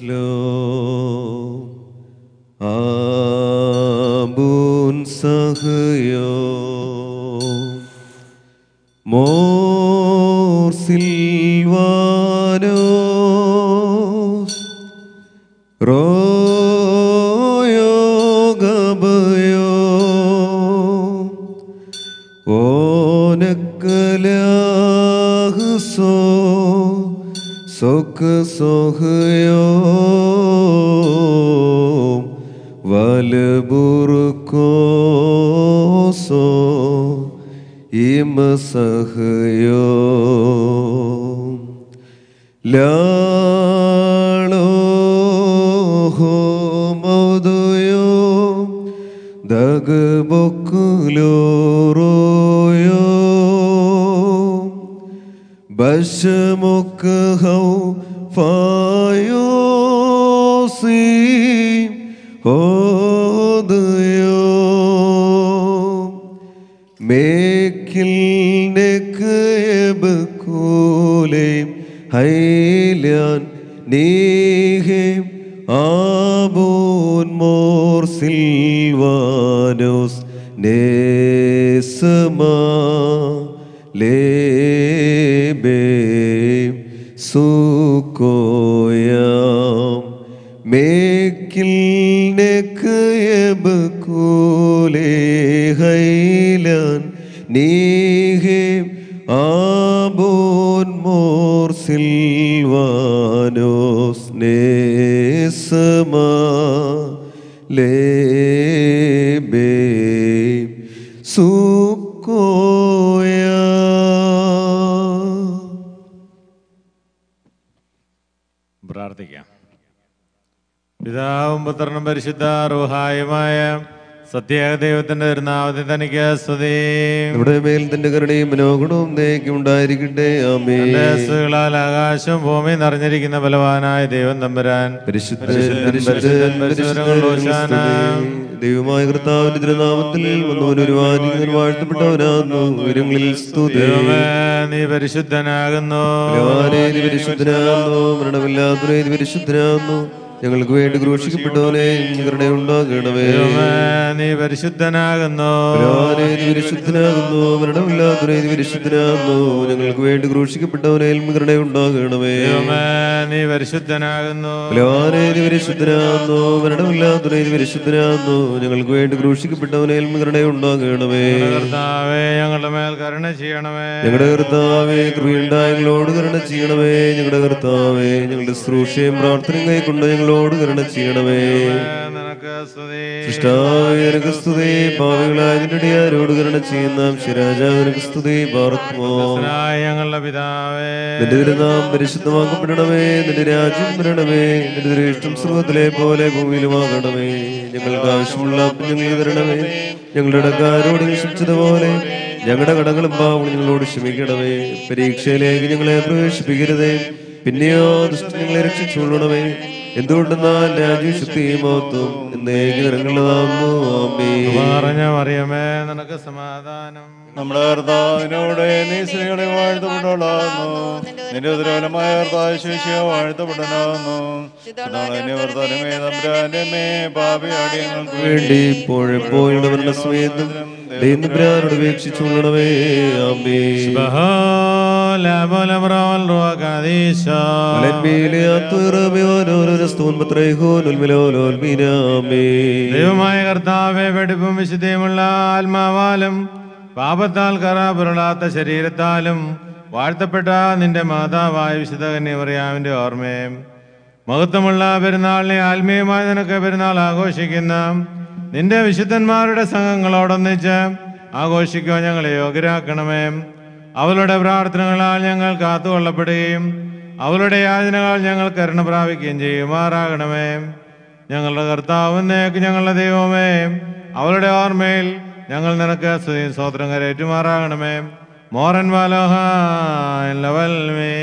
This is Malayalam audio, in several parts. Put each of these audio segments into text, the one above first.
Shalom. Abun Sahyo. Mor Silvanos. Royo Gabayo. ഓനക്കലാഹുസോ സൊക്ക് സൊഹയോ വലബുറുക്കോസോ ഇമസഹയോ ലാളോ ഹോ മൗദയോ ദഗബൊക്കുലോറോയോ ബശമൊക്കഹൗ ഫായോസി ഹോദയോ മേക്കിൽ നെക്കയബക്കൂലേം ഹൈലാൻ നീഹേം ആബോൻ മോർ സിൽവാനോസ് നേസമാ ലേബേം സുക്കോയാം മേക്കിൽ നെക്കയബക്കൂലേ ഹൈലാൻ നീഹേം ആബോൻ മോർ സിൽവാനോസ് നേസമാ ലേബേ സുക്കോയ പ്രാർത്ഥിക്കാം പിതാവും പുത്രനും പരിശുദ്ധ റൂഹായുമായ സത്യേക ദൈവത്തിന്റെ തിരുനാമത്തിൽ തനിക്ക് സ്തുതി നമ്മുടെ മേൽ തന്റെ കരുണയും മനോഗുണവും നേക്കും ഉണ്ടായിരിക്കട്ടെ ആമേ തന്റെ സ്തുതികളാൽ ആകാശവും ഭൂമിയും നിറഞ്ഞിരിക്കുന്ന ബലവാനായ ദൈവം തമ്പുരാൻ പരിശുദ്ധ പരിശുദ്ധൻ, പരിശുദ്ധൻ പരിശുദ്ധൻ, പരിശുദ്ധൻ ദൈവമായ കർത്താവിന്റെ തിരുനാമത്തിൽ വന്നവൻ ഒരു വാഴ്ത്തപ്പെട്ടവനാകുന്നു ഉയരങ്ങളിൽ സ്തുതി ദൈവമേ നീ പരിശുദ്ധനാകുന്നു ബലവാനേ, നീ പരിശുദ്ധനാകുന്നു മരണമില്ലാത്തവരെ നീ പരിശുദ്ധനാകുന്നു ഞങ്ങൾക്ക് വേണ്ടി ക്രൂശിക്കപ്പെട്ടവനെ ഞങ്ങളുടെ ഉണ്ടാകണമേ ദൈവമേ നീ പരിശുദ്ധനാകുന്നു ബലവാനേ, നീ പരിശുദ്ധനാകുന്നു മരണമില്ലാത്തവരെ നീ പരിശുദ്ധനാകുന്നു ഞങ്ങൾക്ക് വേണ്ടി ക്രൂശിക്കപ്പെട്ടവനെ ഞങ്ങളുടെ ഉണ്ടാകണമേ ദൈവമേ നീ പരിശുദ്ധനാകുന്നു ബലവാനേ, നീ പരിശുദ്ധനാകുന്നു മരണമില്ലാത്തവരെ നീ പരിശുദ്ധനാകുന്നു ഞങ്ങൾക്ക് വേണ്ടി ക്രൂശിക്കപ്പെട്ടവനെ ഞങ്ങളുടെ ഉണ്ടാകണമേ കർത്താവേ ഞങ്ങളുടെ മേൽ കരുണ ചെയ്യണമേ ഞങ്ങളുടെ കർത്താവേ കൃപയുണ്ടായ ഞങ്ങളോട് കരുണ ചെയ്യണമേ ഞങ്ങളുടെ കർത്താവേ ഞങ്ങളുടെ ശുശ്രൂഷയും പ്രാർത്ഥനയും കൈക്കൊണ്ട് ഞങ്ങളോട് കരുണ ചെയ്യണമേ നിനക്ക് സ്തുതി സൃഷ്ടാവേ നിനക്ക് സ്തുതി പാവികളായ നിന്റെ ആരോട് കരുണ ചെയ്യുന്ന ശിരാജാവ് നിനക്ക് സ്തുതി പാർക്കുമോ സ്വർഗ്ഗസ്ഥനായ ഞങ്ങളുടെ പിതാവേ നിന്റെ തിരുനാം പരിശുദ്ധമാക്കപ്പെടണമേ നിന്റെ രാജ്യം വരണമേ നിന്റെ തിരുഷ്ടം സ്രോതത്തിലെ പോലെ ഭൂമിയിലുമാകണമേ ഞങ്ങൾക്ക് ആവശ്യമുള്ള അപ്പം ഞങ്ങൾ തരണമേ ഞങ്ങളുടെ ഇടക്കാരോട് ക്ഷമിച്ചതുപോലെ ഞങ്ങളുടെ കടങ്ങളും പാവം ഞങ്ങളോട് ക്ഷമിക്കണമേ പരീക്ഷയിലേക്ക് ഞങ്ങളെ പ്രവേശിപ്പിക്കരുതേ പിന്നെയോ ദുഷ്ട ഞങ്ങളെ രക്ഷിച്ചുകൊള്ളണമേ എന്തുകൊണ്ടെന്നാൽ രാജ്യം ശക്തിയും മഹത്വം എന്നേക്ക് നിറങ്ങളുള്ളതാകുന്നു ആമേ പറഞ്ഞ മറിയമേ നിനക്ക് സമാധാനം നമ്മുടെ കർത്താവിനോട് നീ സ്ത്രീകളെ വാഴ്ത്തപ്പെട്ടവളാകുന്നു നിന്റെ ഉദരവലമായ കർത്താവ് ശേഷിയ വാഴ്ത്തപ്പെട്ടനാകുന്നു നാളെ വർത്തനമേ തമ്പുരാന്റെ മേ പാപിയാടി ഞങ്ങൾക്ക് വേണ്ടി ഇപ്പോഴെപ്പോഴും അവരുടെ സമയത്തും ദൈവപ്രാനോട് ഉപേക്ഷിച്ചുകൊള്ളണമേ ആമേ ബഹോലബലബ്രോൽ റുവകദീശ. അലന്മേലെ ആത്മീറമയോരോരോ സ്തോൻപത്രൈഹോൻ ഉൽമിലോലോൽമീനാമേ ദൈവമായ കർത്താവെ വെടിപ്പും വിശുദ്ധിയുമുള്ള ആത്മാവാലും പാപത്താൽ കറാപുരളാത്ത ശരീരത്താലും വാഴ്ത്തപ്പെട്ട നിന്റെ മാതാവായ വിശുദ്ധ കന്യമറിയാവിന്റെ ഓർമ്മയും മഹത്വമുള്ള പെരുന്നാളിനെ ആത്മീയമായി നിനക്ക് പെരുന്നാൾ ആഘോഷിക്കുന്ന നിന്റെ വിശുദ്ധന്മാരുടെ സംഘങ്ങളോടൊന്നിച്ച് ആഘോഷിക്കുവാൻ ഞങ്ങളെ യോഗ്യരാക്കണമേ അവളുടെ പ്രാർത്ഥനകളാൽ ഞങ്ങൾ കാത്തുകൊള്ളപ്പെടുകയും അവളുടെ യാചനകൾ ഞങ്ങൾ കരുണ പ്രാപിക്കുകയും ചെയ്യുമാറാകണമേ ഞങ്ങളുടെ കർത്താവ് എന്നേക്ക് ഞങ്ങളുടെ ദൈവമേ അവളുടെ ഓർമ്മയിൽ ഞങ്ങൾ നിനക്ക് സ്തുതി സ്വോത്രം കരേറ്റുമാറാകണമേ മോറൻ വാലോഹ ലവൽമേ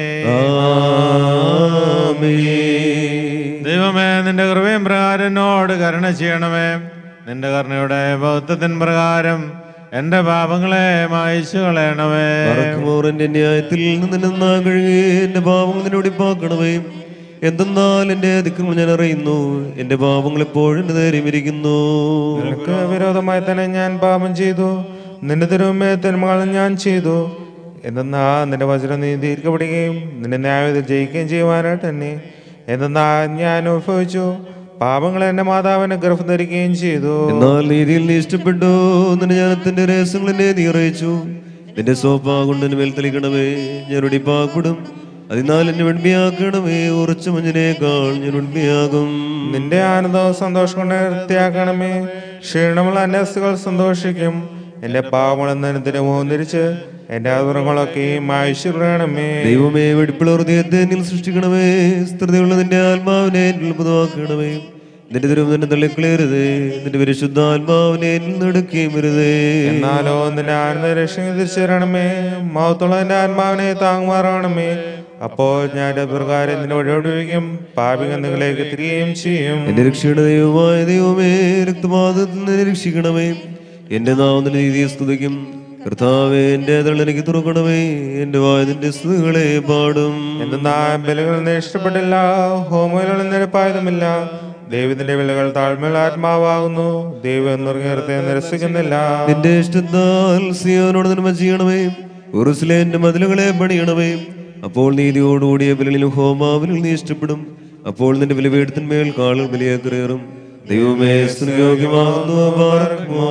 ആമേ ദൈവമേ നിന്റെ കൃപയും പ്രകാരം എന്നോട് കരുണ ചെയ്യണമേ നിന്റെ കരുണയുടെ ബൗദ്ധത്തിൻ പ്രകാരം എന്റെ പാപങ്ങളെ മായിച്ചു കളയണമേ പറക്കുമോർ എന്റെ ന്യായത്തിൽ നിന്ന് നിന്നാ കഴുകി എന്റെ പാപം നിന്നോട് പാക്കണമേ എന്തെന്നാൽ എന്റെ അതിക്രമം ഞാൻ അറിയുന്നു എന്റെ പാപങ്ങൾ എപ്പോഴും എന്റെ നേരം ഇരിക്കുന്നു നിനക്ക് വിരോധമായി തന്നെ ഞാൻ പാപം ചെയ്തു നിന്റെ തിരുമേ തിന്മകൾ ഞാൻ ചെയ്തു എന്തെന്നാ നിന്റെ വചനം നീ ദീർഘപ്പെടുകയും നിന്റെ ന്യായത്തിൽ ജയിക്കുകയും ചെയ്യുവാനായിട്ട് തന്നെ എന്തെന്നാ ഞാൻ അനുഭവിച്ചു പാപങ്ങൾ എന്റെ മാതാവിനെ ഗർഭം ധരിക്കുകയും ചെയ്തു എന്നാൽ നീതിയിൽ നീ ഇഷ്ടപ്പെട്ടു നിന്റെ ജ്ഞാനത്തിന്റെ രഹസ്യങ്ങൾ എന്നെ നീ അറിയിച്ചു നിന്റെ സോപ്പാ കൊണ്ട് എന്നെ മേൽ തെളിക്കണമേ ഞാൻ ഒടിപ്പാക്കപ്പെടും അതിനാൽ എന്നെ വെണ്മയാക്കണമേ ഉറച്ച മഞ്ഞിനേക്കാൾ ഞാൻ വെണ്മയാകും നിന്റെ ആനന്ദവും സന്തോഷം കൊണ്ട് വൃത്തിയാക്കണമേ ക്ഷീണമുള്ള അന്യസ്തുകൾ സന്തോഷിക്കും എന്റെ പാവങ്ങളെന്നതിന് തിരുമുഖം തിരിച്ച് എന്റെ അതുറങ്ങളൊക്കെയും ആയുഷ്യണമേ ദൈവമേ വെടിപ്പുള്ള ഹൃദയത്തെ എന്നിൽ സൃഷ്ടിക്കണമേ സ്ഥിരതയുള്ള നിന്റെ ആത്മാവിനെ എന്നിൽ പുതുവാക്കണമേ നിന്റെ തിരുവ് തന്നെ തള്ളിക്കളയരുതേ നിന്റെ പരിശുദ്ധാത്മാവിനെ എന്നിൽ നടക്കുകയും വരുതേ എന്നാലോ നിന്റെ ആനന്ദ രക്ഷങ്ങൾ തിരിച്ചു തരണമേ മൗത്തുള്ള എന്റെ ആത്മാവിനെ താങ്ങുമാറാണമേ അപ്പോൾ ഞാൻ എന്റെ പ്രകാരം നിന്റെ വഴിയോടിക്കും പാപികന്തികളിലേക്ക് തിരികെയും ചെയ്യും എന്റെ രക്ഷയുടെ ദൈവമായ ദൈവമേ രക്തപാതത്തിൽ നിന്ന് രക്ഷിക്കണമേ എന്റെ നാമത്തിന്റെ നീതിയെ സ്തുതിക്കും കർത്താവേ എന്റെ തള്ള എനിക്ക് തുറക്കണമേ എന്റെ വായതിന്റെ സ്തുതികളെ പാടും എന്തെന്നാ ബലികളൊന്നും ഇഷ്ടപ്പെട്ടില്ല ഹോമോയിലൊന്നും നിരപ്പായതുമില്ല ദൈവത്തിന്റെ വിലകൾ താഴ്മയുള്ള ആത്മാവാകുന്നു ദൈവം നുറുങ്ങിയത്തെ നിരസിക്കുന്നില്ല നിന്റെ ഇഷ്ടത്താൽ സിയോനോട് നന്മ ചെയ്യണമേ ഉറുസിലേന്റെ മതിലുകളെ പണിയണമേ അപ്പോൾ നീതിയോടുകൂടിയ ബലിലും ഹോമാവിലും നീ ഇഷ്ടപ്പെടും അപ്പോൾ നിന്റെ ബലിപീഠത്തിന്മേൽ കാളുകൾ ബലിയേക്കറേറും ദൈവമേ സ്തുയോഗ്യമാകുന്നു പാർക്കുമോ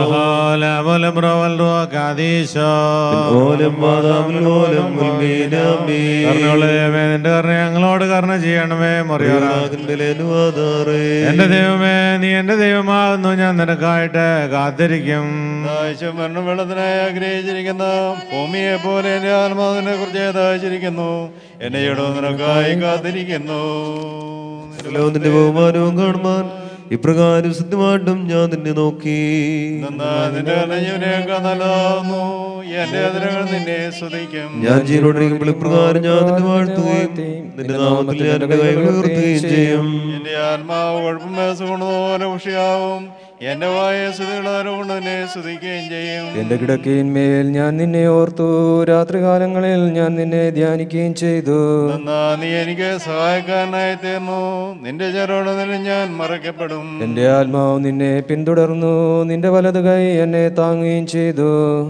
മൂലം റോവൽ റോ കാദീശോ ഓലം മാതാവിൽ ഓലം ഉൽമീനാമേ കർണയുള്ള ദൈവമേ നിന്റെ കർണ ഞങ്ങളോട് കർണ ചെയ്യണമേ മറിയാറാ ുവാദാറേ എന്റെ ദൈവമേ നീ എന്റെ ദൈവമാകുന്നു ഞാൻ നിനക്കായിട്ട് കാത്തിരിക്കും ദാഹിച്ചും മരണം വെള്ളത്തിനായി ആഗ്രഹിച്ചിരിക്കുന്ന ഭൂമിയെ പോലെ എന്റെ ആത്മാവിനെ കുറിച്ച് ദാഹിച്ചിരിക്കുന്നു എന്റെ ഇടവും നിനക്കായി കാത്തിരിക്കുന്നു നിന്റെ ബഹുമാനവും കാണുവാൻ ഇപ്രകാരം സത്യമായിട്ടും ഞാൻ നിന്നെ നോക്കി നിന്നാ നിന്റെ കർണജീവനേക്കാൾ നല്ലതാകുന്നു എന്റെ അതിരകൾ നിന്നെ സ്തുതിക്കും ഞാൻ ജീവനോടിരിക്കുമ്പോൾ ഇപ്രകാരം ഞാൻ നിന്നെ വാഴ്ത്തുകയും നിന്റെ നാമത്തിൽ ഞാൻ എന്റെ കൈകൾ ഉയർത്തുകയും ചെയ്യും എന്റെ ആത്മാവ് കുഴപ്പം മേസുകൊണ്ടതുപോലെ ഉഷിയാവും എന്റെ വായ സ്തുതികളാരോ കൊണ്ട് നിന്നെ സ്തുതിക്കുകയും ചെയ്യും എന്റെ കിടക്കയിന്മേൽ ഞാൻ നിന്നെ ഓർത്തു രാത്രികാലങ്ങളിൽ ഞാൻ നിന്നെ ധ്യാനിക്കുകയും ചെയ്തു നിന്നാ നീ എനിക്ക് സഹായക്കാരനായി തീർന്നു നിന്റെ ചെറോട് നിന്നെ ഞാൻ മറയ്ക്കപ്പെടും എന്റെ ആത്മാവ് നിന്നെ പിന്തുടർന്നു നിന്റെ വലത് കൈ എന്നെ താങ്ങുകയും ചെയ്തു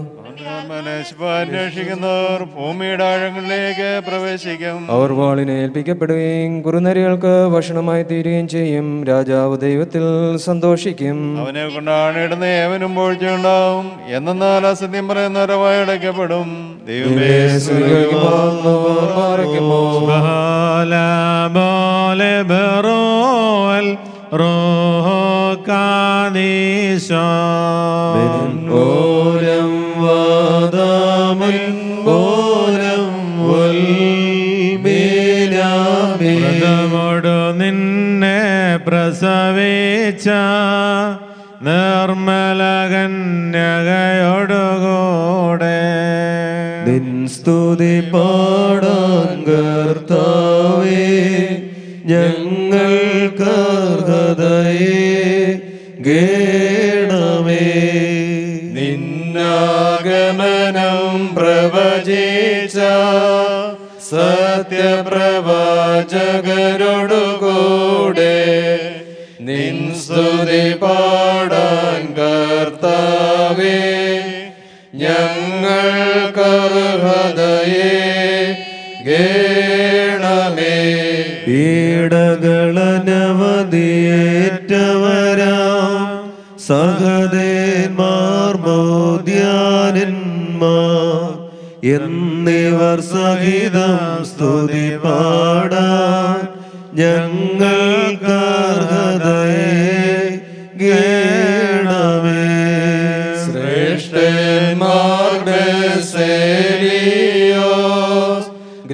അന്വേഷിക്കുന്നവർ ഭൂമിയുടെ ആഴങ്ങളിലേക്ക് പ്രവേശിക്കും അവർ വാളിനെ ഏൽപ്പിക്കപ്പെടുകയും കുറുനരികൾക്ക് ഭക്ഷണമായി തീരുകയും ചെയ്യും രാജാവ് ദൈവത്തിൽ സന്തോഷിക്കും അവനെ കൊണ്ടാണ് ഇടുന്ന ഏവനും പോഴ്ചയുണ്ടാവും എന്നാൽ അസത്യം പറയുന്നവരവായി അടയ്ക്കപ്പെടും ദൈവമേ സ്തുതിക്കുമാറുന്നവർ പാറയ്ക്കുമോ ബോലെ ബറോൽ റോഹോ കാദീശോ ഓരം വാദാമൻ ഓരം ഉൽമീനാമേ പ്രഥമോടു നിന്നെ പ്രസവിച്ച നിർമ്മല കന്യകയോടുകൂടെ നിൻ സ്തുതി പാടാൻ കർത്താവേ ഞങ്ങൾ കർഹതയെ ഗേണമേ നിന്നാഗമനം പ്രവചിച്ച സത്യപ്രവാചകരോടുകൂടെ നിൻ സ്തുതി പാടാൻ കർത്താവേ ഞങ്ങൾ കർഹതയെ ഗേണമേ പീഡകളനവധിയേറ്റവരാം സഹദേന്മാർ മോദ്യാനന്മാർ എന്നിവർ സഹിതം സ്തുതി പാടാൻ ഞങ്ങൾ കർഹതയെ ഗേണമേ ശ്രേഷ്ഠന്മാർ ബെസേലിയോസ്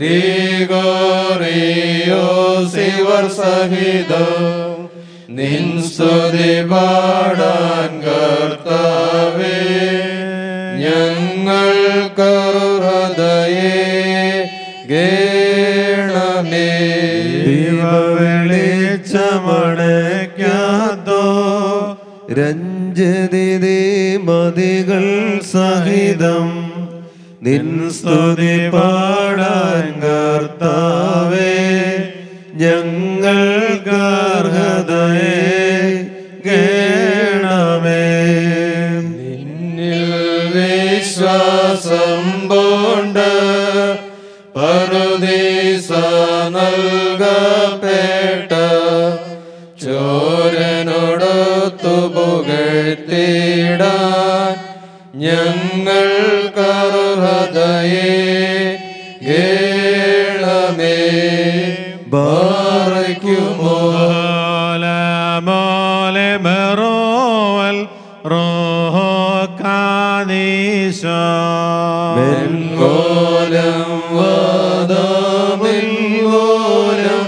ഗ്രിഗോറിയോസ് ഇവർ സഹിതം നിൻ സ്തുതി പാടാൻ കർത്താവേ ഞങ്ങൾ കർഹതയെ ഗേണമേ ദീപവെളിച്ചമണയ്ക്കാത്തോ രഞ്ജതി മതികൾ സഹിതം നിൻ സ്തുതി പാടാൻ കർത്താവേ ഞങ്ങൾക്കർഹതയെ കേണമേ നിന്നിൽ വിശ്വാസം പോണ്ട് പറുദീസ നൽകപ്പെട്ട ചോരനോടൊത്തു പുകഴ്ത്തിടാൻ ഞങ്ങൾ കറുഹതയെ കേളമേ ബാറയ്ക്കുമോ മോലെ ബറോവൽ റോഹോ കാദീശോ കോലം വാദമിൽ കോലം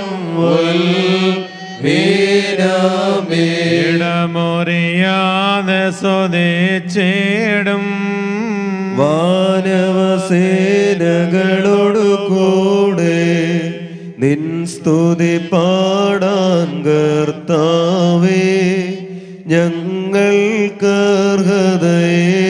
വീരമേ ഇടമുറിയാതെ സ്വദേശിടും വാനവസേനകളോടു കൂടെ നിൻ സ്തുതി പാടാൻ കർത്താവേ ഞങ്ങൾക്കർഹതയെ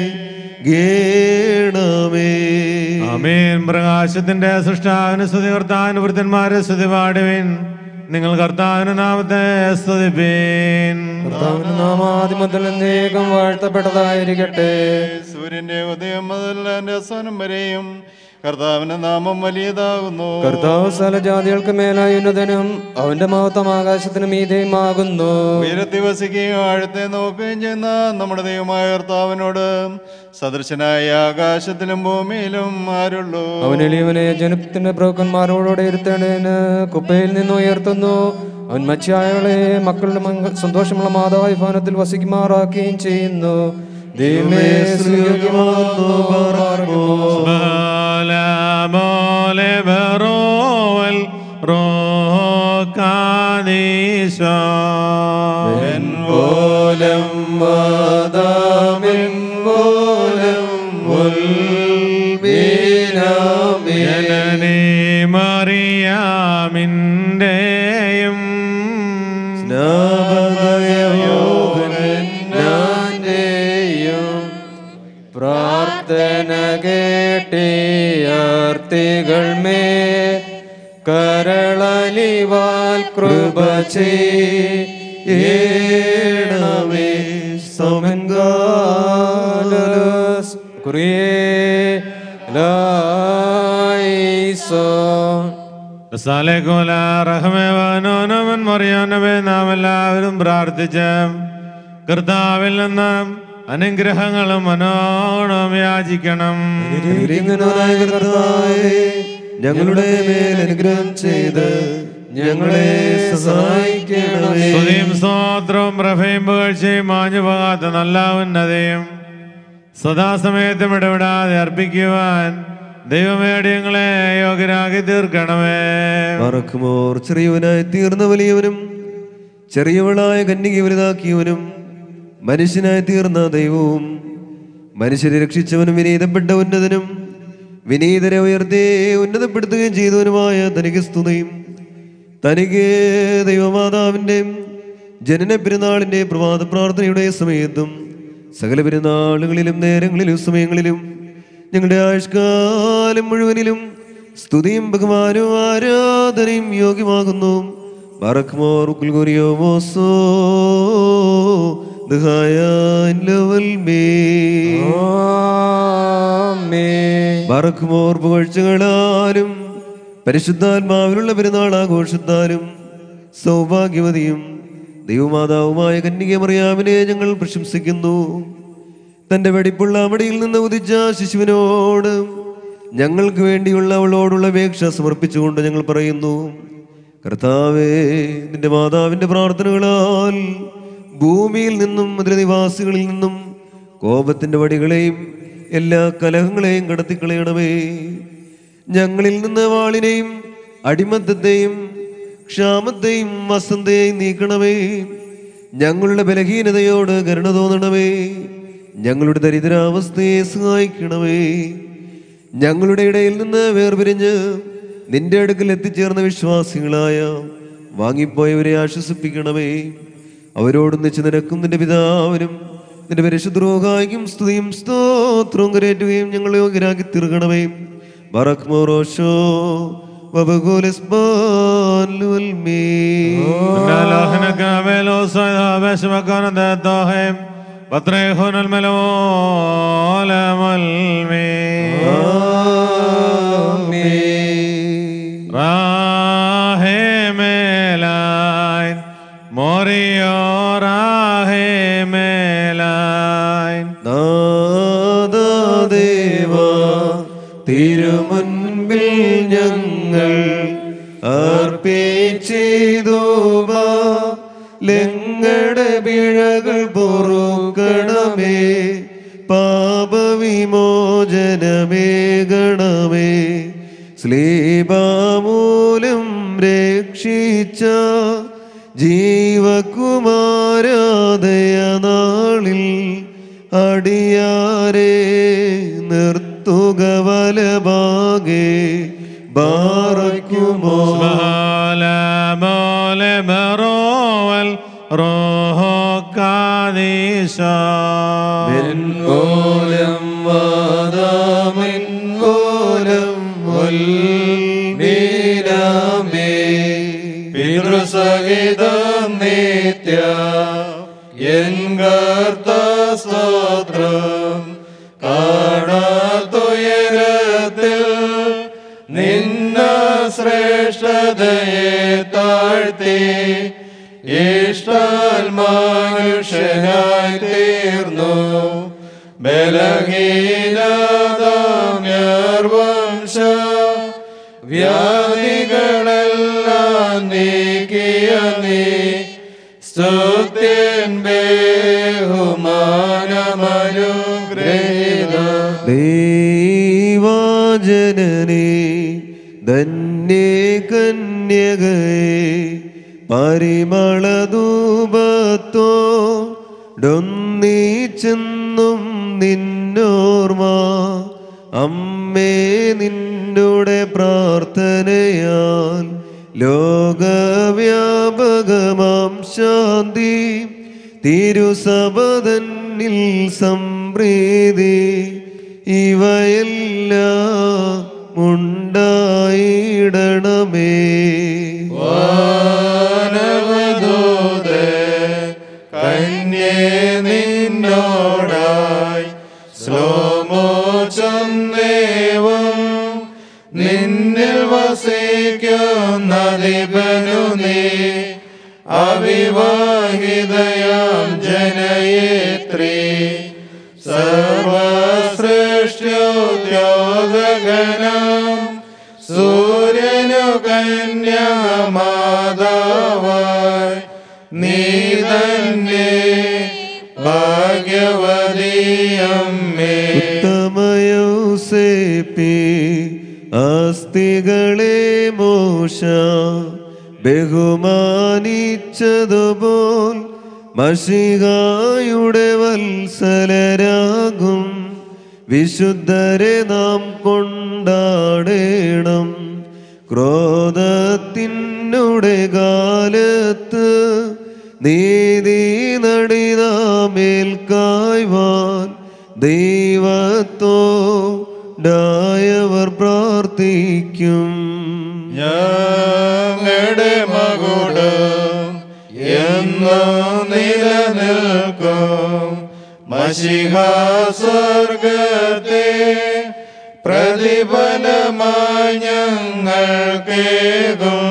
ഗേണമേ അമീൻ പ്രകാശത്തിന്റെ സൃഷ്ടാവിന് സ്തുതി കർത്താവിന് വൃദ്ധന്മാരെ സ്തുതി പാടുവിൻ നിങ്ങൾ കർത്താവിന് നാമത്തെ സ്തുതിപ്പീൻ കർത്താവിന്റെ നാമാദ്യം മുതൽ എന്നേകം വാഴ്ത്തപ്പെട്ടതായിരിക്കട്ടെ സൂര്യന്റെ ഉദയം മുതൽ എന്റെ അവസാനം വരെയും കർത്താവിന്റെ നാമം വലിയതാകുന്നു കർത്താവ് സ്ഥലജാതികൾക്ക് മേലായ ഉന്നതനും അവന്റെ മഹത്വം ആകാശത്തിന് മീതെയുമാകുന്നു ഉയരത്തി വസിക്കുകയും ആഴത്തെ നോക്കുകയും ചെയ്യുന്ന നമ്മുടെ ദൈവമായ കർത്താവിനോട് സദൃശനായ ആകാശത്തിലും ഭൂമിയിലും ആരുള്ളൂ അവൻ എളിയവനെ ജനത്തിന്റെ പ്രഭുക്കന്മാരോടെ ഇരുത്തേണ്ടതിന് കുപ്പയിൽ നിന്ന് ഉയർത്തുന്നു അവൻ മത്സ്യായകളെ മക്കളുടെ മംഗ- സന്തോഷമുള്ള മാതാവായ ഭവനത്തിൽ വസിക്കുമാറാക്കുകയും ചെയ്യുന്നു ദൈവമേ സ്തുതിയോഗ്യമാകുന്നു, പാർക്കുമോ. മോലെ ബറോവൽ റോഹോ കാദീശോ പോലം വാദാമിൻ പോലം ഉൽബീനാമേ. ജനനീ മറിയാമിൻ്റെയും ഞാനെയും പ്രാർത്ഥന കേട്ടിയർത്തികൾ മേ കരളലിവാൽ കൃപ ചെയ്യണമേ സമൻകാലസ് കുറിയേലോ സലേക്കുല റഹമേവാനോനവൻ മറിയാനവേ നാം എല്ലാവരും പ്രാർത്ഥിച്ച് കർത്താവിൽ നിന്ന് അനുഗ്രഹങ്ങളും മനോണം യാചിക്കണം അനുഗ്രഹിക്കുന്നവനായ കർത്താവേ, ഞങ്ങളുടെ മേൽ അനുഗ്രഹം ചെയ്ത് ഞങ്ങളെ സഹായിക്കണമേ സ്തുതിയും സ്തോത്രവും പ്രഭയും പുകഴ്ചയും മാഞ്ഞു പോകാത്ത നല്ല ഉന്നതയും സദാസമയത്തും ഇടപെടാതെ അർപ്പിക്കുവാൻ ദൈവമേടിയങ്ങളെ യോഗ്യരാക്കി തീർക്കണമേ മറക്കുമോർ ചെറിയവനായി തീർന്ന വലിയവനും ചെറിയവളായ കന്യക വലുതാക്കിയവനും മനുഷ്യനായി തീർന്ന ദൈവവും മനുഷ്യരെ രക്ഷിച്ചവനും വിനീതപ്പെട്ട ഉന്നതനും വിനീതരെ ഉയർത്തി ഉന്നതപ്പെടുത്തുകയും ചെയ്തവനുമായ തനിക്ക് സ്തുതിയും തനിക്ക് ദൈവമാതാവിൻ്റെ ജനന പെരുന്നാളിൻ്റെ പ്രഭാത പ്രാർത്ഥനയുടെ സമയത്തും സകല പെരുന്നാളുകളിലും നേരങ്ങളിലും സമയങ്ങളിലും ഞങ്ങളുടെ ആയുഷ്കാലം മുഴുവനിലും സ്തുതിയും ബഹുമാനവും ആരാധനയും യോഗ്യമാകുന്നു മറക്കുമോർ കുൽഗുരിയോ മോസോ ദഹായ ലവൽ മേ മറക്കുമോർ പുകഴ്ചകളാലും പരിശുദ്ധാത്മാവിലുള്ള പെരുന്നാൾ ആഘോഷത്താലും സൗഭാഗ്യവതിയും ദൈവമാതാവുമായ കന്യകമറിയാമിനെ ഞങ്ങൾ പ്രശംസിക്കുന്നു തന്റെ വെടിപ്പുള്ള അമടിയിൽ നിന്ന് ഉദിച്ച ശിശുവിനോട് ഞങ്ങൾക്ക് വേണ്ടിയുള്ള അവളോടുള്ള അപേക്ഷ സമർപ്പിച്ചുകൊണ്ട് ഞങ്ങൾ പറയുന്നു കർത്താവേ നിന്റെ മാതാവിന്റെ പ്രാർത്ഥനകളാൽ ഭൂമിയിൽ നിന്നും അതിലെ നിവാസികളിൽ നിന്നും കോപത്തിന്റെ വടികളെയും എല്ലാ കലഹങ്ങളെയും കടത്തിക്കളയണമേ ഞങ്ങളിൽ നിന്ന് വാളിനെയും അടിമത്തത്തെയും ക്ഷാമത്തെയും വസന്തയെയും നീക്കണമേ ഞങ്ങളുടെ ബലഹീനതയോട് കരുണ തോന്നണമേ ഞങ്ങളുടെ ദരിദ്രാവസ്ഥയെ സഹായിക്കണമേ ഞങ്ങളുടെ ഇടയിൽ നിന്ന് വേർപിരിഞ്ഞ് നിന്റെ അടുക്കൽ എത്തിച്ചേർന്ന വിശ്വാസികളായ വാങ്ങിപ്പോയവരെ ആശ്വസിപ്പിക്കണമേ അവരോടൊന്നിച്ച് നിനക്കും നിന്റെ പിതാവിനും നിന്റെ പരിശുദ്രോഹായിക്കും സ്തുതിയും സ്തോത്രവും കരേറ്റുകയും ഞങ്ങളെ യോഗ്യരാക്കി തീർക്കണമേ ബറക് മോറോഷോ വബഗോലിസ് والمين إلهنا كامل وصيدا بشمكان ذاتهم بطريخون الملول والمين آمين راهم لاين موريو راهم لاين നാദാദേവ തിരുമുൻപിൽ ഞങ്ങൾ അർപ്പിച്ചിതോബ ലങ്ങട പിഴകൾ പൊറുക്കണമേ പാപവിമോചനമേ ഗണമേ സ്ലീബാമൂലം രക്ഷിച്ച ജീവകുമാരാദയ നാളിൽ അടിയാരെ നിർത്തുക വലഭാഗേ ബാറയ്ക്കുമോ سبحان مول برول روح قاديسا മെൻകോലം വാദാമെൻകോലം മീനാമേ പിതൃസഹിതം നിത്യ എൻ കർത്ത സ്തോത്രം കാണാത്തുയരത്തിൽ നിന്ന ശ്രേഷ്ഠതയെ താഴ്ത്തി ഇഷ്ടാൽ മനുഷ്യനായി തീർന്നു ബലഹീനതാമ്യർവംശ വ്യാധികളെല്ലാം നീക്കിയ നീ സ്തുത്യൻ ബഹുമാനമനുഗ്രഹീത ദൈവാജനനേ ധന്യേ കന്യകയെ പരിമളധൂപത്തോ ഡൊന്നീച്ചെന്നും നിന്നോർമ്മ അമ്മേ നിന്നുടെ പ്രാർത്ഥനയാൽ ലോകവ്യാപകമാം ശാന്തി തിരുസപതന്നിൽ സംപ്രീതി ഇവയെല്ലാം ഉണ്ടായിടണമേ വാനവദൂതേ കന്യേ നിന്നോടായി ശ്ലോമോ ചന്നേവം നിന്നിൽ വസിക്കുന്നതിപനു നീ അവിവാഹിതയാം ജനയേത്രി സർവസൃഷ്ട്യോദ്യോതകനം സൂര്യനു കന്യമാതാവായി നീ തന്നെ ഭാഗ്യവതിയമ്മേ ഉത്തമയൗസേപ്പി അസ്ഥികളെ മോശ ബഹുമാനിച്ചതുപോൽ മഷികായുടെ വത്സലരാകും വിശുദ്ധരെ നാം കൊണ്ടാടേണം ക്രോധത്തിനുടെ കാലത്ത് നീതി നടിതാമേൽക്കായ്വാൻ ദൈവത്തോ ഡായവർ പ്രാർത്ഥിക്കും ഞങ്ങളുടെ മകുടം എന്ന് നിലനിൽക്കും മഷിഹാസ്വർഗത്തെ പ്രതിഫലമായി ഞങ്ങൾക്കേകും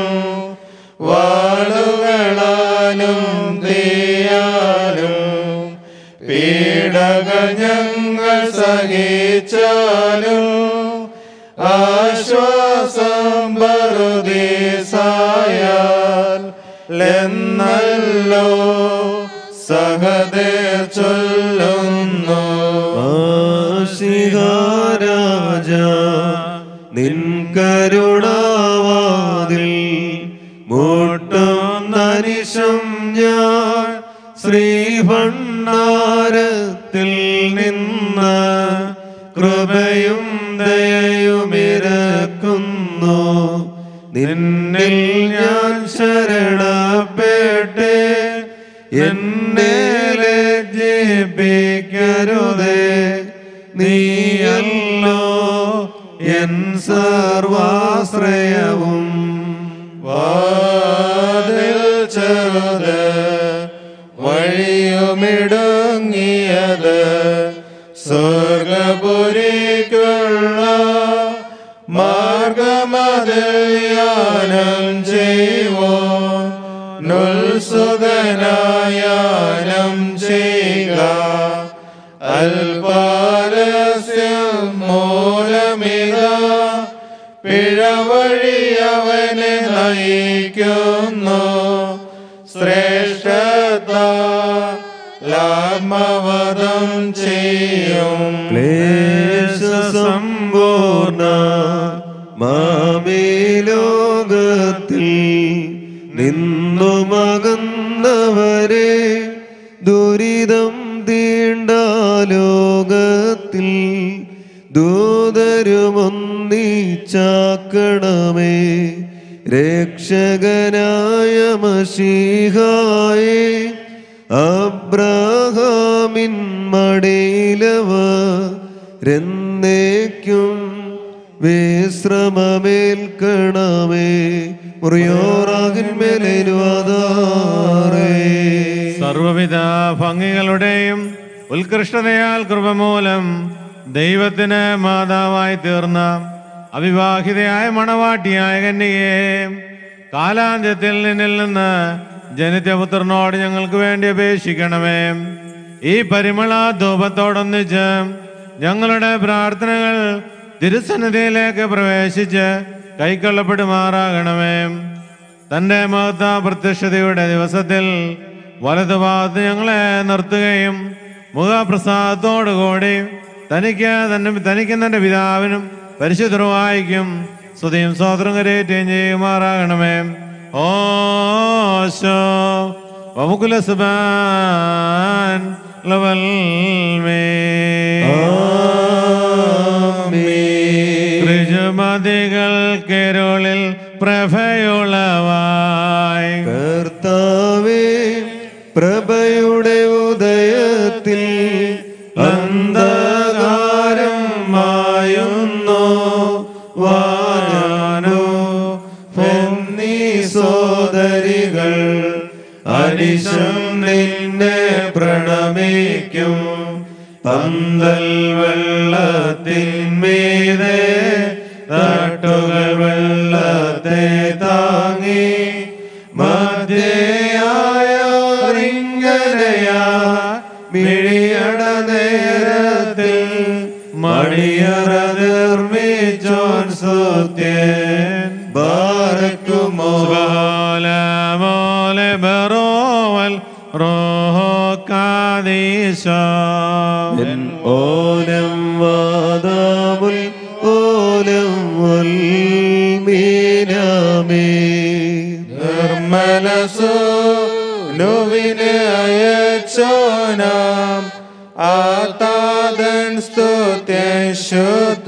വാളുകളാലും തീയാലും പീഡകൾ ഞങ്ങൾ സഹിച്ചാലും ആശ്വാസം ബറുദീസായാൽ എന്നല്ലോ സഹദേ ചൊല്ലുന്നു ആശിഹാരാജ നിൻ കരുണാവാതിൽ മുട്ടും നനിശം ഞാൻ ശ്രീഭണ്ണാരത്തിൽ നിന്ന് കൃപയും ദയയുമിരക്കുന്നു നിന്നിൽ ഞാൻ ശരണപ്പെട്ടേ എന്നെ ലജ്ജിപ്പിക്കരുതേ നീയല്ലോ എൻ സർവാശ്രയവും വാ ചെറുത് വഴിയുമിടുങ്ങിയത് സ്വർഗപുരിക്കുള്ള മാർഗമതയാനം ചെയ്യുവോ നുൽസുതനായാനം ചെയ്യുക അൽപാലസ്യം മൂലമിതാ പിഴവഴി അവനെ നയിക്കുന്നു ശ്രേഷ്ഠത ലാഭവതം ചെയ്യും ക്ലേശസമ്പൂർണ മാമേ ലോകത്തിൽ നിന്നു മകന്നവരെ ദുരിതം തീണ്ട ലോകത്തിൽ ദൂതരുമൊന്നിച്ചാക്കണമേ രക്ഷകനായ മഷീഹായേ അബ്രഹാമിൻ മടിയിലവ രന്നേക്കും വിശ്രമമേൽക്കണമേ മുറിയോറാകിന്മേലുവാതാറേ സർവവിധ ഭംഗികളുടെയും ഉത്കൃഷ്ടതയാൽ കൃപമൂലം ദൈവത്തിന് മാതാവായി തീർന്ന അവിവാഹിതയായ മണവാട്ടിയായ കന്യകയെ കാലാന്ത്യത്തിൽ നിന്നിൽ നിന്ന് ജനിത്യപുത്രനോട് ഞങ്ങൾക്ക് വേണ്ടി അപേക്ഷിക്കണമേ ഈ പരിമള ധൂപത്തോടൊന്നിച്ച് ഞങ്ങളുടെ പ്രാർത്ഥനകൾ തിരുസന്നിധിയിലേക്ക് പ്രവേശിച്ച് കൈക്കൊള്ളപ്പെടുമാറാകണമേ തന്റെ മഹത്വ പ്രത്യക്ഷതയുടെ ദിവസത്തിൽ വലതുഭാഗത്ത് ഞങ്ങളെ നിർത്തുകയും മുഖപ്രസാദത്തോടുകൂടി തനിക്ക് തന്നെ തനിക്കും തന്റെ പിതാവിനും പരിശുദ്ധവായിക്കും സ്തുതിയും സ്വാതന്ത്ര്യം കരയേറ്റുകയും ചെയ്യുമാറാകണമേ ഓശോ വമുകുലസുബാൻ ലവൽമേ ഋജുമതികൾ കെരുളിൽ പ്രഭയുളവായി കർത്താവേ പ്രഭയുടെ ഉദയത്തിൽ അന്ധകാരം മായുന്നു വാനോ എന്നീ സോദരികൾ അനിശം നിന്നെ പ്രണമിക്കും പന്തൽ വെള്ളത്തിന്മീതെ തട്ടുകൾ വെള്ളത്തെ താങ്ങി മധ്യയായിങ്ങനയാ മിഴിയട നേരത്തിൽ മണിയറ നിർമ്മിച്ചോൻ സുത്യൻ ബാരക്കുമോ മോലെ ബറോവൽ റോഹോ കാദീശ എൻ ഓലം വാദാമുൽ ഓലം മീനാമേ നിർമ്മലസോ നോവിനെ അയച്ചോനാം ആതാതൻ സ്തുത്യ ശുദ്ധ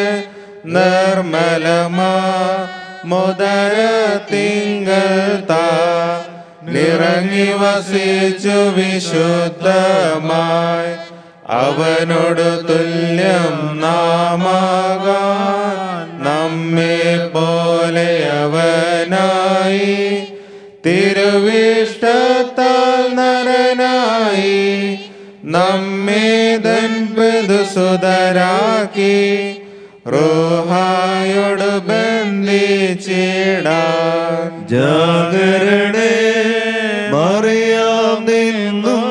നിർമ്മലമാ മുതര തിങ്കൾ താ നിറങ്ങി വസിച്ചു വിശുദ്ധമായി അവനോട് തുല്യം നാമാകാൻ നമ്മെ പോലെ അവനായി തിരുവിഷ്ടത്താൽ നരനായി നമ്മെ സുതരാക്കി റോഹായോട് ബന്ധിച്ചിടാൻ ജാഗരണേ മറിയാം നിന്നും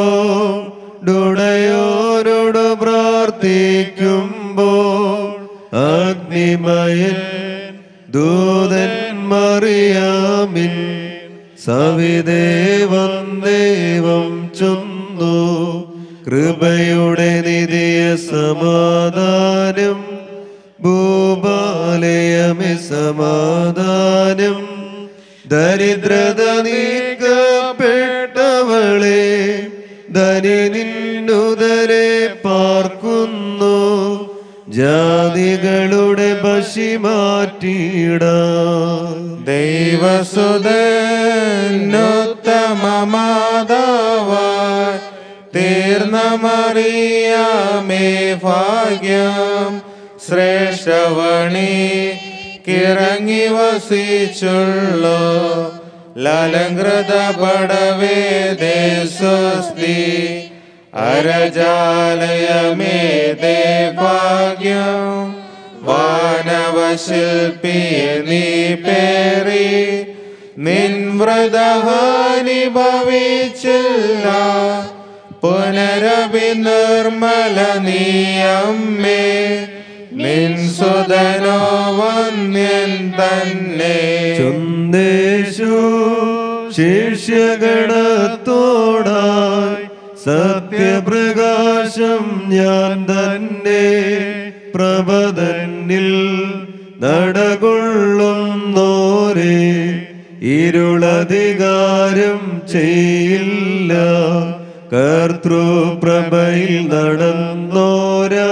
ഗോടുടയോരോട് പ്രാർത്ഥിക്കുമ്പോൾ അഗ്നിമയൻ ദൂതൻ മറിയാമിൻ സവിദേവം ദേവം ചൊന്നു കൃപയുടെ നിധിയ സമാധാനം ഭൂപാലയമേ സമാധാനം ദരിദ്രത നീക്കപ്പെട്ടവളെ ധനി നിന്നുദരെ പാർക്കുന്നു ജാതികളുടെ പശി മാറ്റിയിടാൻ ദൈവസുതനോത്തമമാതാവായി തീർന്ന മറിയാമേ ഭാഗ്യം ശ്രേഷ്ഠവണി കിറങ്ങി വസിച്ചുള്ളോ ലലങ്കൃത പടവേദേ സ്വസ്തി അരജാലയമേ ദേവാഗ്യം വാനവശില്പിയെ നീ പേറി നിൻവ്രതഹാനി ഭവിച്ചില്ല പുനരഭി നിർമ്മല നീയമ്മേ നിൻ സുതനോ വന്യൻ തന്നെ ചൊന്തേശു ശിഷ്യഗണത്തോടായി സത്യപ്രകാശം ഞാൻ തന്നെ പ്രഭതന്നിൽ നടകൊള്ളുന്നോരെ ഇരുളധികാരം ചെയ്യില്ല കർത്തൃപ്രഭയിൽ നടന്നോരാ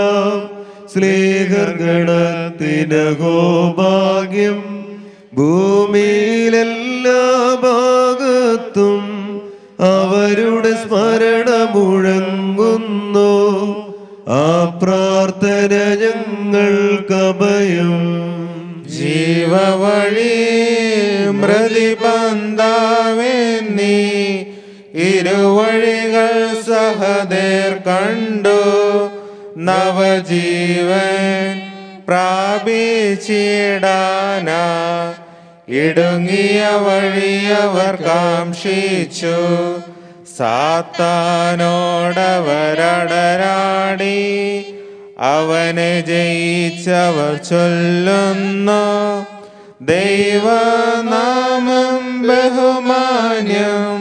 സ്നേഹഗണത്തിനകോ ഭാഗ്യം ഭൂമിയിലെല്ലാ ഭാഗത്തും അവരുടെ സ്മരണ മുഴങ്ങുന്നു ആ പ്രാർത്ഥന ഞങ്ങൾക്കഭയം ജീവവഴി മൃതിബന്ധാവേ നീ ഇരുവഴികൾ സഹദേർ കണ്ടു നവജീവൻ പ്രാപിച്ചിടാന ഇടുങ്ങിയ വഴിയവർ കാംക്ഷിച്ചു സാത്താനോടവരടരാടി അവനെ ജയിച്ചവർ ചൊല്ലുന്നു ദൈവനാമം ബഹുമാന്യം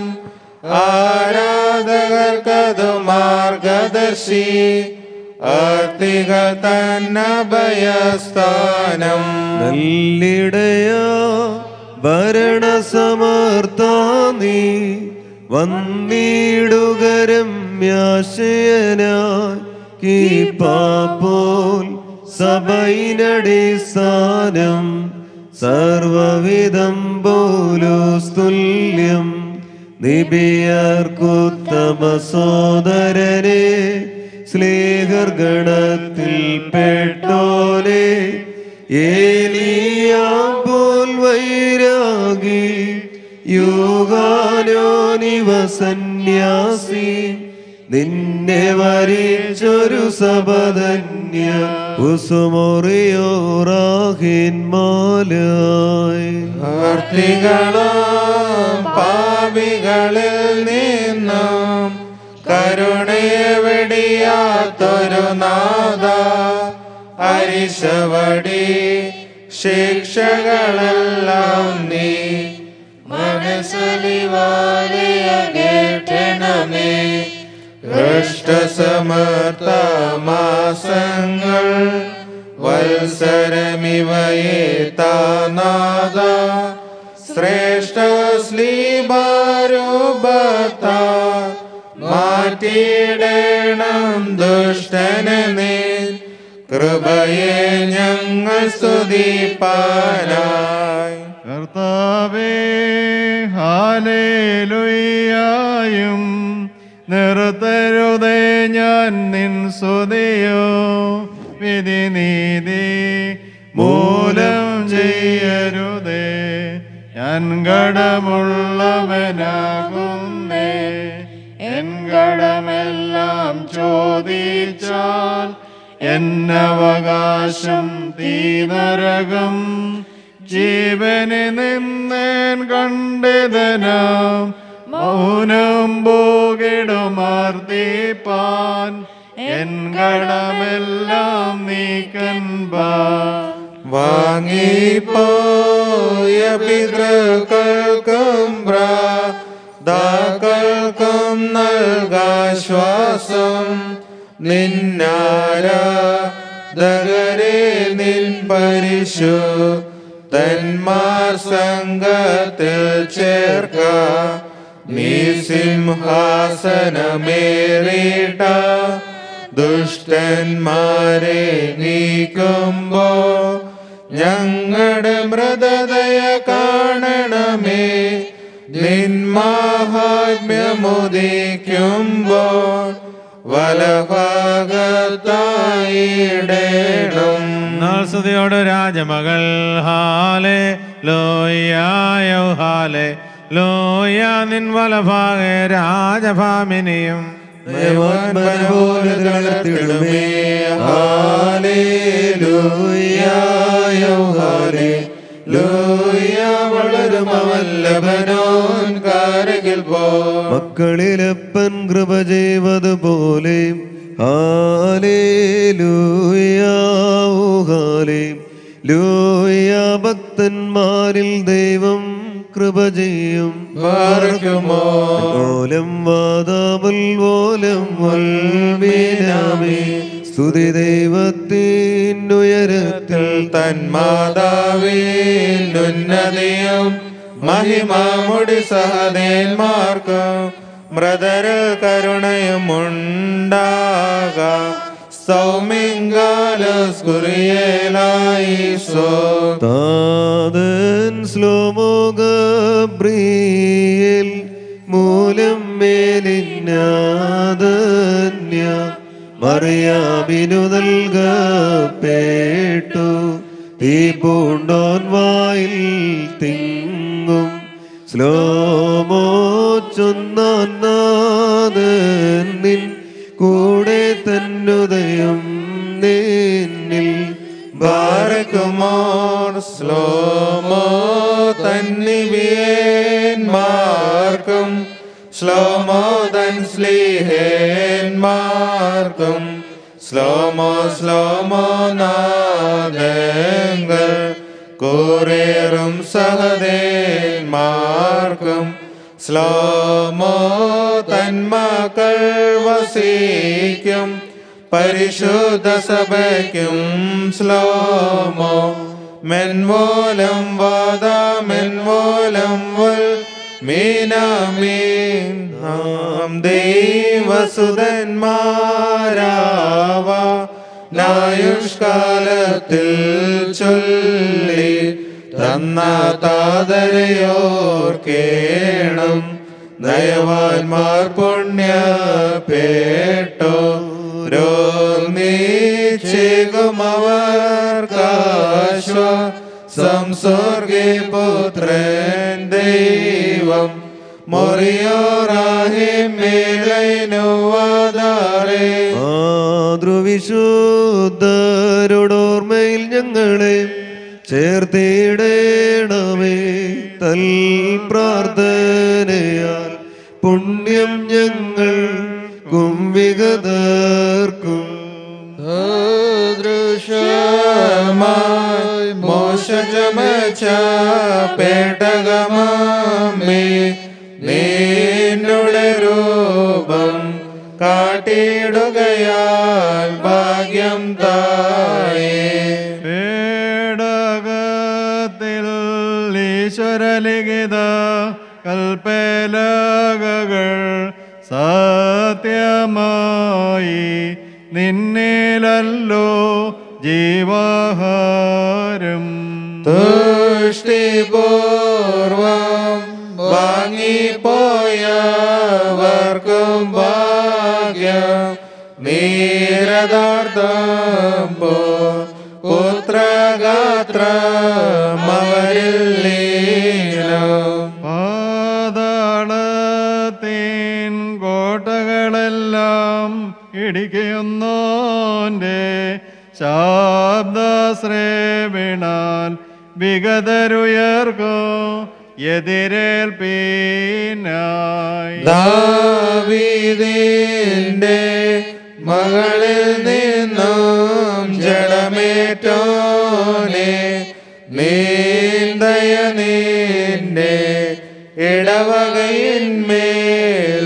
ആരാധകർക്കതു മാർഗദർശി അർത്തികൾ തന്നഭയസ്ഥാനം നല്ലിടയ ഭരണസമർത്ഥ നീ വന്നിടുകരമ്യാശയനായി കീപ്പാപ്പോൽ സഭയിനടിസ്ഥാനം സർവവിധം പോലുസ്തുല്യം നിബിയർക്കുത്തമ സോദരനെ സ്ലേഹർ ഗണത്തിൽ പെട്ടോനെ ഏലിയാമ്പോൾ വൈരാഗി യുഗാനോനിവ സന്യാസി നിന്നെ വരിച്ചൊരു സബധന്യ ഉസുമൊറിയോറാഹിൻ മാലായി ആർത്തികളും പാപികളിൽ നിന്നും കരുണയെ വെടിയാത്തൊരു നാദ അരിശവടി ശിക്ഷകളെല്ലാം നീ മനസ്സലിവാലിയ കേട്ടണമേ ഹൃഷ്ടസമർത്ഥ മാസങ്ങൾ വത്സരമിവയെ താനാദ ശ്രേഷ്ഠ ശ്ലീബാരൂപത്ത മാറ്റിയിടണം ദുഷ്ടനെ നീ കൃപയെ ഞങ്ങൾ സ്തുതിപ്പാനായി കർത്താവേ ഹാലേലുയ്യായും നിർത്തരുതേ ഞാൻ നിൻ സ്തുതിയോ വിധി നീതി മൂലം ചെയ്യരുതേ ഞാൻ കടമുള്ളവനാകുന്നേ എൻ കടമെല്ലാം ചോദിച്ചാൽ എന്നവകാശം തീനരകം ജീവനെ നിന്നേൻ കണ്ടിതനാം മൗനം പോകിടുമാർത്തിപ്പാൻ എൻ കടമെല്ലാം നീക്കൻപാ വാങ്ങിപ്പോയ പിതൃക്കൾക്കും ദാക്കൾക്കും നൽകാശ്വാസം നിന്നാരാധകരെ നിൻ പരിശു തന്മാർ സംഘത്തിൽ ചേർക്ക നീ സിംഹാസനമേറിട്ട ദുഷ്ടന്മാരെ നീക്കുമ്പോ ഞങ്ങളുടെ മൃതതയ കാണണമേ നിന്മാഹാത്മ്യമുദിക്കുമ്പോൾ വലഭാഗത്തായിടേണം നാൾസ്തുതിയോട് രാജമകൾ ഹാലെ ലോയായോ ഹാലെ ലോയ നിൻ വലഭാഗെ രാജഭാമിനിയും നയവാൻമാരെ പോലെ തളർത്തിടുമേ ഹാലേലൂയായോ ഹാലേലൂയ വളരും അവൻ ലബനോൻ കാരകിൽ പോ മക്കളിലപ്പൻ കൃപ ചെയ്വതുപോലെ ഹാലേലൂയാവോ ഹാലേ ലൂയ ഭക്തന്മാരിൽ ദൈവം കൃപ ചെയ്യും ഓലം വാദാമുൽ ഓലം വൽമീനാമേ സ്തുതി ദൈവത്തിനുയരത്തിൽ തന്മാതാവിന്നുന്നതിയും മഹിമാമുടി സഹദേന്മാർക്കും മൃതരിൽ കരുണയും ഉണ്ടാക സൗമിങ്കാലസ്കുറിയേലായിസോ താതൻ ശ്ലോമോഗബ്രിയേൽ മൂലം മേലിനാദന്യ മറിയാമിനു നൽകപ്പെട്ടു തീ പൂണ്ടോൻ വായിൽ തിങ്ങും ശ്ലോമോ ചൊന്നാൻ നിൻ കൂടെ തന്നുദയം നിന്നിൽ ബാരക്കുമോർ ശ്ലോമോ തന്നിവിയേന്മാർക്കും ശ്ലോമോ തൻ സ്ലീഹേന്മാർക്കും ശ്ലോമോ ശ്ലോമോ നാദങ്ങൾ കൂറേറും സഹദേന്മാർക്കും ശ്ലോമോ തന്മക്കൾ വസിക്കും പരിശുദ്ധ സഭയ്ക്കും ശ്ലോമോ മെൻമൂലം വാദ മെൻമൂലം വൽ മീനമീൻ നാം ദൈവസുതന്മാരാവ നായുഷ്കാലത്തിൽ ചൊല്ലി തന്ന താതരയോർക്കേണം ദയവാൻമാർ പുണ്യ പേട്ടോ രോഗീച്ചേകുമവർക്കാശ്വ സംസർഗേ പുത്രൻ ദൈവം മൊറിയോറാഹിമേലൈനുവാദാരേ മാതൃവിശുദ്ധരോടോർമ്മയിൽ ഞങ്ങളെ ചേർത്തിടേണമേ തൽ പ്രാർത്ഥനയാൽ പുണ്യം ഞങ്ങൾ കുംവിഗതർക്കും ദൃശ്യമായി മോശജമച്ച പേട്ടകമേ നിന്നുടെ രൂപം കാട്ടിയിടുകയാൽ ഭാഗ്യം തായേ പേടകത്തിൽ ഈശ്വരലിഖിത കൽപ്പലകൾ സത്യമായി നിന്നിലല്ലോ ജീവാഹാരം തുഷ്ടിപൂർവം വാങ്ങിപ്പോയവർക്കും ഭാഗ്യം നീരദാർത്ഥം പോ പുത്രഗാത്രമവരിൽ ലീനം പാതാളത്തിൻ കോട്ടകളെല്ലാം ഇടിക്കുന്നോന്റെ ശാബ്ദശ്രേവിണാൽ വിഗതരുയർക്കോ എതിരേൽപ്പീനായി ദാവീദിന്റെ മകളിൽ നിന്നും ജഡമേറ്റോനെ നീന്തയ നിന്റെ ഇടവകയിന്മേൽ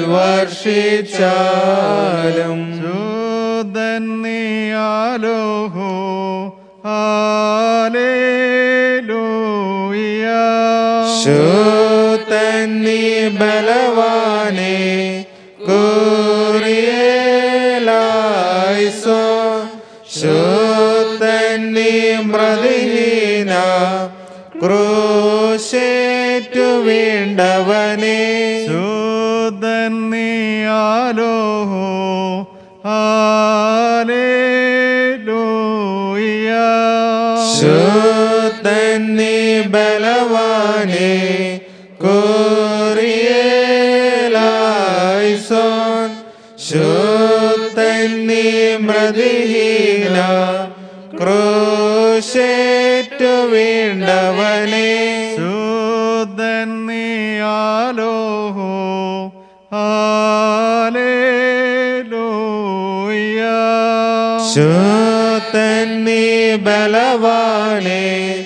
വർഷിച്ചാലും ശുദ്ധൻ നീയാലോഹോ ഹാലേലൂയ ശൂത്തൻ നീ ബലവാനെ കൂറിയേലായിസോ ശൂത്തൻ നീ മൃദുഹീന ക്രൂശേറ്റു വീണ്ടവനെ ശുദ്ധൻ നീയാലോഹോ ഹാലേലൂയ ശൂത്തൻ നീ ബലവാനെ കൂറിയേലായിസോ മൃതിഹീന ക്രൂശേറ്റു വീണ്ടവനെ ശുദ്ധൻ നീയാലോഹോ ഹാലേലൂയ ശുദ്ധൻ നീ ബലവാനെ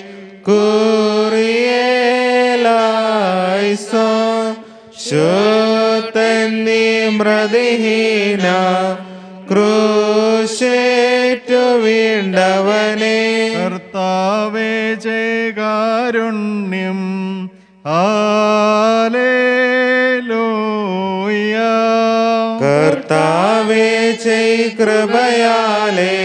കൂറിയേലായിസോ ശുദ്ധൻ നീ മൃതിഹീന ക്രൂശേറ്റു വീണ്ടവനെ കർത്താവേ ചെയ്കാരുണ്യം ഹാലേലൂയ കർത്താവേ ചെയ് കൃപയാലേ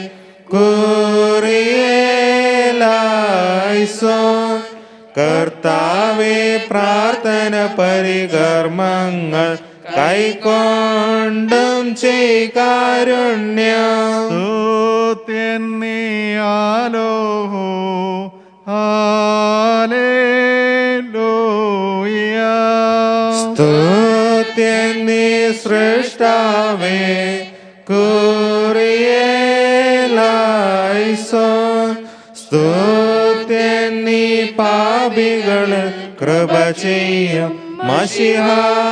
കൂറിയേലായിസോ കർത്താവേ പ്രാർത്ഥന പരികർമ്മങ്ങൾ കൈക്കൊണ്ടും ചെയ്കാരുണ്യം സ്തുത്യൻ നീയാലോഹോ ഹാലേലൂയ സ്തുത്യൻ നീ സൃഷ്ടാവേ കൂറിയേലായിസോ സ്തുത്യൻ നീ പാപികള് കൃപ ചെയ്യും മഷിഹ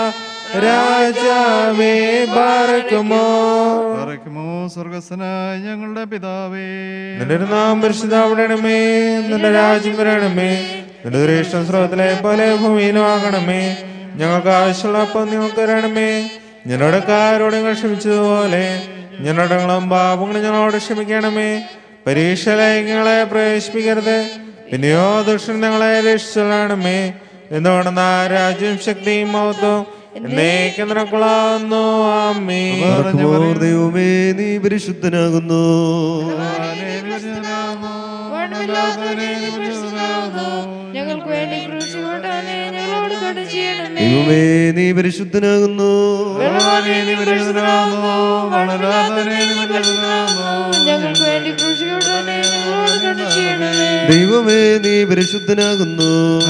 രാജാവേ ബാർക്കുമോ പറക്കുമോ സ്വർഗസ്വനായ ഞങ്ങളുടെ പിതാവേ നിന്റെ ഒരു നാം പരിശുദ്ധാവിടണമേ നിന്റെ രാജ്യം വരണമേ നിന്റെ ഒരു ഇഷ്ടം സ്രോതത്തിലെ പോലെ ഭൂമിയിലും ആകണമേ ഞങ്ങൾക്ക് ആവശ്യമുള്ള അപ്പം നിങ്ങൾക്ക് തരണമേ ഞങ്ങളുടെ കാരോട് ഞങ്ങൾ ക്ഷമിച്ചതുപോലെ ഞങ്ങളുടെ പാപങ്ങൾ ഞങ്ങളോട് ക്ഷമിക്കണമേ പരീക്ഷയിലേക്ക് ഞങ്ങളെ പ്രവേശിപ്പിക്കരുത് പിന്നെയോ ദുഷ്ടൻ ഞങ്ങളെ രക്ഷിച്ചൊള്ളണമേ എന്തുകൊണ്ടെന്നാ രാജ്യം ശക്തിയും മഹത്വം എന്നേക്കും നിനക്കുള്ളാവുന്നു അമ്മേ മറക്കുമോർ ദൈവമേ നീ പരിശുദ്ധനാകുന്നു ഞങ്ങൾക്ക് വേണ്ടി ക്രൂശിക്കൊണ്ടാണ് ഞങ്ങളോട് കട ചെയ്യണമേ ദൈവമേ നീ പരിശുദ്ധനാകുന്നു ഞങ്ങൾക്ക് വേണ്ടി ക്രൂശിക്കൊണ്ടാണ് ഞങ്ങളോട് കട ചെയ്യണമേ ദൈവമേ നീ പരിശുദ്ധനാകുന്നു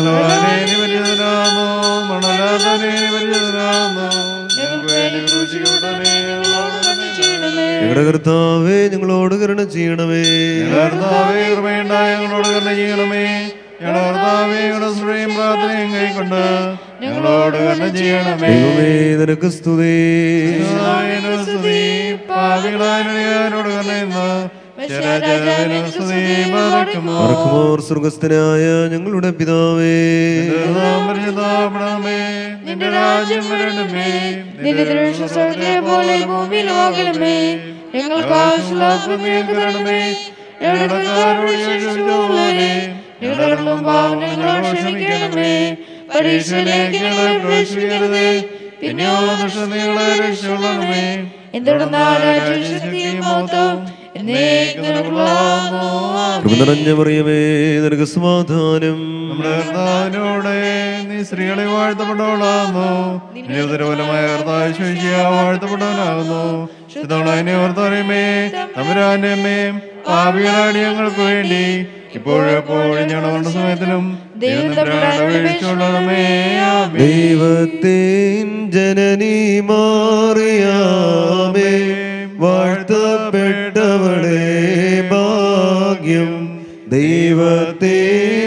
ഞങ്ങൾക്ക് വേണ്ടി ക്രൂശിക്കൊണ്ടാണ് ഞങ്ങളോട് കട ചെയ്യണമേ ഞങ്ങളുടെ കർത്താവേ ഞങ്ങളോട് കരുണ ചെയ്യണമേ കർത്താവേ കൃപയുണ്ടായ ഞങ്ങളോട് കരുണ ചെയ്യണമേ ഞങ്ങളുടെ കർത്താവേ ഞങ്ങളുടെ സ്ത്രീയും പ്രാർത്ഥനയും കൈക്കൊണ്ട് ഞങ്ങളോട് കരുണ ചെയ്യണമേ ദൈവമേ നിനക്ക് സ്തുതി കർത്താവിന് സ്തുതി പാപികളായ ഞങ്ങളോട് കരുണയെന്ന് രാജാവിന് സ്തുതി പറക്കുമോ മറക്കുമോർ സ്വർഗസ്ഥനായ ഞങ്ങളുടെ പിതാവേ പരിശുദ്ധപ്പെടണമേ നിന്റെ രാജ്യം വരണമേ നിന്റെ ദൃശ്യത്തെ പോലെ ഭൂമിയിലാകണമേ ഞങ്ങൾക്ക് ആവശ്യമുള്ള ഞങ്ങൾക്ക് തരണമേ ഞങ്ങളുടെ കടക്കാരോട് ക്ഷമിച്ചതുപോലെ ഞങ്ങളുടെ പാവനങ്ങളോട് ക്ഷമിക്കണമേ പരീക്ഷയിലേക്ക് ഞങ്ങളെ പ്രവേശിക്കരുത് പിന്നെയോ ദുഷ്ടനികളെ രക്ഷിക്കണമേ എന്തുകൊണ്ടെന്നാൽ രാജ്യശക്തിയും മഹത്വം എന്നേക്കും നിനക്കുള്ളതാകുന്നു. കൃപ നിറഞ്ഞ മറിയമേ നിനക്ക് സമാധാനം നമ്മുടെ കർത്താവിനോടെ നീ സ്ത്രീകളെ വാഴ്ത്തപ്പെട്ടവളാകുന്നു നിരന്തരഫലമായ കർത്താവ് ശോഷിയ വാഴ്ത്തപ്പെട്ടവനാകുന്നു ശുദ്ധങ്ങളെ ഓർത്തറിയമേ തമ്പുരാന്റെ അമ്മയും പാപികളാടി ഞങ്ങൾക്ക് വേണ്ടി ഇപ്പോഴെപ്പോഴും ഞങ്ങളുടെ സമയത്തിലും ദൈവം തമ്പുരാന്റെ വീഴ്ചയുള്ളണമേ ആമേൻ. ദൈവത്തിൻ ജനനി മാറിയാമേ വാഴ്ത്തപ്പെട്ടവളെ ഭാഗ്യം ദൈവത്തിൻ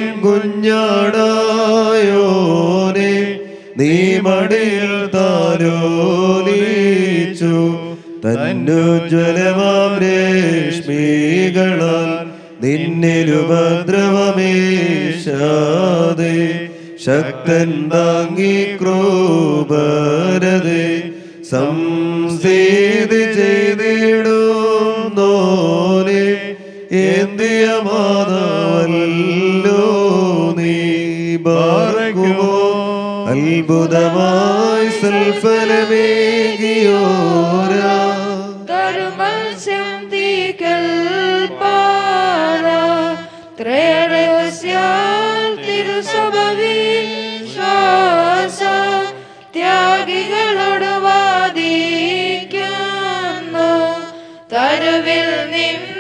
കുഞ്ഞാടായോനെ നീ മടിയിൽ താലോലിച്ചു തന്നുജ്വലമാം രശ്മികളാൽ നിന്നിലുപദ്രവമേശാതെ ശക്തൻ താങ്ങി ക്രൂപരതെ സംസീതി ചെയ്തിടുന്നോനെ എന്തിയ മാതാവല്ലോ നീ ബാറക്കുമോ അത്ഭുതമായി സൽഫലമേകിയോരാ തരുമത്സ്യം തീക്കൽ പാറ ത്രേരഹസ്യാൽ തിരുസഭവി ശ്വാസ ത്യാഗികളോട് വാദിക്കുന്നു തരുവിൽ നിന്ന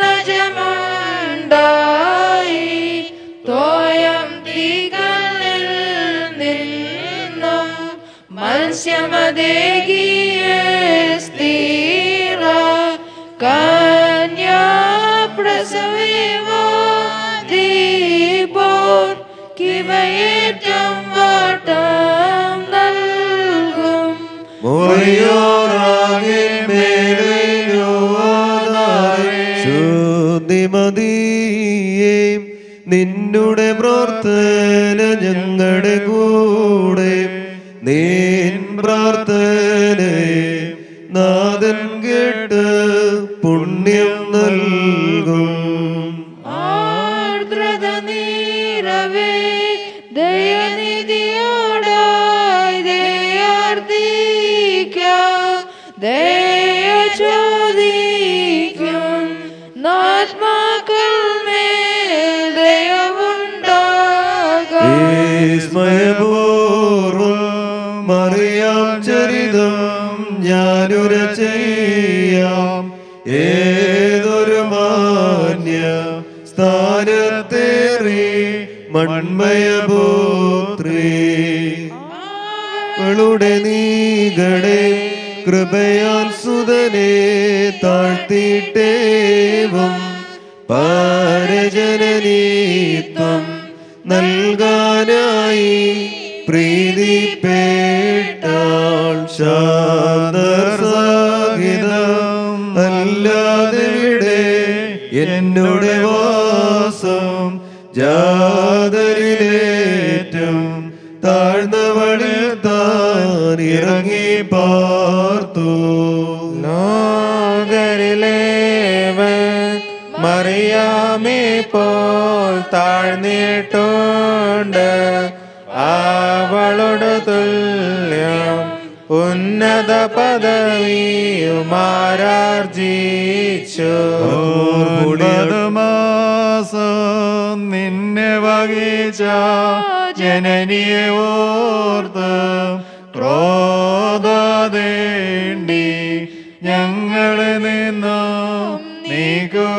ജമുണ്ടായി തോയം തീകളിൽ നിന്നും മത്സ്യമതേകിയ സ്ഥിര മുറിയോറാകെ മേലെയോവാതാരെ ശുദ്ധിമതിയേ നിന്നുടെ പ്രാർത്ഥന ഞങ്ങളുടെ കൂടെ നീൻ പ്രാർത്ഥനയെ നാഥൻ കേട്ട് പുണ്യം നൽകും ആർദ്രത നീരവേ ദയനിധിയോടായി ദയാർദ്ദിക്കാം ദയ ചോദിക്കും നാത്മാക്കൾ മേൽ ദയവുണ്ടാകാം വിസ്മയപൂർവം മറിയാം ചരിതം ഞാനുര ചെയ്യാം ഏതൊരു മാന്യ സ്ഥാനത്തേറി മൺമയപുത്രി അവളുടെ നീകടെ കൃപയാൽ സുതനെ താഴ്ത്തിയിട്ടേവം പാരജനനീത്വം നൽകാനായി പ്രീതിപ്പേട്ടാൾ ശാന്തസാഹിതം അല്ലാതെ എന്നോട് വാസം ജാതരിലേറ്റം താഴ്ന്നവളിൽ താൻ ഇറങ്ങി പാർത്തു ലോകരിലേവൻ മറിയാമേ പോൽ താഴ്ന്നിട്ടുണ്ട് അവളോട് തുല്യം ഉന്നത പദവിയുമാരാർജിച്ചു മാസം നിന്നെ വഹിച്ച ജനനിയെ ഓർത്ത് ക്രോധതേണ്ടി ഞങ്ങളെ നിന്നും നീക്കുക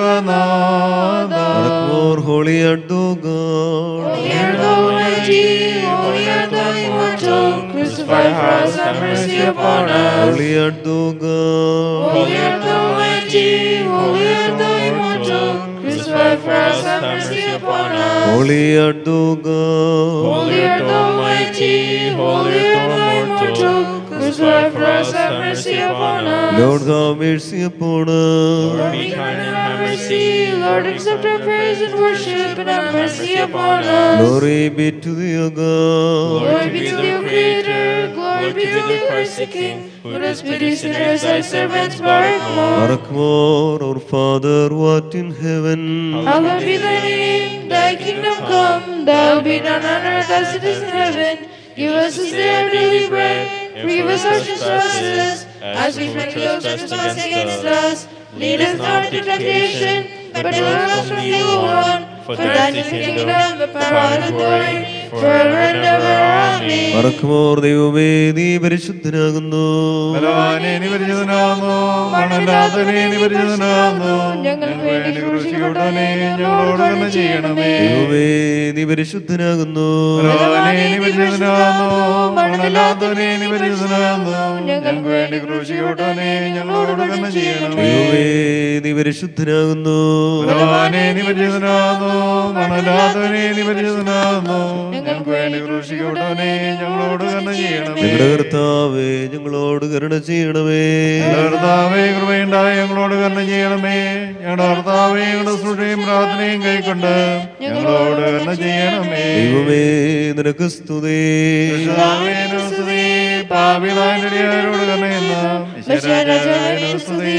നാഥ More holy art thou God. Holy art thou mighty, holy art thou immortal, crucified for us, have mercy upon us. Holy art thou God. Holy art thou mighty, holy art thou immortal, crucified for us, have mercy upon us. Holy art thou God. Holy art thou mighty, holy art thou immortal, crucified for us, have mercy upon us. Lord, have mercy upon us. Be kind and have mercy, Lord, accept our praise and worship and have mercy upon us. Glory be to thee, O God. Glory be to the Creator, glory be to the Christ the King, who does pity sinners, thy servants, Barak more. Barak more, our Father, what in heaven. Hallowed be thy name, thy kingdom come, thy will be done on earth as it is in heaven. Give us this day our daily bread, forgive us our trespasses, as we forgive those who trespass against us. Lead us not into temptation, but deliver us from the evil one. For thine is the kingdom, the power, and the glory, forever and ever. Amen. Barak more, ദൈവമേ നീ പരിശുദ്ധനാകുന്നു ബലവാനെ നീ പരിചിതനാകുന്നു മണലാതനെ നീ പരിചിതനാകുന്നു ഞങ്ങൾക്ക് വേണ്ടി ക്രൂശിക്കപ്പെട്ടവനെ ഞങ്ങളോട് കരുണ ചെയ്യണമേ ദൈവമേ നീ പരിശുദ്ധനാകുന്നു ബലവാനെ നീ പരിചിതനാകുന്നു മണലാതനെ നീ പരിചിതനാകുന്നു ഞങ്ങൾക്ക് വേണ്ടി ക്രൂശിക്കപ്പെട്ടവനെ ഞങ്ങളോട് കരുണ ചെയ്യണമേ ദൈവമേ നീ പരിശുദ്ധനാകുന്നു ബലവാനെ നീ പരിചിതനാകുന്നു മണലാതനെ നീ പരിചിതനാകുന്നു ഞങ്ങൾക്ക് വേണ്ടി ക്രൂശിക്കപ്പെട്ടവനെ ഞങ്ങളോട് കരുണ ചെയ്യണമേ ഞങ്ങളുടെ കർത്താവേ ഞങ്ങളോട് കരുണ ചെയ്യണമേ കർത്താവേ കൃപയുണ്ടായി ഞങ്ങളോട് കരുണ ചെയ്യണമേ ഞങ്ങളുടെ കർത്താവേ ഞങ്ങളുടെ സുഷയും പ്രാർത്ഥനയും കൈക്കൊണ്ട് ഞങ്ങളോട് കരുണ ചെയ്യണമേ ദൈവമേ നിനക്ക് സ്തുതി കർത്താവേ, നിനക്ക് സ്തുതി. പാപികളായവരോട് കരുണയെന്ന ഈശ്വരരാജാവിനെ സ്തുതി.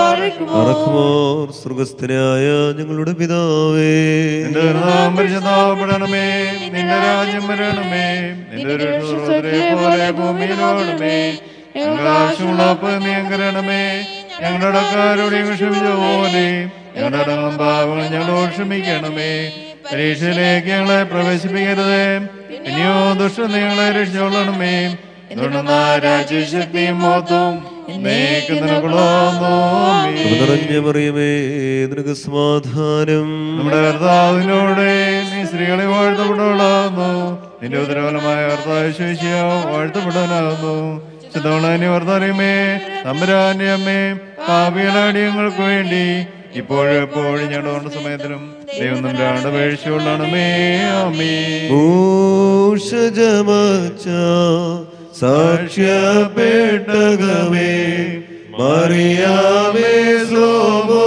അറക്കുമോർ സ്വർഗസ്ഥനായ ഞങ്ങളുടെ പിതാവേ നിന്റെ നാം പരിശുദ്ധപ്പെടണമേ നിന്റെ രാജ്യം വരണമേ നിന്റെ രക്ഷോദരെ പോലെ ഭൂമിയിലോടമേ ഞങ്ങളുടെ ആവശ്യമുള്ള നീങ്കരണമേ ഞങ്ങളുടെ അടക്കാരോട് ഞങ്ങൾ ക്ഷമിച്ച പോലെ ഞങ്ങളുടെ അടങ്ങും പാവങ്ങൾ ഞങ്ങളോട് ക്ഷമിക്കണമേ പരീക്ഷയിലേക്ക് ഞങ്ങളെ പ്രവേശിപ്പിക്കരുതേ ഇനിയോ ദുഷ്ട ഞങ്ങളെ രക്ഷിച്ചോളണമേ എന്തുകൊണ്ടെന്നാ രാജ്യശക്തിയും മോത്തും എന്നേക്കും നിനക്കുള്ളതാകുന്നു. ആമേൻ. നിറഞ്ഞ മറിയമേ നിനക്ക് സമാധാനം നമ്മുടെ കർത്താവിനോടെ നീ സ്ത്രീകളെ വാഴ്ത്തപ്പെട്ടവളാകുന്നു നിന്റെ ഉദരവലമായ കർത്താവിശ്വസിയ വാഴ്ത്തപ്പെടാനാകുന്നു ചിതവളാനി വർത്തറിയമേ തമ്പുരാന്റെ അമ്മേ പാപികളാടിയങ്ങൾക്ക് വേണ്ടി ഇപ്പോഴും എപ്പോഴും ഞങ്ങളുടെ സമയത്തിലും ദൈവം നമ്മുടെ വീഴ്ചയുള്ളണമേ അമ്മേ ഊഷജമച്ച സാക്ഷ്യപ്പെട്ടകമേ മറിയാമേ സ്ലോമോ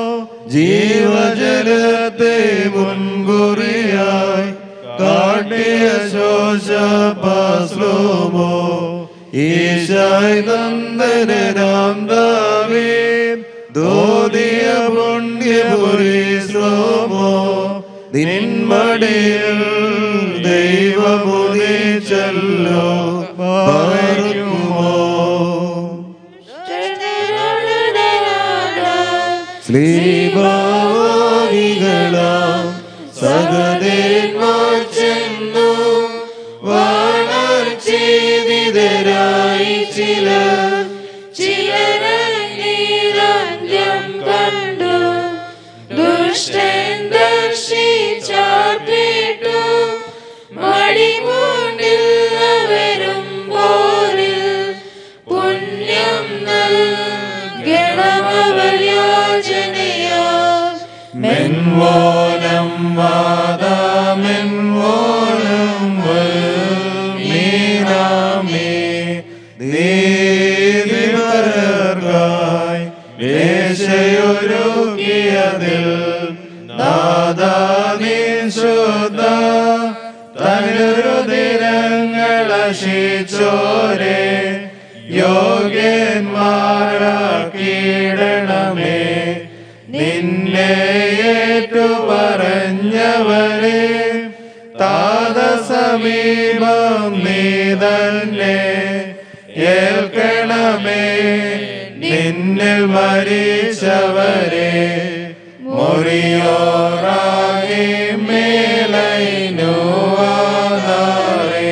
ജീവജലത്തെ മുൻകുറിയായി കാട്ടിയ ശോശപാസ്ലോമോ ഈശായി നന്ദനാം ദാവീദ് ദോദിയ പുണ്യപുരി ശ്ലോമോ നിന്മടിയിൽ ദൈവമുദിച്ചല്ലോ പാർക്കുമോ ശ്രീഭാവികളാം സഹദേന്മാർ ചെന്നു വാണർച്ചേവിതരായി ചിലർ ചിലരന്യം കണ്ടു ദുഷ്ടൻ ദർശിച്ചാർപ്പെട്ടു മടിമൂണ്ടിൽ വരും പോരിൽ പുണ്യം നൽകണമവർ യാചനയാ മെൻവോലം വാദമെൻവോലം മീനാമേ നീതിപരർക്കായി വേശയൊരുക്കിയതിൽ നാദാനീശുദ്ധ തനുരുതിരങ്ങളശിച്ചോരെ യോഗ്യന്മാരാക്കിയിടണമേ നിന്നെ ഏറ്റു പറഞ്ഞവരെ താത സമീപം നീ തന്നെ ഏൽക്കണമേ നിന്നിൽ മരിച്ചവരെ മുറിയോറാകെ മേലൈനുവാതാറേ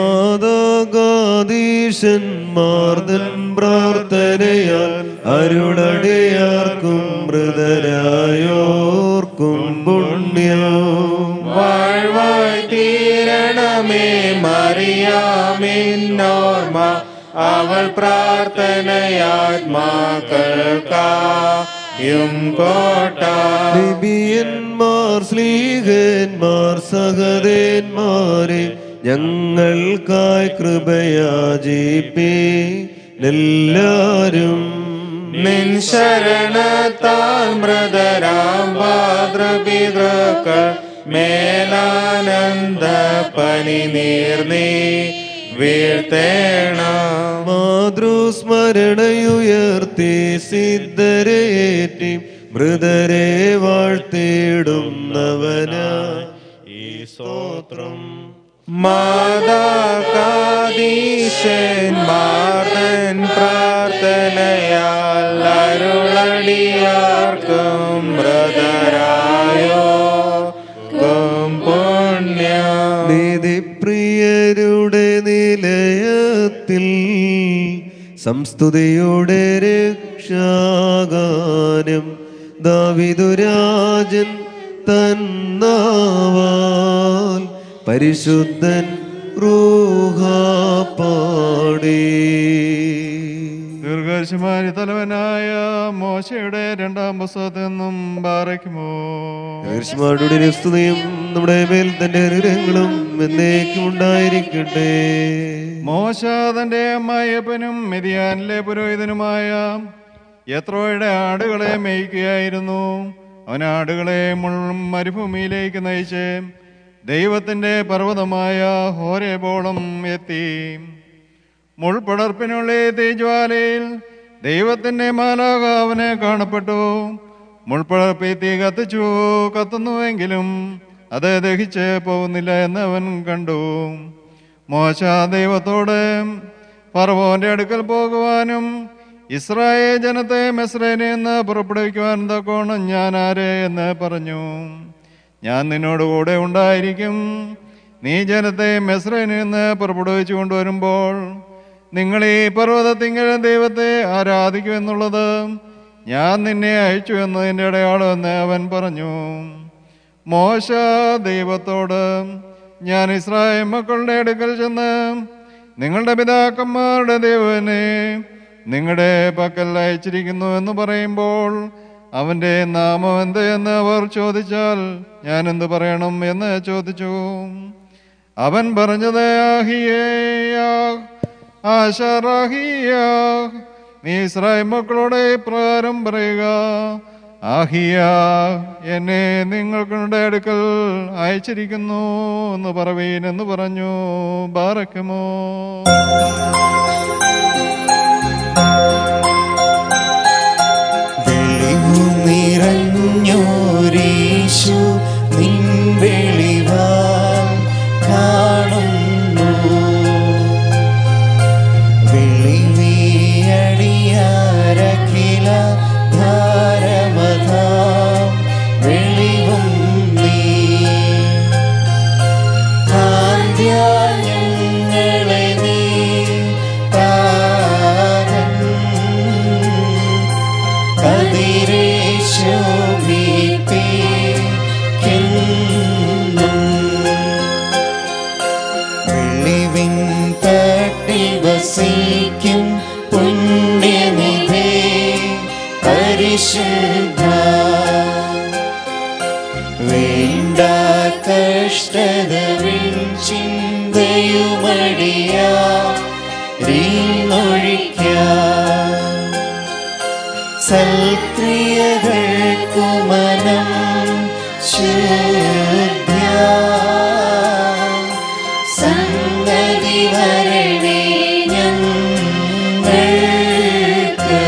മാതാകാദീശന്മാർദൻ പ്രാർത്ഥനയാൽ അരുളടിയാർക്കും മൃതരായോർക്കും പുണ്യം വാഴ്വായി തീരണമേ മറിയാമിന്നോർമ്മ അവൾ പ്രാർത്ഥനയാത്മാക്കൾക്കായും കോട്ട നിബിയന്മാർ സ്ലീഹന്മാർ സഹദേന്മാരെ ഞങ്ങൾക്കായി കൃപയാജീപ്പി എല്ലാരും നിൻ ശരണത്താൽ മൃതരാം മാതൃപിതൃക്കൾ മേലാനന്ദ പനി നീർന്നീ വീഴ്ത്തേണം മാതൃസ്മരണയുയർത്തി സിദ്ധരേറ്റി മൃതരെ വാഴ്ത്തിയിടുന്നവനായി ഈ സ്തോത്രം മാതാകാദീശന്മാർദൻ പ്രാർത്ഥനയാൽ അരുളടിയാർക്കും മൃതരായോ പുണ്യം നീതിപ്രിയരുടെ നിലയത്തിൽ സംസ്തുതിയുടെ രക്ഷാഗാനം ദാവിദുരാജൻ തന്നാവാൽ പരിശുദ്ധൻ റൂഹാപ്പാടി ദീർഘശുമാരി തലവനായ മോശയുടെ രണ്ടാം പുസ്തകത്തിൽ നിന്നും പാറയ്ക്കുമോ ീർഷ്മാരുടെ സ്തുതിയും നമ്മുടെ മേൽ തന്റെ അനുഗ്രഹങ്ങളും എന്നേക്കും ഉണ്ടായിരിക്കട്ടെ മോശ തന്റെ അമ്മായപ്പനും മെതിയാനിലെ പുരോഹിതനുമായ യത്രോയുടെ ആടുകളെ മേയ്ക്കുകയായിരുന്നു അവൻ ആടുകളെ മുഴുവൻ മരുഭൂമിയിലേക്ക് നയിച്ച് ദൈവത്തിന്റെ പർവ്വതമായ ഹോരേബോളം എത്തി മുൾപടർപ്പിനുള്ളിൽ തീജ്വാലയിൽ ദൈവത്തിന്റെ മാലാക അവന് കാണപ്പെട്ടു മുൾപ്പടർപ്പിൽ തീ കത്തിച്ചു കത്തുന്നുവെങ്കിലും അത് ദഹിച്ച് പോകുന്നില്ല എന്ന് അവൻ കണ്ടു മോശ ദൈവത്തോട് ഫറവോന്റെ അടുക്കൽ പോകുവാനും ഇസ്രായേൽ ജനത്തെ മെസ്രൈനിൽ നിന്ന് പുറപ്പെടുവിക്കുവാൻ തക്കോണം ഞാൻ ആരെ എന്ന് പറഞ്ഞു ഞാൻ നിന്നോട് കൂടെ ഉണ്ടായിരിക്കും നീ ജനത്തെ മെസ്രൈനിൽ നിന്ന് പുറപ്പെടുവിച്ചു കൊണ്ടുവരുമ്പോൾ നിങ്ങൾ ഈ പർവ്വതത്തിങ്കൽ ദൈവത്തെ ആരാധിക്കുമെന്നുള്ളത് ഞാൻ നിന്നെ അയച്ചു എന്നതിൻ്റെ അടയാളം എന്ന് അവൻ പറഞ്ഞു മോശ ദൈവത്തോട് ഞാൻ ഇസ്രായേൽ മക്കളുടെ അടുക്കൽ ചെന്ന് നിങ്ങളുടെ പിതാക്കന്മാരുടെ ദൈവനെ നിങ്ങളുടെ പക്കൽ അയച്ചിരിക്കുന്നു എന്ന് പറയുമ്പോൾ അവൻ്റെ നാമം എന്ത് എന്ന് അവർ ചോദിച്ചാൽ ഞാൻ എന്ത് പറയണം എന്ന് ചോദിച്ചു അവൻ പറഞ്ഞത് ആഹിയേയാ ആശാറാഹിയ നീ ഇസ്രായേൽ മക്കളോടെ പ്രകാരം പറയുക ആഹിയ എന്നെ നിങ്ങളുടെ അടുക്കൽ അയച്ചിരിക്കുന്നു എന്ന് പറവീൻ എന്ന് പറഞ്ഞു ബാറക്കുമോ വെളിവു നിറഞ്ഞോരീശു നിൻ വെളിവാൽ കാണുന്നു വെളിവിയടിയാരഖില ധാരമതാം വെളിവും നീ കാന്ത്യാഞ്ഞങ്ങളെ നീ താരൻ വെള്ളിവിൻ തട്ടിൽ വസിക്കും പുണ്യനിധേ പരിശുദ്ധ വേണ്ട കഷ്ടത ചിന്തയുമടിയാ രീന്നൊഴിക്കാം സൽക്രിയകൾക്കുമനം ശുദ്ധ്യ സന്നതി വരണേ ഞങ്ങൾക്ക്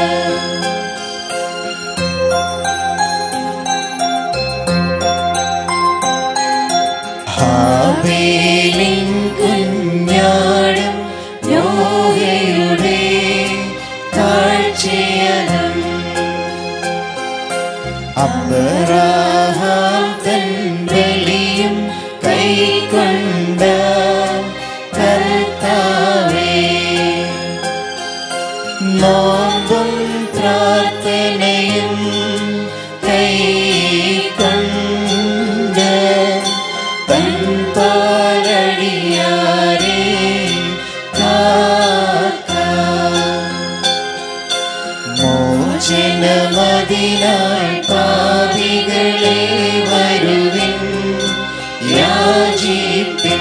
ഹാബേലിൻ കുഞ്ഞാടും യോഹയുടെ കാഴ്ചയനം അബ്രഹാം തൻ ബലിയും കൈക്കൊണ്ട കർത്താവേ നോമ്പും പ്രാർത്ഥനയും കൈക്കൊണ്ട് തൻ പാലടിയാരെ കാക്കാം മോചനമതിനായി പാപികളെ വരുവിൻ യാചിപ്പിൻ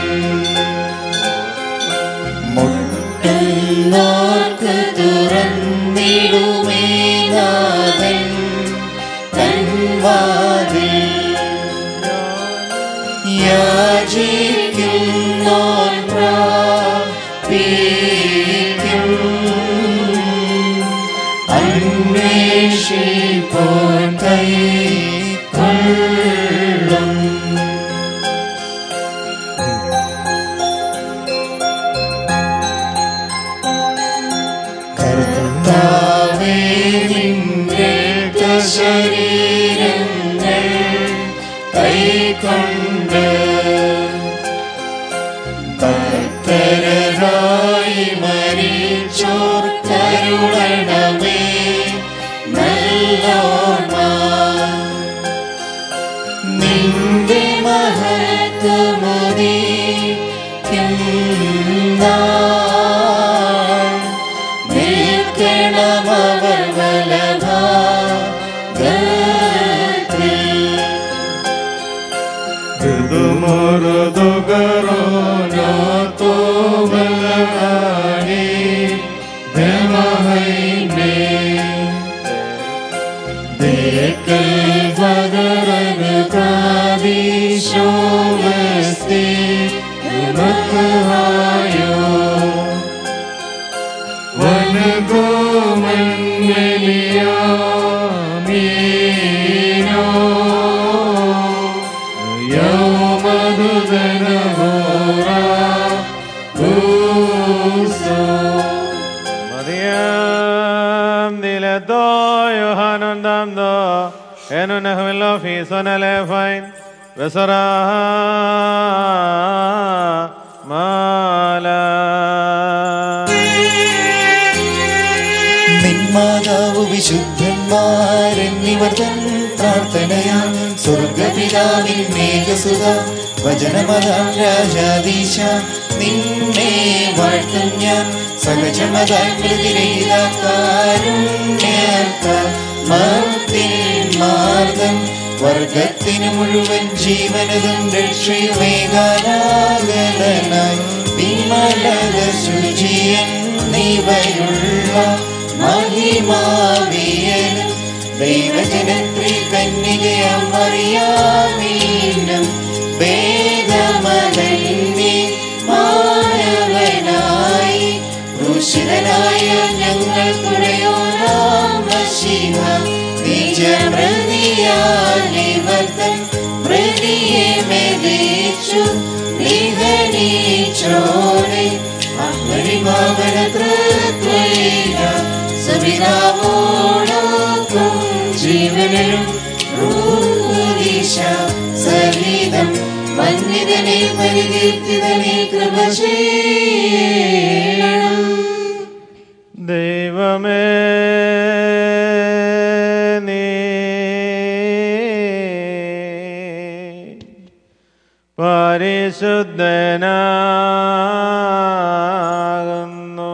മുട്ടുന്നോർക്ക് തുറന്നിടുമേ നാഥൻ തൻ വാതിൽ യാചിക്കുന്നോൻ പ്രാപിക്കും അന്വേഷിപ്പോൾ കൈക്കൊള്ളും കർത്താവേ നിന്റെ ശരീരങ്ങൾ കൈക്കൊണ്ട് ഭക്തരായി മരിച്ചോർ കരുണമേ നല്ലോർമ്മ നിന്റെ മഹത്വമുദി നിൽക്കണമവർ വലഭാഗത്തിൽ Mariam dileto Yohanan damdo enu nehmelo fi sonalefain vesara mala നിന്മാതാവ് വിശുദ്ധന്മാരെന്നിവർ തൻ പ്രാർത്ഥനയാൽ സ്വർഗപിതാവിൻ മേഘസുത വചനമതാം രാജാദീശ നിന്നെ വാഴ്ത്തും ഞാൻ സഹജമതായി പ്രതിരഹിതാക്കാരുണ്യാർത്താൽ മർത്തിൻ മാർഗം വർഗത്തിന് മുഴുവൻ ജീവനതും രക്ഷയുമേകാനാഗതനായി വിമലത ശുചിയൻ നിവയുള്ള മഹിമാവിയനും ദൈവജനത്രി കന്യകയാം അറിയാമീനും വേദമതന്യേ മാനവനായി ക്രൂശിതനായ ഞങ്ങൾ കുടയോരാമശിഹ നിജമൃതിയാലിവർത്തൻ പ്രതിയെ മെതിച്ചു നിഹനിച്ചോടെ അഗ്നിമാവന തൃത്വൈന സവിതാവോടൊപ്പം ജീവനിലും ദിശ സഹിതം വന്യതനെ പരികീർത്തിതനെ കൃപ ചെയ്യണം ദൈവമേ നീ പരിശുദ്ധനാകുന്നു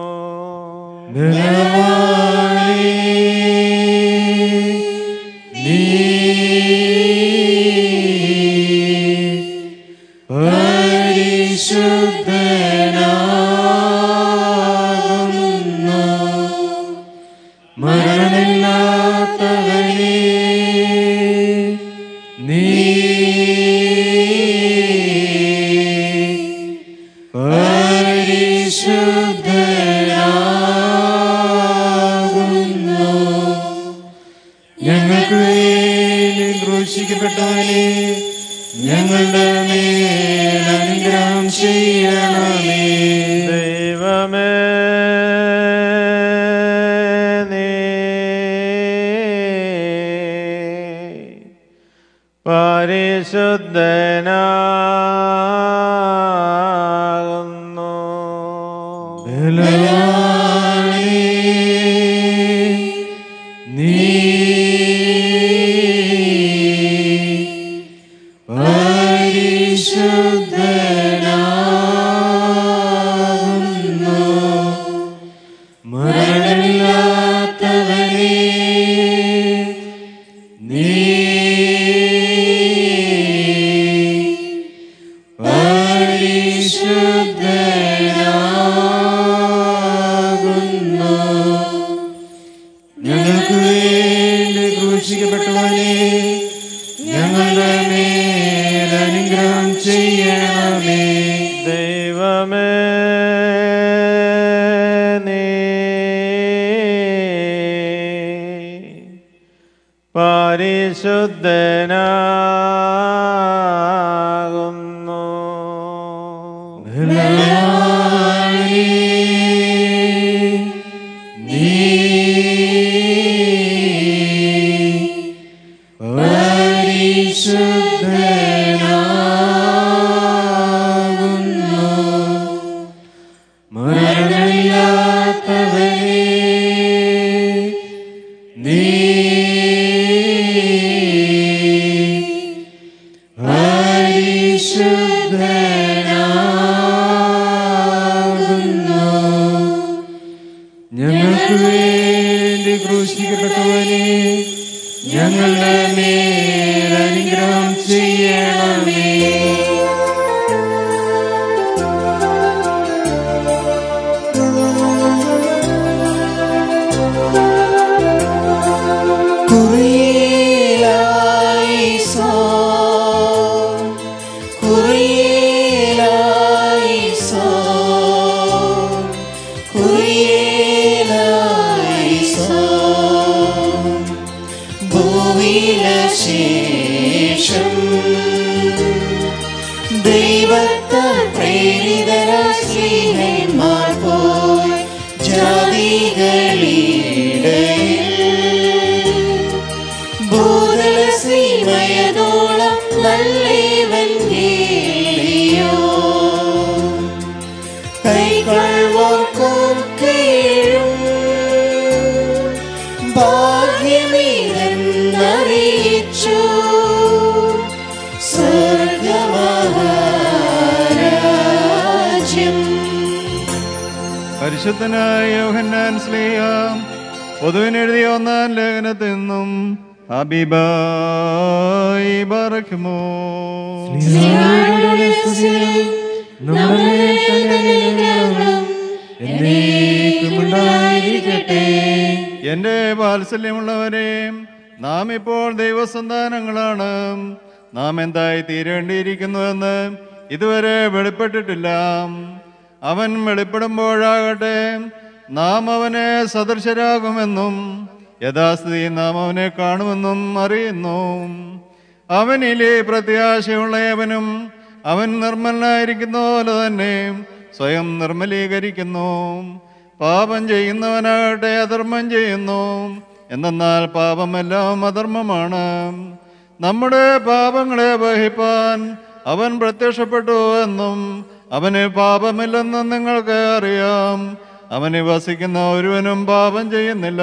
മരണമില്ലാത്തവനേ നീ പരിശുദ്ധനാകുന്നു ഞങ്ങൾക്ക് വേണ്ടി ക്രൂശിക്കപ്പെട്ടവനെ ഞങ്ങളുടെ മേൽ അനുഗ്രഹം ചെയ്യണമേ ദൈവമേ നീ പരിശുദ്ധനാകുന്നു ബലവാനേ, നീ പരിശുദ്ധനാകുന്നു. മരണമില്ലാത്തവനേ, നീ പരിശുദ്ധനാകുന്നു ഞങ്ങൾക്ക് വേണ്ടി ക്രൂശിക്കപ്പെട്ടവനെ ഞങ്ങളുടെ മേൽ അനുഗ്രഹം ചെയ്യണമേ ദൈവമേ നീ പരിശുദ്ധനാകുന്നു ബലവാനേ, നീ പരിശുദ്ധനാകുന്നു മരണമില്ലാത്തവനേ നീ പരിശുദ്ധനാകുന്നു ഞങ്ങൾക്ക് വേണ്ടി ക്രൂശിക്കപ്പെട്ടവനെ ഞങ്ങളുടെ മേൽ അനുഗ്രഹം ചെയ്യണമേ കുറിയിലായിസോ കുറിയിലായിസോ കുറിയിലായിസോ ഭൂവിലശേഷം ദൈവത്താൽ പ്രേരിതരായ സ്നേഹന്മാർ പോയി ജാതികളിടയിൽ ഭൂതലസീമയതോളം നല്ലേവൻ കേളിയോ കൈക്കൊള്ളുവോർക്കും കീഴും ഭാഗ്യമീതെന്നറിയിച്ചു സ്വർഗമഹാരാജ്യം പരിശുദ്ധനായ യോഹന്നാൻ സ്ലീഹ പൊതുവിനെഴുതിയ ഒന്നാം ലേഖനത്തിൽ നിന്നും ഹബീബായി ബറക്കുമോ നമ്മുടെ അനുഗ്രഹങ്ങളും എന്നേക്കുമുണ്ടായിരിക്കട്ടെ എന്റെ വാത്സല്യമുള്ളവരെ നാം ഇപ്പോൾ ദൈവസന്താനങ്ങളാണ് നാം എന്തായി തീരേണ്ടിയിരിക്കുന്നുവെന്ന് ഇതുവരെ വെളിപ്പെട്ടിട്ടില്ല അവൻ വെളിപ്പെടുമ്പോഴാകട്ടെ നാം അവനെ സദൃശരാകുമെന്നും യഥാസ്ഥിതി നാം അവനെ കാണുമെന്നും അറിയുന്നു അവനിലെ പ്രത്യാശയുള്ളവനും അവൻ നിർമ്മലനായിരിക്കുന്ന പോലെ തന്നെ സ്വയം നിർമ്മലീകരിക്കുന്നു പാപം ചെയ്യുന്നവനാകട്ടെ അധർമ്മം ചെയ്യുന്നു എന്തെന്നാൽ പാപമെല്ലാം അധർമ്മമാണ് നമ്മുടെ പാപങ്ങളെ വഹിപ്പാൻ അവൻ പ്രത്യക്ഷപ്പെട്ടു എന്നും അവന് പാപമില്ലെന്നും നിങ്ങൾക്ക് അറിയാം അവന് വസിക്കുന്ന ഒരുവനും പാപം ചെയ്യുന്നില്ല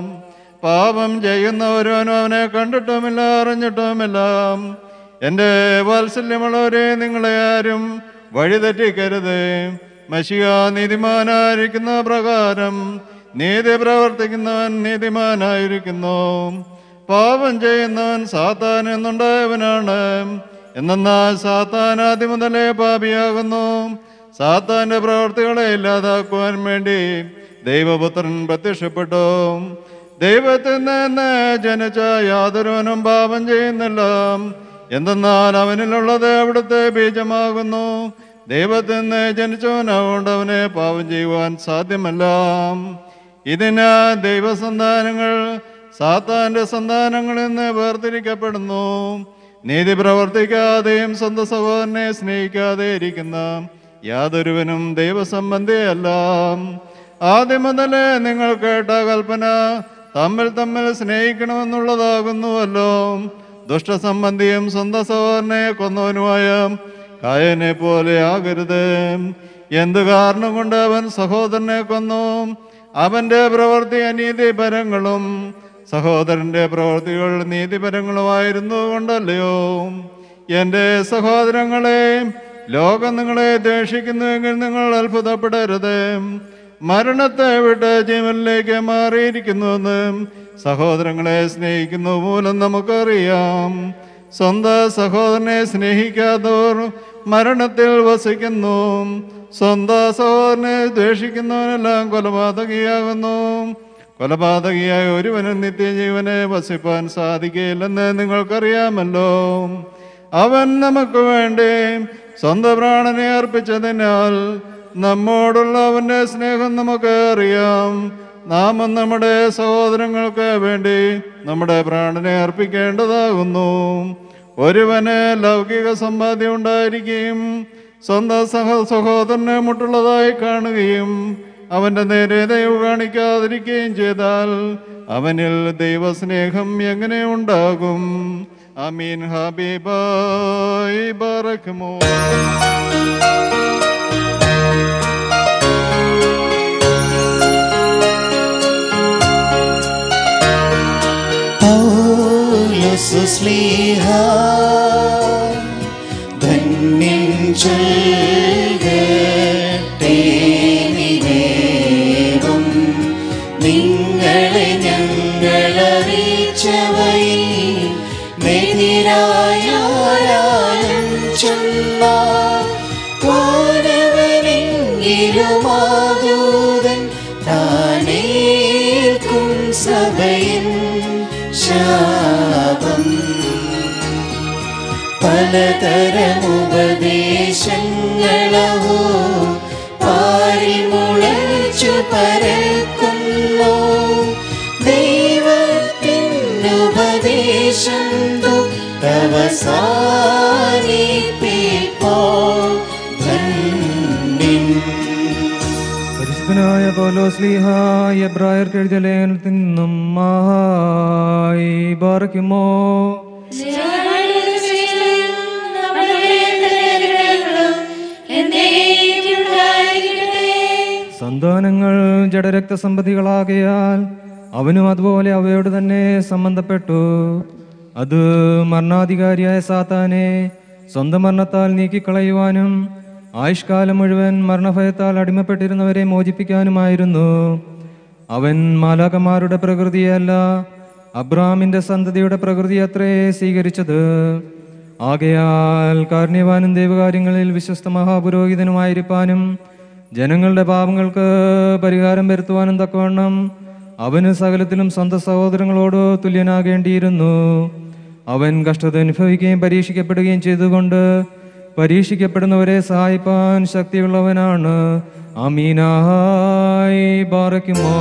പാപം ചെയ്യുന്ന ഒരുവനും അവനെ കണ്ടിട്ടുമില്ല അറിഞ്ഞിട്ടുമില്ല എൻ്റെ വാത്സല്യമുള്ളവരെ നിങ്ങളെ ആരും വഴിതെറ്റിക്കരുത് മഷിക നീതിമാനായിരിക്കുന്ന പ്രകാരം നീതി പ്രവർത്തിക്കുന്നവൻ നീതിമാനായിരിക്കുന്നു പാപം ചെയ്യുന്നവൻ സാത്താൻ എന്നുണ്ടായവനാണ് എന്നാൽ സാത്താൻ ആദ്യം മുതലേ പാപിയാകുന്നു സാത്താന്റെ പ്രവർത്തികളെ ഇല്ലാതാക്കുവാൻ വേണ്ടി ദൈവപുത്രൻ പ്രത്യക്ഷപ്പെട്ടു ദൈവത്തിൽ നിന്ന് ജനിച്ച യാതൊരുവനും പാപം ചെയ്യുന്നില്ല എന്തെന്നാൽ അവനിലുള്ളത് അവിടുത്തെ ബീജമാകുന്നു ദൈവത്തിൽ നിന്ന് ജനിച്ചവനാകൊണ്ട് അവനെ പാപം ചെയ്യുവാൻ സാധ്യമല്ല ഇതിന് ദൈവസന്താനങ്ങൾ സാത്താന്റെ സന്താനങ്ങളിൽ നിന്ന് വേർതിരിക്കപ്പെടുന്നു നീതി പ്രവർത്തിക്കാതെയും സ്വന്തം സഹോദരനെ സ്നേഹിക്കാതെ ഇരിക്കുന്ന യാതൊരുവനും ദൈവസംബന്ധിയല്ല ആദ്യം മുതലേ നിങ്ങൾ കേട്ട കൽപ്പന തമ്മിൽ തമ്മിൽ സ്നേഹിക്കണമെന്നുള്ളതാകുന്നുവല്ലോ ദുഷ്ടസംബന്ധിയും സ്വന്തം സഹോദരനെ കൊന്നവനുമായ കായനെ പോലെ ആകരുത് എന്തു കാരണം കൊണ്ട് അവൻ സഹോദരനെ കൊന്നു അവന്റെ പ്രവൃത്തി അനീതിപരങ്ങളും സഹോദരന്റെ പ്രവൃത്തികൾ നീതിപരങ്ങളുമായിരുന്നു കൊണ്ടല്ലയോ എൻ്റെ സഹോദരങ്ങളെ ലോകം നിങ്ങളെ ദ്വേഷിക്കുന്നുവെങ്കിൽ നിങ്ങൾ അത്ഭുതപ്പെടരുത് മരണത്തെ വിട്ട് ജീവനിലേക്ക് മാറിയിരിക്കുന്നുവെന്ന് സഹോദരങ്ങളെ സ്നേഹിക്കുന്നു മൂലം നമുക്കറിയാം സ്വന്തം സഹോദരനെ സ്നേഹിക്കാത്തവർ മരണത്തിൽ വസിക്കുന്നു സ്വന്തം സഹോദരനെ ദ്വേഷിക്കുന്നവനെല്ലാം കൊലപാതകിയാകുന്നു കൊലപാതകിയായ ഒരുവനും നിത്യജീവനെ വസിപ്പാൻ സാധിക്കുകയില്ലെന്ന് നിങ്ങൾക്കറിയാമല്ലോ അവൻ നമുക്ക് വേണ്ടി സ്വന്തം പ്രാണനെ അർപ്പിച്ചതിനാൽ നമ്മോടുള്ള അവന്റെ സ്നേഹം നമുക്ക് അറിയാം നാം നമ്മുടെ സഹോദരങ്ങൾക്ക് വേണ്ടി നമ്മുടെ പ്രാണനെ അർപ്പിക്കേണ്ടതാകുന്നു ഒരുവന് ലൗകിക സമ്പാദ്യം ഉണ്ടായിരിക്കുകയും സ്വന്തം സഹ സഹോദരനെ മുട്ടുള്ളതായി കാണുകയും അവന്റെ നേരെ ദയവ് കാണിക്കാതിരിക്കുകയും ചെയ്താൽ അവനിൽ ദൈവസ്നേഹം എങ്ങനെ ഉണ്ടാകും അമീൻ ഹബീബായി ബറക്കുമോ പൗലോസുസ്ലീഹ ധന്യൻ ചൊൽകട്ടെ നിവേദം നിങ്ങളെ ഞങ്ങളറിയിച്ചവയിൽ നെതിരായാലും ചൊല്ലാൻ പോരവനെങ്കിലുമാതൂതൻ താനേൽക്കും സഭയിൽ ശാപം പലതരമുപദേശങ്ങളോ പാരിമുളച്ചു പരക്കുന്നു ദൈവത്തിനുപദേശം അവസാനിപ്പിപ്പോ ധന്യൻ പരിശുദ്ധനായ പൗലോസ്ലീഹ എബ്രായർക്ക് എഴുതിയ ലേഖനത്തിൽ നിന്നും മഹായി ബാറയ്ക്കുമോ സന്താനങ്ങൾ ജഡരക്തസമ്പതികളാകയാൽ അവനും അതുപോലെ അവയോട് തന്നെ സംബന്ധപ്പെട്ടു അത് മരണാധികാരിയായ സാത്താനെ സ്വന്തം മരണത്താൽ നീക്കിക്കളയുവാനും ആയുഷ്കാലം മുഴുവൻ മരണഭയത്താൽ അടിമപ്പെട്ടിരുന്നവരെ മോചിപ്പിക്കാനുമായിരുന്നു അവൻ മാലാകന്മാരുടെ പ്രകൃതിയല്ല അബ്രാമിന്റെ സന്തതിയുടെ പ്രകൃതി അത്രേ സ്വീകരിച്ചത് ആകയാൽ കാരുണ്യവാനും ദൈവകാര്യങ്ങളിൽ വിശ്വസ്ത മഹാപുരോഹിതനുമായിരിക്കാനും ജനങ്ങളുടെ പാപങ്ങൾക്ക് പരിഹാരം വരുത്തുവാനും തക്കവണ്ണം അവന് സകലത്തിലും സ്വന്തം സഹോദരങ്ങളോട് തുല്യനാകേണ്ടിയിരുന്നു അവൻ കഷ്ടത അനുഭവിക്കുകയും പരീക്ഷിക്കപ്പെടുകയും ചെയ്തുകൊണ്ട് പരീക്ഷിക്കപ്പെടുന്നവരെ സഹായിപ്പാൻ ശക്തിയുള്ളവനാണ് അമീനായി ബാറയ്ക്കുമോ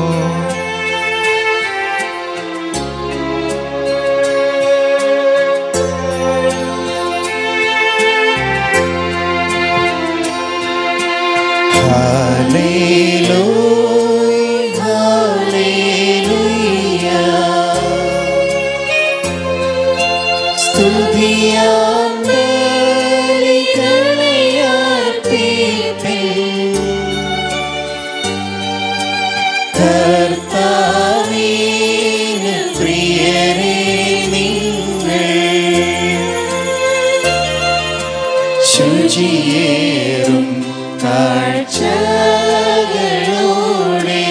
Hallelujah, hallelujah. സ്തുതിയാം ബലികളെ അർപ്പിപ്പിൻ. കർത്താവിന് പ്രിയരേ നിങ്ങൾ ശുചിയേറും കാഴ്ചകളോടെ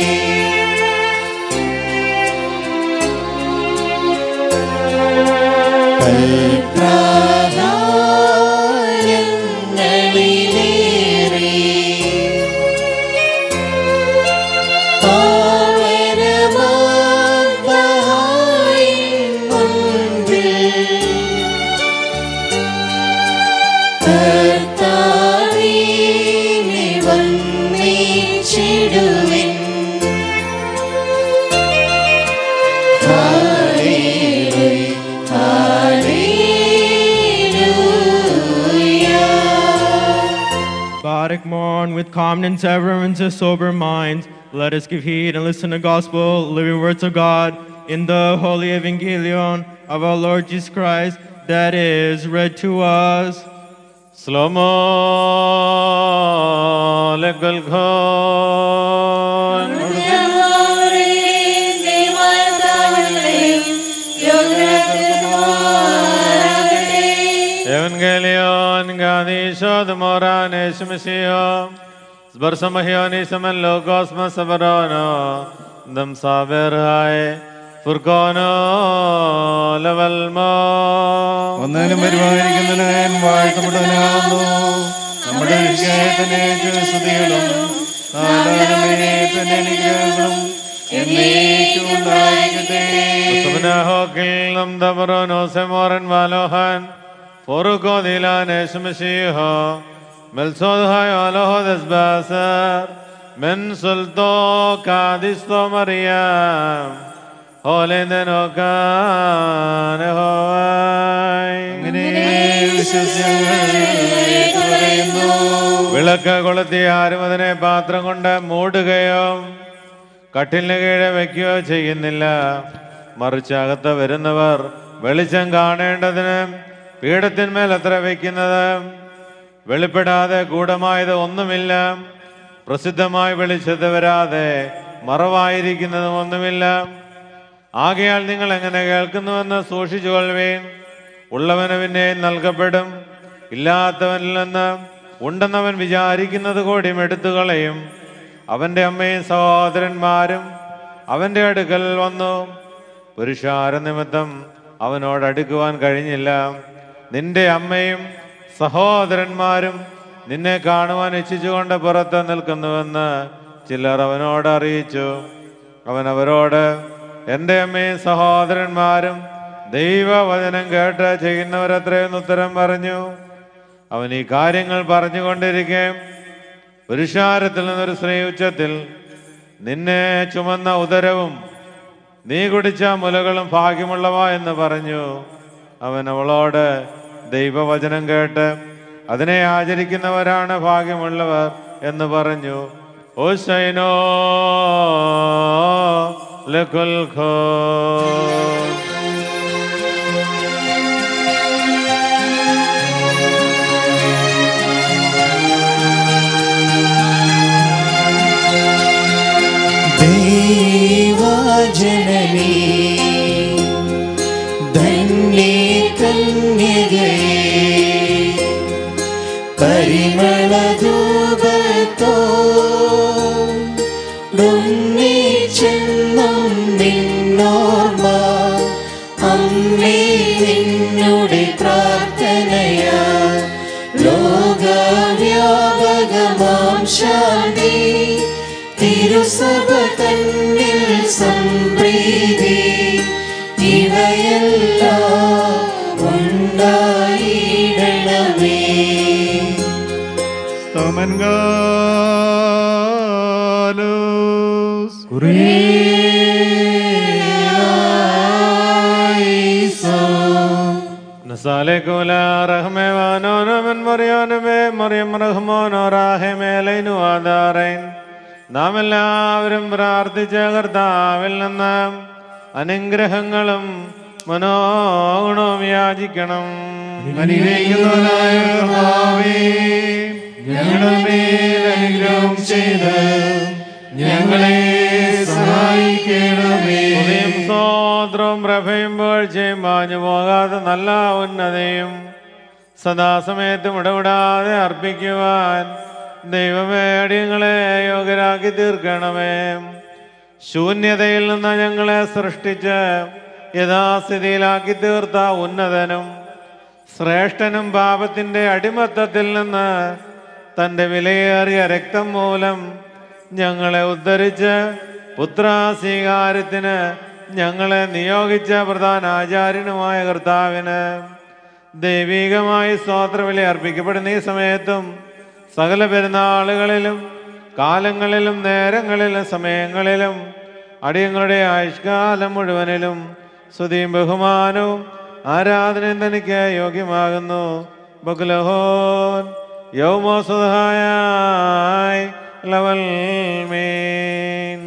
കൽപ്രാധാന്യങ്ങളിലേറെ പാവനമാതായി മുൻപിൽ കർത്താവിനെ വന്ദിച്ചിടുവിൻ. ഹല്ലേലൂയ, ഹല്ലേലൂയ. Barak morn with calmness ever and to sober minds. Let us give heed and listen to gospel, living words of God in the holy evangelion of our Lord Jesus Christ that is read to us. സ്ലോമോ ലഗൽഘോൻ ഞങ്ങളുടെയും ദൈവത്താവങ്ങളെയും യോഗ്യരാക്കപ്പെടുമാറാകട്ടെ. Evangelion gadishod moran esmesio Sbarsamahionis amen logos masavarano Dam saber hai furkono levalmo ഒന്നിനും പരിപാലിക്കുന്നതിനാൻ വാഴ്ത്തപ്പെട്ടവനാകുന്നു നമ്മുടെ വിഷയത്തിനെ സ്തുതികളും നാലാമേ തന്നെ അനുഗ്രഹങ്ങളും എന്നേക്കും ഉണ്ടായിരിക്കട്ടെ Subnahokil nam dabrono semoran valohan Foruko dilan esmesiho Melsod hai aloho desbaser Men sulto kadisto Mariam Holenden okan ehoai അങ്ങനെ വിശ്വസ്യങ്ങൾ പറയുന്നു വിളക്ക് കൊളുത്തി ആരും അതിനെ പാത്രം കൊണ്ട് മൂടുകയോ കട്ടിലിന് കീഴെ വയ്ക്കുകയോ ചെയ്യുന്നില്ല മറിച്ച് അകത്ത് വരുന്നവർ വെളിച്ചം കാണേണ്ടതിന് പീഠത്തിന്മേൽ അത്ര വയ്ക്കുന്നത് വെളിപ്പെടാതെ ഗൂഢമായത് ഒന്നുമില്ല പ്രസിദ്ധമായി വെളിച്ചത്ത് വരാതെ മറവായിരിക്കുന്നതും ഒന്നുമില്ല ആകയാൽ നിങ്ങൾ എങ്ങനെ കേൾക്കുന്നുവെന്ന് സൂക്ഷിച്ചു കൊള്ളുവീൻ ഉള്ളവന് പിന്നെ നൽകപ്പെടും ഇല്ലാത്തവനിൽ നിന്ന് ഉണ്ടെന്നവൻ വിചാരിക്കുന്നത് കൂടി എടുത്തു കളയും അവൻ്റെ അമ്മയും സഹോദരന്മാരും അവൻ്റെ അടുക്കൽ വന്നു പുരുഷാര നിമിത്തം അവനോട് അടുക്കുവാൻ കഴിഞ്ഞില്ല നിന്റെ അമ്മയും സഹോദരന്മാരും നിന്നെ കാണുവാൻ ഇച്ഛിച്ചുകൊണ്ട് പുറത്ത് നിൽക്കുന്നുവെന്ന് ചിലർ അവനോട് അറിയിച്ചു അവൻ അവരോട് എൻ്റെ അമ്മയും സഹോദരന്മാരും ദൈവവചനം കേട്ട് ചെയ്യുന്നവരത്രയെന്ന് ഉത്തരം പറഞ്ഞു അവൻ ഈ കാര്യങ്ങൾ പറഞ്ഞുകൊണ്ടിരിക്കെ പുരുഷാരത്തിൽ നിന്നൊരു സ്ത്രീ ഉച്ചത്തിൽ നിന്നെ ചുമന്ന ഉദരവും നീ കുടിച്ച മുലകളും ഭാഗ്യമുള്ളവ എന്ന് പറഞ്ഞു അവൻ അവളോട് ദൈവവചനം കേട്ട് അതിനെ ആചരിക്കുന്നവരാണ് ഭാഗ്യമുള്ളവർ എന്ന് പറഞ്ഞു ഓശൈനോ ലഖുൽ ഖോ ദൈവജനനീ ധന്യേ കന്യകേ പരിമളധൂപത്തോ ചെന്നും നിന്നോർമ്മ അമ്മേ നിന്നുടെ പ്രാർത്ഥന തന്നിൽ സംപ്രീതി ഇവയെല്ലാം ഉണ്ടായിടണമേ സ്തമൻകാലോസ് നസാലേക്കൂല റഹ്മേ വാനോനമൻ മറിയാനമേ മറിയം റഹ്മോനോ റാഹിമേലൈനു ആധാരൈൻ നാം എല്ലാവരും പ്രാർത്ഥിച്ച കർത്താവിൽ നിന്ന് അനുഗ്രഹങ്ങളും മനോഗുണവും യാചിക്കണം അനുഗ്രഹിക്കുന്നവനായ കർത്താവേ, ഞങ്ങളുടെ മേൽ അനുഗ്രഹം ചെയ്ത് ഞങ്ങളെ സഹായിക്കണമേ സ്തുതിയും സ്തോത്രവും പ്രഭയും വീഴ്ചയും മാഞ്ഞു പോകാതെ നല്ല ഉന്നതയും സദാസമയത്തും ഇടപെടാതെ അർപ്പിക്കുവാൻ ദൈവമേ അടിയങ്ങളെ യോഗ്യരാക്കി തീർക്കണമേ ശൂന്യതയിൽ നിന്ന് ഞങ്ങളെ സൃഷ്ടിച്ച് യഥാസ്ഥിതിയിലാക്കി തീർത്ത ഉന്നതനും ശ്രേഷ്ഠനും പാപത്തിൻ്റെ അടിമത്തത്തിൽ നിന്ന് തൻ്റെ വിലയേറിയ രക്തം മൂലം ഞങ്ങളെ ഉദ്ധരിച്ച് പുത്രാസ്വീകാരത്തിന് ഞങ്ങളെ നിയോഗിച്ച പ്രധാന ആചാര്യനുമായ കർത്താവിന് ദൈവികമായി സ്തോത്രവിലി അർപ്പിക്കപ്പെടുന്ന ഈ സമയത്തും സകല പെരുന്നാളുകളിലും കാലങ്ങളിലും നേരങ്ങളിലും സമയങ്ങളിലും അടിയങ്ങളുടെ ആയുഷ്കാലം മുഴുവനിലും സ്തുതിയും ബഹുമാനവും ആരാധനയും തനിക്ക് യോഗ്യമാകുന്നു ബകുലഹോൻ യൗമോസുധായ ലവൽ മീൻ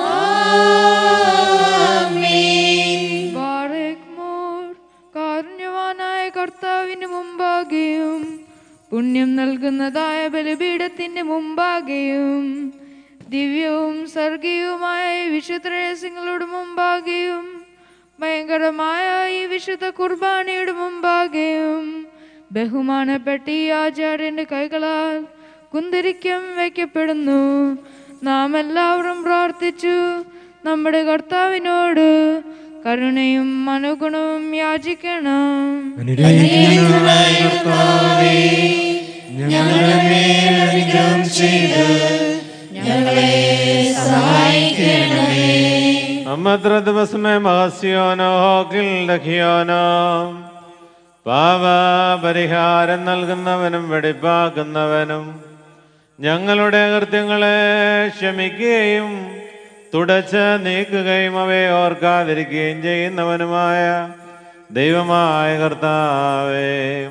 ബാറേക്മോർ കാരുണ്യവാനായ കർത്താവിന് മുമ്പാകെയും പുണ്യം നൽകുന്നതായ ബലിപീഠത്തിന്റെ മുമ്പാകെയും ദിവ്യവും സ്വർഗീയവുമായ വിശുദ്ധ രഹസ്യങ്ങളുടെ മുമ്പാകെയും ഭയങ്കരമായ ഈ വിശുദ്ധ കുർബാനയുടെ മുമ്പാകെയും ബഹുമാനപ്പെട്ട ഈ ആചാര്യന്റെ കൈകളാൽ കുന്തിരിക്കം വയ്ക്കപ്പെടുന്നു നാം എല്ലാവരും പ്രാർത്ഥിച്ചു നമ്മുടെ കർത്താവിനോട് കരുണയും അനുഗുണവും യാചിക്കണം അനുഗ്രഹിക്കുന്നവനായ കർത്താവേ, ഞങ്ങളുടെ മേൽ അനുഗ്രഹം ചെയ്ത് ഞങ്ങളെ സഹായിക്കണമേ അമ്മത്ര ദിവസമേ മഹസ്യോനോ ഹോക്കിൽ ദഖിയോനോ പാപ പരിഹാരം നൽകുന്നവനും വെടിപ്പാക്കുന്നവനും ഞങ്ങളുടെ കൃത്യങ്ങളെ ക്ഷമിക്കുകയും തുടച്ച് നീക്കുകയും അവയെ ഓർക്കാതിരിക്കുകയും ചെയ്യുന്നവനുമായ ദൈവമായ കർത്താവേ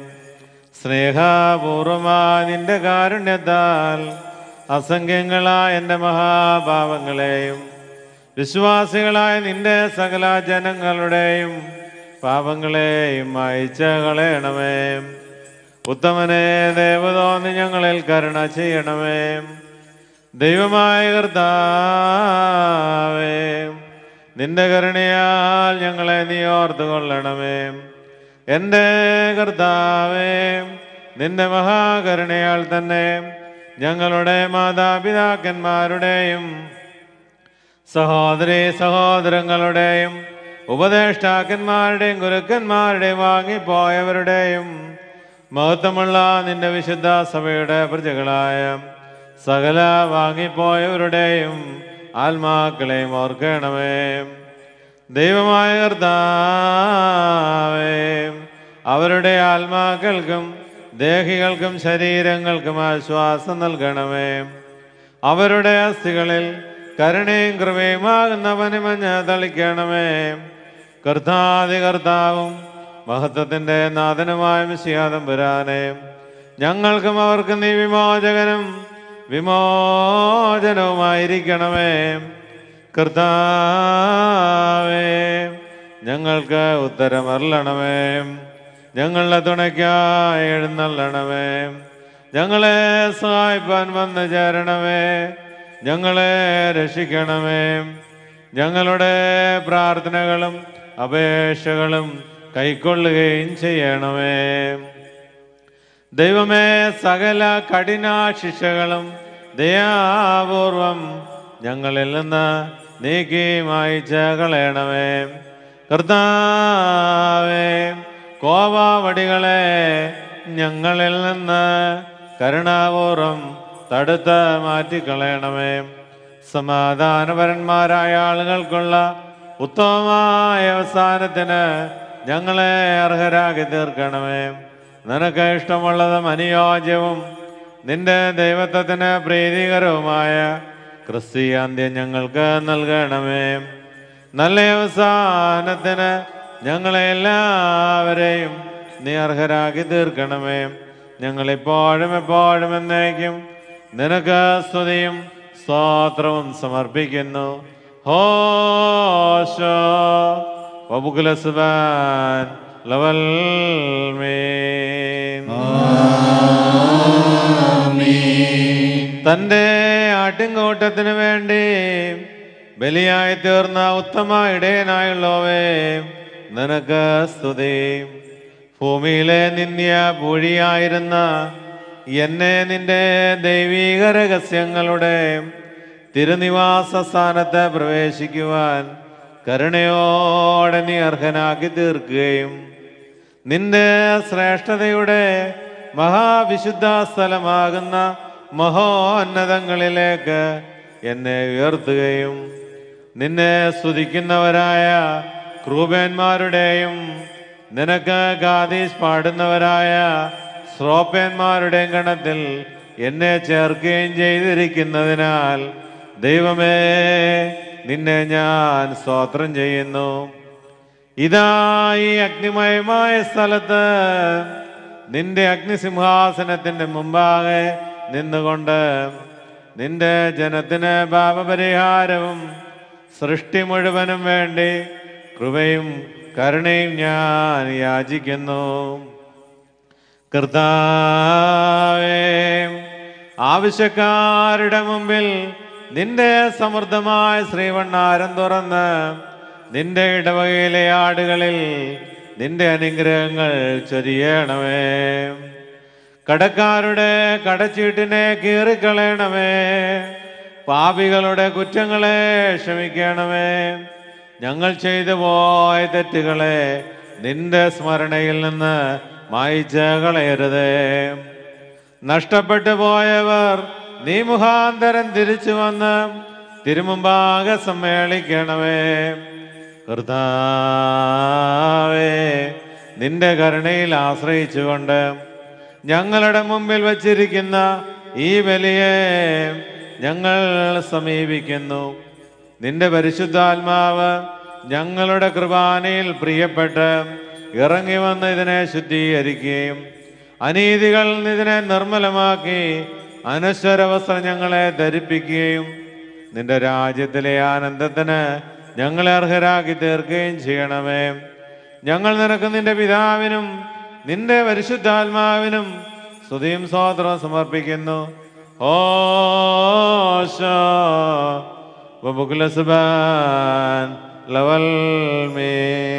സ്നേഹപൂർവമായ നിന്റെ കാരുണ്യത്താൽ അസംഖ്യങ്ങളായ എൻ്റെ മഹാപാപങ്ങളെയും വിശ്വാസികളായ നിന്റെ സകല ജനങ്ങളുടെയും പാപങ്ങളെയും അയച്ച കളയണമേ ഉത്തമനെ ദേവതോന്നി ഞങ്ങളിൽ കരുണ ചെയ്യണമേ ദൈവമായ കർത്താവേ നിന്റെ കരുണയാൽ ഞങ്ങളെ നീ ഓർത്തു കൊള്ളണമേ എൻ്റെ കർത്താവേ നിന്റെ മഹാകരുണയാൽ തന്നെ ഞങ്ങളുടെ മാതാപിതാക്കന്മാരുടെയും സഹോദരി സഹോദരങ്ങളുടെയും ഉപദേഷ്ടാക്കന്മാരുടെയും ഗുരുക്കന്മാരുടെയും വാങ്ങിപ്പോയവരുടെയും മഹത്വമുള്ള നിന്റെ വിശുദ്ധ സഭയുടെ പ്രജകളായ സകല വാങ്ങിപ്പോയവരുടെയും ആത്മാക്കളെയും ഓർക്കണമേ ദൈവമായ കർത്താവേ അവരുടെ ആത്മാക്കൾക്കും ദേഹികൾക്കും ശരീരങ്ങൾക്കും ആശ്വാസം നൽകണമേ അവരുടെ അസ്ഥികളിൽ കരുണയും കൃപയുമാകുന്നവന് മഞ്ഞ തളിക്കണമേ കർത്താതി കർത്താവും മഹത്വത്തിന്റെ നാഥനുമായ മിശിയാദം പുരാനെ ഞങ്ങൾക്കും അവർക്കും നീ വിമോചകനും വിമോചനവുമായിരിക്കണമേ കർത്താവേ ഞങ്ങൾക്ക് ഉത്തരമരളണമേ ഞങ്ങളുടെ തുണയ്ക്കായി എഴുന്നള്ളണമേ ഞങ്ങളെ സഹായിപ്പാൻ വന്നു ചേരണമേ ഞങ്ങളെ രക്ഷിക്കണമേ ഞങ്ങളുടെ പ്രാർത്ഥനകളും അപേക്ഷകളും കൈക്കൊള്ളുകയും ചെയ്യണമേ ദൈവമേ സകല കഠിന ശിക്ഷകളും ദയാപൂർവം ഞങ്ങളിൽ നിന്ന് നീക്കി മായിച്ച കളയണമേ കർത്താവേ കോപാവടികളെ ഞങ്ങളിൽ നിന്ന് കരുണാപൂർവം തടുത്ത് മാറ്റിക്കളയണമേ സമാധാനപരന്മാരായ ആളുകൾക്കുള്ള ഉത്തമമായ അവസാനത്തിന് ഞങ്ങളെ അർഹരാക്കി തീർക്കണമേ നിനക്ക് ഇഷ്ടമുള്ളതും അനുയോജ്യവും നിന്റെ ദൈവത്വത്തിന് പ്രീതികരവുമായ ക്രിസ്തീയാന്ത്യം ഞങ്ങൾക്ക് നൽകണമേ നല്ല അവസാനത്തിന് ഞങ്ങളെ എല്ലാവരെയും നീ അർഹരാക്കി തീർക്കണമേ ഞങ്ങളിപ്പോഴും എപ്പോഴും എന്നേക്കും നിനക്ക് സ്തുതിയും സ്തോത്രവും സമർപ്പിക്കുന്നു ഹോശോ വബുകുലസുബാൻ ലവൽ തന്റെ ആട്ടിൻകൂട്ടത്തിന് വേണ്ടി ബലിയായി തീർന്ന ഉത്തമ ഇടയനായുള്ളവേ നിനക്ക് സ്തുതി ഭൂമിയിലെ നിന്ദ്യ പൂഴിയായിരുന്ന എന്നെ നിന്റെ ദൈവീക രഹസ്യങ്ങളുടെ തിരുനിവാസ സ്ഥാനത്ത് പ്രവേശിക്കുവാൻ കരുണയോടെ നീ അർഹനാക്കി തീർക്കുകയും നിന്റെ ശ്രേഷ്ഠതയുടെ മഹാവിശുദ്ധ സ്ഥലമാകുന്ന മഹോന്നതങ്ങളിലേക്ക് എന്നെ ഉയർത്തുകയും നിന്നെ സ്തുതിക്കുന്നവരായ ക്രൂപന്മാരുടെയും നിനക്ക് ഗാദീസ് പാടുന്നവരായ ശ്രോപ്പന്മാരുടെയും ഗണത്തിൽ എന്നെ ചേർക്കുകയും ചെയ്തിരിക്കുന്നതിനാൽ ദൈവമേ നിന്നെ ഞാൻ സ്തോത്രം ചെയ്യുന്നു ഇതാ ഈ അഗ്നിമയമായ സ്ഥലത്ത് നിന്റെ അഗ്നിസിംഹാസനത്തിന്റെ മുമ്പാകെ നിന്നുകൊണ്ട് നിന്റെ ജനത്തിന് പാപപരിഹാരവും സൃഷ്ടി മുഴുവനും വേണ്ടി കൃപയും കരുണയും ഞാൻ യാചിക്കുന്നു കർത്താവേ ആവശ്യക്കാരുടെ മുമ്പിൽ നിന്റെ സമൃദ്ധമായ ശ്രീവണ്ണാരം തുറന്ന് നിന്റെ ഇടവകയിലെ ആടുകളിൽ നിന്റെ അനുഗ്രഹങ്ങൾ ചൊരിയണമേ കടക്കാരുടെ കടച്ചീട്ടിനെ കീറിക്കളയണമേ പാപികളുടെ കുറ്റങ്ങളെ ക്ഷമിക്കണമേ ഞങ്ങൾ ചെയ്തു പോയ തെറ്റുകളെ നിന്റെ സ്മരണയിൽ നിന്ന് മായിച്ച് കളയരുതേ നഷ്ടപ്പെട്ടു പോയവർ നീ മുഖാന്തരം തിരിച്ചു വന്ന് തിരുമുമ്പാകെ സമ്മേളിക്കണമേ കർത്താവേ നിന്റെ കരുണയിൽ ആശ്രയിച്ചുകൊണ്ട് ഞങ്ങളുടെ മുമ്പിൽ വച്ചിരിക്കുന്ന ഈ ബലിയെ ഞങ്ങൾ സമീപിക്കുന്നു നിന്റെ പരിശുദ്ധാത്മാവ് ഞങ്ങളുടെ കൃപാനയിൽ പ്രിയപ്പെട്ട് ഇറങ്ങി വന്ന് ഇതിനെ ശുദ്ധീകരിക്കുകയും അനീതികൾ ഇതിനെ നിർമ്മലമാക്കി അനശ്വരവസ്ത്രം ഞങ്ങളെ ധരിപ്പിക്കുകയും നിന്റെ രാജ്യത്തിലെ ആനന്ദത്തിന് ഞങ്ങളെ അർഹരാക്കി തീർക്കുകയും ചെയ്യണമേ ഞങ്ങൾ നിനക്ക് നിന്റെ പിതാവിനും നിന്റെ പരിശുദ്ധാത്മാവിനും സ്തുതിയും സ്വാതന്ത്ര്യം സമർപ്പിക്കുന്നു ഓശോ വബുകുലസുബാൻ ലവൽ മേ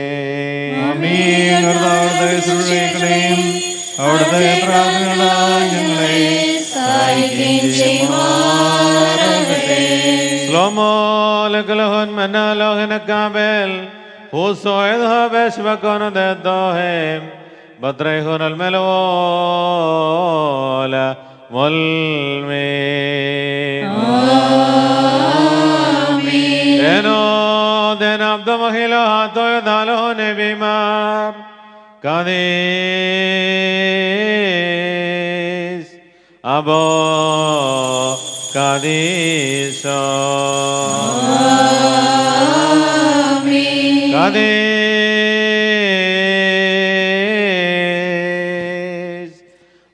സുരക്ഷയും അവിടുത്തെ പ്രാർത്ഥനകളാൽ ഞങ്ങളെ സഹായിക്കുകയും ചെയ്യുമാറാകട്ടെ שלמה לכלהון מנה לוהן הכבל, הוא סועד הבש בקונו דתוהם, בטריחון על מלואל מולמים. אינו דן עבדו מחילו התו ידע לו נבימר, קדיש אבו קדישו. קדיש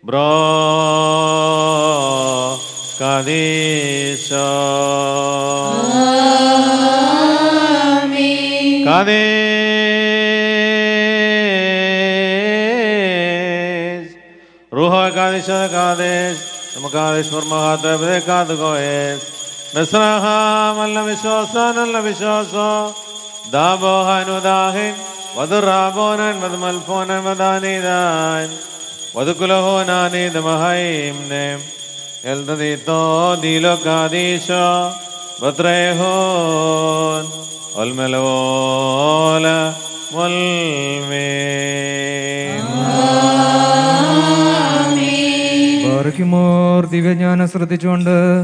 ברו קדישו. קדיש רוחו קדיש קדיש നമുക്കാദേശ് മഹാദേവതെ കാതുകോയേസ് മിശ്രഹാം അല്ല വിശ്വാസാൻ അല്ല വിശ്വാസോ ദാബോഹാനുദാഹിൻ വധുറാബോനൻ വധുമൽഫോനൻ വദാനീദാൻ വധുകുലഹോനാനീദ് മഹൈംനെ എൽതദീത്തോ ദീലോ കാദീശോ ബത്രേഹോൻ ഒൽമലോല മൊൽമേ ബാറയ്ക്കുമോർ ദിവ്യജ്ഞാനം ശ്രദ്ധിച്ചുകൊണ്ട്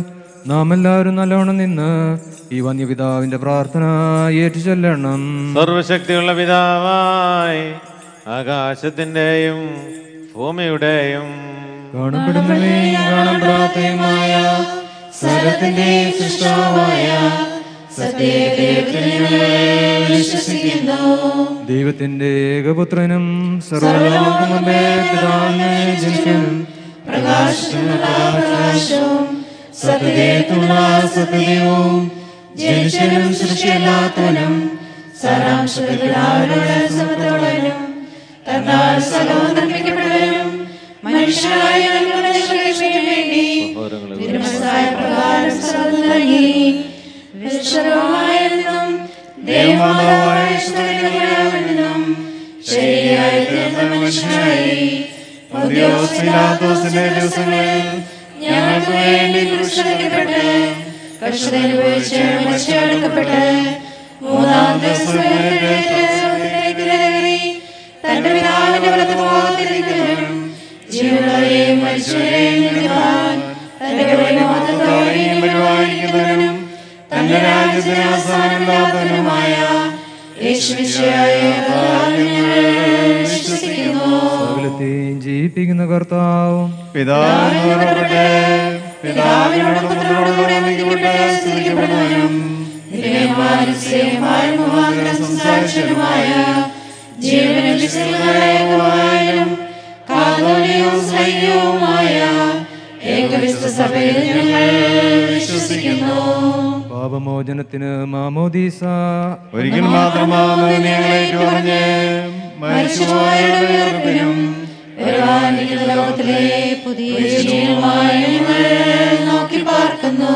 നാം എല്ലാവരും നല്ലോണം നിന്ന് ഈ വന്യപിതാവിന്റെ പ്രാർത്ഥന ഏറ്റു ചൊല്ലണം സർവശക്തിയുള്ള പിതാവായി ആകാശത്തിന്റെയും ഭൂമിയുടെയും കാണപ്പെടുന്നവയും കാണപ്പെടാത്തയുമായ സകലത്തിന്റെ സൃഷ്ടാവായ സത്യദൈവത്തിൽ ഞങ്ങൾ വിശ്വസിക്കുന്നു ദൈവത്തിന്റെ ഏകപുത്രനും സർവലോകം മുമ്പേ പിതാവിനെ ജനിക്കാനും പ്രകാശത്തിനുള്ള പ്രകാശവും സത്യദൈവത്തിലുള്ള സത്യദൈവവും ജനിച്ചനും സൃഷ്ടിയല്ലാത്തവനും സാരാംശത്തിലാവരോട് സമത്തോടനും തന്നാൽ സകലവും നിർമ്മിക്കപ്പെട്ടവനും മനുഷ്യരായ ഞങ്ങളുടെ രക്ഷയ്ക്ക് വേണ്ടി തിരുമനസ്സായ പ്രകാരം സർവ്വം നൽകി വിശ്വമായെന്നും ദൈവമാതാവായ സ്വർഗ്ഗത്തിലെന്നും ശരിയായി തീർന്ന മനുഷ്യനായി പന്തിയോസ് പിലാത്തോസിന്റെ ദിവസങ്ങളിൽ ഞങ്ങൾക്ക് വേണ്ടി കുരിശിക്കപ്പെട്ട് കഷ്ടതനുഭവിച്ച് മരിച്ചെടുക്കപ്പെട്ട് മൂന്നാം ദിവസം ഉയർത്തെഴുന്നേറ്റ് സ്വർഗ്ഗത്തിലേക്ക് കയറി തന്റെ പിതാവിന്റെ വലത്ത് ഭാഗത്തിരിക്കുന്നവരും ജീവനുള്ളവരെയും മരിച്ചവരെയും നിൽക്കുവാൻ തന്റെ പരിമോദത്തോടെയും പരിപാലിക്കുന്നവനും തന്റെ രാജ്യത്തിന് അവസാനമില്ലാത്തവനുമായ യേശുവിശയായ ഞങ്ങൾ വിശ്വസിക്കുന്നു സകലത്തെയും ജീവിപ്പിക്കുന്ന കർത്താവും പിതാവിനോട് പുറപ്പെട്ട് പിതാവിനോട് പുത്രനോടുകൂടെ ഒന്നിക്കപ്പെട്ട് സ്തുതിക്കപ്പെടുന്നവനും ദിവ്യമാനസേയമായ മുഖാന്തരം സംസാരിച്ചതുമായ ജീവനും വിശുദ്ധങ്ങളേക്കുമായും കാതോലികവും സൈന്യവുമായ ഏകവിശ്വ സഭയിൽ ഞങ്ങൾ വിശ്വസിക്കുന്നു പാപമോചനത്തിന് മാമോദീസ ഒരിക്കൽ മാത്രമാകുന്നു ഞങ്ങളേക്ക് പറഞ്ഞ് മരിച്ചുപോയവരുടെ ഉയർപ്പിനും വരുവാനിരിക്കുന്ന ലോകത്തിലെ പുതിയ ജീവിതമായി ഞങ്ങൾ നോക്കി പാർക്കുന്നു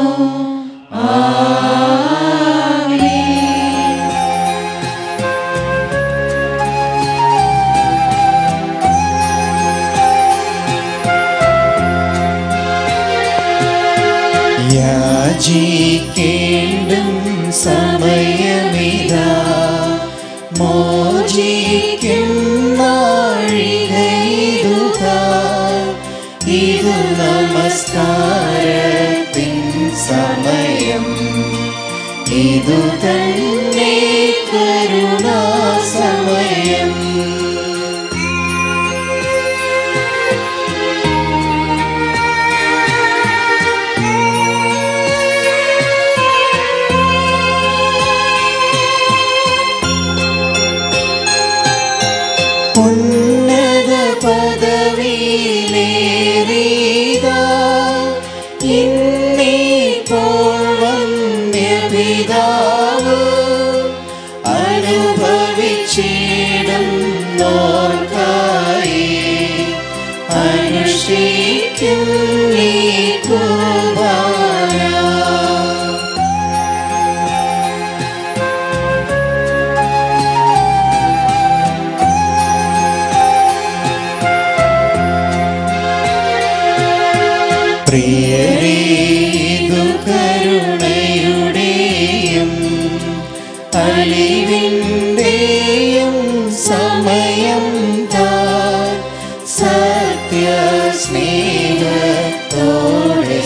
ആമേൻ യാചിക്കേണ്ടും സമയമിതാ മോചിക്കും നാഴികയിതുതാ ഇതു നമസ്കാരത്തിൻ സമയം ഇതു തന്നെ കരുണാസമയം ഉന്നത പദവിയിലേറിയതാ ഇന്നിപ്പോൾ വന്യപിതാവ് അനുഭവിച്ചിടും നോർക്കായി അനുഷ്ഠിക്കും നീ കുർബാന പ്രിയരേതു കരുണയുടെയും അലിവിൻ്റെയും സമയം താൻ സത്യ സ്നേഹത്തോടെ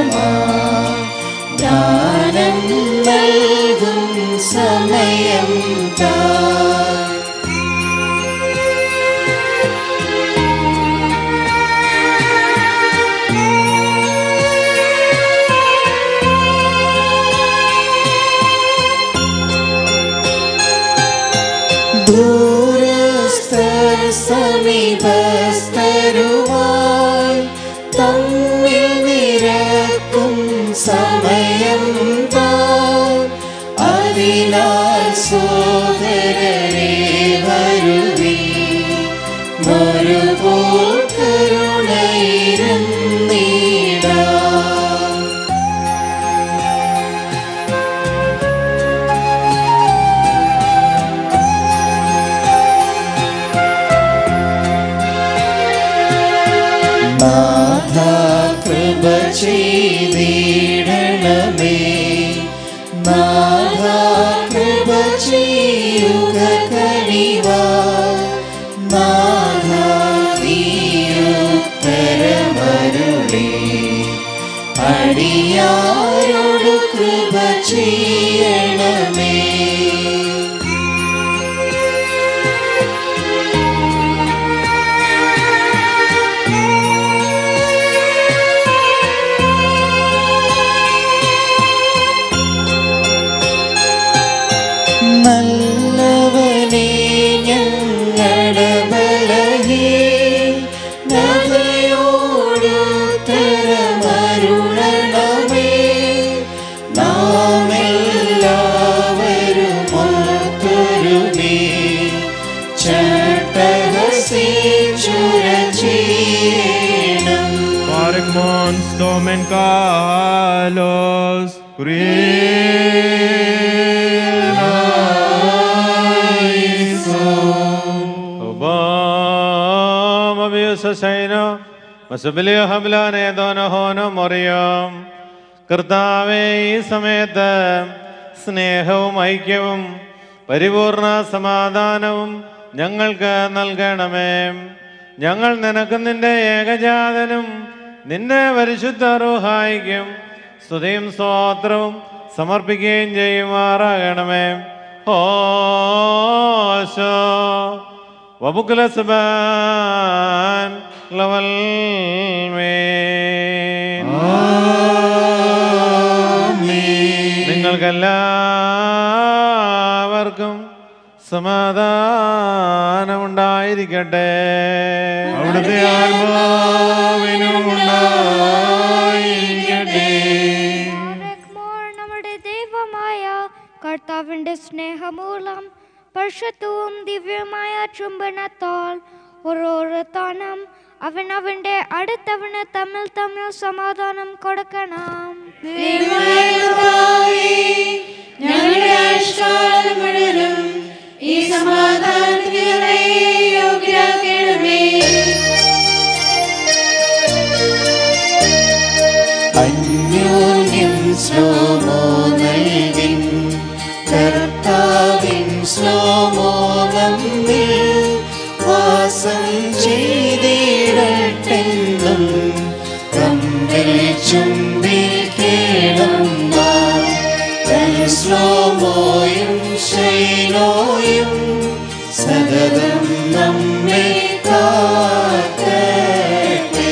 സമാധാനം നൽകും സമയം താൻ ദൂരസ്ഥർ സമീപസ്ഥരുമായി തമ്മിൽ നിരക്കും സമയം താൻ അതിനാൽ സോദരരെ വരുവി ഒരുപോൽ കരുണയിരുന്നീടാം നാഥ കൃപ ചെയ്തിടണമേ നാഥ കൃപ ചെയ്യുക കനിവാ നാഥ നീയുത്തരമരുളി അടിയാ നല്ലവനെ ഞങ്ങളുടെ ബലഹീനതയോടു തരമരുളണമേ നാം എല്ലാവരും ഒത്തൊരുമേ ചട്ടഹസിച്ചുര ചെയ്യണം Paragmon Stomen Kalos. Obama Biusasaino, Masabilio Hamlane Donahono Moriam, കർത്താവേ ഈ സമയത്ത് സ്നേഹവും ഐക്യവും പരിപൂർണ സമാധാനവും ഞങ്ങൾക്ക് നൽകണമേ ഞങ്ങൾ നിനക്ക് നിന്റെ ഏകജാതനും നിന്റെ പരിശുദ്ധ റൂഹായിക്കും സ്തുതിയും സ്തോത്രവും സമർപ്പിക്കുകയും ചെയ്യുമാറാകണമേ ഓശോ വബുക്കുല സുബാൻ ലവൽ നിങ്ങൾക്കെല്ലാവർക്കും സമാധാനമുണ്ടായിരിക്കട്ടെ അവിടുത്തെ ആത്മാവിനും ഉണ്ടായിരിക്കട്ടെ മോർ നമ്മുടെ ദൈവമായ കർത്താവിന്റെ സ്നേഹമൂലം പരിശുദ്ധവും ദിവ്യമായ ചുംബനത്താൽ ഓരോരുത്താനും അവൻ അവന്റെ അടുത്തവന് തമ്മിൽ തമ്മിൽ സമാധാനം കൊടുക്കണം ദൈവമായ കർത്താവേ, ഞങ്ങളുടെ ആയുഷ്കാലം മുഴുവനും ഈ സമാധാനത്തിന് ഞങ്ങളെ യോഗ്യരാക്കണമേ അന്യോന്യം ശ്ലോമോ നൽകിൻ കർത്താവിൻ ശ്ലോമോ നമ്മിൽ വാസം ചെയ്തിടട്ടെന്നും കമ്പിൽ ചുംബിക്കേണം നാം ശ്ലോമോയും ശൈലോയും സതതം നമ്മെ കാക്കട്ടെ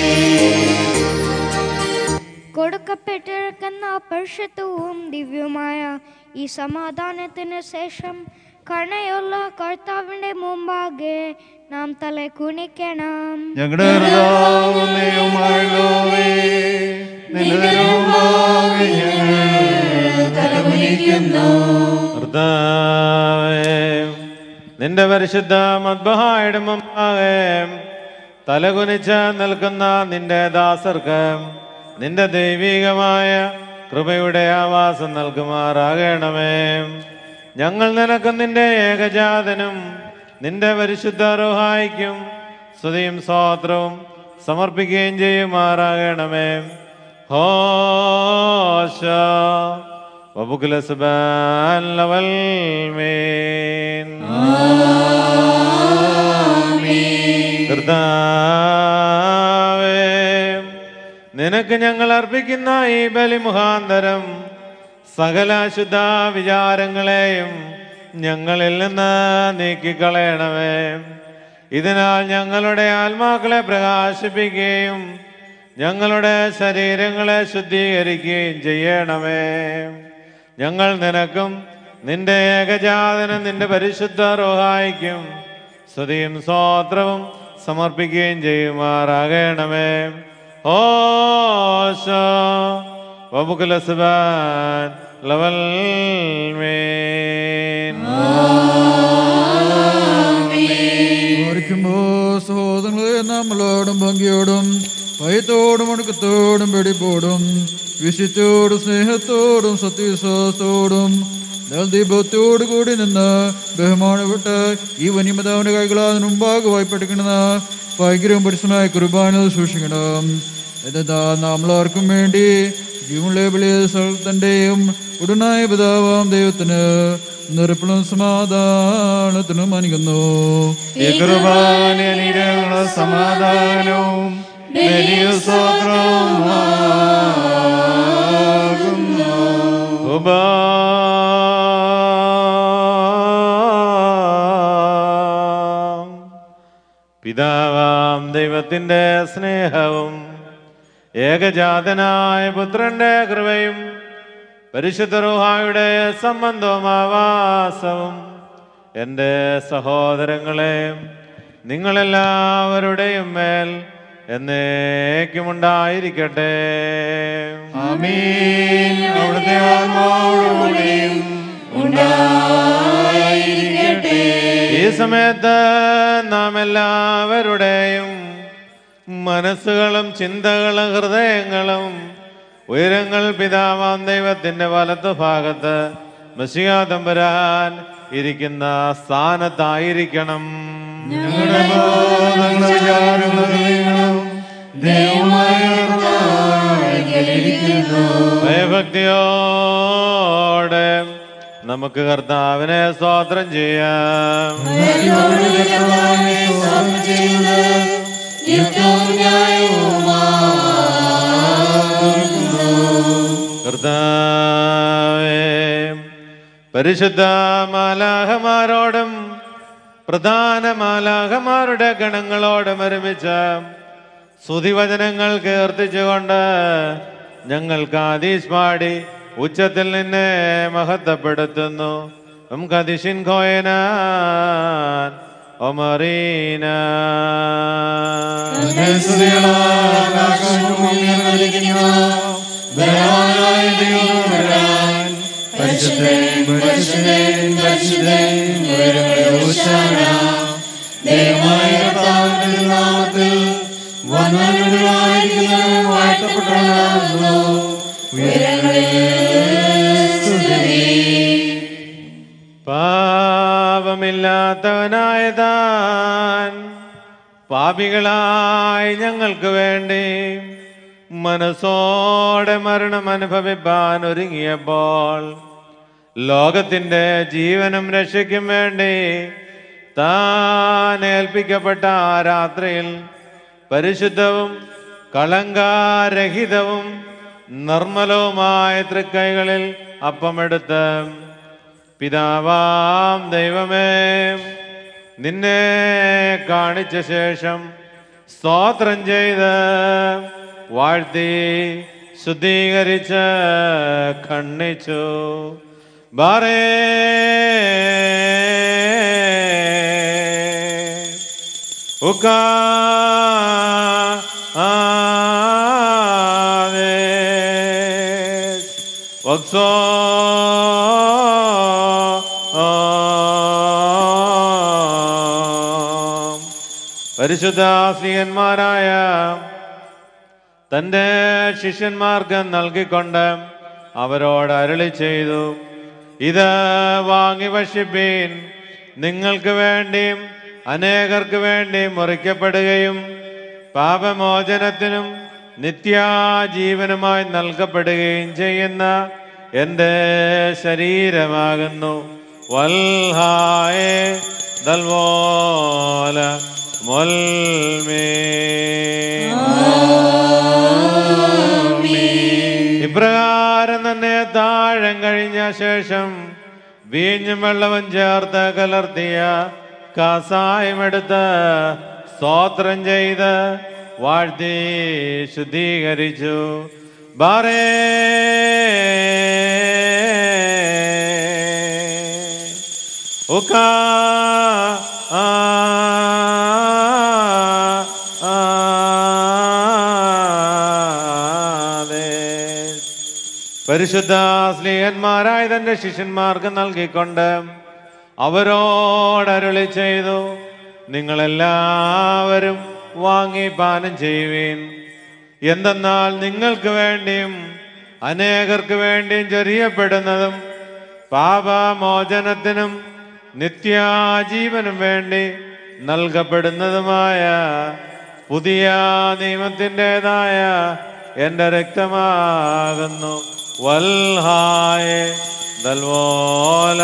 കൊടുക്കപ്പെട്ടിരിക്കുന്ന പരിശുദ്ധവും ദിവ്യമായ ഈ സമാധാനത്തിന് ശേഷം കണയുള്ള കർത്താവിന്റെ മുമ്പാകെ നാം തല കുനിക്കണം ഞങ്ങളുടെ കർത്താവും ദൈവവുമായുള്ളവേ, നിന്റെ മുമ്പാകെ ഞങ്ങൾ തലകുനിക്കുന്നു. കർത്താവേ, നിന്റെ പരിശുദ്ധ മദ്ബഹായുടെ മുമ്പാകെ തലകുനിച്ച് നിൽക്കുന്ന നിന്റെ ദാസർക്ക് നിന്റെ ദൈവികമായ കൃപയുടെ ആവാസം നൽകുമാറാകണമേ ഞങ്ങൾ നിനക്ക് നിന്റെ ഏകജാതനും നിന്റെ പരിശുദ്ധ റുഹായിക്കും സ്തുതിയും സ്വാത്രവും സമർപ്പിക്കുകയും ചെയ്യുമാറാകണമേ ഹോശ വബുക്കുല സുബാൻ ലവൽ മീൻ കർത്താവേ നിനക്ക് ഞങ്ങൾ അർപ്പിക്കുന്ന ഈ ബലി മുഖാന്തരം സകല ശുദ്ധ വിചാരങ്ങളെയും ഞങ്ങളിൽ നിന്ന് നീക്കിക്കളയണമേ ഇതിനാൽ ഞങ്ങളുടെ ആത്മാക്കളെ പ്രകാശിപ്പിക്കുകയും ഞങ്ങളുടെ ശരീരങ്ങളെ ശുദ്ധീകരിക്കുകയും ചെയ്യണമേ ഞങ്ങൾ നിനക്കും നിന്റെ ഏകജാതനും നിന്റെ പരിശുദ്ധ റോഹായിക്കും സ്തുതിയും സ്തോത്രവും സമർപ്പിക്കുകയും ചെയ്യുമാറാകണമേ ഓശ വബുക്കുല സുബാൻ ലവൽ മീൻ ഓർക്കുമ്പോ സഹോദരങ്ങളെ നമ്മളോടും ഭംഗിയോടും ഭയത്തോടും ഒടുക്കത്തോടും വെടിപ്പോടും വിശുദ്ധോടും സ്നേഹത്തോടും സത്യവിശ്വാസത്തോടും ദീപത്തോടു കൂടി നിന്ന് ബഹുമാനപ്പെട്ട് ഈ വന്യമതാവിന്റെ കൈകളാ മുമ്പാകെ വായ്പെടുക്കണമെന്ന് ഭയങ്കരവും പരിശുദ്ധമായ കുർബാന സൂക്ഷിക്കണം എന്താ നമ്മളാർക്കും വേണ്ടി ജീവനുള്ള വിളിയ സ്ഥലത്തിൻ്റെയും ഉടനായ പിതാവാം ദൈവത്തിന് നിറപ്പിളും സമാധാനത്തിനും അനുകുന്നു ഈ കൃപാനുഗ്രഹമുള്ള സമാധാനവും വലിയ സ്തോത്രവും ആകുന്നു. ഉപാം. പിതാവാം ദൈവത്തിൻ്റെ സ്നേഹവും ഏകജാതനായ പുത്രന്റെ കൃപയും പരിശുദ്ധ റൂഹായുടെ സംബന്ധവും ആവാസവും എൻ്റെ സഹോദരങ്ങളെ നിങ്ങളെല്ലാവരുടെയും മേൽ എന്നേക്കുമുണ്ടായിരിക്കട്ടെ ആമീൻ അവിടുത്തെ ആത്മാവോടുകൂടിയും ഉണ്ടായിരിക്കട്ടെ ഈ സമയത്ത് നാം എല്ലാവരുടെയും മനസ്സുകളും ചിന്തകളും ഹൃദയങ്ങളും ഉയരങ്ങൾ പിതാവാം ദൈവത്തിന്റെ വലത്ത് ഭാഗത്ത് മഷിയാതമ്പരാൻ ഇരിക്കുന്ന സ്ഥാനത്തായിരിക്കണം ഞങ്ങളുടെ ബോധങ്ങളും വിചാരങ്ങളും ഹൃദയങ്ങളും ദൈവമായ കർത്താവിങ്കലിരിക്കുന്നു. ഭയഭക്തിയോടെ നമുക്ക് കർത്താവിനെ സ്തോത്രം ചെയ്യാം ഭക്തിയോടെ കർത്താവിനെ സ്തോത്രം ചെയ്യുന്നത് യുക്തവും ന്യായവുമാകുന്നു. കർത്താവേ പരിശുദ്ധ മാലാഹമാരോടും പ്രധാന മാലാഹമാരുടെ ഗണങ്ങളോടും ഒരുമിച്ച് സ്തുതിവചനങ്ങൾ കീർത്തിച്ചുകൊണ്ട് ഞങ്ങൾക്ക് ആദീസ് പാടി ഉച്ചത്തിൽ നിന്നെ മഹത്വപ്പെടുത്തുന്നു നമുക്ക് അതിശിൻ ഖോയനാൻ ഒമറീന തന്റെ സ്തുതികളാൽ ആകാശവും ഭൂമിയും നിറഞ്ഞിരിക്കുന്നു. ബലവാനായ ദൈവം വരാൻ പരിശുദ്ധൻ പരിശുദ്ധൻ പരിശുദ്ധൻ ഉയരങ്ങളിൽ ഹോശാന. ദൈവമായ കർത്താവിന്റെ തിരുനാമത്തിൽ വന്നവനായിരിക്കുന്നവൻ വാഴ്ത്തപ്പെട്ടവനാകുന്നു ഉയരങ്ങളിൽ സ്തുതി പാപമില്ലാത്തവനായ താൻ പാപികളായി ഞങ്ങൾക്ക് വേണ്ടി മനസ്സോടെ മരണം അനുഭവിപ്പാൻ ഒരുങ്ങിയപ്പോൾ ലോകത്തിൻ്റെ ജീവനും രക്ഷയ്ക്കും വേണ്ടി താൻ ഏൽപ്പിക്കപ്പെട്ട ആ രാത്രിയിൽ പരിശുദ്ധവും കളങ്കാരഹിതവും നിർമ്മലവുമായ തൃക്കൈകളിൽ അപ്പമെടുത്ത് പിതാവാം ദൈവമേ നിന്നെ കാണിച്ച ശേഷം സ്തോത്രം ചെയ്ത് വാഴ്ത്തി ശുദ്ധീകരിച്ച് ഖണ്ഡിച്ചു ബാറേ ഉക്കാ ആദേശ് വക്സോ പരിശുദ്ധ സ്ത്രീയന്മാരായ തൻ്റെ ശിഷ്യന്മാർക്ക് നൽകിക്കൊണ്ട് അവരോട് അരളി ചെയ്തു ഇത് വാങ്ങി വശിപ്പീൻ നിങ്ങൾക്ക് വേണ്ടിയും അനേകർക്ക് വേണ്ടി മുറിക്കപ്പെടുകയും പാപമോചനത്തിനും നിത്യാജീവനുമായി നൽകപ്പെടുകയും ചെയ്യുന്ന എൻ്റെ ശരീരമാകുന്നു വൽഹായേ ദൽവോല മൊൽമേ ഇപ്രകാരം തന്നെ താഴം കഴിഞ്ഞ ശേഷം വീഞ്ഞും വെള്ളവും ചേർത്ത് കലർത്തിയ കസായമെടുത്ത് സ്തോത്രം ചെയ്ത് വാഴ്ത്തി ശുദ്ധീകരിച്ചു ബാറേ ഉക്കാ ആ ആദേശ്. പരിശുദ്ധ സ്നേഹന്മാരായ തന്റെ ശിഷ്യന്മാർക്ക് നൽകിക്കൊണ്ട് അവരോടരുളി ചെയ്തു നിങ്ങളെല്ലാവരും വാങ്ങി പാനം ചെയ്യുവീൻ എന്തെന്നാൽ നിങ്ങൾക്ക് വേണ്ടിയും അനേകർക്ക് വേണ്ടിയും ചൊരിയപ്പെടുന്നതും പാപമോചനത്തിനും നിത്യാജീവനും വേണ്ടി നൽകപ്പെടുന്നതുമായ പുതിയ നിയമത്തിൻ്റെതായ എൻ്റെ രക്തമാകുന്നു വൽഹായ ദൽവോല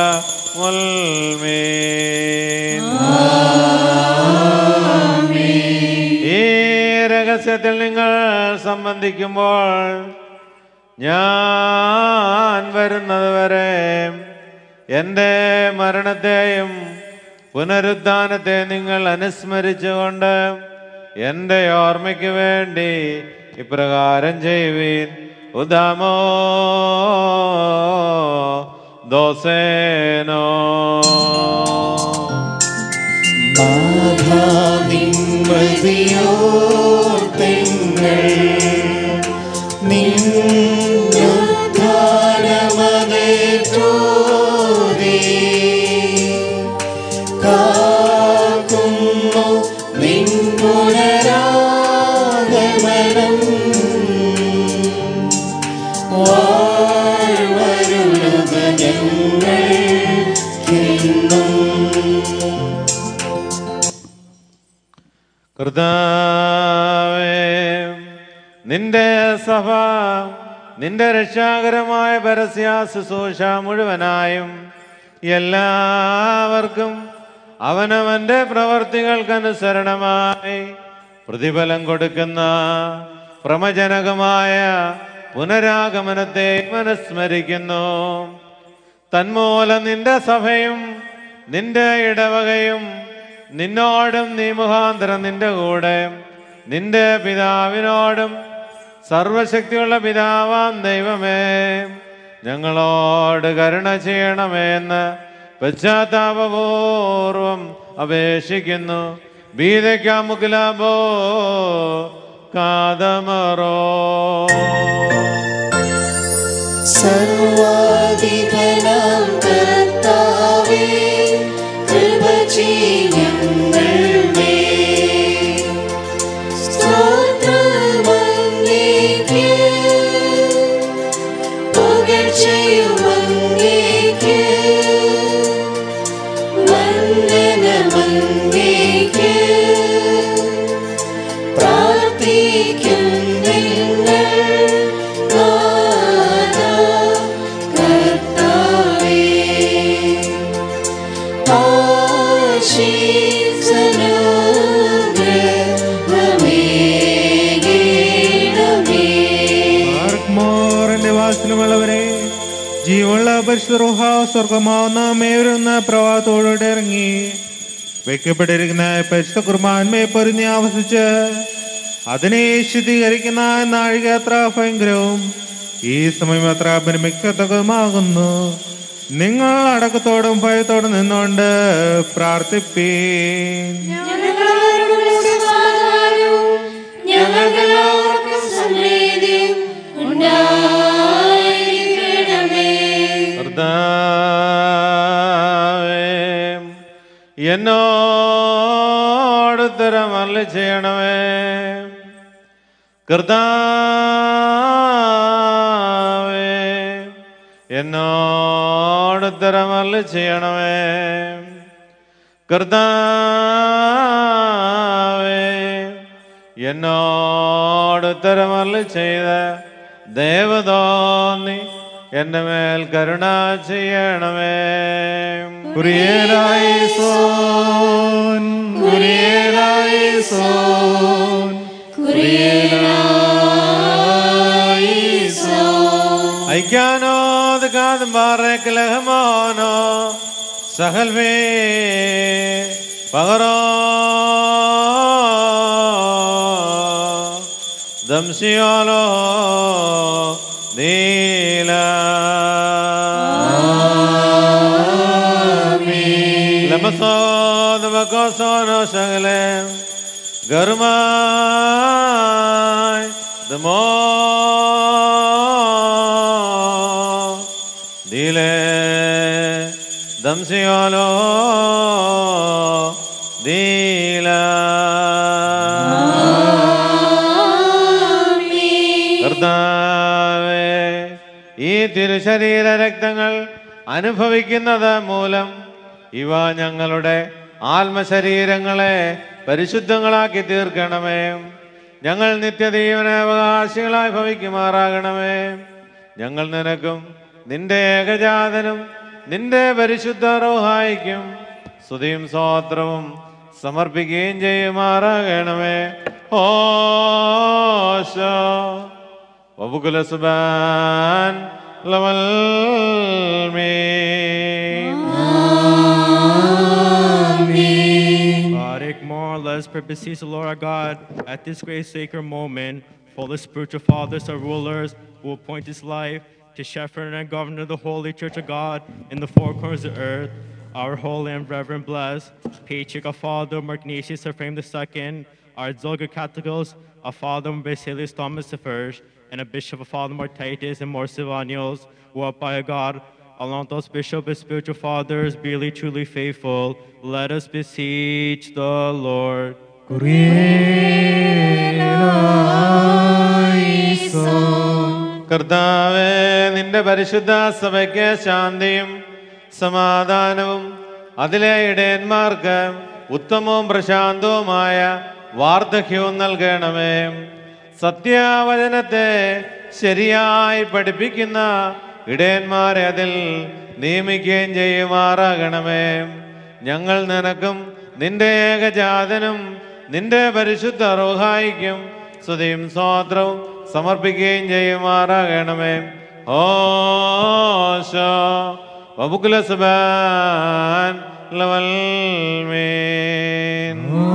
മുൽമീൻ ഈ രഹസ്യത്തിൽ നിങ്ങൾ സംബന്ധിക്കുമ്പോൾ ഞാൻ വരുന്നത് വരെ എൻ്റെ മരണത്തെയും പുനരുദ്ധാനത്തെ നിങ്ങൾ അനുസ്മരിച്ചുകൊണ്ട് എൻ്റെ ഓർമ്മയ്ക്ക് വേണ്ടി ഇപ്രകാരം ചെയ്യുവീൻ ഉദാമോ ദോസേനോ കർത്താവേ നിന്റെ സഭ നിന്റെ രക്ഷാകരമായ പരസ്യ ശുശ്രൂഷ മുഴുവനായും എല്ലാവർക്കും അവനവന്റെ പ്രവർത്തികൾക്കനുസരണമായി പ്രതിഫലം കൊടുക്കുന്ന പ്രമജനകമായ പുനരാഗമനത്തെ മനസ്മരിക്കുന്നു തന്മൂലം നിന്റെ സഭയും നിന്റെ ഇടവകയും നിന്നോടും നീ മുഖാന്തരം നിന്റെ കൂടെ നിന്റെ പിതാവിനോടും സർവശക്തിയുള്ള പിതാവാം ദൈവമേ ഞങ്ങളോട് കരുണ ചെയ്യണമേ എന്ന് പശ്ചാത്താപപൂർവം അപേക്ഷിക്കുന്നു ബീതയ്ക്കാമുക്കിലാബോ കാതമറോ സർവാധിപനാം കർത്താവേ കൃപ ചെയ്യങ്ങൾ സ്തോത്രമങ്ങേക്ക് പുകഴ്ചയുമങ്ങേക്ക് വന്ദനമങ്ങേക്ക് പ്രാർത്ഥിക്കും നിങ്ങൾ നാഥാ കർത്താവേ ആശീസനുഗ്രഹമേകീണമേ ആർക്കുമോറിന്റെ വാസലുമുള്ളവരെ ജീവനുള്ള പരിശുദ്ധ റൂഹ സ്വർഗമാവുന്ന മേവരുന്ന പ്രവാഹത്തോടെ ഇറങ്ങി വെക്കപ്പെട്ടിരിക്കുന്ന പരിശുദ്ധ കുർബാൻമേ പൊരിഞ്ഞ് ആവസിച്ച് അതിനെ ശുദ്ധീകരിക്കുന്ന നാഴിക അത്ര ഭയങ്കരവും ഈ സമയം അത്ര പരിമിക്കത്തകമാകുന്നു നിങ്ങൾ അടക്കത്തോടും ഭയത്തോടും നിന്നുകൊണ്ട് പ്രാർത്ഥിപ്പീൻ ഞങ്ങളോടുകൂടെ സമാധാനവും ഞങ്ങൾക്കെല്ലാവർക്കും സമൃദ്ധിയും ഉണ്ടായിരിക്കണമേ കർത്താവേ എന്നോട് ഉത്തരം അല്ല ചെയ്യണമേ കർത്താവേ എന്നോട് ഉത്തരം അല്ല ചെയ്യണമേ കർത്താവേ എന്നോട് ഉത്തരമല്ല ചെയ്ത ദേവതോന്നി എന്റെ മേൽ കരുണ ചെയ്യണമേ കുറിയേലായി സോൻ കുറിയേലായി സോൻ ഐക്യാനോ കാതും പാറേക്ക് ലഹമോനോ സഹൽവേ പകരോ ദംശിയോലോ നീല ലമസോദ ബക്കോസോനോ ശകലേ ഗർമായി ദമോ ദിലേ ദംശിയോലോ ദീല കർത്താവേ ഈ തിരുശരീര രക്തങ്ങൾ അനുഭവിക്കുന്നത് മൂലം ഇവ ഞങ്ങളുടെ ആത്മശരീരങ്ങളെ പരിശുദ്ധങ്ങളാക്കി തീർക്കണമേ ഞങ്ങൾ നിത്യദീവന അവകാശികളായി ഭവിക്കുമാറാകണമേ ഞങ്ങൾ നിനക്കും നിന്റെ ഏകജാതനും നിന്റെ പരിശുദ്ധ റോഹായിക്കും സ്തുതിയും സ്വാത്രവും സമർപ്പിക്കുകയും ചെയ്യുമാറാകണമേ ഓശോ വബുകുല സുബാൻ ലവൽ God, more, let us pray, beseech the Lord our God at this great sacred moment for the spiritual fathers and rulers who appoint his life to shepherd and govern the holy church of God in the four corners of the earth. Our holy and reverend blessed Patriarch of Father Magnesius Ephraim II, our Zolga Catholicos, our Father Basilius Thomas I, and a Bishop of Father Martitus and more Silvanios, who are by God along those bishops and spiritual fathers, really truly faithful. Let us beseech the Lord. കർത്താവേ നിന്റെ പരിശുദ്ധ സഭയ്ക്ക് ശാന്തിയും സമാധാനവും അതിലെ ഇടയന്മാർക്ക് ഉത്തമവും പ്രശാന്തവുമായ വാർദ്ധക്യവും നൽകണമേ സത്യവചനത്തെ ശരിയായി പഠിപ്പിക്കുന്ന ഇടയന്മാരെ അതിൽ നിയമിക്കുകയും ചെയ്യുമാറാകണമേ ഞങ്ങൾ നിനക്കും നിന്റെ ഏകജാതനും നിന്റെ പരിശുദ്ധ റോഹായിക്കും സ്തുതിയും സ്വാത്രവും സമർപ്പിക്കുകയും ചെയ്യുമാറാകണമേ ഓശോ വബുക്കുലസുബാൻ ലവൽമീൻ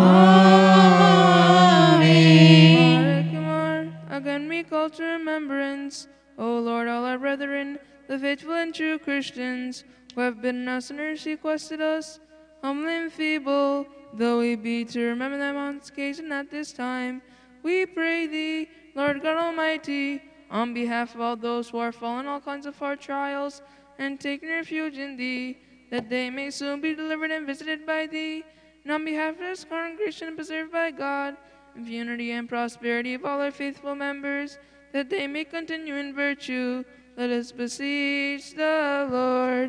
Kumar, again we call to remembrance, O Lord, all our brethren, the faithful and true Christians, who have been us and sequestered us, humble and feeble, though we be to remember them on this occasion at this time. We pray thee, Lord God Almighty, on behalf of all those who are fallen in all kinds of hard trials, and taking refuge in thee, that they may soon be delivered and visited by thee, and on behalf of this congregation preserved by God, of unity and prosperity of all our faithful members, that they may continue in virtue. Let us beseech the Lord.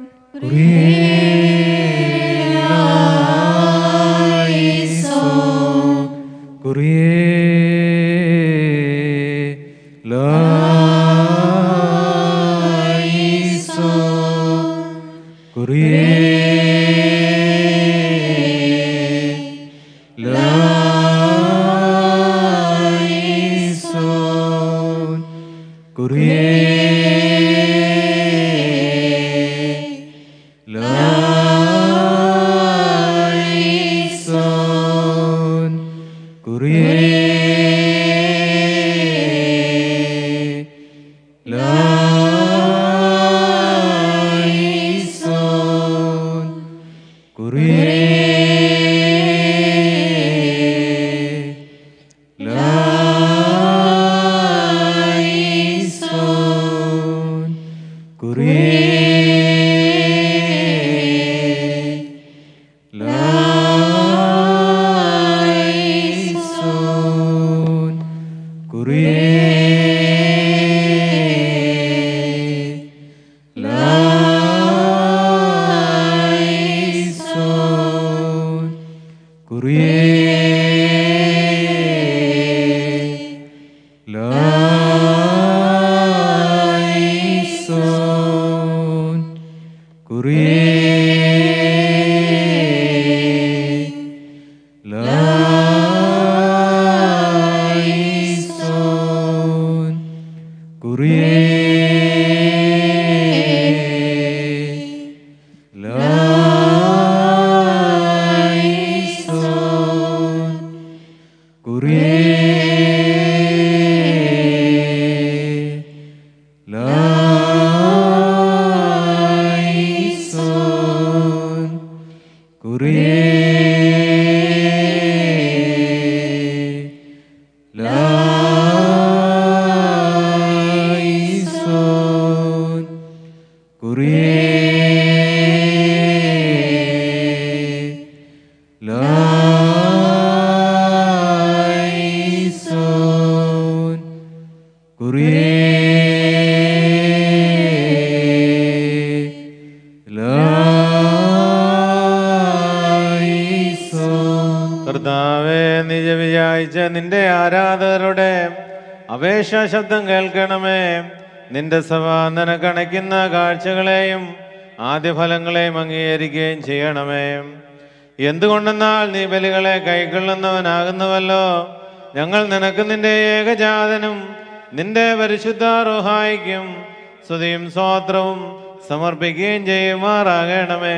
കർത്താവേ നിജ വിചാരിച്ച നിന്റെ ആരാധകരുടെ അപേക്ഷ ശബ്ദം കേൾക്കണമേ നിന്റെ സഭ നിനക്കണയ്ക്കുന്ന കാഴ്ചകളെയും ആദ്യഫലങ്ങളെയും അംഗീകരിക്കുകയും ചെയ്യണമേ എന്തുകൊണ്ടെന്നാൽ നീ ബലികളെ കൈക്കൊള്ളുന്നവനാകുന്നുവല്ലോ ഞങ്ങൾ നിനക്ക് നിന്റെ ഏകജാതനും നിന്റെ പരിശുദ്ധ റുഹായിക്കും സ്തുതിയും സ്വാത്രവും സമർപ്പിക്കുകയും ചെയ്യുമാറാകണമേ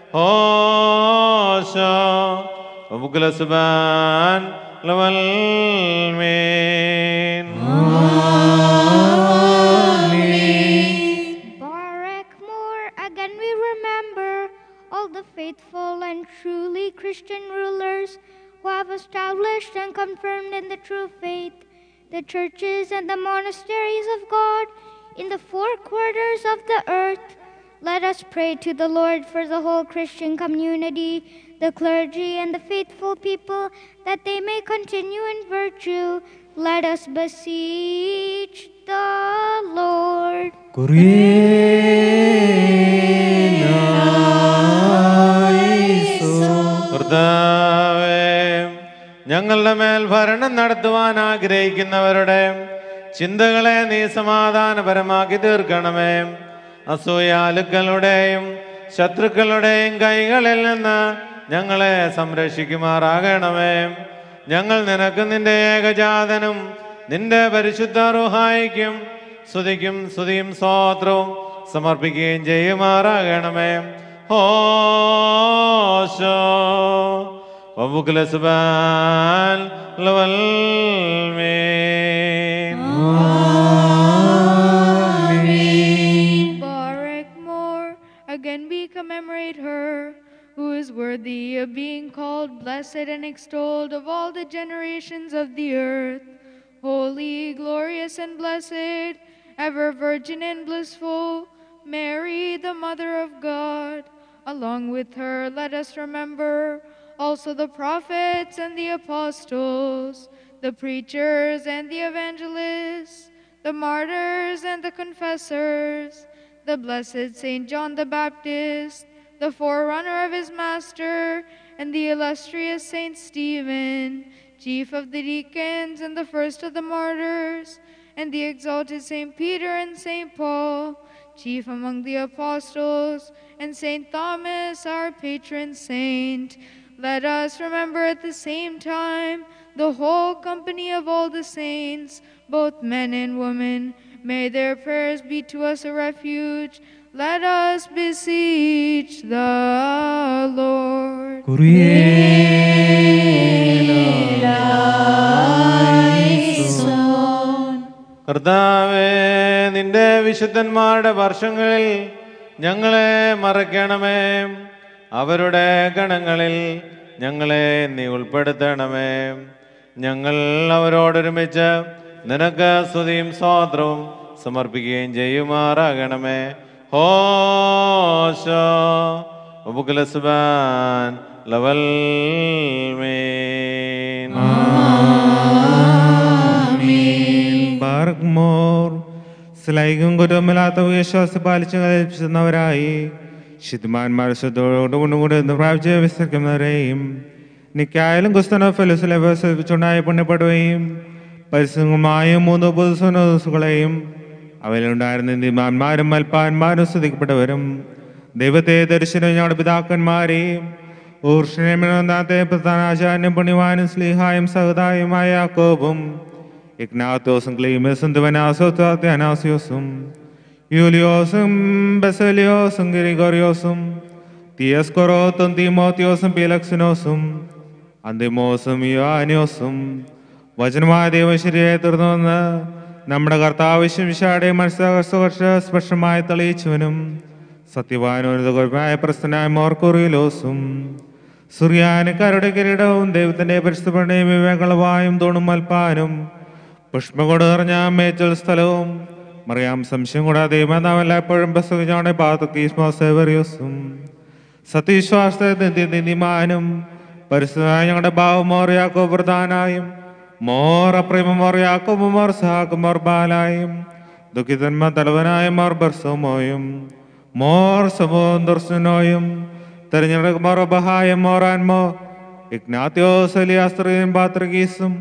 ഓശോ وبكل والمين faithful and truly Christian rulers who have established and confirmed in the true faith the churches and the monasteries of God in the four quarters of the earth. Let us pray to the Lord for the whole Christian community, the clergy, and the faithful people, that they may continue in virtue. Let us beseech the Lord. കർത്താവേ ഞങ്ങളുടെ മേൽ ഭരണം നടത്തുവാൻ ആഗ്രഹിക്കുന്നവരുടെ ചിന്തകളെ നീ സമാധാനപരമാക്കി തീർക്കണമേ അസൂയാലുക്കളുടെയും ശത്രുക്കളുടെയും കൈകളിൽ നിന്ന് ഞങ്ങളെ സംരക്ഷിക്കുമാറാകണമേ ഞങ്ങൾ നിനക്ക് നിന്റെ ഏകജാതനും നിന്റെ പരിശുദ്ധ റുഹായിക്കും സ്തുതിക്കും സ്തുതിയും സ്തോത്രവും സമർപ്പിക്കുകയും ചെയ്യുമാറാകണമേ ഹോശോ وبكل سبان لو المين Barak more, again we commemorate her, who is worthy of being called blessed and extolled of all the generations of the earth. Holy, glorious, and blessed, ever virgin and blissful, Mary, the Mother of God. Along with her, let us remember also the prophets and the apostles, the preachers and the evangelists, the martyrs and the confessors, the blessed Saint John the Baptist, the forerunner of his master, and the illustrious Saint Stephen, chief of the deacons and the first of the martyrs, and the exalted Saint Peter and Saint Paul, chief among the apostles, and Saint Thomas, our patron saint. Let us remember at the same time the whole company of all the saints, both men and women. May their prayers be to us a refuge. Let us beseech the Lord. കർത്താവേ നിന്റെ വിശുദ്ധന്മാരുടെ വർഷങ്ങളിൽ ഞങ്ങളെ മറയ്ക്കണമേ അവരുടെ ഗണങ്ങളിൽ ഞങ്ങളെ നീ ഉൾപ്പെടുത്തണമേ ഞങ്ങൾ അവരോടൊരുമിച്ച് നിനക്ക് സ്തുതിയും സ്വാത്രവും സമർപ്പിക്കുകയും ചെയ്യുമാറാകണമേ ഹോശോ ഉപകുലസുബാൻ ലവൽ മീൻ ബാർഗ്മോർ സ്ലൈകും കുറ്റമില്ലാത്ത വിശ്വാസ പാലിച്ച് കൽപ്പിക്കുന്നവരായി ശുദ്ധിമാന്മാർ ശുദ്ധോടുകൂടി പ്രാപിച്ച് വിശ്രമിക്കുന്നവരെയും നിക്കായാലും കുസ്തനോ ഫെലുസിലെ വിശ്വസിച്ചുണ്ടായി പുണ്യപ്പെടുകയും പരിശുദ്ധമായ മൂന്ന് പൊതുസുകളെയും അവയിലുണ്ടായിരുന്ന നീതിമാന്മാരും മൽപ്പാന്മാരും സ്തുതിക്കപ്പെട്ടവരും ദൈവത്തെ ദർശനം ഞങ്ങളുടെ പിതാക്കന്മാരെയും ഊർഷണത്തെ പ്രധാനാചാര്യനും പുണ്യവാനും സ്ലീഹായും സഹതായുമായ യാക്കോബും ഇഗ്നാത്തോസും ക്ലീമസും ദിവനാസോത്യാനാസിയോസും യൂലിയോസും ബസലിയോസും ഗിരിഗോറിയോസും തിയസ്കൊറോത്തും തീമോത്തിയോസും പീലക്സിനോസും അന്തിമോസും യുവാനിയോസും വചനമായ ദൈവശരിയെ തുടർന്ന് നമ്മുടെ കർത്താവശ്യം വിശാടെ മനസ്സകർഷ സ്പഷ്ടമായി തെളിയിച്ചവനും സത്യവാനോനിതമായ പ്രശ്നനായ മോർക്കുറിയിലോസും സുറിയാനക്കാരുടെ കിരീടവും ദൈവത്തിന്റെ പരിസ്ഥിതിയും വിവേകളവായും തോണും മൽപ്പാനും പുഷ്പകൊട് നിറഞ്ഞ മേച്ചൽ സ്ഥലവും മറിയാം സംശയം കൂടാതെ ദൈവനാമല്ല എപ്പോഴും ബസ്സുകളുടെ പാതക്കീസ്മോസേവറിയോസും സത്യവിശ്വാസത്തെ നിധിമാനും പരിസ്ഥിതിയായ ഞങ്ങളുടെ ഭാവം മോറിയാക്കോ പ്രധാനായും മോർ അപ്രേമ മോറിയാക്കോ മോർ സഹാക്ക് മോർ ബാലായും ദുഃഖിതന്മ തലവനായ മോർ ബർസോമോയും മോർ സമോൻ ദർശനോയും തെരഞ്ഞെടുപ്പ് മോർ ബഹായം മോറാൻമോ ഇഗ്നാത്യോസ് എലിയാസ്ത്രീയും പാത്രഗീസും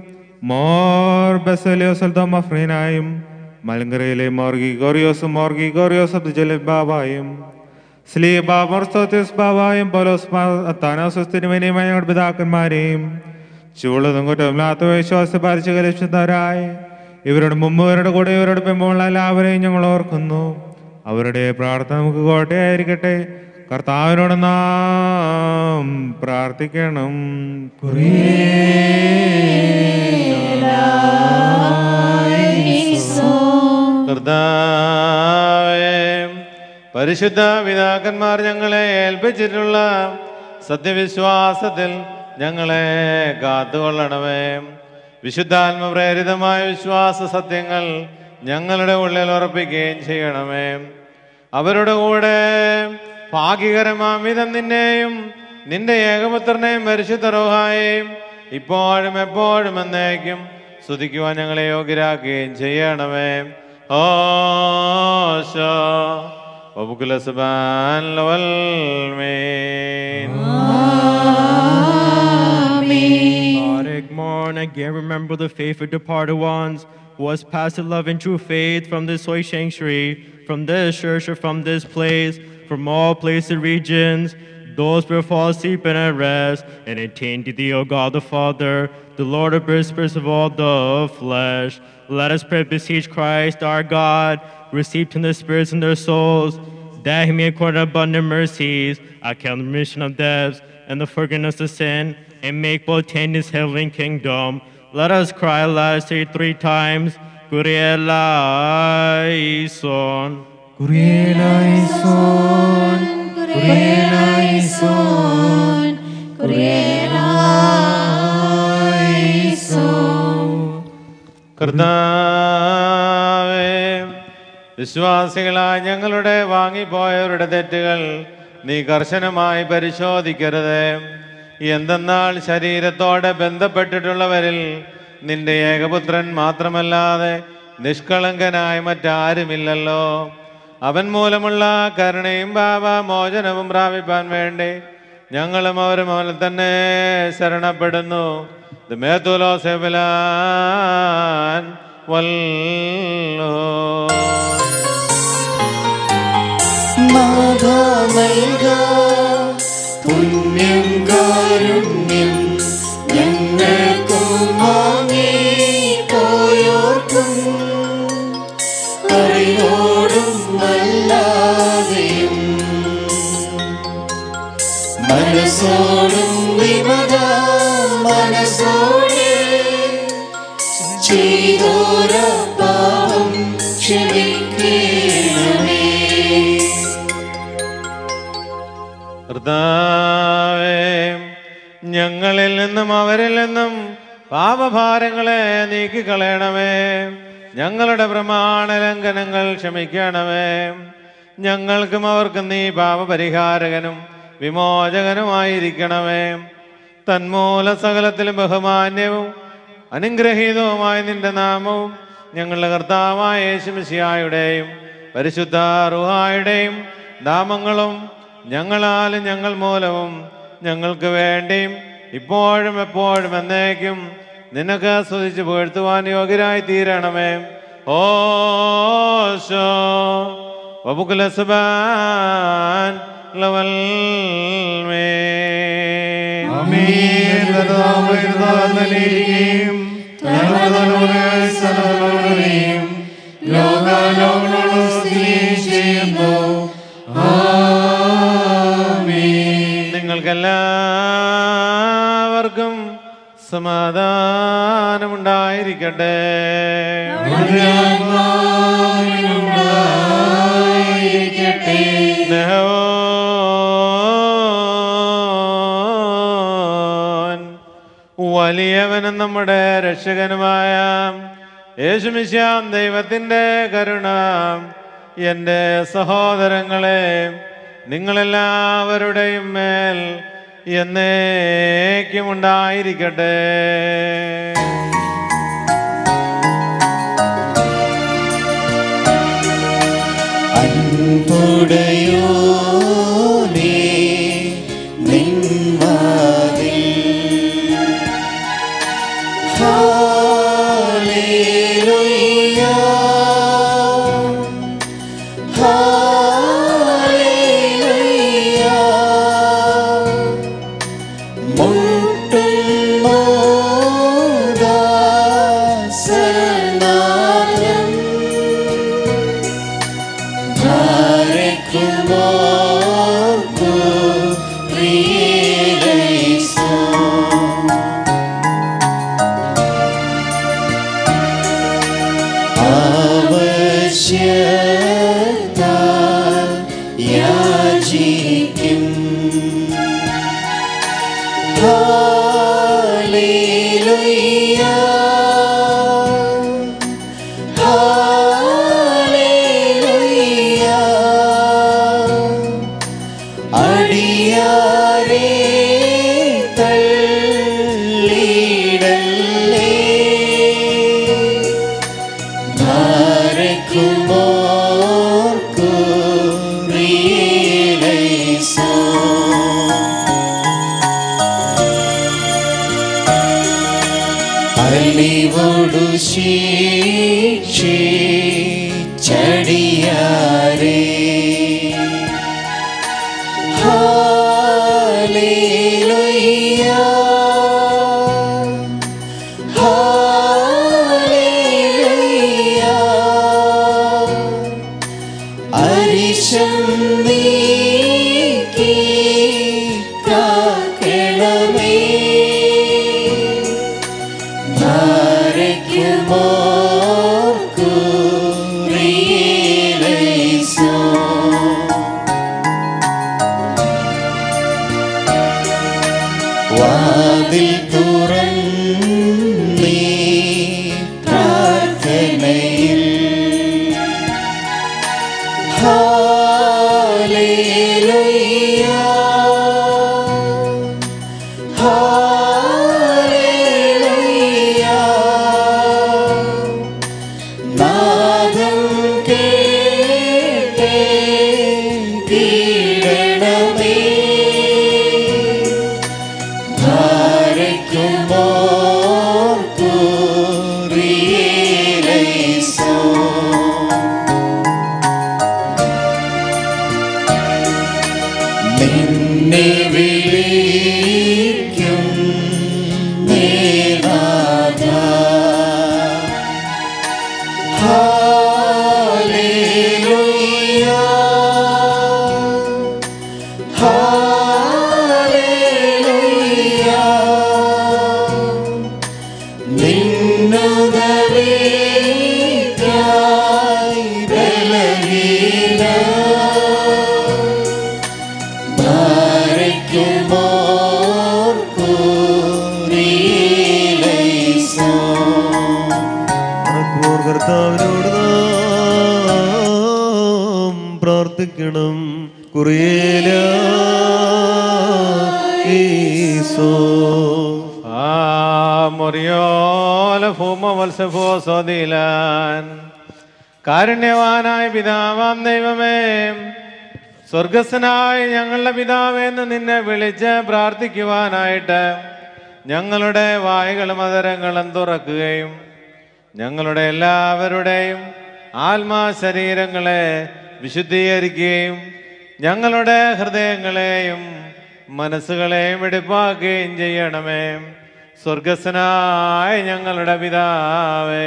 മോർ ബസലിയോസ് മഫ്രീനായും മലങ്കരയിലെ മോർഗി ഗോറിയോസും മോർഗി ഗോറിയോസ് അബ്ദുജലി ബാബായും സ്ലീബ മൊർസോത്യസ് ബാബായും പോലോസ് അത്താനോസ് തിരുമേനിയുമായ ഞങ്ങളുടെ പിതാക്കന്മാരെയും ചൂളതും കുറ്റമില്ലാത്ത വിശ്വാസ പാലിച്ച് കലിച്ചവരായ ഇവരുടെ മുമ്പ് ഇവരുടെ കൂടെ ഇവരുടെ പിമ്പുള്ള എല്ലാവരെയും ഞങ്ങൾ ഓർക്കുന്നു അവരുടെ പ്രാർത്ഥന നമുക്ക് കോട്ടയായിരിക്കട്ടെ കർത്താവിനോട് നാം പ്രാർത്ഥിക്കണം കർത്താവേ പരിശുദ്ധ പിതാക്കന്മാർ ഞങ്ങളെ ഏൽപ്പിച്ചിട്ടുള്ള സത്യവിശ്വാസത്തിൽ ഞങ്ങളെ കാത്തുകൊള്ളണമേ വിശുദ്ധാത്മപ്രേരിതമായ വിശ്വാസ സത്യങ്ങൾ ഞങ്ങളുടെ ഉള്ളിൽ ഉറപ്പിക്കുകയും ചെയ്യണമേ അവരുടെ കൂടെ ഭാഗ്യകരമാം വിധം നിന്നെയും നിന്റെ ഏകപുത്രനെയും പരിശുദ്ധ റോഹായെയും ഇപ്പോഴും എപ്പോഴും എന്നേക്കും സ്തുതിക്കുവാൻ ഞങ്ങളെ യോഗ്യരാക്കുകയും ചെയ്യണമേ ഓശോ وبكل سبحان والمين God, mourn again, remember the faithful departed ones who has passed in love and true faith from this holy sanctuary, from this church or from this place, from all places and regions, those who fall asleep and at rest, and attain to thee, O God the Father, the Lord of spirits of all the flesh. Let us pray, beseech Christ our God, receive to the spirits and their souls, that he may accord abundant mercies, account the remission of debts, and the forgiveness of sin, and make both attain his heavenly kingdom. Let us cry aloud, say three times, Kyrie eleison. Kyrie eleison, Kyrie eleison, Kyrie eleison. കർത്താവേ വിശ്വാസികളായ ഞങ്ങളുടെ വാങ്ങിപ്പോയവരുടെ തെറ്റുകൾ നീ കർശനമായി പരിശോധിക്കരുത് എന്തെന്നാൽ ശരീരത്തോടെ ബന്ധപ്പെട്ടിട്ടുള്ളവരിൽ നിന്റെ ഏകപുത്രൻ മാത്രമല്ലാതെ നിഷ്കളങ്കനായ മറ്റാരുമില്ലല്ലോ അവൻ മൂലമുള്ള കരുണയും പാപമോചനവും പ്രാപിപ്പാൻ വേണ്ടി ഞങ്ങളും അവരും അവനിൽ തന്നെ ശരണപ്പെടുന്നു മേത്തുലോ സെബിലാൻ വല്ലോ നാഥാമൈക പുണ്യം കാരുണ്യം ഞങ്ങൾക്കും വാങ്ങി പോയോർക്കും അറിവോടും അല്ലാതെയും മനസ്സോടും വിമത മനസ്സോടെ ചെയ്തോര പാപം ക്ഷമിക്കണമേ കർത്താവേ ഞങ്ങളിൽ നിന്നും അവരിൽ നിന്നും പാപഭാരങ്ങളെ നീക്കിക്കളയണമേ ഞങ്ങളുടെ പ്രമാണ ലംഘനങ്ങൾ ക്ഷമിക്കണമേ ഞങ്ങൾക്കും അവർക്കും നീ പാപപരിഹാരകനും വിമോചകനുമായിരിക്കണമേ തന്മൂല സകലത്തിലും ബഹുമാന്യവും അനുഗ്രഹീതവുമായ നിന്റെ നാമവും ഞങ്ങളുടെ കർത്താവായ യേശുമിശിയായുടെയും പരിശുദ്ധ റുഹായുടെയും നാമങ്ങളും ഞങ്ങളാലും ഞങ്ങൾ മൂലവും ഞങ്ങൾക്ക് വേണ്ടിയും ഇപ്പോഴും എപ്പോഴും എന്നേക്കും നിനക്ക് സ്തുതിച്ച് പുകഴ്ത്തുവാൻ യോഗ്യരായി തീരണമേ ഓശോ വബുക്കുലസുബാൻ ലവൽ മേ നിങ്ങൾക്കെല്ലാവർക്കും സമാധാനമുണ്ടായിരിക്കട്ടെ നെഹോൻ വലിയവനും നമ്മുടെ രക്ഷകനുമായ യേശുമിശാം ദൈവത്തിൻ്റെ കരുണ എൻ്റെ സഹോദരങ്ങളെ നിങ്ങളെല്ലാവരുടെയും മേൽ എന്നേക്കും ഉണ്ടായിരിക്കട്ടെ അൻപുടയോനേ നിൻവാതിൽ ഹാലേലൂയ ഹാലേലൂയ മുട്ടുന്നോദാസനാദം ധാരയ്ക്കുമോ ഹല്ലേലൂയ ഹല്ലേലൂയ അടിയാരേ തള്ളിടല്ലേ അലിവോടു ശീക്ഷി ചടിയാരേ ഹാലേലുയ്യ ഹാലേലുയ്യ അരിശം നീക്കി കാക്കണമേ ഭാരയ്ക്കുമോ കുറിയിലൈസോ വാതിൽ തുറന്നീ പ്രാർത്ഥനയിൽ ഹാലേലുയ്യ ഹാലേലുയ്യ നാദം കേട്ടേ കീഴണമേ ഭാരയ്ക്കുമോ കുറിയിലൈസോ നിന്നെ വിളിക്കും നേനാഥ ഹാലേലുയ്യ ഹാലേലുയ്യ നിന്നുദവിക്കായി ബലഹീന ഭാരയ്ക്കുമോ കുറിയിലൈസോ നടക്കുമോർ കർത്താവിനോട് നാം പ്രാർത്ഥിക്കണം കുറിയേല ഈസോ ആ മുറിയോല ഭൂമ വത്സഫോ സ്വതിലാൻ കാരുണ്യവാനായ പിതാവാം ദൈവമേ സ്വർഗസ്ഥനായ ഞങ്ങളുടെ പിതാവെന്ന് നിന്നെ വിളിച്ച് പ്രാർത്ഥിക്കുവാനായിട്ട് ഞങ്ങളുടെ വായുകളും അതരങ്ങളും തുറക്കുകയും ഞങ്ങളുടെ എല്ലാവരുടെയും ആത്മാ ശരീരങ്ങളെ വിശുദ്ധീകരിക്കുകയും ഞങ്ങളുടെ ഹൃദയങ്ങളെയും മനസ്സുകളെയും വെടിപ്പാക്കുകയും ചെയ്യണമേ സ്വർഗസ്വനായ ഞങ്ങളുടെ പിതാവേ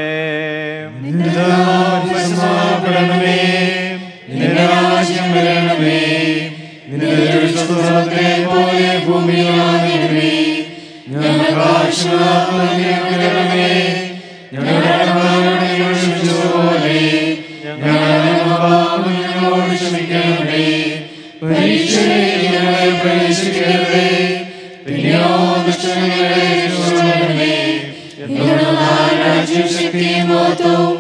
പരിശുദ്ധമാക്കപ്പെടണമേ. നിന്റെ രാജ്യം വരണമേ നിന്റെ ദൃഷ്ടത്തിലെ പോലെ ഭൂമിയിലാകണമേ ഞങ്ങൾക്ക് ആവശ്യമുള്ള തരണമേ ഞങ്ങളുടെ കടക്കാരോട് ഞങ്ങൾ ക്ഷമിച്ചതുപോലെ ഞങ്ങളുടെ പാപങ്ങൾ ഞങ്ങളോട് ക്ഷമിക്കണമേ പരീക്ഷയിൽ ഞങ്ങളെ പ്രവേശിക്കരുതേ പിന്നെയോ ദുഷ്ടങ്ങളെ രക്ഷിക്കണമേ എന്തുകൊണ്ടെന്നാൽ രാജ്യം ശക്തിയും മഹത്വവും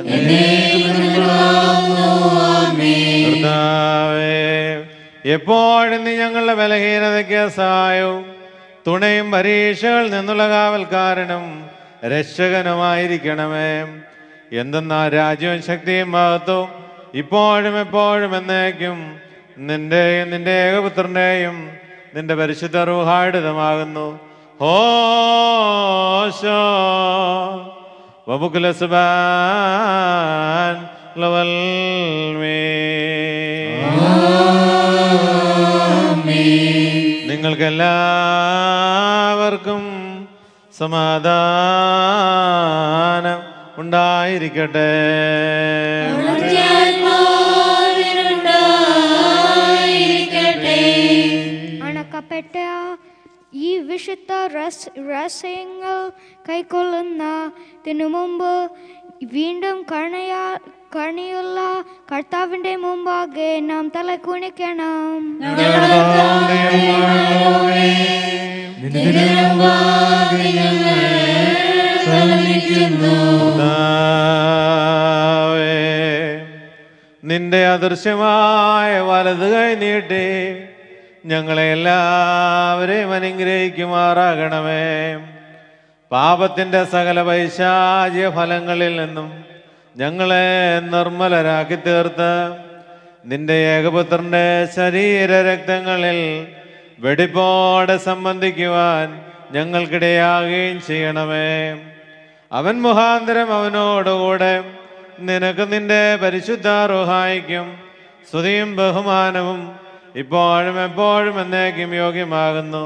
കർത്താവേ എപ്പോഴും നീ ഞങ്ങളുടെ ബലഹീനതയ്ക്ക് സഹായവും തുണയും പരീക്ഷകളിൽ നിന്നുള്ള കാവൽക്കാരനും രക്ഷകനുമായിരിക്കണമേ എന്തെന്നാ രാജ്യവും ശക്തിയും മഹത്വവും ഇപ്പോഴും എപ്പോഴും എന്നേക്കും നിന്റെയും നിന്റെ ഏകപുത്രന്റെയും നിന്റെ പരിശുദ്ധ റൂഹാടിതമാകുന്നു ഹോശോ വബുക്കുല സുബാൻ ലവൽ നിങ്ങൾക്കെല്ലാവർക്കും സമാധാനം ഉണ്ടായിരിക്കട്ടെ അണക്കപ്പെട്ട ഈ വിശുദ്ധ രസ് രഹസ്യങ്ങൾ കൈക്കൊള്ളുന്നതിനു മുമ്പ് വീണ്ടും കണയാ കണിയുള്ള കർത്താവിന്റെ മുമ്പാകെ നാം തല കുണിക്കണം നിന്റെ അദൃശ്യമായ വലത് കൈ നീട്ടി ഞങ്ങളെ എല്ലാവരെയും അനുഗ്രഹിക്കുമാറാകണമേ പാപത്തിൻ്റെ സകല പൈശാചിക ഫലങ്ങളിൽ നിന്നും ഞങ്ങളെ നിർമ്മലരാക്കി തീർത്ത് നിന്റെ ഏകപുത്രന്റെ ശരീര രക്തങ്ങളിൽ വെടിപ്പോടെ സംബന്ധിക്കുവാൻ ഞങ്ങൾക്കിടയാകുകയും ചെയ്യണമേ അവൻ മുഖാന്തരം അവനോടുകൂടെ നിനക്ക് നിന്റെ പരിശുദ്ധ റുഹായിക്കും സ്തുതിയും ബഹുമാനവും ഇപ്പോഴും എപ്പോഴും എന്നേക്കും യോഗ്യമാകുന്നു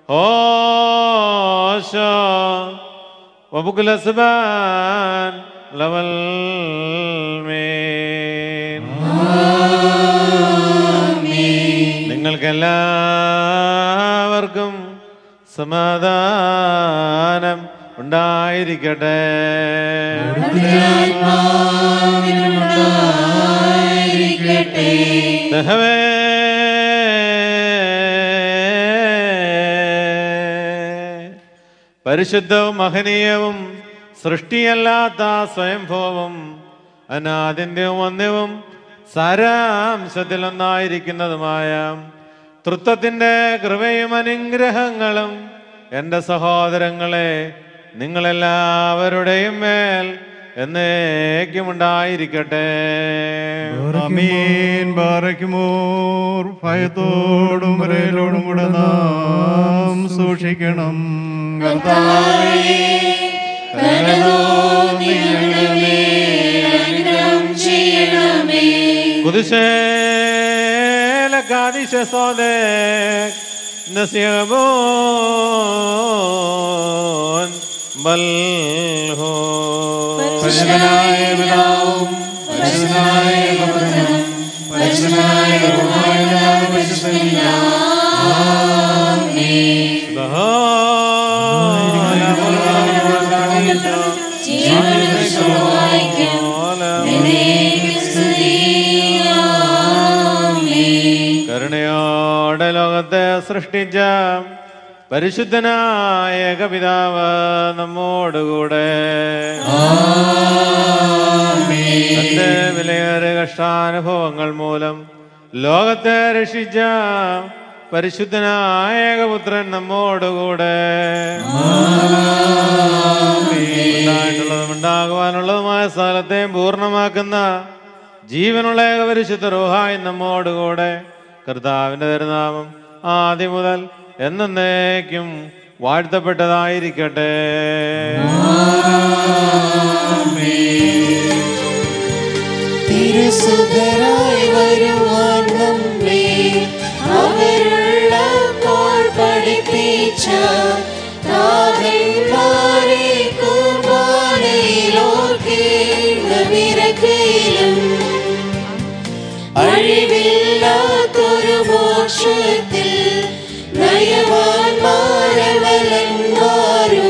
ഓശോ വബുക്കുലസ്ബാൻ ലവൽ നിങ്ങൾക്കെല്ലാവർക്കും സമാധാനം ഉണ്ടായിരിക്കട്ടെ ദഹവേ പരിശുദ്ധവും മഹനീയവും സൃഷ്ടിയല്ലാത്ത സ്വയംഭവവും അനാദിന്യവും വന്യവും സാരാംശത്തിലൊന്നായിരിക്കുന്നതുമായ തൃത്വത്തിൻ്റെ കൃപയും അനുഗ്രഹങ്ങളും എൻ്റെ സഹോദരങ്ങളെ നിങ്ങളെല്ലാവരുടെയും മേൽ എന്നേക്കും ഉണ്ടായിരിക്കട്ടെ അമീൻ ബാറയ്ക്കുമോർ ഭയത്തോടും വരയിലോടും കൂടെ നാം സൂക്ഷിക്കണം കർത്താവേ കുതിശേല കാദിശ സോദേ നസിയബോൻ ബൽഹോ പരിശുദ്ധനായ പിതാവും പരിശുദ്ധനായ പുത്രനും പരിശുദ്ധനായ റൂഹായുമായ പരിശുദ്ധനില്ല കരുണയോടെ ലോകത്തെ സൃഷ്ടിച്ച പരിശുദ്ധനായ കപിതാവ് നമ്മോടുകൂടെ തന്റെ വിലയേറിയ കഷ്ടാനുഭവങ്ങൾ മൂലം ലോകത്തെ രക്ഷിച്ച പരിശുദ്ധനായ ഏകപുത്രൻ നമ്മോടുകൂടെ ഉണ്ടായിട്ടുള്ളതും ഉണ്ടാകുവാനുള്ളതുമായ സ്ഥലത്തെയും പൂർണ്ണമാക്കുന്ന ജീവനുള്ള ഏക പരിശുദ്ധ റൂഹായി നമ്മോടുകൂടെ കർത്താവിന്റെ തിരുനാമം ആദ്യം മുതൽ എന്നേക്കും വാഴ്ത്തപ്പെട്ടതായിരിക്കട്ടെ തിരുസുതരായി വരുവാൻ നമ്മെ അവരുള്ളപ്പോൾ പഠിപ്പിച്ച നാഥന്മാരെ കുർബാനയിലോർക്കേണ്ടവിരക്കയിലും അഴിവില്ലാത്തൊരു മോക്ഷത്തിൽ നയവാന്മാരവലന്മാരോ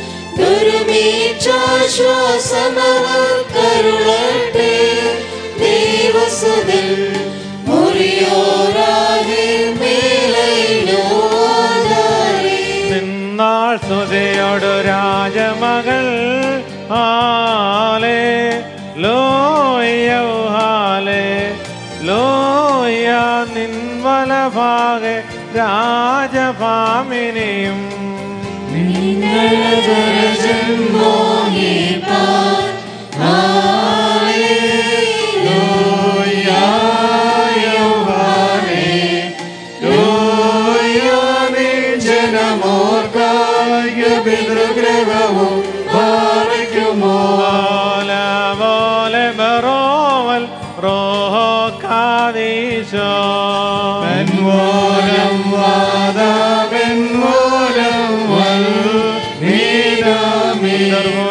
ദുരുമീച്ചാശ്വാസമവർക്കരുളട്ടെ ദേവസുതൻ മുറിയോരാകെ മേലയിലോ ആധാരേ നിന്നാൾ സ്തുതിയോടു രാജമകൾ ഹാലേ ലോയ്യൗ ഹാലേ ലോയ നിൻവലഭാഗെ രാജഭാമിനിയും പിതൃഗ്രഹവും ഭാരയ്ക്കുമോ പോലെ ബറോവൽ റോഹോ കാദീശോ പെൺമൂലം വാദാപെൺമൂലം വൽ നീരാമി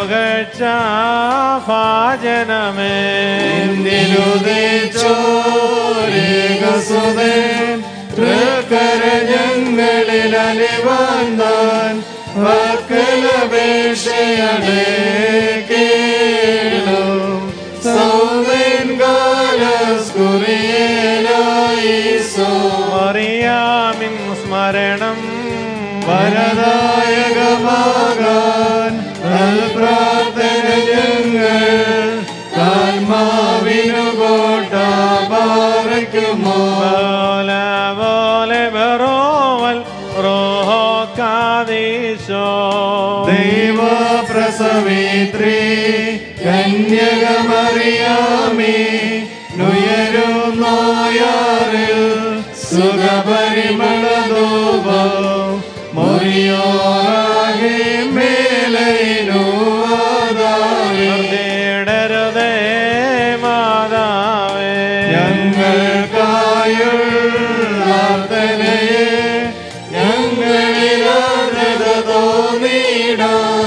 ഭാജനമേ നിലുദിച്ചോരേകസുതൻ തൃക്കരജങ്ങളിൽ അലിവാന്താൻ വക്കലപേക്ഷയടേക്കേളും സൗമൻ കാലസ്കുറിയേലായിസോ മറിയാമിൻ സ്മരണം വരദായകമാകാൻ പ്രാർത്ഥന ഞങ്ങൾ കാൽമാവിനു കോട്ട കാതീശോ ദൈവപ്രസവിത്രീ കന്യകമറിയാമേ നുയരും നോയാറിൽ സുഖപരിമളധൂപം മൊറിയോറാകെ മേലൈനുവാദാരേ തേടരുതേ മാതാവേ ഞങ്ങൾക്കായുള്ളാർത്തനയെ ഞങ്ങളിലാർദ്രത തോന്നിടാൻ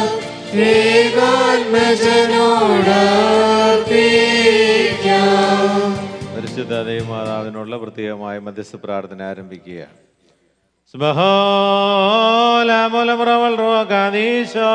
ഏകാത്മജനോടർപ്പിക്കാം പരിശുദ്ധ ദൈവമാതാവിനുള്ള പ്രത്യേകമായ മധ്യസ്ഥ പ്രാർത്ഥന ആരംഭിക്കുക കാതീശോ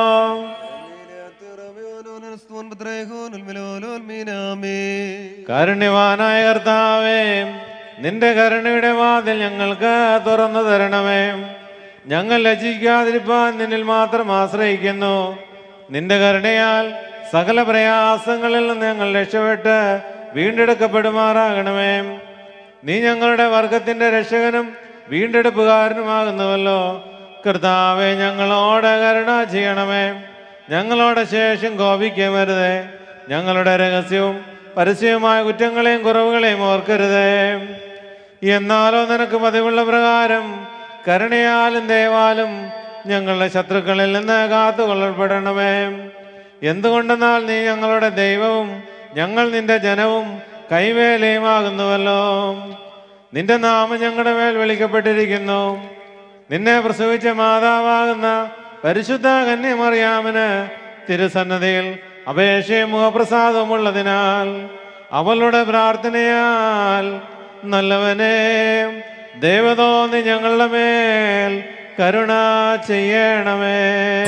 കാരുണ്യവാനായ കർത്താവേ നിന്റെ കരുണയുടെ വാതിൽ ഞങ്ങൾക്ക് തുറന്നു തരണമേ ഞങ്ങൾ ലജ്ജിക്കാതിരിപ്പാൻ നിന്നിൽ മാത്രം ആശ്രയിക്കുന്നു നിന്റെ കരുണയാൽ സകല പ്രയാസങ്ങളിൽ നിന്ന് ഞങ്ങൾ രക്ഷപ്പെട്ട് വീണ്ടെടുക്കപ്പെടുമാറാകണമേ നീ ഞങ്ങളുടെ വർഗത്തിന്റെ രക്ഷകനും വീണ്ടെടുപ്പുകാരനുമാകുന്നുവല്ലോ കർത്താവെ ഞങ്ങളോട് കരുണ ചെയ്യണമേ ഞങ്ങളോട് ശേഷം കോപിക്കരുതേ ഞങ്ങളുടെ രഹസ്യവും പരസ്യവുമായ കുറ്റങ്ങളെയും കുറവുകളെയും ഓർക്കരുതേ എന്നാലോ നിനക്ക് പതിവുള്ള പ്രകാരം കരുണയാലും ദയവാലും ഞങ്ങളുടെ ശത്രുക്കളിൽ നിന്ന് കാത്തുകൊള്ളപ്പെടണമേ എന്തുകൊണ്ടെന്നാൽ നീ ഞങ്ങളുടെ ദൈവവും ഞങ്ങൾ നിന്റെ ജനവും കൈവേലയുമാകുന്നുവല്ലോ നിന്റെ നാമം ഞങ്ങളുടെ മേൽ വിളിക്കപ്പെട്ടിരിക്കുന്നു നിന്നെ പ്രസവിച്ച മാതാവാകുന്ന പരിശുദ്ധ കന്യമറിയാമന് തിരുസന്നതിയിൽ അപേക്ഷയും മുഖപ്രസാദവും ഉള്ളതിനാൽ അവളുടെ പ്രാർത്ഥനയാൽ നല്ലവനെ ദേവതോന്നി ഞങ്ങളുടെ മേൽ കരുണ ചെയ്യണമേ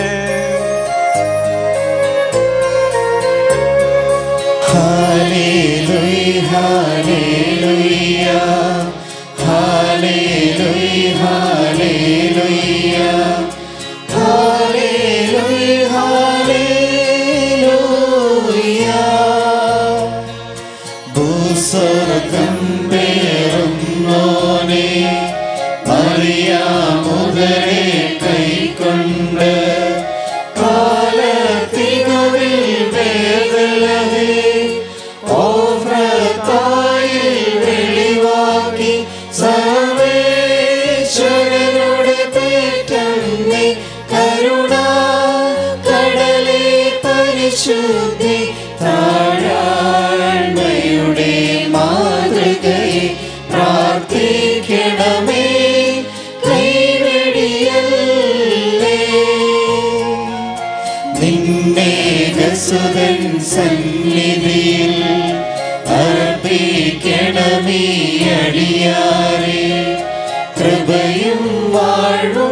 Hallelujah, hallelujah, hallelujah, hallelujah, hallelujah, hallelujah. ഭൂസ്വർഗം പേറുന്നോനെ അറിയാമുതരെ കൈക്കൊണ്ട് കാലത്തിനുള്ളിൽ വേദലഹേ ഓഫ്രത്തായിൽ വെളിവാക്കി സർവേശ്വരനുടെ പേറ്റമ്മേ കരുണ കടലേ പരിശുദ്ധി താഴാഴ്മയുടെ മാതൃകയെ പ്രാർത്ഥിക്കണമേ കൈവെടിയല്ലേ നിന്നെ ഗസുതൻ സന്നിധിയിൽ അർപ്പിക്കണമേ അടിയാരെ കൃപയും വാഴ്വും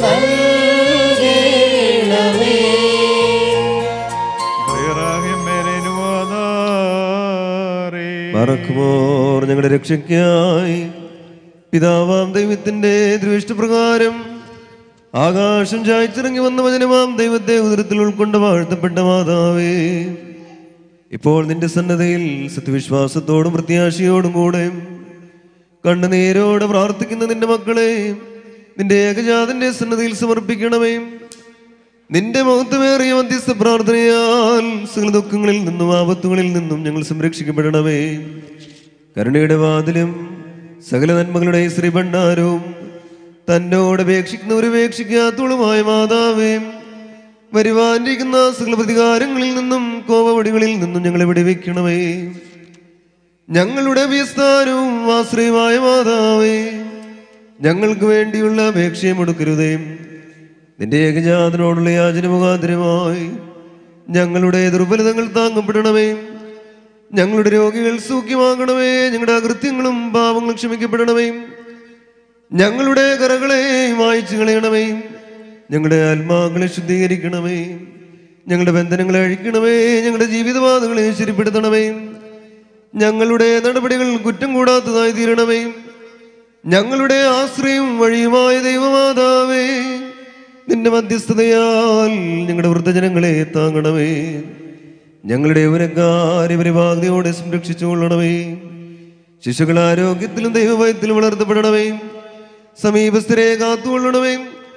നൽകണമേ മറക്കുമോർ ഞങ്ങളുടെ രക്ഷയ്ക്കായി പിതാവാം ദൈവത്തിന്റെ ദൃഷ്ടപ്രകാരം ആകാശം ചായ്ച്ചിറങ്ങി വന്ന വചനമാം ദൈവത്തെ ഉദരത്തിൽ ഉൾക്കൊണ്ട് വാഴ്ത്തപ്പെട്ട മാതാവേ ഇപ്പോൾ നിന്റെ സന്നദ്ധയിൽ സത്യവിശ്വാസത്തോടും പ്രത്യാശയോടും കൂടെ കണ്ണുനീരോടെ പ്രാർത്ഥിക്കുന്ന നിന്റെ മക്കളെ നിന്റെ ഏകജാതന്റെ സന്നദ്ധയിൽ സമർപ്പിക്കണമേ നിന്റെ മഹത്വമേറിയ മധ്യസ്ഥ പ്രാർത്ഥനയാൽ സകല ദുഃഖങ്ങളിൽ നിന്നും ആപത്തുകളിൽ നിന്നും ഞങ്ങൾ സംരക്ഷിക്കപ്പെടണമേ കരുണയുടെ വാതിലും സകല നന്മകളുടെ ശ്രീഭണ്ഡാരവും തന്നോട് അപേക്ഷിക്കുന്നവരെ ഉപേക്ഷിക്കാത്തോളുമായ മാതാവേ വരുവാനിരിക്കുന്ന സകല പ്രതികാരങ്ങളിൽ നിന്നും കോപവടികളിൽ നിന്നും ഞങ്ങളെ വിടുവിക്കണമേ ഞങ്ങളുടെ അഭ്യസ്ഥാനവും ആശ്രയമായ മാതാവേ ഞങ്ങൾക്ക് വേണ്ടിയുള്ള അപേക്ഷയും എടുക്കരുതേ നിന്റെ ഏകജാതനോടുള്ള യാചന മുഖാന്തരമായി ഞങ്ങളുടെ ദുർബലതകൾ താങ്ങപ്പെടണമേ ഞങ്ങളുടെ രോഗികൾ സൂഖ്യമാകണമേ ഞങ്ങളുടെ അകൃത്യങ്ങളും പാപങ്ങളും ക്ഷമിക്കപ്പെടണമേ ഞങ്ങളുടെ കറകളെ മായ്ച്ചു കളയണമേ ഞങ്ങളുടെ ആത്മാക്കളെ ശുദ്ധീകരിക്കണമേ ഞങ്ങളുടെ ബന്ധനങ്ങളെ അഴിക്കണമേ ഞങ്ങളുടെ ജീവിതപാതകളെ ശരിപ്പെടുത്തണമേ ഞങ്ങളുടെ നടപടികൾ കുറ്റം കൂടാത്തതായി തീരണമേ ഞങ്ങളുടെ ആശ്രയം വഴിയുമായ ദൈവമാതാവേ നിന്റെ മധ്യസ്ഥതയാൽ ഞങ്ങളുടെ വൃദ്ധജനങ്ങളെ താങ്ങണമേ ഞങ്ങളുടെ യൗവനക്കാരെ പരിഭാഗ്യയോടെ സംരക്ഷിച്ചുകൊള്ളണമേ ശിശുക്കൾ ആരോഗ്യത്തിലും ദൈവഭയത്തിലും വളർത്തപ്പെടണമേ സമീപസ്ഥരെ കാത്തുകൊള്ളണമേ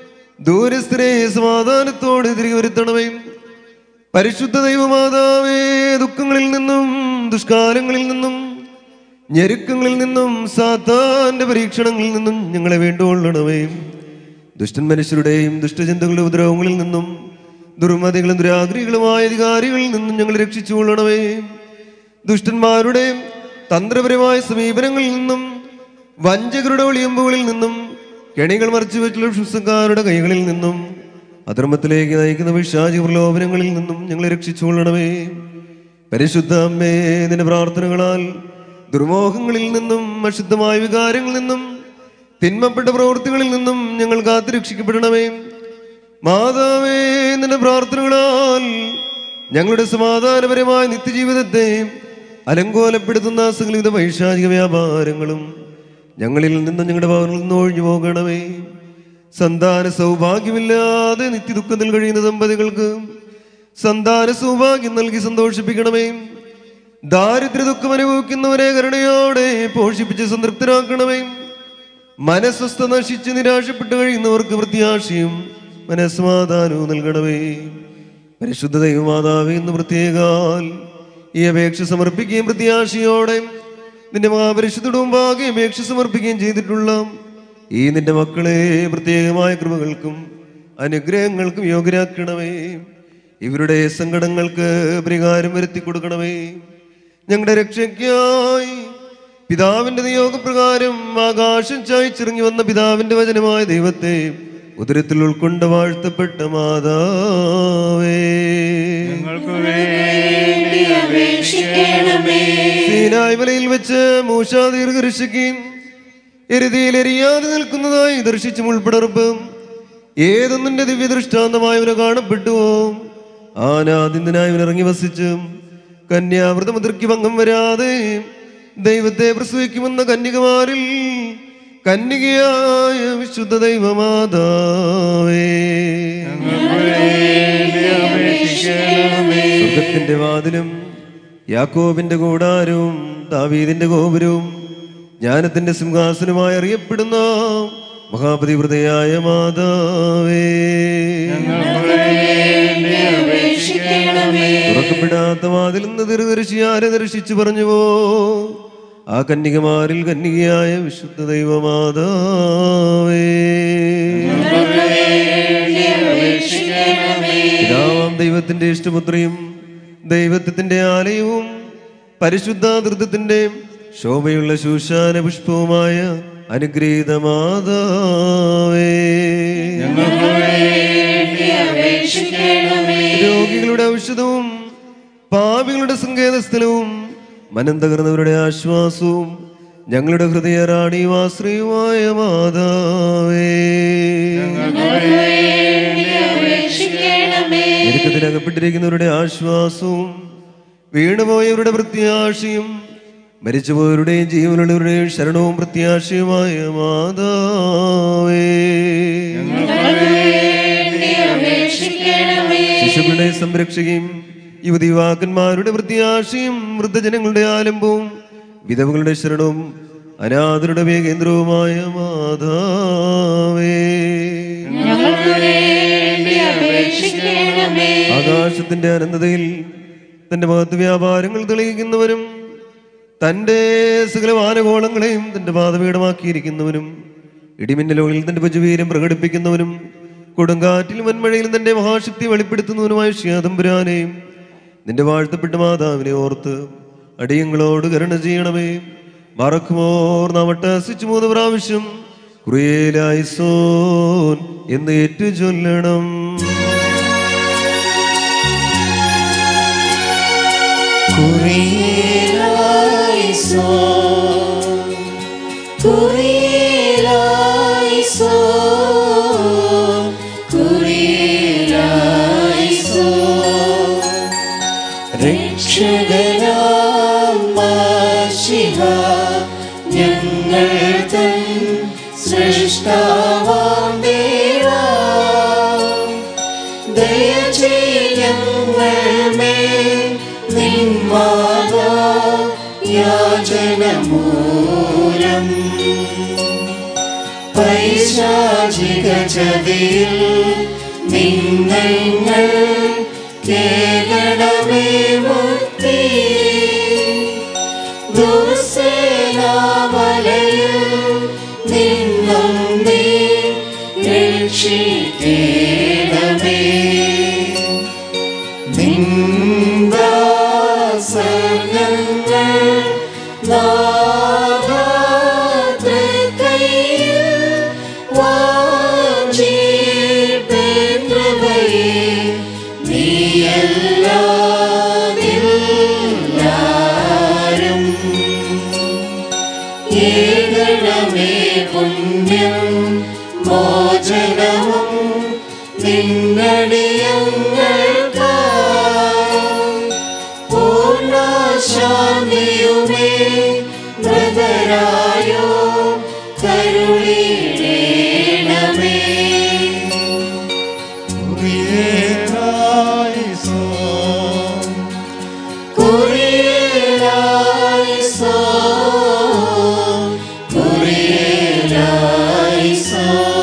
ദൂരസ്ഥരെ സമാധാനത്തോടെ തിരികെ വരുത്തണമേ പരിശുദ്ധ ദൈവമാതാവേ ദുഃഖങ്ങളിൽ നിന്നും ദുഷ്കാലങ്ങളിൽ നിന്നും ഞെരുക്കങ്ങളിൽ നിന്നും സാത്താന്റെ പരീക്ഷണങ്ങളിൽ നിന്നും ഞങ്ങളെ വേണ്ടുകൊള്ളണമേ ദുഷ്ടൻ മനുഷ്യരുടെയും ദുഷ്ടചിന്തകളുടെ ഉപദ്രവങ്ങളിൽ നിന്നും ദുർമതികളും ദുരാഗ്രികളുമായ അധികാരികളിൽ നിന്നും ഞങ്ങളെ രക്ഷിച്ചുകൊള്ളണമേ ദുഷ്ടന്മാരുടെയും തന്ത്രപരമായ സമീപനങ്ങളിൽ നിന്നും വഞ്ചകരുടെ ഒളിയമ്പുകളിൽ നിന്നും കെണികൾ മറിച്ചു വെച്ചുള്ള ക്ഷുസക്കാരുടെ കൈകളിൽ നിന്നും അധർമ്മത്തിലേക്ക് നയിക്കുന്ന വിഷാചി പ്രലോഭനങ്ങളിൽ നിന്നും ഞങ്ങളെ രക്ഷിച്ചുകൊള്ളണമേ പരിശുദ്ധ അമ്മേ നിന്റെ പ്രാർത്ഥനകളാൽ ദുർമോഹങ്ങളിൽ നിന്നും അശുദ്ധമായ വികാരങ്ങളിൽ നിന്നും തിന്മപ്പെട്ട പ്രവൃത്തികളിൽ നിന്നും ഞങ്ങൾ കാത്തു രക്ഷിക്കപ്പെടണമേ മാതാവേ നിന്റെ പ്രാർത്ഥനകളാൽ ഞങ്ങളുടെ സമാധാനപരമായ നിത്യജീവിതത്തെ അലങ്കോലപ്പെടുത്തുന്ന സകലവിധ വൈശാചിക വ്യാപാരങ്ങളും ഞങ്ങളിൽ നിന്ന് ഞങ്ങളുടെ ഭവനിൽ നിന്ന് ഒഴിഞ്ഞു പോകണമേ സന്താന സൗഭാഗ്യമില്ലാതെ നിത്യദുഃഖത്തിൽ കഴിയുന്ന ദമ്പതികൾക്ക് സന്താന സൗഭാഗ്യം നൽകി സന്തോഷിപ്പിക്കണമേ ദാരിദ്ര്യ ദുഃഖം അനുഭവിക്കുന്നവരെ കരുണയോടെ പോഷിപ്പിച്ച് സംതൃപ്തരാക്കണമേ മനസ്വസ്ഥ നശിച്ച് നിരാശപ്പെട്ട് കഴിയുന്നവർക്ക് പ്രത്യാശയും മനസ്സമാധാനവും നൽകണമേ പരിശുദ്ധ ദൈവമാതാവേ എന്ന് പ്രത്യേകാൽ ഈ അപേക്ഷ സമർപ്പിക്കുകയും പ്രത്യാശയോടെ നിന്റെ മഹാപരിശുദ്ധ മുമ്പാകെ അപേക്ഷ സമർപ്പിക്കുകയും ചെയ്തിട്ടുള്ള ഈ നിന്റെ മക്കളെ പ്രത്യേകമായ കൃപകൾക്കും അനുഗ്രഹങ്ങൾക്കും യോഗ്യരാക്കണമേ ഇവരുടെ സങ്കടങ്ങൾക്ക് പരിഹാരം വരുത്തി കൊടുക്കണമേ ഞങ്ങളുടെ രക്ഷയ്ക്കായി പിതാവിന്റെ നിയോഗപ്രകാരം ആകാശം ചായച്ചിറങ്ങി വന്ന പിതാവിന്റെ വചനമായ ദൈവത്തെ ഉദരത്തിൽ ഉൾക്കൊണ്ട വാഴ്ത്തപ്പെട്ട മാതാവേ ഞങ്ങൾക്ക് വേണ്ടി അപേക്ഷിക്കണമേ സീനായ് മലയിൽ വെച്ച് മൂശ ദീർഘർഷിക്കുകയും എരുതിയിൽ എരിയാതെ നിൽക്കുന്നതായി ദർശിച്ചു മുൾപ്പടർപ്പ് ഏതൊന്നിന്റെ ദിവ്യ ദൃഷ്ടാന്തമായവനെ കാണപ്പെട്ടുവോ ആനാദിന്ദനായവൻ ഇറങ്ങി വസിച്ച് കന്യാവൃതമുദ്രയ്ക്ക് ഭംഗം വരാതെ ദൈവത്തെ പ്രസവിക്കുമെന്ന കന്യകമാരിൽ കന്യകയായ വിശുദ്ധ ദൈവമാതാവേ സ്വർഗത്തിന്റെ വാതിലും യാക്കോബിന്റെ കൂടാരവും ദാവീദിന്റെ ഗോപുരവും ജ്ഞാനത്തിന്റെ സിംഹാസനമായി അറിയപ്പെടുന്ന മഹാപതിവൃതയായ മാതാവേ തുറക്കപ്പെടാത്ത വാതിൽ നിന്ന് തിരുദർശി ആരെ ദർശിച്ചു പറഞ്ഞുവോ ആ കന്യകമാരിൽ കന്യകയായ വിശുദ്ധ ദൈവമാതാവേ പിതാവാം ദൈവത്തിന്റെ ഇഷ്ടപുത്രിയും ദൈവത്വത്തിന്റെ ആലയവും പരിശുദ്ധ ധൃതത്തിന്റെ ശോഭയുള്ള ശൂശാന പുഷ്പവുമായ അനുഗ്രഹീത മാതാവേ രോഗികളുടെ ഔഷധവും പാപികളുടെ സങ്കേതസ്ഥലവും മനം തകർന്നവരുടെ ആശ്വാസവും ഞങ്ങളുടെ ഹൃദയ റാണിയും ആശ്രയമായ മാതാവേ ഞെരുക്കത്തിനകപ്പെട്ടിരിക്കുന്നവരുടെ ആശ്വാസവും വീണുപോയവരുടെ പ്രത്യാശയും മരിച്ചുപോയവരുടെയും ജീവനുള്ളവരുടെയും ശരണവും പ്രത്യാശയുമായ മാതാവേ ശിശുക്കളുടെ സംരക്ഷകയും യുവതി യുവാക്കന്മാരുടെ പ്രത്യാശയും വൃദ്ധജനങ്ങളുടെ ആലംബവും വിധവകളുടെ ശരണവും അനാഥരുടെ കേന്ദ്രവുമായ മാതാവേ ആകാശത്തിന്റെ അനന്തതയിൽ തന്റെ മഹത്വ വ്യാപാരങ്ങൾ തെളിയിക്കുന്നവനും തന്റെ സകല വാനകോളങ്ങളെയും തന്റെ പാതപീഠമാക്കിയിരിക്കുന്നവനും ഇടിമിന്നലുകളിൽ തന്റെ ഭുജവീരം പ്രകടിപ്പിക്കുന്നവനും കൊടുങ്കാറ്റിലും വൻമഴയിലും തന്റെ മഹാശക്തി വെളിപ്പെടുത്തുന്നവനുമായ ശ്യാതമ്പുരാനെയും നിന്റെ വാഴ്ത്തപ്പെട്ട മാതാവിനെ ഓർത്ത് അടിയങ്ങളോട് കരുണ ചെയ്യണമേ മറക്കുമോർ നവട്ടസിച്ചു മൂന്ന് പ്രാവശ്യം ക്രിയേലായി സോൻ എന്ന് ഏറ്റു ചൊല്ലണം ഞങ്ങൾ തൻ സൃഷ്ടാവാം ദേവാ ദയ ഞങ്ങൾ മേൽ നിന്മാതാ യാചനമൂലം പൈശാചിക ചതിയിൽ നിങ്ങൾ കേകണമേ മുക്തി ദുർസേനാമലയിൽ നിന്നും നീ രക്ഷിക്കേണമേ നിന്ദാസനങ്ങൾ നാഗാതൃക്കൈയിൽ വാഞ്ചിപ്പേന്ദ്രവയെ നീയല്ലാതില്ലാരും ഏകണമേ പുണ്യം മോചനവും നിന്നടിയങ്ങൾക്ക് പൂർണ്ണശാന്തിയുമേ മൃതരായോ കരുളിടേണമേ കുറിയലായിസോ കുറിയലായിസോ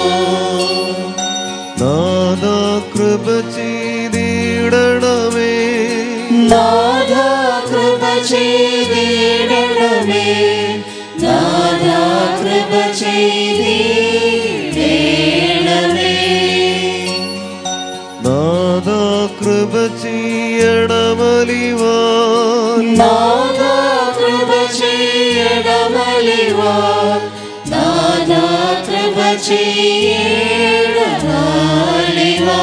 നാദാ കൃപ ചെയ്തിടണമേ നാഥാ കൃപ ചെയ്തിടണമേ നാഥാ കൃപ ചെയ്തിടണമേ നാദാ കൃപ ചെയ്യണമലിവാൻ നാഥാ കൃപ ചെയ്യണമലിവാ നാഥാ കൃപ ചെയ്യണമലിവാ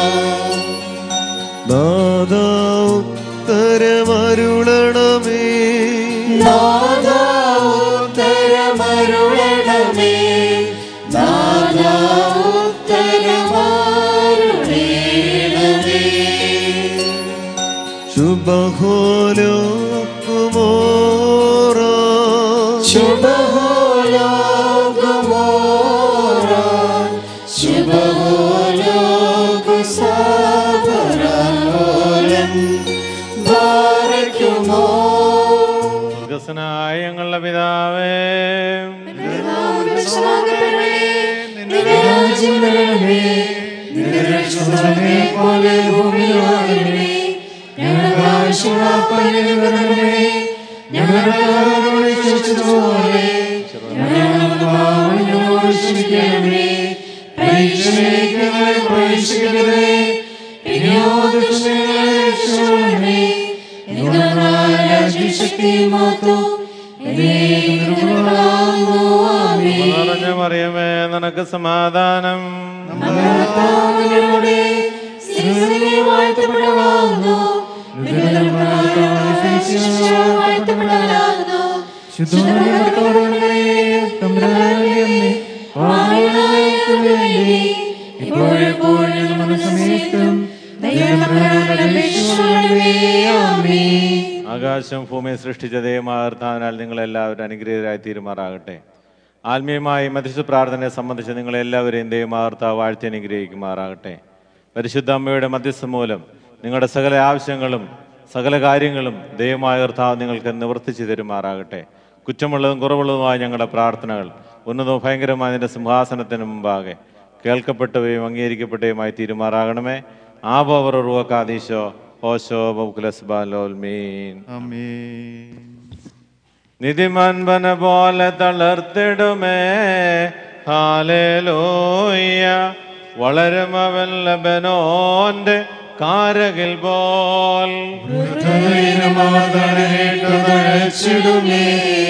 നാദാ ഉത്തരമരുളണമേ നാഥാ ഉത്തരമരുളണമേ നാഥാ ഉത്തരമരുളണമേ ശുഭഹോലോ കുമോറാ ശുഭഹോലോ ഗുമോറാ ശുഭഹോലോ കുസാബറോലം ബാരക്കുമോ സ്വർഗസ്വനായ ഞങ്ങളുടെ പിതാവേ രാജ്യം വരണമേ നിന്റെ രക്ഷണമേ പോലെ ഭൂമിയിലാകണമേ ഞങ്ങൾക്ക് ആവശ്യമുള്ള വരണമേ ഞങ്ങളുടെ കാരണങ്ങളെ ക്ഷമിച്ചതുപോലെ ഞങ്ങളുടെ പാവങ്ങളോട് ക്ഷമിക്കണമേ പരീക്ഷയിലേക്ക് ഞങ്ങളെ പ്രവേശിക്കരുതേ പിന്നെയോ ദുഷ്ടങ്ങളെ രക്ഷണമേ എന്നാൽ രാജ്യശക്തിയും മാത്രം നിറഞ്ഞ മറിയമേ നിനക്ക് സമാധാനം ഞങ്ങളുടെ സിരിസിനെ വാഴ്ത്തപ്പെട്ടവളാകുന്നു വാഴ്ത്തപ്പെട്ടവളാകുന്നു ഇപ്പോഴെപ്പോഴും നമ്മുടെ സമയത്തും ആകാശം ഭൂമിയെ സൃഷ്ടിച്ച ദൈവമാർത്താനാൽ നിങ്ങളെല്ലാവരും അനുഗ്രഹീതരായി തീരുമാറാകട്ടെ ആത്മീയമായി മധ്യസ്ഥ പ്രാർത്ഥനയെ സംബന്ധിച്ച് നിങ്ങളെല്ലാവരെയും ദൈവമാർത്ത വാഴ്ത്തി അനുഗ്രഹിക്കുമാറാകട്ടെ പരിശുദ്ധ അമ്മയുടെ മധ്യസ്ഥം മൂലം നിങ്ങളുടെ സകല ആവശ്യങ്ങളും സകല കാര്യങ്ങളും ദൈവമായ കർത്താവ് നിങ്ങൾക്ക് നിവർത്തിച്ചു തരുമാറാകട്ടെ കുറ്റമുള്ളതും കുറവുള്ളതുമായ ഞങ്ങളുടെ പ്രാർത്ഥനകൾ ഉന്നതവും ഭയങ്കരമായ നിന്റെ സിംഹാസനത്തിന് മുമ്പാകെ കേൾക്കപ്പെട്ടവയും അംഗീകരിക്കപ്പെട്ടവയുമായി തീരുമാറാകണമേ ആബോവർ ഉറുവക്കാദീശോ ഓശോ ബൗക്കുലസ് ബാലോൽമീൻ നിധിമൻപന പോലെ തളർത്തിടുമേ ഹാലേലൂയ വളരുമവൻ ലബനോന്റെ കാരകിൽ പോൽ തഴച്ചിടുമേ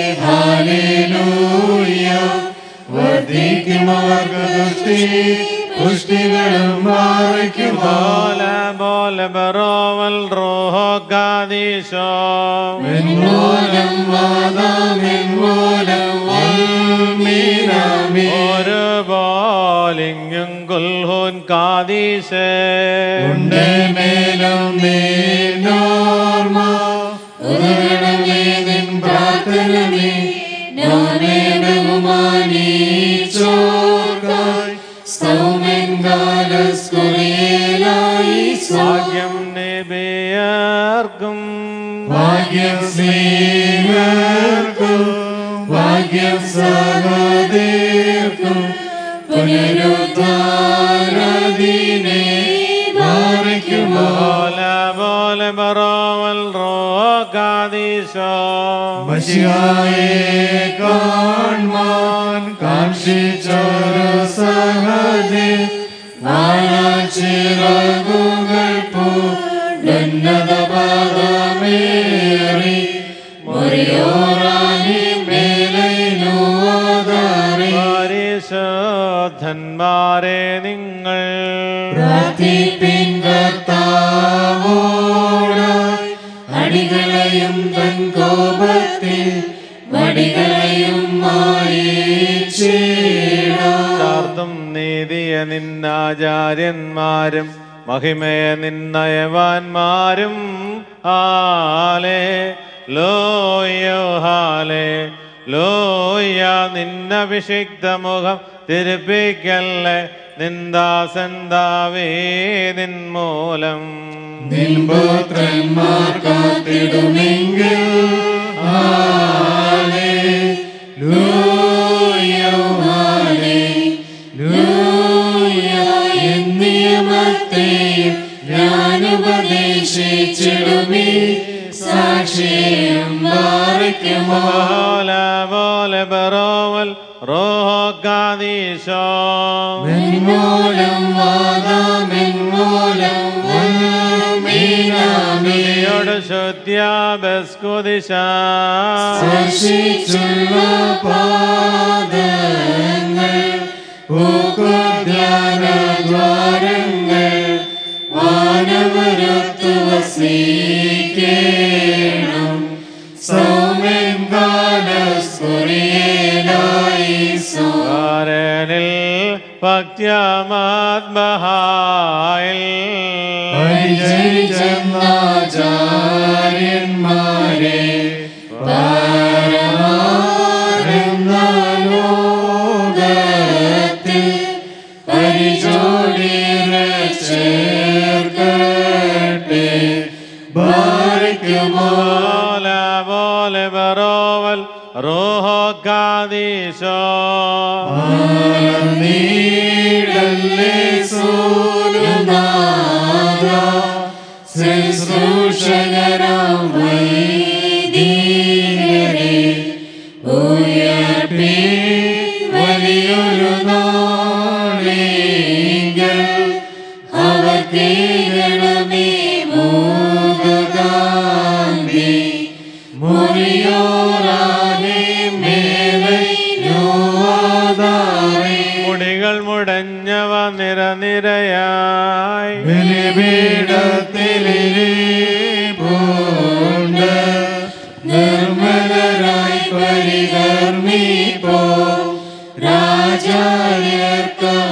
ഹാലേലൂയ വർദ്ധിക്കുമവർക്ക് ദുഷ്ടി പുഷ്ടികളും മാറിക്കുമോ പോലെ പോലെ ബറോവൽ റോഹോക്കാദീശോ മെൻമൂലം വാദാമെൻമൂലം വൽമീനാമി ഒരു ബോലിങ്ങും കുൽഹൂൻ കാദീശേ ഉണ്ടേ മേലും നീനോർമ ഉദരണമേ നിൻ പ്രാർത്ഥനമേ നോനെ ബഹുമാനിച്ചോർക്കായി സൗമൻ കാലസ്കുറിയേലായി ഭാഗ്യം നബിയർക്കും ഭാഗ്യം സ്നേഹർക്കും ഭാഗ്യം സഹദേർക്കും പുനരുദ്ധാ പാറയ്ക്കുമോ പോലെ ബറോവൽ റോകാദീശോ മഷിയായെ കാൺമാൻ കാക്ഷിച്ചൊരു സഹതി വാഴാച്ചിറകുകൾ പൂന്നത പാദമേറി മുറിയോറാനി മേലൈനുവാദാറി പരിശോധന്മാരെ നിങ്ങൾ പ്രാർത്ഥിപ്പിൻ കർത്താവോടായി അടികളെയും തൻ കോപത്തിൽ വടികളെയും മായിച്ചിടാം ചാർത്തും നീതിയ നിന്നാചാര്യന്മാരും മഹിമയ നിന്നയവാന്മാരും ഹാലേ ലോയോ ഹാലേ ലോയ നിന്നഭിഷിക്ത മുഖം തിരുപ്പിക്കല്ലേ നിന്ദാസന്താവേ നിൻമൂലം നിൻപുത്രന്മാർ കാത്തിടുമെങ്കിൽ ഹാലേ ലൂയ ഹാലേ ലൂയ എന്നിയമത്തെയും ഞാൻ ഉപദേശിച്ചിടുമേ സാക്ഷിയും മാറിക്കുമോ പോലെ പോലെ ബറോവൽ റോഹാദീശോ മെൻമൂലം വാദാമെൻമൂലം വൽമീനാമേ ോട് ശുദ്ധ്യാബസ്കുദിശ സ്പർശിച്ചുള്ള പാദങ്ങൾ ധ്യാനദ്വാരങ്ങൾ വാനവരത്തു വസിക്കേണം സൗമ്യൻ കാലസ്കുറിയേലായി സോ കാരനിൽ ഭക്തിയാമാത്മഹായിൽ പരിചരിച്ചെന്നാചാര്യന്മാരെ പരമാരെന്ന ലോകത്തിൽ പരിചോടിര ചേർക്കട്ടെ ഭാരിക്കുമോ പോലെ പോലെ ബറോവൽ റോഹാദീശോ നീടല്ലേ സൂര്യനാഥ ശുശ്രൂഷകരാം വൈദികരെ ഉയർപ്പി വലിയൊരു നാളീകൾ അവർക്ക് ഗണമേ മൂകകാന്തി മുറിയോറാനെ മേലെ നോവാതാറേ മുടികൾ മുടഞ്ഞവ നിരനിരയായി ബലിപീഠത്തിലിരിപ്പുണ്ട് നിർമ്മലരായി പരികർമ്മിപ്പോ രാജാര്യർക്കവ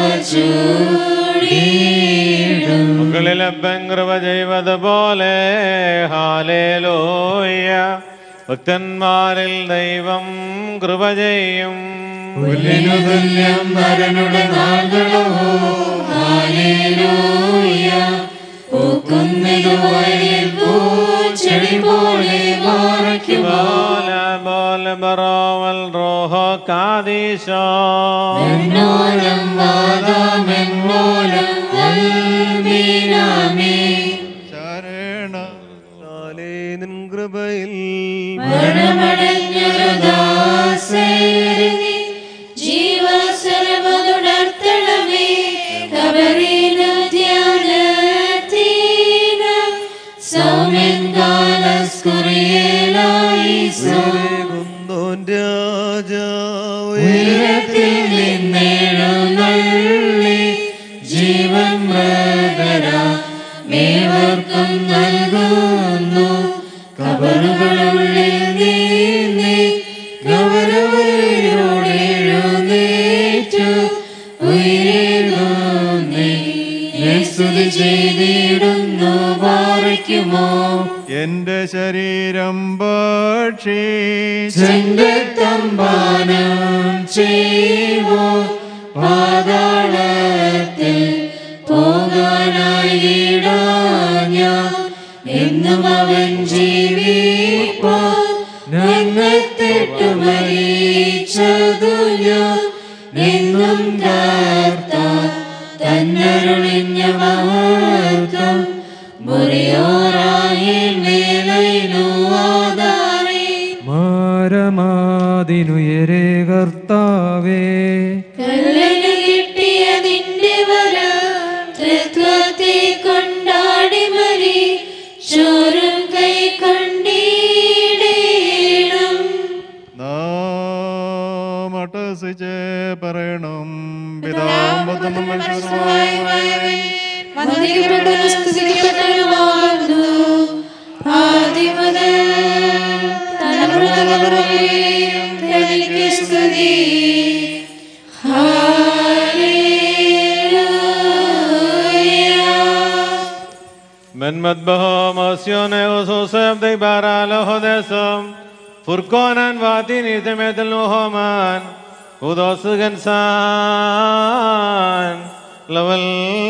ചൂടിയിടും മുകളിലപ്പൻ കൃപ ചെയ്വതുപോലെ ഹാലേലോയ ഭക്തന്മാരിൽ ദൈവം കൃപ ചെയ്യും പുല്ലിനു തുല്യം നരനുടെ നാളുകളോ ഹാലേലൂയ പൂക്കുന്നിതു വയലിൽ പൂച്ചെടി പോലെ പാറയ്ക്കുമോ ബോല ബോല ബറോവൽ റോഹോ കാദീശോ എന്നോലം വാദാമെന്നോലം വൽമീനാമേ നിൻ കൃപയിൽ മരണമടഞ്ഞൊരു ദാസേരി ജീവസരമതുണർത്തണമേ കബറിനു ധ്യാനത്തീന സൗമ്യൻ കാലസ്കുറിയേലായി കുന്നോൻ രാജാവേ ഉയരത്തിൽ നിന്നെഴുന്നള്ളി ജീവൻ മൃതര മേവർക്കും നൽകുന്നു കബറുകളുള്ളിൽ നീന്നി ഗൗരവരോടെ എഴുന്നേറ്റു ഉയരുന്നേ സ്തുതി ചെയ്തിടുന്നു പാറയ്ക്കുമോ എന്റെ ശരീരം പക്ഷി ചെങ്കത്തമ്പാനം ചെയ്വോ പാതാളത്തിൽ പോകാനായി ഞാൻ എന്നും അവൻ ജീവിപ്പോ രംഗത്തിട്ടു മരിച്ചതു ഞാൻ എന്നും കാർത്ത തന്നരുളിഞ്ഞ മഹത്വം പറയണം പിതാവും പുത്രനും പരിശുദ്ധനുമായവൻ വന്ദിക്കപ്പെട്ടവനും സ്തുതിക്കപ്പെട്ടവനുമാകുന്നു ആദ്യം മുതൽ തലമുറ തലമുറയെയും തനിക്ക് സ്തുതി من مذبه ماسيون وصوصب دي بارا لهدسم فرقانا واتيني تمت الوهمان ودوس جنسان لول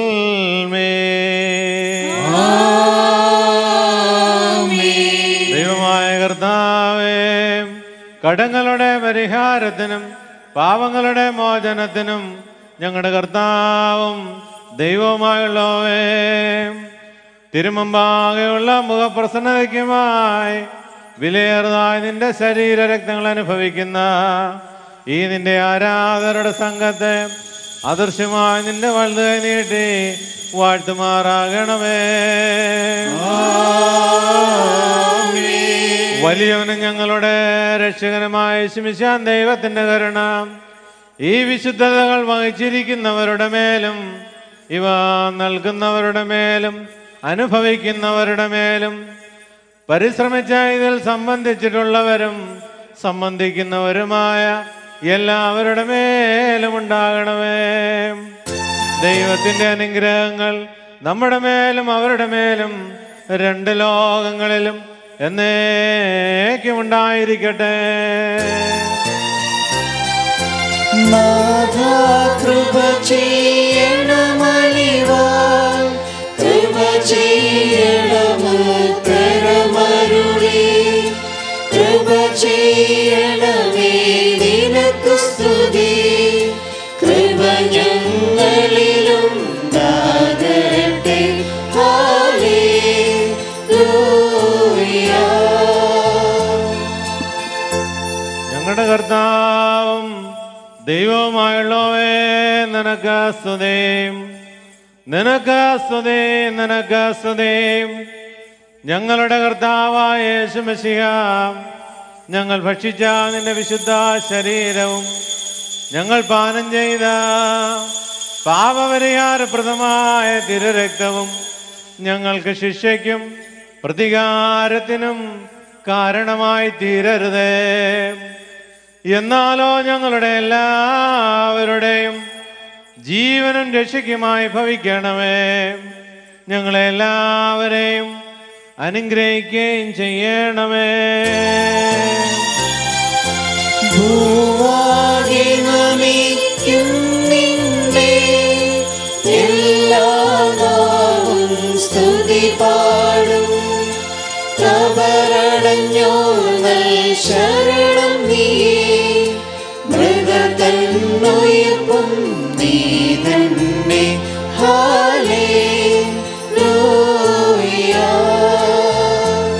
ദൈവമായ കർത്താവേ കടങ്ങളുടെ പരിഹാരത്തിനും പാവങ്ങളുടെ മോചനത്തിനും ഞങ്ങളുടെ കർത്താവും ദൈവവുമായുള്ളവേ തിരുമുമ്പാകെയുള്ള മുഖപ്രസന്നതയ്ക്കുമായി വിലയേറുന്നതായ നിന്റെ ശരീര രക്തങ്ങൾ അനുഭവിക്കുന്ന ഈ നിന്റെ ആരാധകരുടെ സംഘത്തെ അദൃശ്യമായി നിന്റെ വലുത് കൈ നീട്ടി വാഴ്ത്തുമാറാകണമേ വലിയവനും ഞങ്ങളുടെ രക്ഷകനുമായ ശിമിശാൻ ദൈവത്തിന്റെ കരുണ ഈ വിശുദ്ധതകൾ വഹിച്ചിരിക്കുന്നവരുടെ മേലും ഇവ നൽകുന്നവരുടെ മേലും അനുഭവിക്കുന്നവരുടെ മേലും പരിശ്രമിച്ച ഇതിൽ സംബന്ധിച്ചിട്ടുള്ളവരും സംബന്ധിക്കുന്നവരുമായ എല്ലാവരുടെ മേലും ഉണ്ടാകണമേ ദൈവത്തിന്റെ അനുഗ്രഹങ്ങൾ നമ്മുടെ മേലും അവരുടെ മേലും രണ്ട് ലോകങ്ങളിലും എന്നേക്കും ഉണ്ടായിരിക്കട്ടെ നാഥ കൃപ ചെയ്യണമലിവാൻ കൃപ ചെയ്യണമുത്തരമരുളി കൃപ ചെയ്യണമേ നിനക്കു സ്തുതി കൃപ ഞങ്ങളിലും ദാകരട്ടെ ഹാലേലൂയ ഞങ്ങളുടെ കർത്താവും ദൈവവുമായുള്ളവേ നിനക്ക് സ്തുതയും നിനക്ക് സ്തുതയും നിനക്ക് സ്തുതയും ഞങ്ങളുടെ കർത്താവായ യേശുമശിഹ ഞങ്ങൾ ഭക്ഷിച്ച നിന്റെ വിശുദ്ധ ശരീരവും ഞങ്ങൾ പാനം ചെയ്ത പാപപരിഹാരപ്രദമായ തിരുരക്തവും ഞങ്ങൾക്ക് ശിക്ഷയ്ക്കും പ്രതികാരത്തിനും കാരണമായി തീരരുതേ എന്നാലോ ഞങ്ങളുടെ എല്ലാവരുടെയും ജീവനും രക്ഷയ്ക്കുമായി ഭവിക്കണമേ ഞങ്ങളെല്ലാവരെയും അനുഗ്രഹിക്കുകയും ചെയ്യണമേ ഭൂവാകെ നമിക്കും നിന്നെ എല്ലാ നാവും സ്തുതി പാടും കബറടഞ്ഞോ നൽ ശരണം നീ മൃഗതന്നുയർപ്പും നീ തന്നെ ഹാലേലൂയ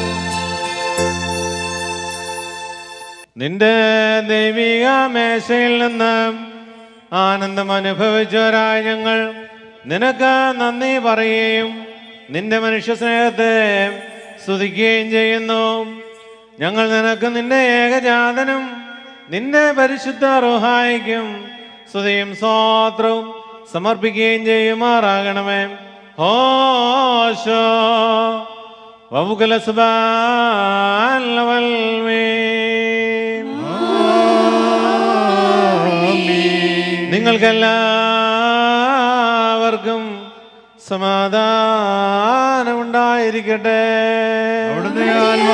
നിന്റെ ദൈവിക മേശയിൽ നിന്ന് ആനന്ദം അനുഭവിച്ചവരായ ഞങ്ങൾ നിനക്ക് നന്ദി പറയുകയും നിന്റെ മനുഷ്യ സ്നേഹത്തെ സ്തുതിക്കുകയും ചെയ്യുന്നു ഞങ്ങൾ നിനക്ക് നിന്റെ ഏകജാതനും നിന്റെ പരിശുദ്ധ റുഹായിക്കും സ്തുതിയും സ്വാത്രവും സമർപ്പിക്കുകയും ചെയ്യുമാറാകണമേ ഹോശോ വബുകല സുബാൻ നിങ്ങൾക്കെല്ലാവർക്കും സമാധാനം ഉണ്ടായിരിക്കട്ടെ അവിടുത്തെ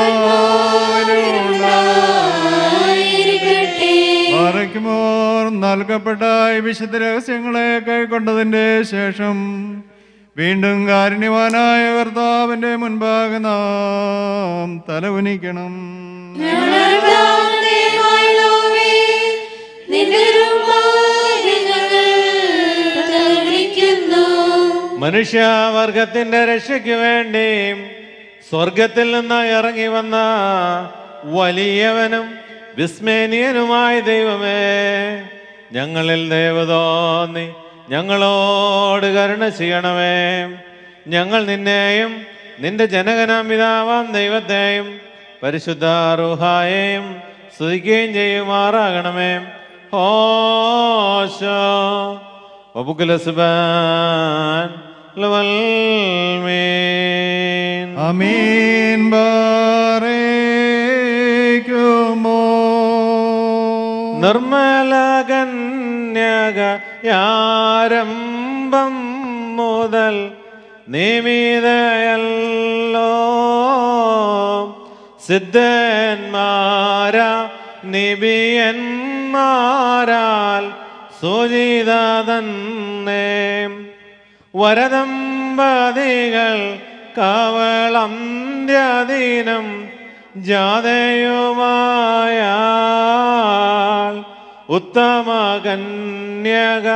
ആത്മാവിനോർ നൽകപ്പെട്ട ഈ വിശുദ്ധ രഹസ്യങ്ങളെ കൈക്കൊണ്ടതിന്റെ ശേഷം വീണ്ടും കാരുണ്യവാനായ കർത്താവിന്റെ മുൻപാകെ നാം തല ഉനിക്കണം മനുഷ്യവർഗത്തിന്റെ രക്ഷയ്ക്ക് വേണ്ടി സ്വർഗത്തിൽ നിന്ന് ഇറങ്ങി വന്ന വലിയവനും വിസ്മേനീയനുമായ ദൈവമേ ഞങ്ങളിൽ ദൈവതോന്നി ഞങ്ങളോട് കരുണ ചെയ്യണമേ ഞങ്ങൾ നിന്നെയും നിന്റെ ജനകനാം പിതാവാം ദൈവത്തെയും പരിശുദ്ധ റുഹായെയും സ്തുതിക്കുകയും ചെയ്യുമാറാകണമേ ഹോശ വബുക്കലസ്ബാൻ ലവൽമീൻ അമീൻ ബാറേക്കുമോ നിർമ്മല കന്യക യാരംഭം മുതൽ നിമിതയല്ലോ സിദ്ധന്മാര നിബിയന്മാരാൽ സുജിത തന്നെ വരദമ്പതികൾ കവളന്ത്യദിനം ജാതയുമായാൽ ഉത്തമ കന്യക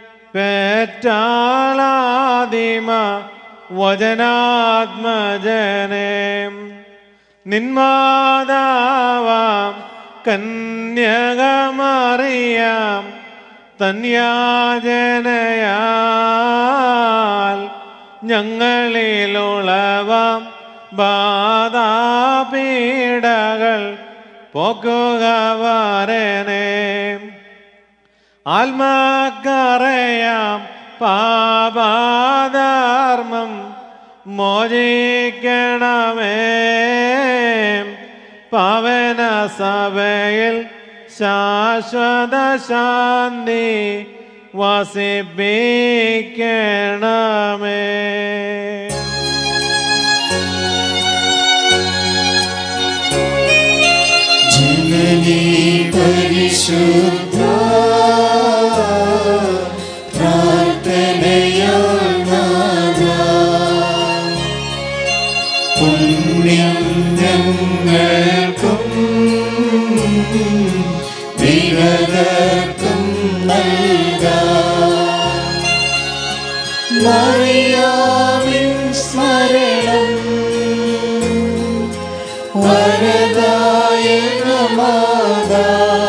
പേറ്റാളാദിമ വചനാത്മജനെ നിന്മാതാവാം കന്യകമറിയാം തന്യാജനയാൽ ഞങ്ങളിലുളവാം ബാധാപീഡകൾ പോക്കുക വരനെ ആത്മാക്കറയാം പാപാധർമ്മം മോചിക്കണമേ പവന സഭയിൽ ശാശ്വത ശാന്തി വസിപ്പിക്കണമേ ജനനീ പരിശുദ്ധ പ്രാർത്ഥനയാൽ നാഥാ, പുണ്യം ഞങ്ങൾക്കും വിഗതർക്കും നൽകാം മറിയാവിൻ സ്മരണം വരദായകമാതാ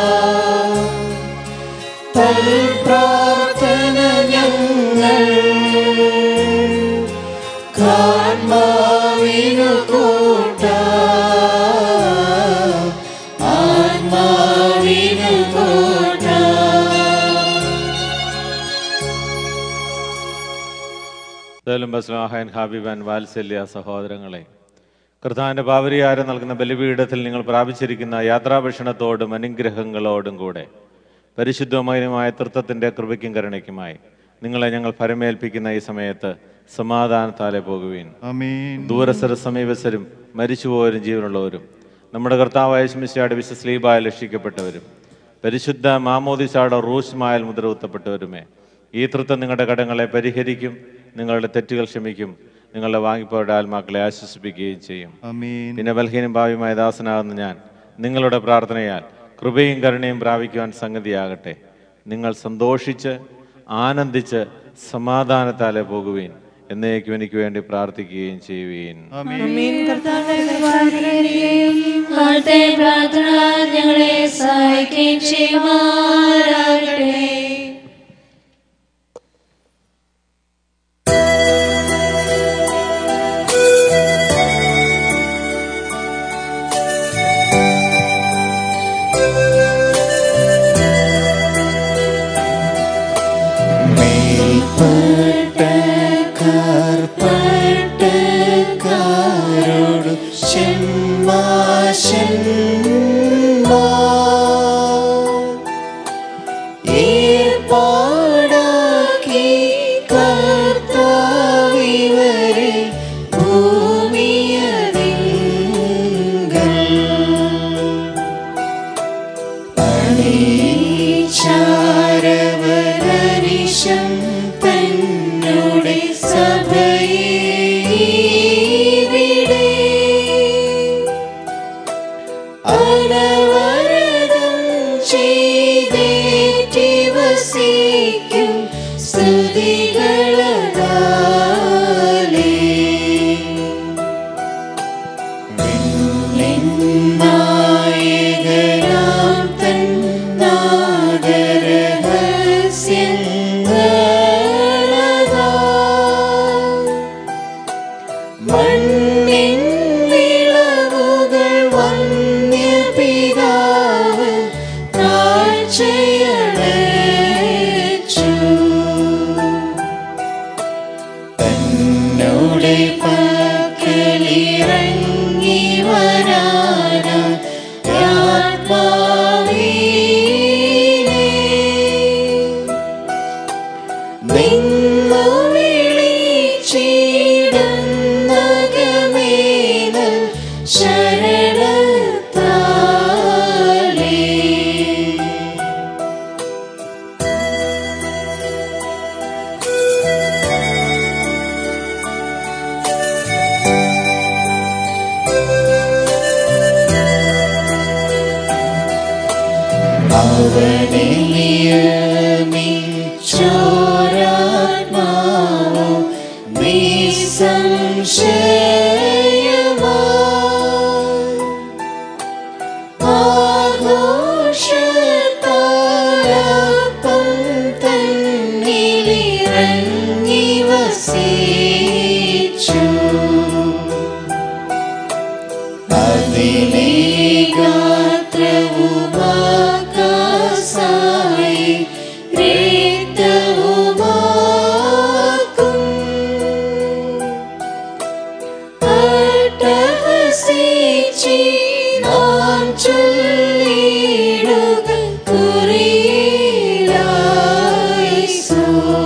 തൽ പ്രാർത്ഥന ഞങ്ങൾ കാൺമാവിനു കൂട്ട ആത്മാവിനു കൂട്ട സേലം ബസ്ലാഹൻ ഹാബിബാൻ വാത്സല്യ സഹോദരങ്ങളെ കർത്താവിൻ്റെ പാവരിയാരം നൽകുന്ന ബലിപീഠത്തിൽ നിങ്ങൾ പ്രാപിച്ചിരിക്കുന്ന യാത്രാഭക്ഷണത്തോടും അനുഗ്രഹങ്ങളോടും കൂടെ പരിശുദ്ധമയമായ തൃത്വത്തിൻ്റെ കൃപയ്ക്കും കരുണയ്ക്കുമായി നിങ്ങളെ ഞങ്ങൾ ഫരമേൽപ്പിക്കുന്ന ഈ സമയത്ത് സമാധാനത്താലെ പോകുവീൻ അമീൻ ദൂരസ്ഥര സമീപസ്ഥരും മരിച്ചുപോയവരും ജീവനുള്ളവരും നമ്മുടെ കർത്താവായ ശമിശയുടെ വിശ്വസ്ലീബായ രക്ഷിക്കപ്പെട്ടവരും പരിശുദ്ധ മാമോദിസാടെ റൂഷ്മായാൽ മുദ്ര കുത്തപ്പെട്ടവരുമേ ഈ തൃത്വം നിങ്ങളുടെ കടങ്ങളെ പരിഹരിക്കും നിങ്ങളുടെ തെറ്റുകൾ ക്ഷമിക്കും നിങ്ങളുടെ വാങ്ങിപ്പോയുടെ ആത്മാക്കളെ ആശ്വസിപ്പിക്കുകയും ചെയ്യും അമീൻ പിന്നെ ബലഹീനം ഭാവിയുമായ ദാസനാകുന്ന ഞാൻ നിങ്ങളുടെ പ്രാർത്ഥനയാൽ കൃപയും കരുണയും പ്രാപിക്കുവാൻ സംഗതിയാകട്ടെ നിങ്ങൾ സന്തോഷിച്ച് ആനന്ദിച്ച് സമാധാനത്താലെ പോകുവീൻ എന്നേക്കും എനിക്ക് വേണ്ടി പ്രാർത്ഥിക്കുകയും ചെയ്യുവീൻ അമീൻ കർത്താവേ കൃപാകരനെയും അവിടുത്തെ പ്രാർത്ഥന ഞങ്ങളെ സഹായിക്കുകയും ചെയ്യുമാറാകട്ടെ മേൽപ്പട്ടക്കാരോട് ഏർപ്പാടാക്കി കർത്താവിവരെ ഭൂമിയതിങ്കൽ അണിചാരവരരിശം തന്നോടെ സഭയെ ഇവിടെ നമ്മുടെ പക്കലിറങ്ങി വരാനാ ആത്മാവീനെ നിന്നു വിളിച്ചിടുന്നകമേനൽ ശരണത്താലേ അവനെ നിയമിച്ചോരാത്മാവോ നിസ്സംശയമായി ആഘോഷത്താലപ്പം തന്നിലിറങ്ങി വസിച്ചു അതിലെ ഗാത്രവുമാകാസായി രക്തവുമാക്കും അട്ടഹസിച്ചി നാം ചൊല്ലിടുക കുറിയിലായിസോ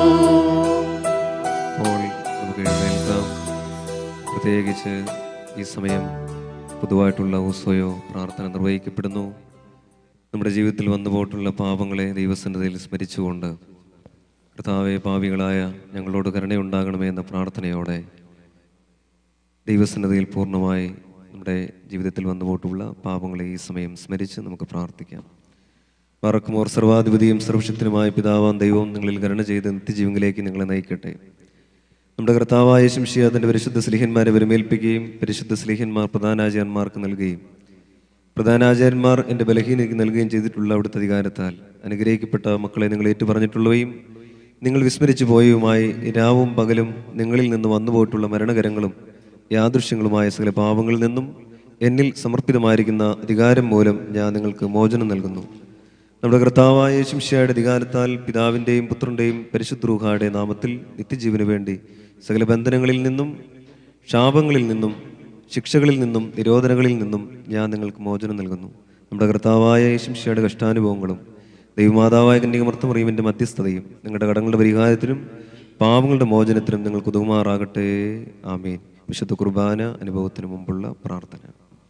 അപ്പോൾ നമുക്ക് എഴുന്നേൽക്കാം പ്രത്യേകിച്ച് ഈ സമയം പൊതുവായിട്ടുള്ള ഉത്സവയോ പ്രാർത്ഥന നിർവഹിക്കപ്പെടുന്നു നമ്മുടെ ജീവിതത്തിൽ വന്നുപോയിട്ടുള്ള പാപങ്ങളെ ദൈവസന്നിധിയിൽ സ്മരിച്ചുകൊണ്ട് കർത്താവെ പാപികളായ ഞങ്ങളോട് കരുണയുണ്ടാകണമേ എന്ന പ്രാർത്ഥനയോടെ ദൈവസന്നിധിയിൽ പൂർണ്ണമായി നമ്മുടെ ജീവിതത്തിൽ വന്നുപോയിട്ടുള്ള പാപങ്ങളെ ഈ സമയം സ്മരിച്ച് നമുക്ക് പ്രാർത്ഥിക്കാം മറക്കുമോർ സർവാധിപതിയും സർവശക്തനുമായ പിതാവാം ദൈവവും നിങ്ങളിൽ കരുണ ചെയ്ത് നിത്യജീവങ്ങളിലേക്ക് നിങ്ങളെ നയിക്കട്ടെ നമ്മുടെ കർത്താവായ ശംഷിയ തൻ്റെ പരിശുദ്ധ സ്ലിഹന്മാരെ വരമേൽപ്പിക്കുകയും പരിശുദ്ധ സ്ലിഹന്മാർ പ്രധാനാചാര്യന്മാർക്ക് നൽകുകയും പ്രധാനാചാര്യന്മാർ എൻ്റെ ബലഹീനയ്ക്ക് നൽകുകയും ചെയ്തിട്ടുള്ള അവിടുത്തെ അധികാരത്താൽ അനുഗ്രഹിക്കപ്പെട്ട മക്കളെ നിങ്ങൾ ഏറ്റുപറഞ്ഞിട്ടുള്ളവയും നിങ്ങൾ വിസ്മരിച്ചു പോയവുമായി രാവും പകലും നിങ്ങളിൽ നിന്ന് വന്നുപോയിട്ടുള്ള മരണകരങ്ങളും യാദൃശ്യങ്ങളുമായ സകല പാപങ്ങളിൽ നിന്നും എന്നിൽ സമർപ്പിതമായിരിക്കുന്ന അധികാരം മൂലം ഞാൻ നിങ്ങൾക്ക് മോചനം നൽകുന്നു നമ്മുടെ കർത്താവായ ശിംഷയുടെ അധികാരത്താൽ പിതാവിൻ്റെയും പുത്രൻ്റെയും പരിശുദ്രൂഹായുടെ നാമത്തിൽ നിത്യജീവന് വേണ്ടി സകല ബന്ധനങ്ങളിൽ നിന്നും ശാപങ്ങളിൽ നിന്നും ശിക്ഷകളിൽ നിന്നും നിരോധനങ്ങളിൽ നിന്നും ഞാൻ നിങ്ങൾക്ക് മോചനം നൽകുന്നു നമ്മുടെ കർത്താവായ ശിംഷയുടെ കഷ്ടാനുഭവങ്ങളും ദൈവമാതാവായ കന്യകമർത്തമറിയുവിൻ്റെ മധ്യസ്ഥതയും നിങ്ങളുടെ കടങ്ങളുടെ പരിഹാരത്തിനും പാപങ്ങളുടെ മോചനത്തിനും നിങ്ങൾക്ക് ഉതകുമാറാകട്ടെ ആമീൻ വിശുദ്ധ കുർബാന അനുഭവത്തിന് മുമ്പുള്ള പ്രാർത്ഥന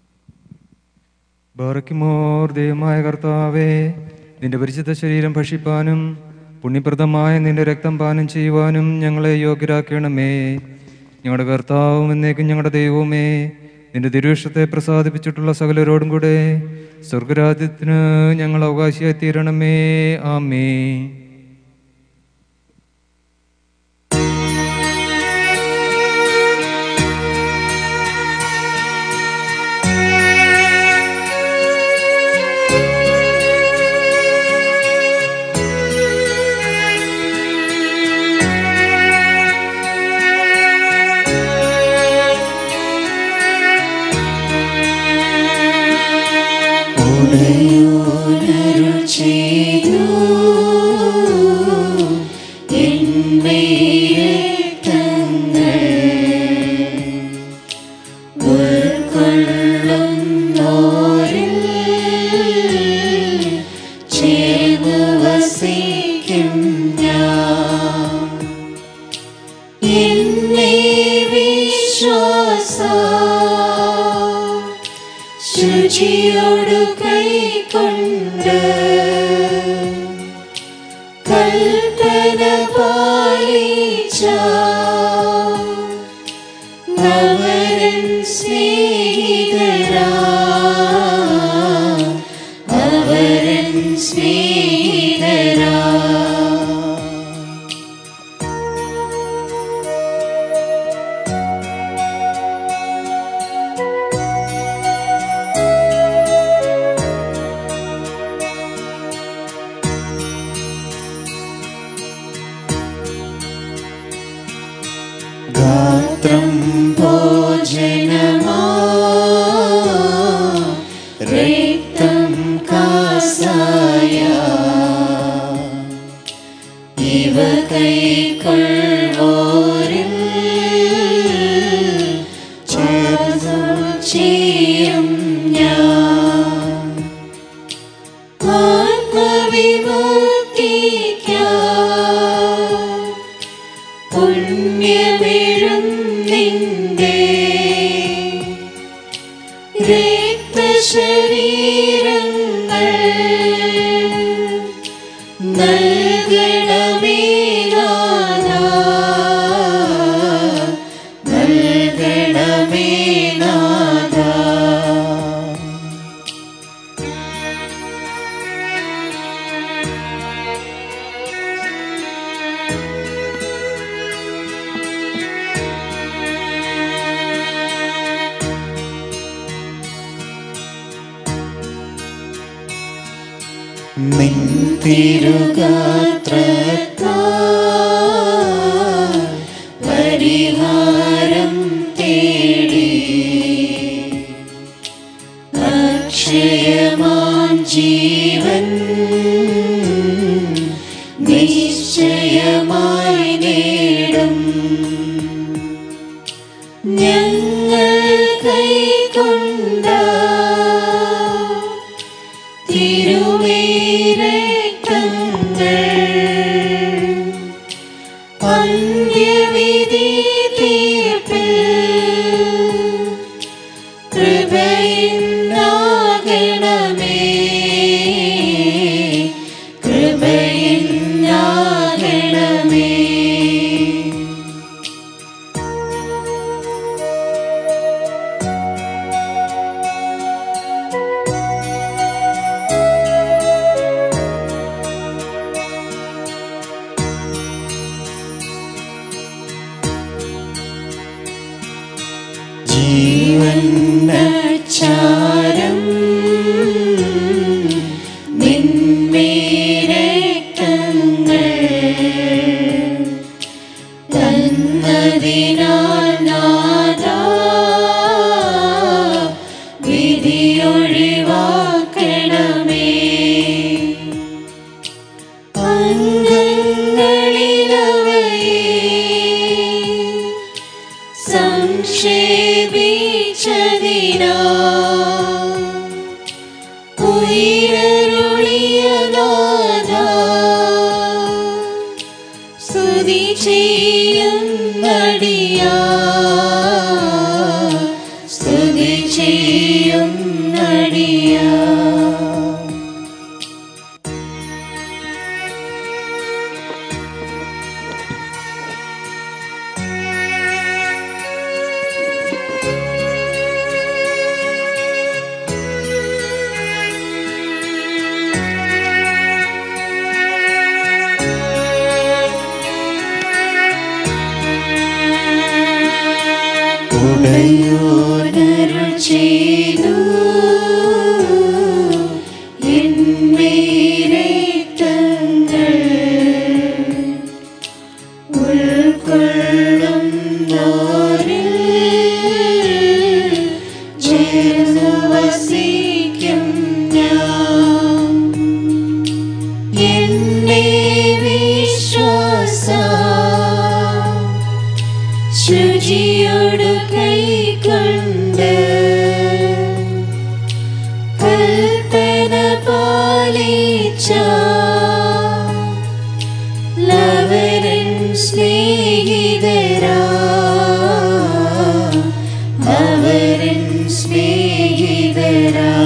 ബാറയ്ക്കുമോർ ദൈവമായ കർത്താവേ നിന്റെ പരിശുദ്ധ ശരീരം ഭക്ഷിപ്പാനും പുണ്യപ്രദമായ നിന്റെ രക്തം പാനം ചെയ്യുവാനും ഞങ്ങളെ യോഗ്യരാക്കണമേ ഞങ്ങളുടെ കർത്താവും എന്നേക്കും ഞങ്ങളുടെ ദൈവവുമേ നിന്റെ തിരുവിഷത്തെ പ്രസാദിപ്പിച്ചിട്ടുള്ള സകലരോടും കൂടെ സ്വർഗരാജ്യത്തിന് ഞങ്ങൾ അവകാശിയായി തീരണമേ ആമേ ഉടയോനരുൾ ചെയ്തു എന്മേരക്തങ്ങൾ ഉൾക്കൊള്ളുന്നോരിൽ ചേർന്നു വസിക്കും ഞാൻ എന്നെ വിശ്വാസ ശുചിയോടു കൈക്കൊണ്ട് കൽപ്പന പാലിച്ച അവരൻ സ്നേഹിതരാ അവരൻ സ്നേഹിതരാ ഗാത്രം ഭോജനമാ രക്തം കാസായ ഇവ കൈക്കൊള്ളുവോരിൽ നിന്റെ രക്തശരീരങ്ങൾ നൽകണമേ നാഥാ നൽകണമേ നാഥാ നിൻ തിരുഗാത്രത്താൽ പരിഹാരം തേടി അക്ഷയമാം ജീവൻ നിശ്ചയമായി നേടും ഞങ്ങൾ കൈക്കൊണ്ട തിരുമേരക്തങ്ങൾ അന്ത്യവിധി തീർപ്പിൽ കൃപയിന്നാകണമേ കൃപയിന്നാകണമേ ജീവന്നച്ചാരം നിന്മേരക്തങ്ങൾ തന്നതിനാൽ നാദാ വിധിയൊഴിവാക്കണമേ അംഗങ്ങളിലവയെ സംക്ഷേപിച്ചതിനാ ഉയരരുളിയ നാഥാ സ്തുതി ചെയ്യും നടിയാ സ്തുതി ചെയ്യും നടിയാ ഉടയോനരുൾ ചെയ്തു എന്മേരക്തങ്ങൾ ഉൾക്കൊള്ളുന്നോരിൽ ചേർന്നു വസിക്കും ഞാൻ എന്നെ വിശ്വാസ ശുചിയോട് കൈക്കൊണ്ട് കൽപ്പന പാലിച്ച ലവരൻ സ്നേഹിതരാ അവരൻ സ്നേഹിതരാ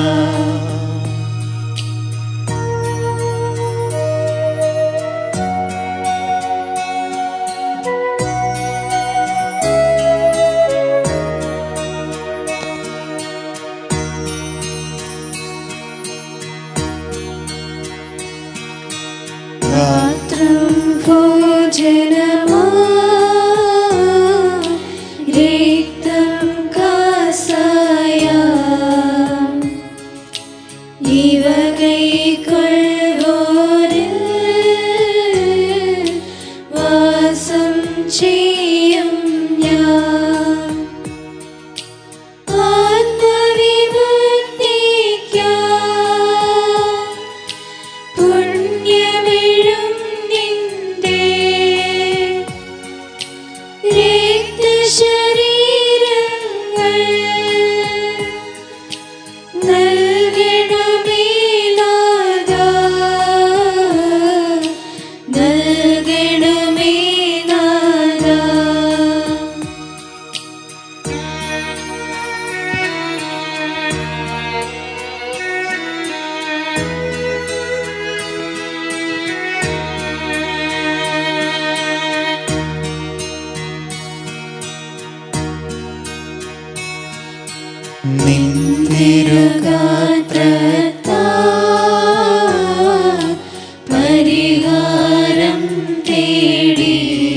പരിഹാരം തേടി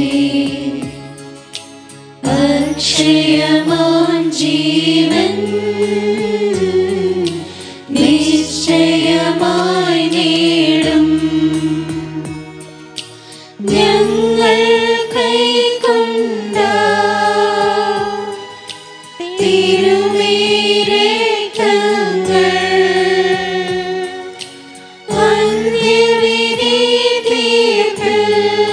അക്ഷയമാം ജീവൻ നിശ്ചയമായി നേടും ഞങ്ങൾ കൈക്കൊണ്ട തിരുമീരങ്ങൾ അന്ത്യവിധീതീർപ്പിൽ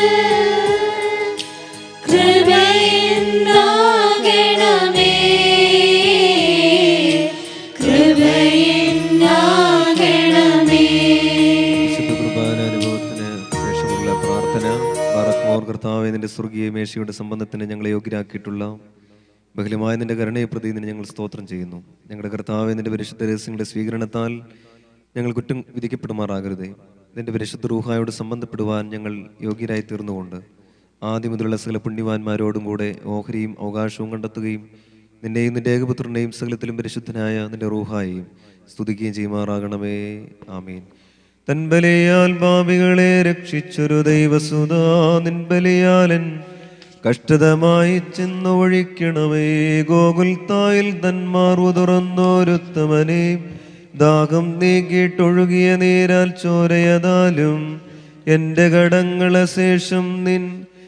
കൃപയുണ്ടാകണമേ കൃപയുണ്ടാകണമേ വിശുദ്ധ കുർബാന അനുഭവത്തിന് ശേഷമുള്ള പ്രാർത്ഥന ബാറക്മോർ കർത്താവെ നിന്റെ സ്വർഗീയ മേശയുടെ സംബന്ധത്തിന് ഞങ്ങളെ യോഗ്യരാക്കിയിട്ടുള്ള ബഹുലമായ നിന്റെ കരുണയെ പ്രതി നിന്നെ ഞങ്ങൾ സ്തോത്രം ചെയ്യുന്നു ഞങ്ങളുടെ കർത്താവെ നിന്റെ പരിശുദ്ധ രഹസ്യങ്ങളുടെ സ്വീകരണത്താൽ ഞങ്ങൾ കുറ്റം വിധിക്കപ്പെടുമാറാകരുതേ നിന്റെ പരിശുദ്ധ റൂഹായോട് സംബന്ധപ്പെടുവാൻ ഞങ്ങൾ യോഗ്യരായി തീർന്നുകൊണ്ട് ആദ്യം മുതലുള്ള സകല പുണ്യവാന്മാരോടും കൂടെ ഓഹരിയും അവകാശവും കണ്ടെത്തുകയും നിന്നെയും നിന്റെ ഏകപുത്രനെയും സകലത്തിലും പരിശുദ്ധനായ നിന്റെ റൂഹായെയും സ്തുതിക്കുകയും ചെയ്യുമാറാകണമേ ആമീൻ തൻ ബലിയാൽ പാപികളെ രക്ഷിച്ചൊരു ദൈവസുതാ നിൻ ബലിയാലൻ കഷ്ടതമായി ചെന്നു ഒഴിക്കണമേ ഗോകുൽത്തായിൽ തന്മാർവു തുറന്നോരുത്തമനെ ദാഹം നീക്കിയിട്ടൊഴുകിയ നീരാൽ ചോരയതാലും എൻ്റെ കടങ്ങളെ ശേഷം നിൻ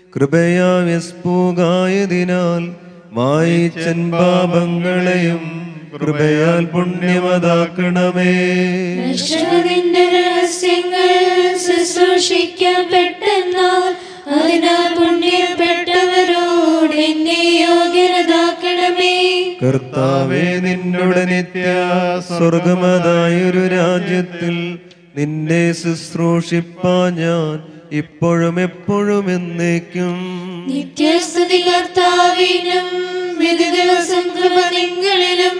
കൃപയാവ്യസ്പൂകായതിനാൽ മായിച്ചൻ പാപങ്ങളെയും കൃപയാൽ പുണ്യമതാക്കണമേ നഷ്ടതിന്റെ രഹസ്യങ്ങൾ ശുശ്രൂഷിക്കപ്പെട്ടെന്നാൽ അതിനാൽ പുണ്യപ്പെട്ടവരോട് എന്നെ യോഗ്യനതാക്കണമേ കർത്താവേ നിന്നോട് നിത്യ സ്വർഗമതായൊരു രാജ്യത്തിൽ നിന്നെ ശുശ്രൂഷിപ്പാ ഞാൻ ഇപ്പോഴും എപ്പോഴും എന്നേക്കും നിത്യസ്തുതി കർത്താവിനും വിധി ദിവസം കൃപ നിങ്ങളിലും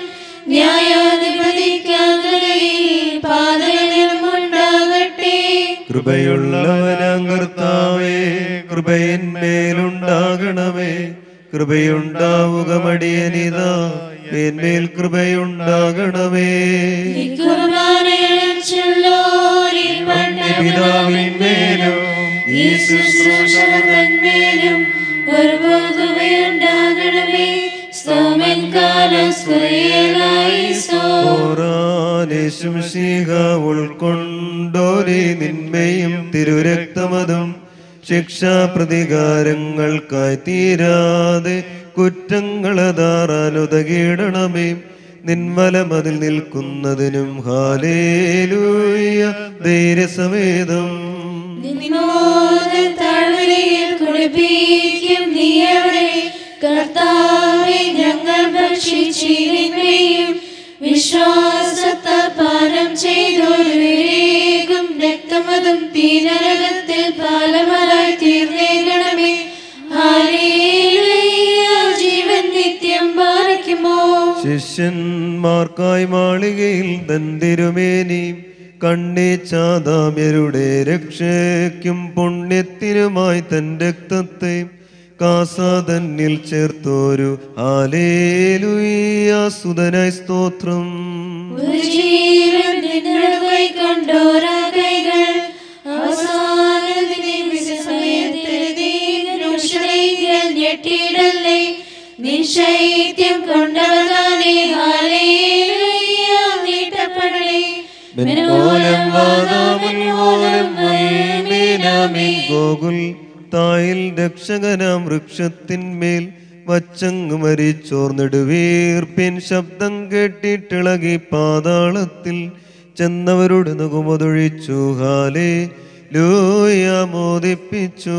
ന്യായാധിപതിക്കാകലയിൽ പാതകളിലും ഉണ്ടാകട്ടെ കൃപയുള്ളവനാം കർത്താവേ കൃപയന്മേലുണ്ടാകണമേ കൃപയുണ്ടാവുക മടിയനിതാ മേന്മേൽ കൃപയുണ്ടാകണമേ കുർബാനയച്ചല്ലോരിൽ പിതാവിന്മേലും ഈ ശുശ്രൂഷകന്മേലും ഒരു പോകുകയുണ്ടാകണമേ സ്തോമൻ കാലസ്കുറിയലായി സ്തോ ോറാനേശും ശീഹ ഉൾക്കൊണ്ടോരെ നിന്മയും തിരുരക്തമതും ശിക്ഷാപ്രതികാരങ്ങൾക്കായി തീരാതെ കുറ്റങ്ങളതാറാനുതകീടണമേ നിന്മലമതിൽ നിൽക്കുന്നതിനും ഹാലേലൂയ ധൈര്യസമേതം നിന്നോദൻ താഴ്വരയിൽ കുളിപ്പിക്കും നീ അവിടെ കർത്താവെ ഞങ്ങൾ ഭക്ഷിച്ചിരുന്നയും വിശ്വാസത്താൽ പാനം ചെയ്തൊരുവേഗം രക്തമതും തീനരകത്തിൽ പാലമലായി തീർന്നേകണമേ ഹാലേലൂയ ജീവൻ നിത്യം പാലിക്കുമോ ശിഷ്യന്മാർക്കായി മാളികയിൽ തന്തിരുമേനി കണ്ണിച്ചാതാമ്യരുടെ രക്ഷയ്ക്കും പുണ്യത്തിനുമായി തൻ രക്തത്തെ കാസാതന്നിൽ ചേർത്തോരു ആലേലുയാസുതനായി സ്തോത്രം ഒരു ജീവൻ നിന്നോട് കൈക്കൊണ്ടോരാ കൈകൾ അവസാനത്തിനെ വിസമയത്തിൽ ഞെട്ടിയിടല്ലേ നിശൈത്യം കൊണ്ടവതാനെ ഹാലേലൂയ നീട്ടപ്പെടണേ മെൻമോലം വാദാമുൻമോലം വൽമീനാമിൻ ഗോകുൽ തായിൽ രക്ഷകനാം വൃക്ഷത്തിന്മേൽ വച്ചങ്ങ് മരിച്ചോർന്നിടുവീർപ്പിൻ ശബ്ദം കേട്ടിട്ടിളകി പാതാളത്തിൽ ചെന്നവരോട് നുകുമതൊഴിച്ചു ഹാലേ ലൂയ മോദിപ്പിച്ചു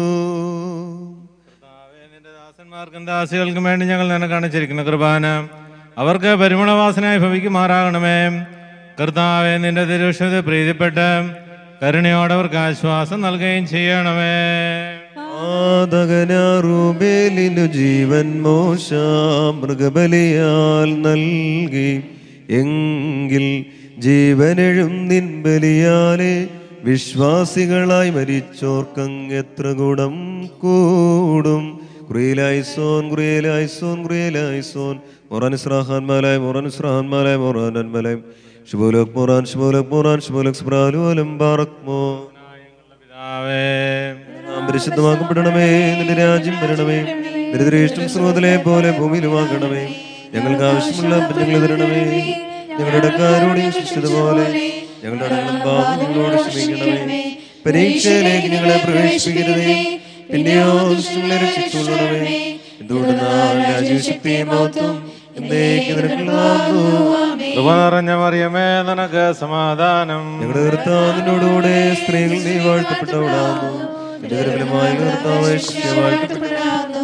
ദാസന്മാർക്കും ദാസികൾക്കും വേണ്ടി ഞങ്ങൾ നിന്നെ കാണിച്ചിരിക്കുന്ന കൃപാന അവർക്ക് പരിമളവാസനായി ഭവിക്കുമാറാകണമേ കർത്താവെ നിന്റെ തിരുവശത്ത് പ്രീതിപ്പെട്ട് കരുണയോടെ അവർക്ക് ആശ്വാസം നൽകുകയും ചെയ്യണമേ ആദകനാറൂബേലിനു ജീവൻ മോശ മൃഗബലിയാൽ നൽകി എങ്കിൽ ജീവനെഴും നിൻ ബലിയാലെ വിശ്വാസികളായി മരിച്ചോർക്കങ് എത്ര ഗുണം കൂടും കുറിയിലായിസോൻ കുറിയിലായിസോൻ കുറിയിലായിസോൻ മൊറാൻ ഇസ്രാഹാൻമാലായ മൊറാൻ ഇസ്രാഹാൻമാലായ മൊറാൻ അൻമലായ ശുഭോലോക് മൊറാൻ ശുഭോലോക് മൊറാൻ ശുഭോലോക് സ്പ്രാലുവലം ബാറക്മോ നാം പരിശുദ്ധമാക്കപ്പെടണമേ നിന്റെ രാജ്യം വരണമേ നിന്റെ ഇഷ്ടം സ്രോതലെ പോലെ ഭൂമിയിലുമാകണമേ ഞങ്ങൾക്ക് ആവശ്യമുള്ള ഞങ്ങൾ തരണമേ ഞങ്ങളുടെ കാരോട് ശിക്ഷിച്ചതുപോലെ ഞങ്ങളുടെ അടങ്ങളും പാപം ഞങ്ങളോട് ക്ഷമിക്കണമേ പരീക്ഷയിലേക്ക് ഞങ്ങളെ പ്രവേശിപ്പിക്കരുതേ പിന്നെയോ ദുഷ്ടങ്ങളെ രക്ഷിച്ചുകൊള്ളണമേ എന്തുകൊണ്ടെന്നാൽ രാജ്യശക്തിയെ മഹത്വം എന്നേക്ക് നിനക്കുള്ളതാകുന്നു കൃപ നിറഞ്ഞ മറിയമേ നിനക്ക് സമാധാനം ഞങ്ങളുടെ കർത്താവിനോടുകൂടെ സ്ത്രീകൾ നീ വാഴ്ത്തപ്പെട്ടവളാകുന്നു എന്റെ ദുർബലമായ കർത്താവായ ശിഷ്യ വാഴ്ത്തപ്പെട്ടവളാകുന്നു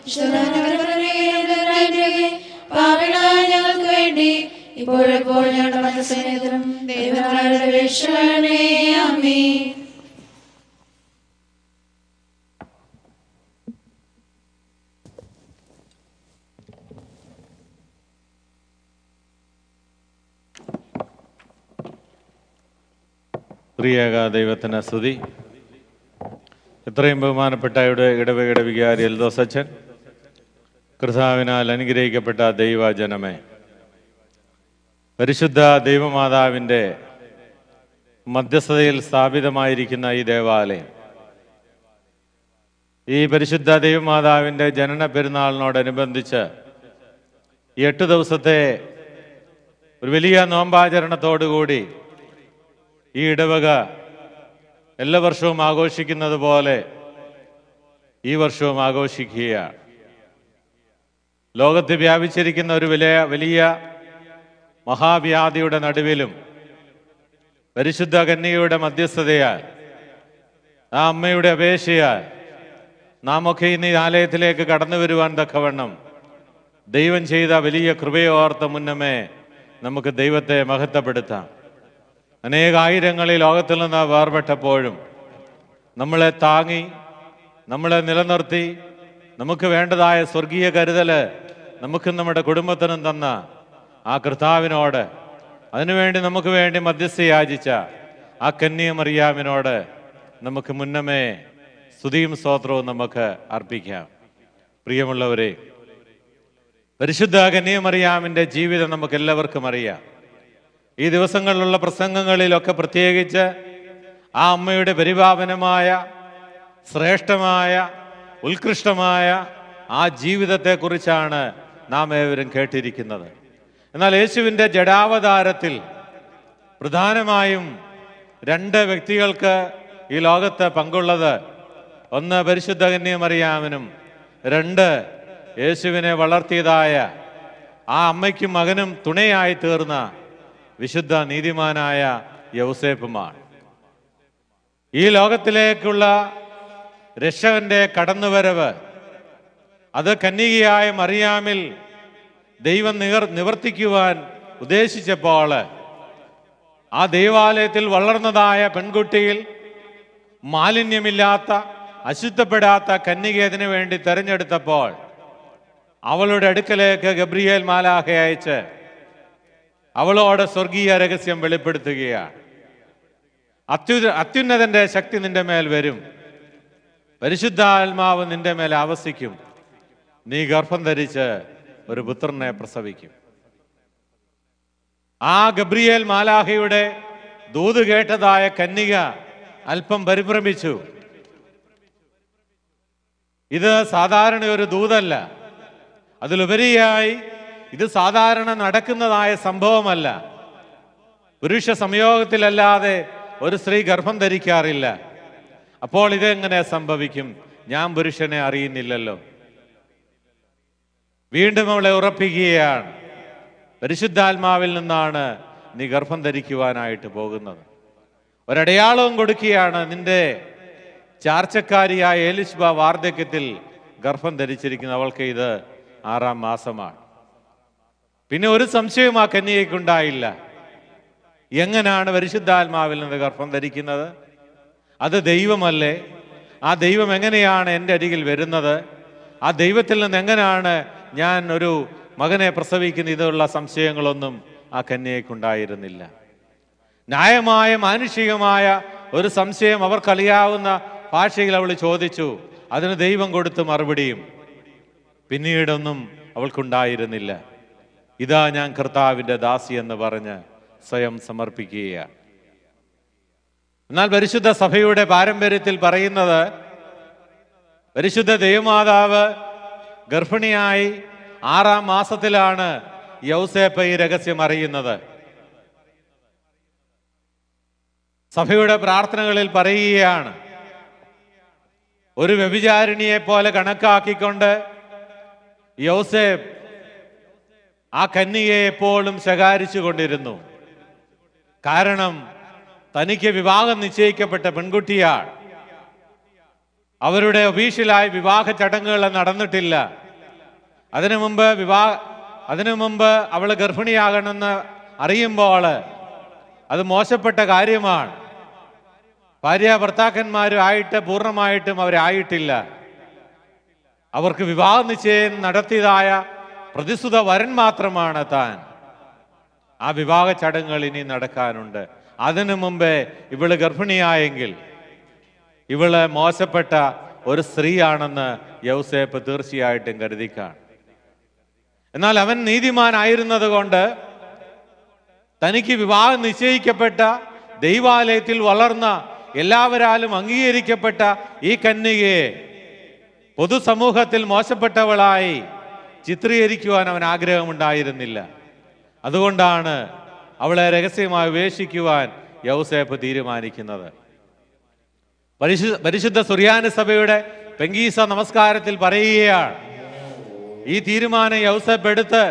പാപികളായ ഞങ്ങൾക്ക് വേണ്ടി ഇപ്പോഴെപ്പോൾ ഞങ്ങളുടെ മനസ്സിനും ദൈവങ്ങളുടെ രക്ഷകണമേ അമ്മേ പ്രിയക ദൈവത്തിന് സ്തുതി എത്രയും ബഹുമാനപ്പെട്ട ഇവിടെ ഇടവകയുടെ വികാരി എൽദോസച്ചൻ കർത്താവിനാൽ അനുഗ്രഹിക്കപ്പെട്ട ദൈവജനമേ പരിശുദ്ധ ദൈവമാതാവിൻ്റെ മധ്യസ്ഥതയിൽ സ്ഥാപിതമായിരിക്കുന്ന ഈ ദേവാലയം ഈ പരിശുദ്ധ ദൈവമാതാവിൻ്റെ ജനന പെരുന്നാളിനോടനുബന്ധിച്ച് ഈ എട്ട് ദിവസത്തെ ഒരു വലിയ നോമ്പാചരണത്തോടുകൂടി ഈ ഇടവക എല്ലാ വർഷവും ആഘോഷിക്കുന്നത് പോലെ ഈ വർഷവും ആഘോഷിക്കുകയാണ് ലോകത്ത് വ്യാപിച്ചിരിക്കുന്ന ഒരു വലിയ വലിയ മഹാവ്യാധിയുടെ നടുവിലും പരിശുദ്ധ കന്യകയുടെ മധ്യസ്ഥതയാൽ ആ അമ്മയുടെ അപേക്ഷയാൽ നാം ഒക്കെ ഇന്ന് ഈ ആലയത്തിലേക്ക് കടന്നു വരുവാൻ തക്കവണ്ണം ദൈവം ചെയ്ത വലിയ കൃപയോർത്ത മുന്നമേ നമുക്ക് ദൈവത്തെ മഹത്വപ്പെടുത്താം അനേകായിരങ്ങൾ ഈ ലോകത്തിൽ നിന്ന് വേർപെട്ടപ്പോഴും നമ്മളെ താങ്ങി നമ്മളെ നിലനിർത്തി നമുക്ക് വേണ്ടതായ സ്വർഗീയ കരുതല് നമുക്ക് നമ്മുടെ കുടുംബത്തിനും തന്ന ആ കർത്താവിനോട് അതിനുവേണ്ടി നമുക്ക് വേണ്ടി മധ്യസ്ഥ യാചിച്ച ആ കന്യമറിയാമിനോട് നമുക്ക് മുന്നമേ സ്തുതിയും സ്തോത്രവും നമുക്ക് അർപ്പിക്കാം പ്രിയമുള്ളവരെ പരിശുദ്ധ കന്യമറിയാമിൻ്റെ ജീവിതം നമുക്ക് എല്ലാവർക്കും അറിയാം ഈ ദിവസങ്ങളിലുള്ള പ്രസംഗങ്ങളിലൊക്കെ പ്രത്യേകിച്ച് ആ അമ്മയുടെ പരിപാവനമായ ശ്രേഷ്ഠമായ ഉത്കൃഷ്ടമായ ആ ജീവിതത്തെക്കുറിച്ചാണ് നാം ഏവരും കേട്ടിരിക്കുന്നത് എന്നാൽ യേശുവിൻ്റെ ജഡാവതാരത്തിൽ പ്രധാനമായും രണ്ട് വ്യക്തികൾക്ക് ഈ ലോകത്ത് പങ്കുള്ളത് ഒന്ന് പരിശുദ്ധ കന്യമറിയാമനും രണ്ട് യേശുവിനെ വളർത്തിയതായ ആ അമ്മയ്ക്കും മകനും തുണയായി തീർന്ന വിശുദ്ധ നീതിമാനായ യൗസേപ്പുമാണ് ഈ ലോകത്തിലേക്കുള്ള രക്ഷകന്റെ കടന്നുവരവ് അത് കന്യകയായ മറിയാമിൽ ദൈവം നിവർ നിവർത്തിക്കുവാൻ ഉദ്ദേശിച്ചപ്പോൾ ആ ദൈവാലയത്തിൽ വളർന്നതായ പെൺകുട്ടിയിൽ മാലിന്യമില്ലാത്ത അശുദ്ധപ്പെടാത്ത കന്യക അതിനു വേണ്ടി തെരഞ്ഞെടുത്തപ്പോൾ അവളുടെ അടുക്കലേക്ക് ഗബ്രിയേൽ മാലാഹ അയച്ച് അവളോട് സ്വർഗീയ രഹസ്യം വെളിപ്പെടുത്തുകയാണ് അത്യു അത്യുന്നതന്റെ ശക്തി നിന്റെ മേൽ വരും പരിശുദ്ധാത്മാവ് നിന്റെ മേൽ ആവസിക്കും നീ ഗർഭം ധരിച്ച് ഒരു പുത്രനെ പ്രസവിക്കും ആ ഗബ്രിയേൽ മാലാഹയുടെ ദൂത് കേട്ടതായ കന്യക അല്പം പരിഭ്രമിച്ചു ഇത് സാധാരണ ഒരു ദൂതല്ല അതിലുപരിയായി ഇത് സാധാരണ നടക്കുന്നതായ സംഭവമല്ല പുരുഷ സംയോഗത്തിലല്ലാതെ ഒരു സ്ത്രീ ഗർഭം ധരിക്കാറില്ല അപ്പോൾ ഇതെങ്ങനെ സംഭവിക്കും ഞാൻ പുരുഷനെ അറിയുന്നില്ലല്ലോ വീണ്ടും അവളെ ഉറപ്പിക്കുകയാണ് പരിശുദ്ധാത്മാവിൽ നിന്നാണ് നീ ഗർഭം ധരിക്കുവാനായിട്ട് പോകുന്നത് ഒരടയാളവും കൊടുക്കുകയാണ് നിന്റെ ചാർച്ചക്കാരിയായ ഏലിസ്ബ വാർദ്ധക്യത്തിൽ ഗർഭം ധരിച്ചിരിക്കുന്ന അവൾക്ക് ഇത് ആറാം മാസമാണ് പിന്നെ ഒരു സംശയവും ആ കന്യകയ്ക്കുണ്ടായില്ല എങ്ങനെയാണ് പരിശുദ്ധാത്മാവിൽ നിന്ന് ഗർഭം ധരിക്കുന്നത് അത് ദൈവമല്ലേ ആ ദൈവം എങ്ങനെയാണ് എൻ്റെ അരികിൽ വരുന്നത് ആ ദൈവത്തിൽ നിന്ന് എങ്ങനെയാണ് ഞാൻ ഒരു മകനെ പ്രസവിക്കുന്ന ഇതുള്ള സംശയങ്ങളൊന്നും ആ കന്യകയ്ക്കുണ്ടായിരുന്നില്ല ന്യായമായ മാനുഷികമായ ഒരു സംശയം അവർക്കറിയാവുന്ന ഭാഷയിൽ അവൾ ചോദിച്ചു അതിന് ദൈവം കൊടുത്ത മറുപടിയും പിന്നീടൊന്നും അവൾക്കുണ്ടായിരുന്നില്ല ഇതാ ഞാൻ കർത്താവിൻ്റെ ദാസി എന്ന് പറഞ്ഞ് സ്വയം സമർപ്പിക്കുകയാണ് എന്നാൽ പരിശുദ്ധ സഭയുടെ പാരമ്പര്യത്തിൽ പറയുന്നത് പരിശുദ്ധ ദൈവമാതാവ് ഗർഭിണിയായി ആറാം മാസത്തിലാണ് യൗസേപ്പ് ഈ രഹസ്യം അറിയുന്നത് സഭയുടെ പ്രാർത്ഥനകളിൽ പറയുകയാണ് ഒരു വ്യഭിചാരിണിയെ പോലെ കണക്കാക്കിക്കൊണ്ട് യൗസേപ്പ് ആ കന്യകയെ എപ്പോഴും ശകാരിച്ചു കൊണ്ടിരുന്നു കാരണം തനിക്ക് വിവാഹം നിശ്ചയിക്കപ്പെട്ട പെൺകുട്ടിയാണ് അവരുടെ ഒഫീഷ്യലായി വിവാഹ ചടങ്ങുകൾ നടന്നിട്ടില്ല അതിനു മുമ്പ് വിവാഹ അതിനു മുമ്പ് അവൾ ഗർഭിണിയാകണമെന്ന് അറിയുമ്പോൾ അത് മോശപ്പെട്ട കാര്യമാണ് ഭാര്യ ഭർത്താക്കന്മാരും ആയിട്ട് പൂർണ്ണമായിട്ടും അവരായിട്ടില്ല അവർക്ക് വിവാഹ നിശ്ചയം നടത്തിയതായ പ്രതിസുത വരൻ മാത്രമാണ് താൻ ആ വിവാഹ ചടങ്ങുകൾ ഇനി നടക്കാനുണ്ട് അതിനു മുമ്പേ ഇവള് ഗർഭിണിയായെങ്കിൽ ഇവള് മോശപ്പെട്ട ഒരു സ്ത്രീയാണെന്ന് യൗസേപ്പ് തീർച്ചയായിട്ടും കരുതിക്കാണ് എന്നാൽ അവൻ നീതിമാനായിരുന്നത് കൊണ്ട് തനിക്ക് വിവാഹം നിശ്ചയിക്കപ്പെട്ട ദൈവാലയത്തിൽ വളർന്ന എല്ലാവരാലും അംഗീകരിക്കപ്പെട്ട ഈ കന്യകയെ പൊതുസമൂഹത്തിൽ മോശപ്പെട്ടവളായി ചിത്രീകരിക്കുവാൻ അവൻ ആഗ്രഹമുണ്ടായിരുന്നില്ല അതുകൊണ്ടാണ് അവളെ രഹസ്യമായി ഉപേക്ഷിക്കുവാൻ യൗസേപ്പ് തീരുമാനിക്കുന്നത് പരിശു പരിശുദ്ധ സുറിയാന സഭയുടെ പെങ്കീസ നമസ്കാരത്തിൽ പറയുകയാണ് ഈ തീരുമാനം യൗസേപ്പ് എടുത്ത്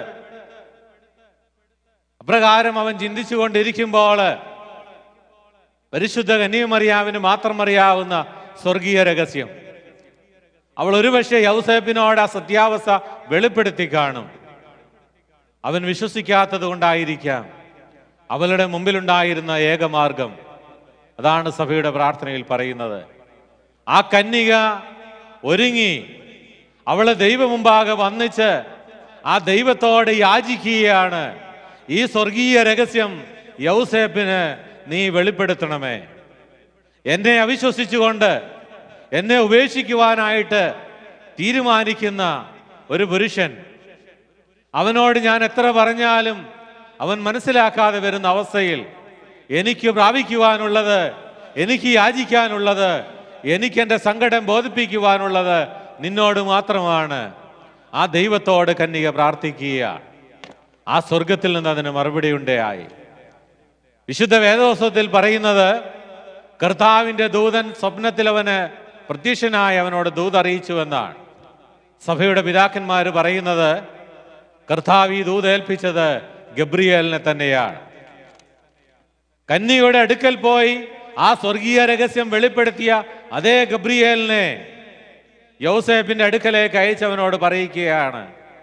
അപ്രകാരം അവൻ ചിന്തിച്ചുകൊണ്ടിരിക്കുമ്പോൾ പരിശുദ്ധ കന്യമറിയാവിന് മാത്രം അറിയാവുന്ന സ്വർഗീയ രഹസ്യം അവൾ ഒരുപക്ഷെ യൗസേപ്പിനോട് ആ സത്യാവസ്ഥ വെളിപ്പെടുത്തി കാണും അവൻ വിശ്വസിക്കാത്തത് കൊണ്ടായിരിക്കാം അവളുടെ മുമ്പിലുണ്ടായിരുന്ന ഏകമാർഗം അതാണ് സഭയുടെ പ്രാർത്ഥനയിൽ പറയുന്നത് ആ കന്യക ഒരുങ്ങി അവളെ ദൈവമുമ്പാകെ വന്നിച്ച് ആ ദൈവത്തോട് യാചിക്കുകയാണ് ഈ സ്വർഗീയ രഹസ്യം യൗസേപ്പിന് നീ വെളിപ്പെടുത്തണമേ എന്നെ അവിശ്വസിച്ചുകൊണ്ട് എന്നെ ഉപേക്ഷിക്കുവാനായിട്ട് തീരുമാനിക്കുന്ന ഒരു പുരുഷൻ അവനോട് ഞാൻ എത്ര പറഞ്ഞാലും അവൻ മനസ്സിലാക്കാതെ വരുന്ന അവസ്ഥയിൽ എനിക്ക് പ്രാപിക്കുവാനുള്ളത് എനിക്ക് യാചിക്കാനുള്ളത് എനിക്ക് എൻ്റെ സങ്കടം ബോധിപ്പിക്കുവാനുള്ളത് നിന്നോട് മാത്രമാണ് ആ ദൈവത്തോട് കന്യക പ്രാർത്ഥിക്കുക ആ സ്വർഗത്തിൽ നിന്ന് അതിന് മറുപടി ഉണ്ടായി വിശുദ്ധ വേദോത്സവത്തിൽ പറയുന്നത് കർത്താവിൻ്റെ ദൂതൻ സ്വപ്നത്തിൽ അവന് പ്രത്യക്ഷനായി അവനോട് ദൂത് അറിയിച്ചു എന്നാണ് സഭയുടെ പിതാക്കന്മാർ പറയുന്നത് കർത്താവ് ഈ ദൂത് ഏൽപ്പിച്ചത് ഗബ്രിയേലിനെ തന്നെയാണ് കന്യയുടെ അടുക്കൽ പോയി ആ സ്വർഗീയ രഹസ്യം വെളിപ്പെടുത്തിയ അതേ ഗബ്രിയേലിനെ യൗസേപ്പിന്റെ അടുക്കലേക്ക് അയച്ചവനോട് പറയിക്കുകയാണ്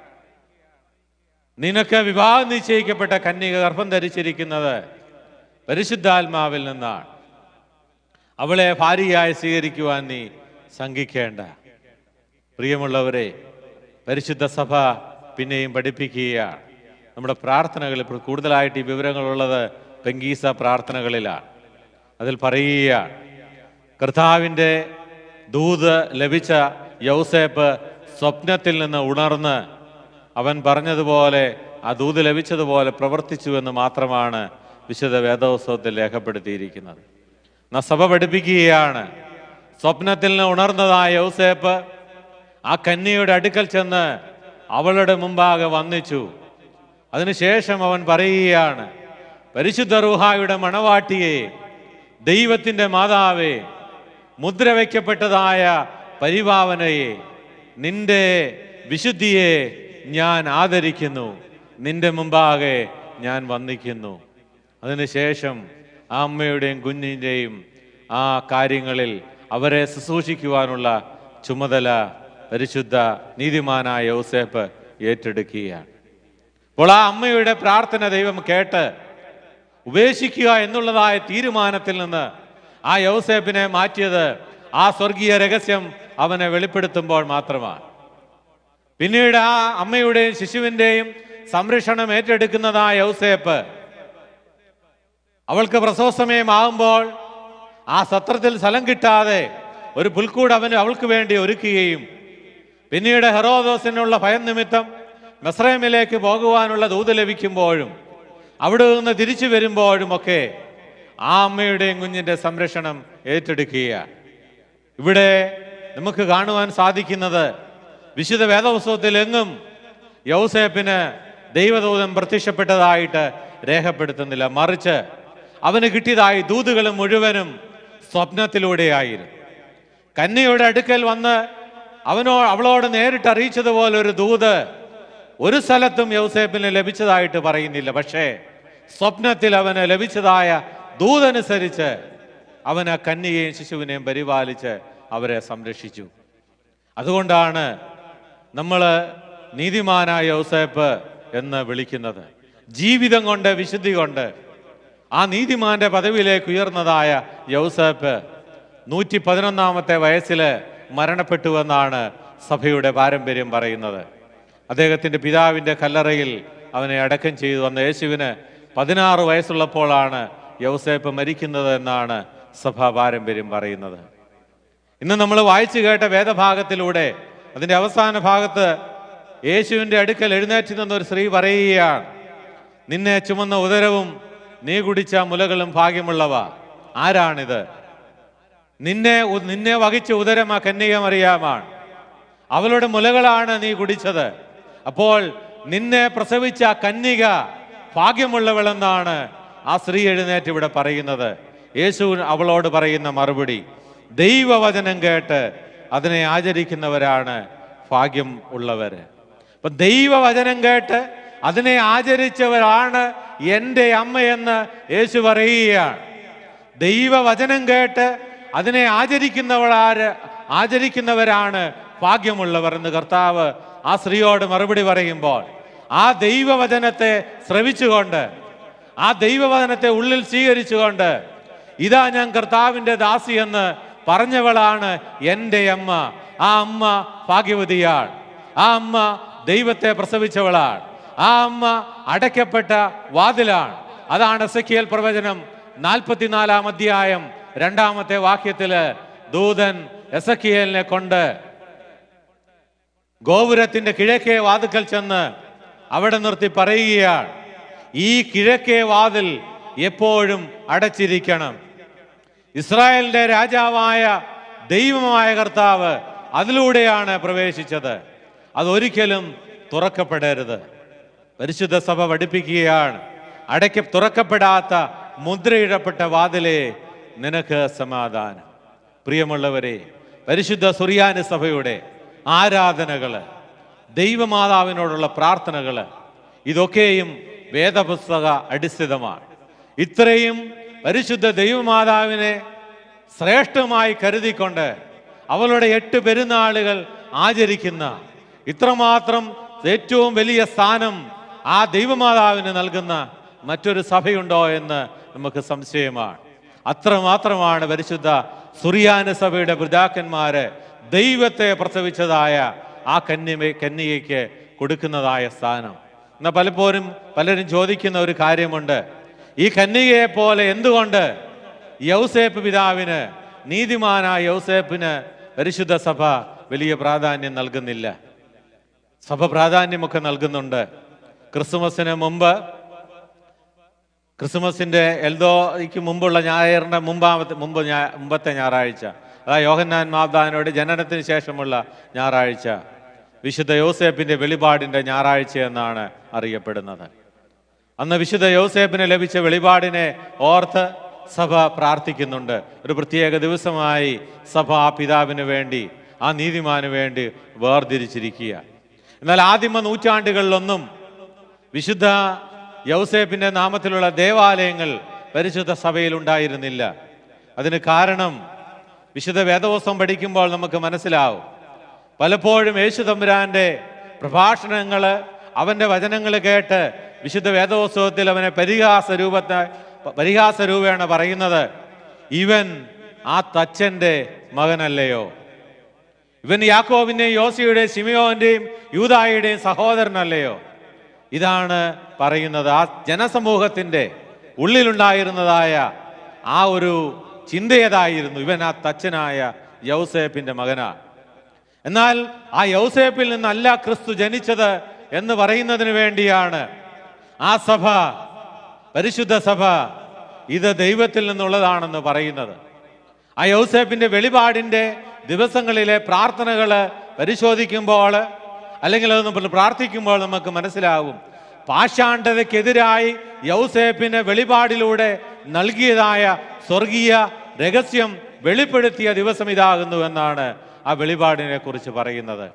നിനക്ക് വിവാഹം നിശ്ചയിക്കപ്പെട്ട കന്യക ഗർഭം ധരിച്ചിരിക്കുന്നത് പരിശുദ്ധാത്മാവിൽ നിന്നാണ് അവളെ ഭാര്യയായി സ്വീകരിക്കുവാൻ നീ ശങ്കിക്കേണ്ട പ്രിയമുള്ളവരെ പരിശുദ്ധ സഭ പിന്നെയും പഠിപ്പിക്കുകയാണ് നമ്മുടെ പ്രാർത്ഥനകളിൽ ഇപ്പോൾ കൂടുതലായിട്ട് ഈ വിവരങ്ങളുള്ളത് പെങ്കീസ പ്രാർത്ഥനകളിലാണ് അതിൽ പറയുകയാണ് കർത്താവിൻ്റെ ദൂത് ലഭിച്ച യൗസേപ്പ് സ്വപ്നത്തിൽ നിന്ന് ഉണർന്ന് അവൻ പറഞ്ഞതുപോലെ ആ ദൂത് ലഭിച്ചതുപോലെ പ്രവർത്തിച്ചു എന്ന് മാത്രമാണ് വിശുദ്ധ വേദോത്സവത്തിൽ രേഖപ്പെടുത്തിയിരിക്കുന്നത് എന്നാ സഭ പഠിപ്പിക്കുകയാണ് സ്വപ്നത്തിൽ നിന്ന് ഉണർന്നതായ യൗസേപ്പ് ആ കന്യയുടെ അടുക്കൽ ചെന്ന് അവളുടെ മുമ്പാകെ വന്നിച്ചു അതിനുശേഷം അവൻ പറയുകയാണ് പരിശുദ്ധ റൂഹായുടെ മണവാട്ടിയെ ദൈവത്തിൻ്റെ മാതാവേ മുദ്ര വയ്ക്കപ്പെട്ടതായ പരിഭാവനയെ നിന്റെ വിശുദ്ധിയെ ഞാൻ ആദരിക്കുന്നു നിന്റെ മുമ്പാകെ ഞാൻ വന്ദിക്കുന്നു അതിനുശേഷം ആ അമ്മയുടെയും കുഞ്ഞിൻ്റെയും ആ കാര്യങ്ങളിൽ അവരെ ശുശ്രൂഷിക്കുവാനുള്ള ചുമതല പരിശുദ്ധ നീതിമാനായ യോസേപ്പ് ഏറ്റെടുക്കുകയാണ് അപ്പോൾ ആ അമ്മയുടെ പ്രാർത്ഥന ദൈവം കേട്ട് ഉപേക്ഷിക്കുക എന്നുള്ളതായ തീരുമാനത്തിൽ നിന്ന് ആ യൗസേപ്പിനെ മാറ്റിയത് ആ സ്വർഗീയ രഹസ്യം അവനെ വെളിപ്പെടുത്തുമ്പോൾ മാത്രമാണ് പിന്നീട് ആ അമ്മയുടെയും ശിശുവിൻ്റെയും സംരക്ഷണം ഏറ്റെടുക്കുന്നതായ യൗസേപ്പ് അവൾക്ക് പ്രസവ സമയമാകുമ്പോൾ ആ സത്രത്തിൽ സ്ഥലം കിട്ടാതെ ഒരു പുൽക്കൂട് അവന് അവൾക്ക് വേണ്ടി ഒരുക്കുകയും പിന്നീട് ഹെറോദോസിനുള്ള ഭയം നിമിത്തം മെസ്രൈമിലേക്ക് പോകുവാനുള്ള ദൂത് ലഭിക്കുമ്പോഴും അവിടെ നിന്ന് തിരിച്ചു വരുമ്പോഴും ഒക്കെ ആ അമ്മയുടെയും കുഞ്ഞിന്റെ സംരക്ഷണം ഏറ്റെടുക്കുകയാണ് ഇവിടെ നമുക്ക് കാണുവാൻ സാധിക്കുന്നത് വിശുദ്ധ വേദപുസ്തകത്തിൽ എങ്ങും യൗസേപ്പിന് ദൈവദൂതൻ പ്രത്യക്ഷപ്പെട്ടതായിട്ട് രേഖപ്പെടുത്തുന്നില്ല മറിച്ച് അവന് കിട്ടിയതായി ദൂതുകൾ മുഴുവനും സ്വപ്നത്തിലൂടെയായിരുന്നു കന്യയുടെ അടുക്കൽ വന്ന് അവനോ അവളോട് നേരിട്ട് അറിയിച്ചതുപോലെ ഒരു ദൂത് ഒരു സ്ഥലത്തും യൗസേപ്പിന് ലഭിച്ചതായിട്ട് പറയുന്നില്ല പക്ഷേ സ്വപ്നത്തിൽ അവന് ലഭിച്ചതായ ദൂതനുസരിച്ച് അവൻ ആ കന്യകയും ശിശുവിനെയും പരിപാലിച്ച് അവരെ സംരക്ഷിച്ചു അതുകൊണ്ടാണ് നമ്മൾ നീതിമാനായ യൗസേപ്പ് എന്ന് വിളിക്കുന്നത് ജീവിതം കൊണ്ട് വിശുദ്ധി കൊണ്ട് ആ നീതിമാന്റെ പദവിയിലേക്ക് ഉയർന്നതായ യൗസേപ്പ് നൂറ്റി പതിനൊന്നാമത്തെ വയസ്സിൽ മരണപ്പെട്ടുവെന്നാണ് സഭയുടെ പാരമ്പര്യം പറയുന്നത് അദ്ദേഹത്തിന്റെ പിതാവിന്റെ കല്ലറയിൽ അവനെ അടക്കം ചെയ്തു വന്ന യേശുവിന് പതിനാറ് വയസ്സുള്ളപ്പോഴാണ് യൗസേപ്പ് മരിക്കുന്നത് എന്നാണ് സഭാ പാരമ്പര്യം പറയുന്നത് ഇന്ന് നമ്മൾ വായിച്ചു കേട്ട വേദഭാഗത്തിലൂടെ അതിന്റെ അവസാന ഭാഗത്ത് യേശുവിന്റെ അടുക്കൽ എഴുന്നേറ്റ് നിന്ന ഒരു സ്ത്രീ പറയുകയാണ് നിന്നെ ചുമന്ന ഉദരവും നീ കുടിച്ച മുലകളും ഭാഗ്യമുള്ളവ ആരാണിത് നിന്നെ ഉ- നിന്നെ വഹിച്ച ഉദരം ആ കന്യകമറിയാമാണ് അവളുടെ മുലകളാണ് നീ കുടിച്ചത് അപ്പോൾ നിന്നെ പ്രസവിച്ച ആ കന്യക ഭാഗ്യമുള്ളവളെന്നാണ് ആ സ്ത്രീ എഴുന്നേറ്റ് ഇവിടെ പറയുന്നത് യേശു അവളോട് പറയുന്ന മറുപടി ദൈവവചനം കേട്ട് അതിനെ ആചരിക്കുന്നവരാണ് ഭാഗ്യം ഉള്ളവര് അപ്പൊ ദൈവവചനം കേട്ട് അതിനെ ആചരിച്ചവരാണ് എൻ്റെ അമ്മയെന്ന് യേശു പറയുകയാണ് ദൈവവചനം കേട്ട് അതിനെ ആചരിക്കുന്നവരാര് ആചരിക്കുന്നവരാണ് ഭാഗ്യമുള്ളവർ എന്ന് കർത്താവ് ആ സ്ത്രീയോട് മറുപടി പറയുമ്പോൾ ആ ദൈവവചനത്തെ ശ്രവിച്ചുകൊണ്ട് ആ ദൈവവചനത്തെ ഉള്ളിൽ സ്വീകരിച്ചുകൊണ്ട് ഇതാ ഞാൻ കർത്താവിൻ്റെ ദാസി എന്ന് പറഞ്ഞവളാണ് എൻ്റെ അമ്മ ആ അമ്മ ഭാഗ്യവതിയാണ് ആ അമ്മ ദൈവത്തെ പ്രസവിച്ചവളാണ് ആ അമ്മ അടയ്ക്കപ്പെട്ട വാതിലാണ് അതാണ് എസക്കിയൽ പ്രവചനം നാൽപ്പത്തിനാലാം അധ്യായം രണ്ടാമത്തെ വാക്യത്തില് ദൂതൻ എസക്കിയലിനെ കൊണ്ട് ഗോപുരത്തിന്റെ കിഴക്കേ വാതുക്കൽ ചെന്ന് അവിടെ നിർത്തി പറയുകയാണ് ഈ കിഴക്കേ വാതിൽ എപ്പോഴും അടച്ചിരിക്കണം ഇസ്രായേലിന്റെ രാജാവായ ദൈവമായ കർത്താവ് അതിലൂടെയാണ് പ്രവേശിച്ചത് അതൊരിക്കലും തുറക്കപ്പെടരുത് പരിശുദ്ധ സഭ പഠിപ്പിക്കുകയാണ് അടയ്ക്ക തുറക്കപ്പെടാത്ത മുദ്രയിടപ്പെട്ട വാതിലെ നിനക്ക് സമാധാനം പ്രിയമുള്ളവരെ പരിശുദ്ധ സുറിയാനി സഭയുടെ ആരാധനകള് ദൈവമാതാവിനോടുള്ള പ്രാർത്ഥനകള് ഇതൊക്കെയും വേദപുസ്തക അടിസ്ഥിതമാണ് ഇത്രയും പരിശുദ്ധ ദൈവമാതാവിനെ ശ്രേഷ്ഠമായി കരുതിക്കൊണ്ട് അവളുടെ എട്ട് പെരുന്നാളുകൾ ആചരിക്കുന്ന ഇത്രമാത്രം ഏറ്റവും വലിയ സ്ഥാനം ആ ദൈവമാതാവിന് നൽകുന്ന മറ്റൊരു സഭയുണ്ടോ എന്ന് നമുക്ക് സംശയമാണ് അത്രമാത്രമാണ് പരിശുദ്ധ സുറിയാന സഭയുടെ പിതാക്കന്മാര് ദൈവത്തെ പ്രസവിച്ചതായ ആ കന്യമ കന്യകയ്ക്ക് കൊടുക്കുന്നതായ സ്ഥാനം എന്നാൽ പലപ്പോഴും പലരും ചോദിക്കുന്ന ഒരു കാര്യമുണ്ട് ഈ കന്യകയെ പോലെ എന്തുകൊണ്ട് യൗസേപ്പ് പിതാവിന് നീതിമാനായ യൗസേപ്പിന് പരിശുദ്ധ സഭ വലിയ പ്രാധാന്യം നൽകുന്നില്ല സഭ പ്രാധാന്യമൊക്കെ നൽകുന്നുണ്ട് ക്രിസ്മസിന് മുമ്പ് ക്രിസ്മസിന്റെ എൽദോയ്ക്ക് മുമ്പുള്ള ഞായറിന്റെ മുമ്പാമത്തെ മുമ്പ് ഞാ- മുമ്പത്തെ ഞായറാഴ്ച അതായത് യോഹന്നാൻ മാതാവിനോട് ജനനത്തിന് ശേഷമുള്ള ഞായറാഴ്ച വിശുദ്ധ യോസേപ്പിന്റെ വെളിപാടിന്റെ ഞായറാഴ്ച എന്നാണ് അറിയപ്പെടുന്നത് അന്ന് വിശുദ്ധ യോസേപ്പിന് ലഭിച്ച വെളിപാടിനെ ഓർത്ത് സഭ പ്രാർത്ഥിക്കുന്നുണ്ട് ഒരു പ്രത്യേക ദിവസമായി സഭ ആ പിതാവിന് വേണ്ടി ആ നീതിമാന് വേണ്ടി വേർതിരിച്ചിരിക്കുക എന്നാൽ ആദിമ നൂറ്റാണ്ടുകളിലൊന്നും വിശുദ്ധ യൗസേപ്പിന്റെ നാമത്തിലുള്ള ദേവാലയങ്ങൾ പരിശുദ്ധ സഭയിൽ ഉണ്ടായിരുന്നില്ല അതിന് കാരണം വിശുദ്ധ വേദവസ്തം പഠിക്കുമ്പോൾ നമുക്ക് മനസ്സിലാവും പലപ്പോഴും യേശു തമ്പുരാന്റെ പ്രഭാഷണങ്ങൾ അവന്റെ വചനങ്ങൾ കേട്ട് വിശുദ്ധ വേദോത്സവത്തിൽ അവനെ പരിഹാസ രൂപത്തെ പരിഹാസ രൂപേണ പറയുന്നത് ഇവൻ ആ തച്ചന്റെ മകനല്ലയോ ഇവൻ യാക്കോബിന്റെയും യോസിയുടെയും സിമിയോന്റെയും യൂതായുടെയും സഹോദരനല്ലയോ ഇതാണ് പറയുന്നത് ആ ജനസമൂഹത്തിന്റെ ഉള്ളിലുണ്ടായിരുന്നതായ ആ ഒരു ചിന്തയതായിരുന്നു ഇവൻ ആ തച്ചനായ യൗസേപ്പിന്റെ മകനാണ് എന്നാൽ ആ യൗസേപ്പിൽ നിന്നല്ല ക്രിസ്തു ജനിച്ചത് എന്ന് പറയുന്നതിന് വേണ്ടിയാണ് ആ സഭ പരിശുദ്ധ സഭ ഇത് ദൈവത്തിൽ നിന്നുള്ളതാണെന്ന് പറയുന്നത് ആ യൗസേപ്പിന്റെ വെളിപാടിന്റെ ദിവസങ്ങളിലെ പ്രാർത്ഥനകൾ പരിശോധിക്കുമ്പോൾ അല്ലെങ്കിൽ അത് നമ്മൾ പ്രാർത്ഥിക്കുമ്പോൾ നമുക്ക് മനസ്സിലാകും പാഷാണ്ഡതയ്ക്കെതിരായി യൗസേപ്പിന് വെളിപാടിലൂടെ നൽകിയതായ സ്വർഗീയ രഹസ്യം വെളിപ്പെടുത്തിയ ദിവസം ഇതാകുന്നു എന്നാണ് ആ വെളിപാടിനെ കുറിച്ച് പറയുന്നത്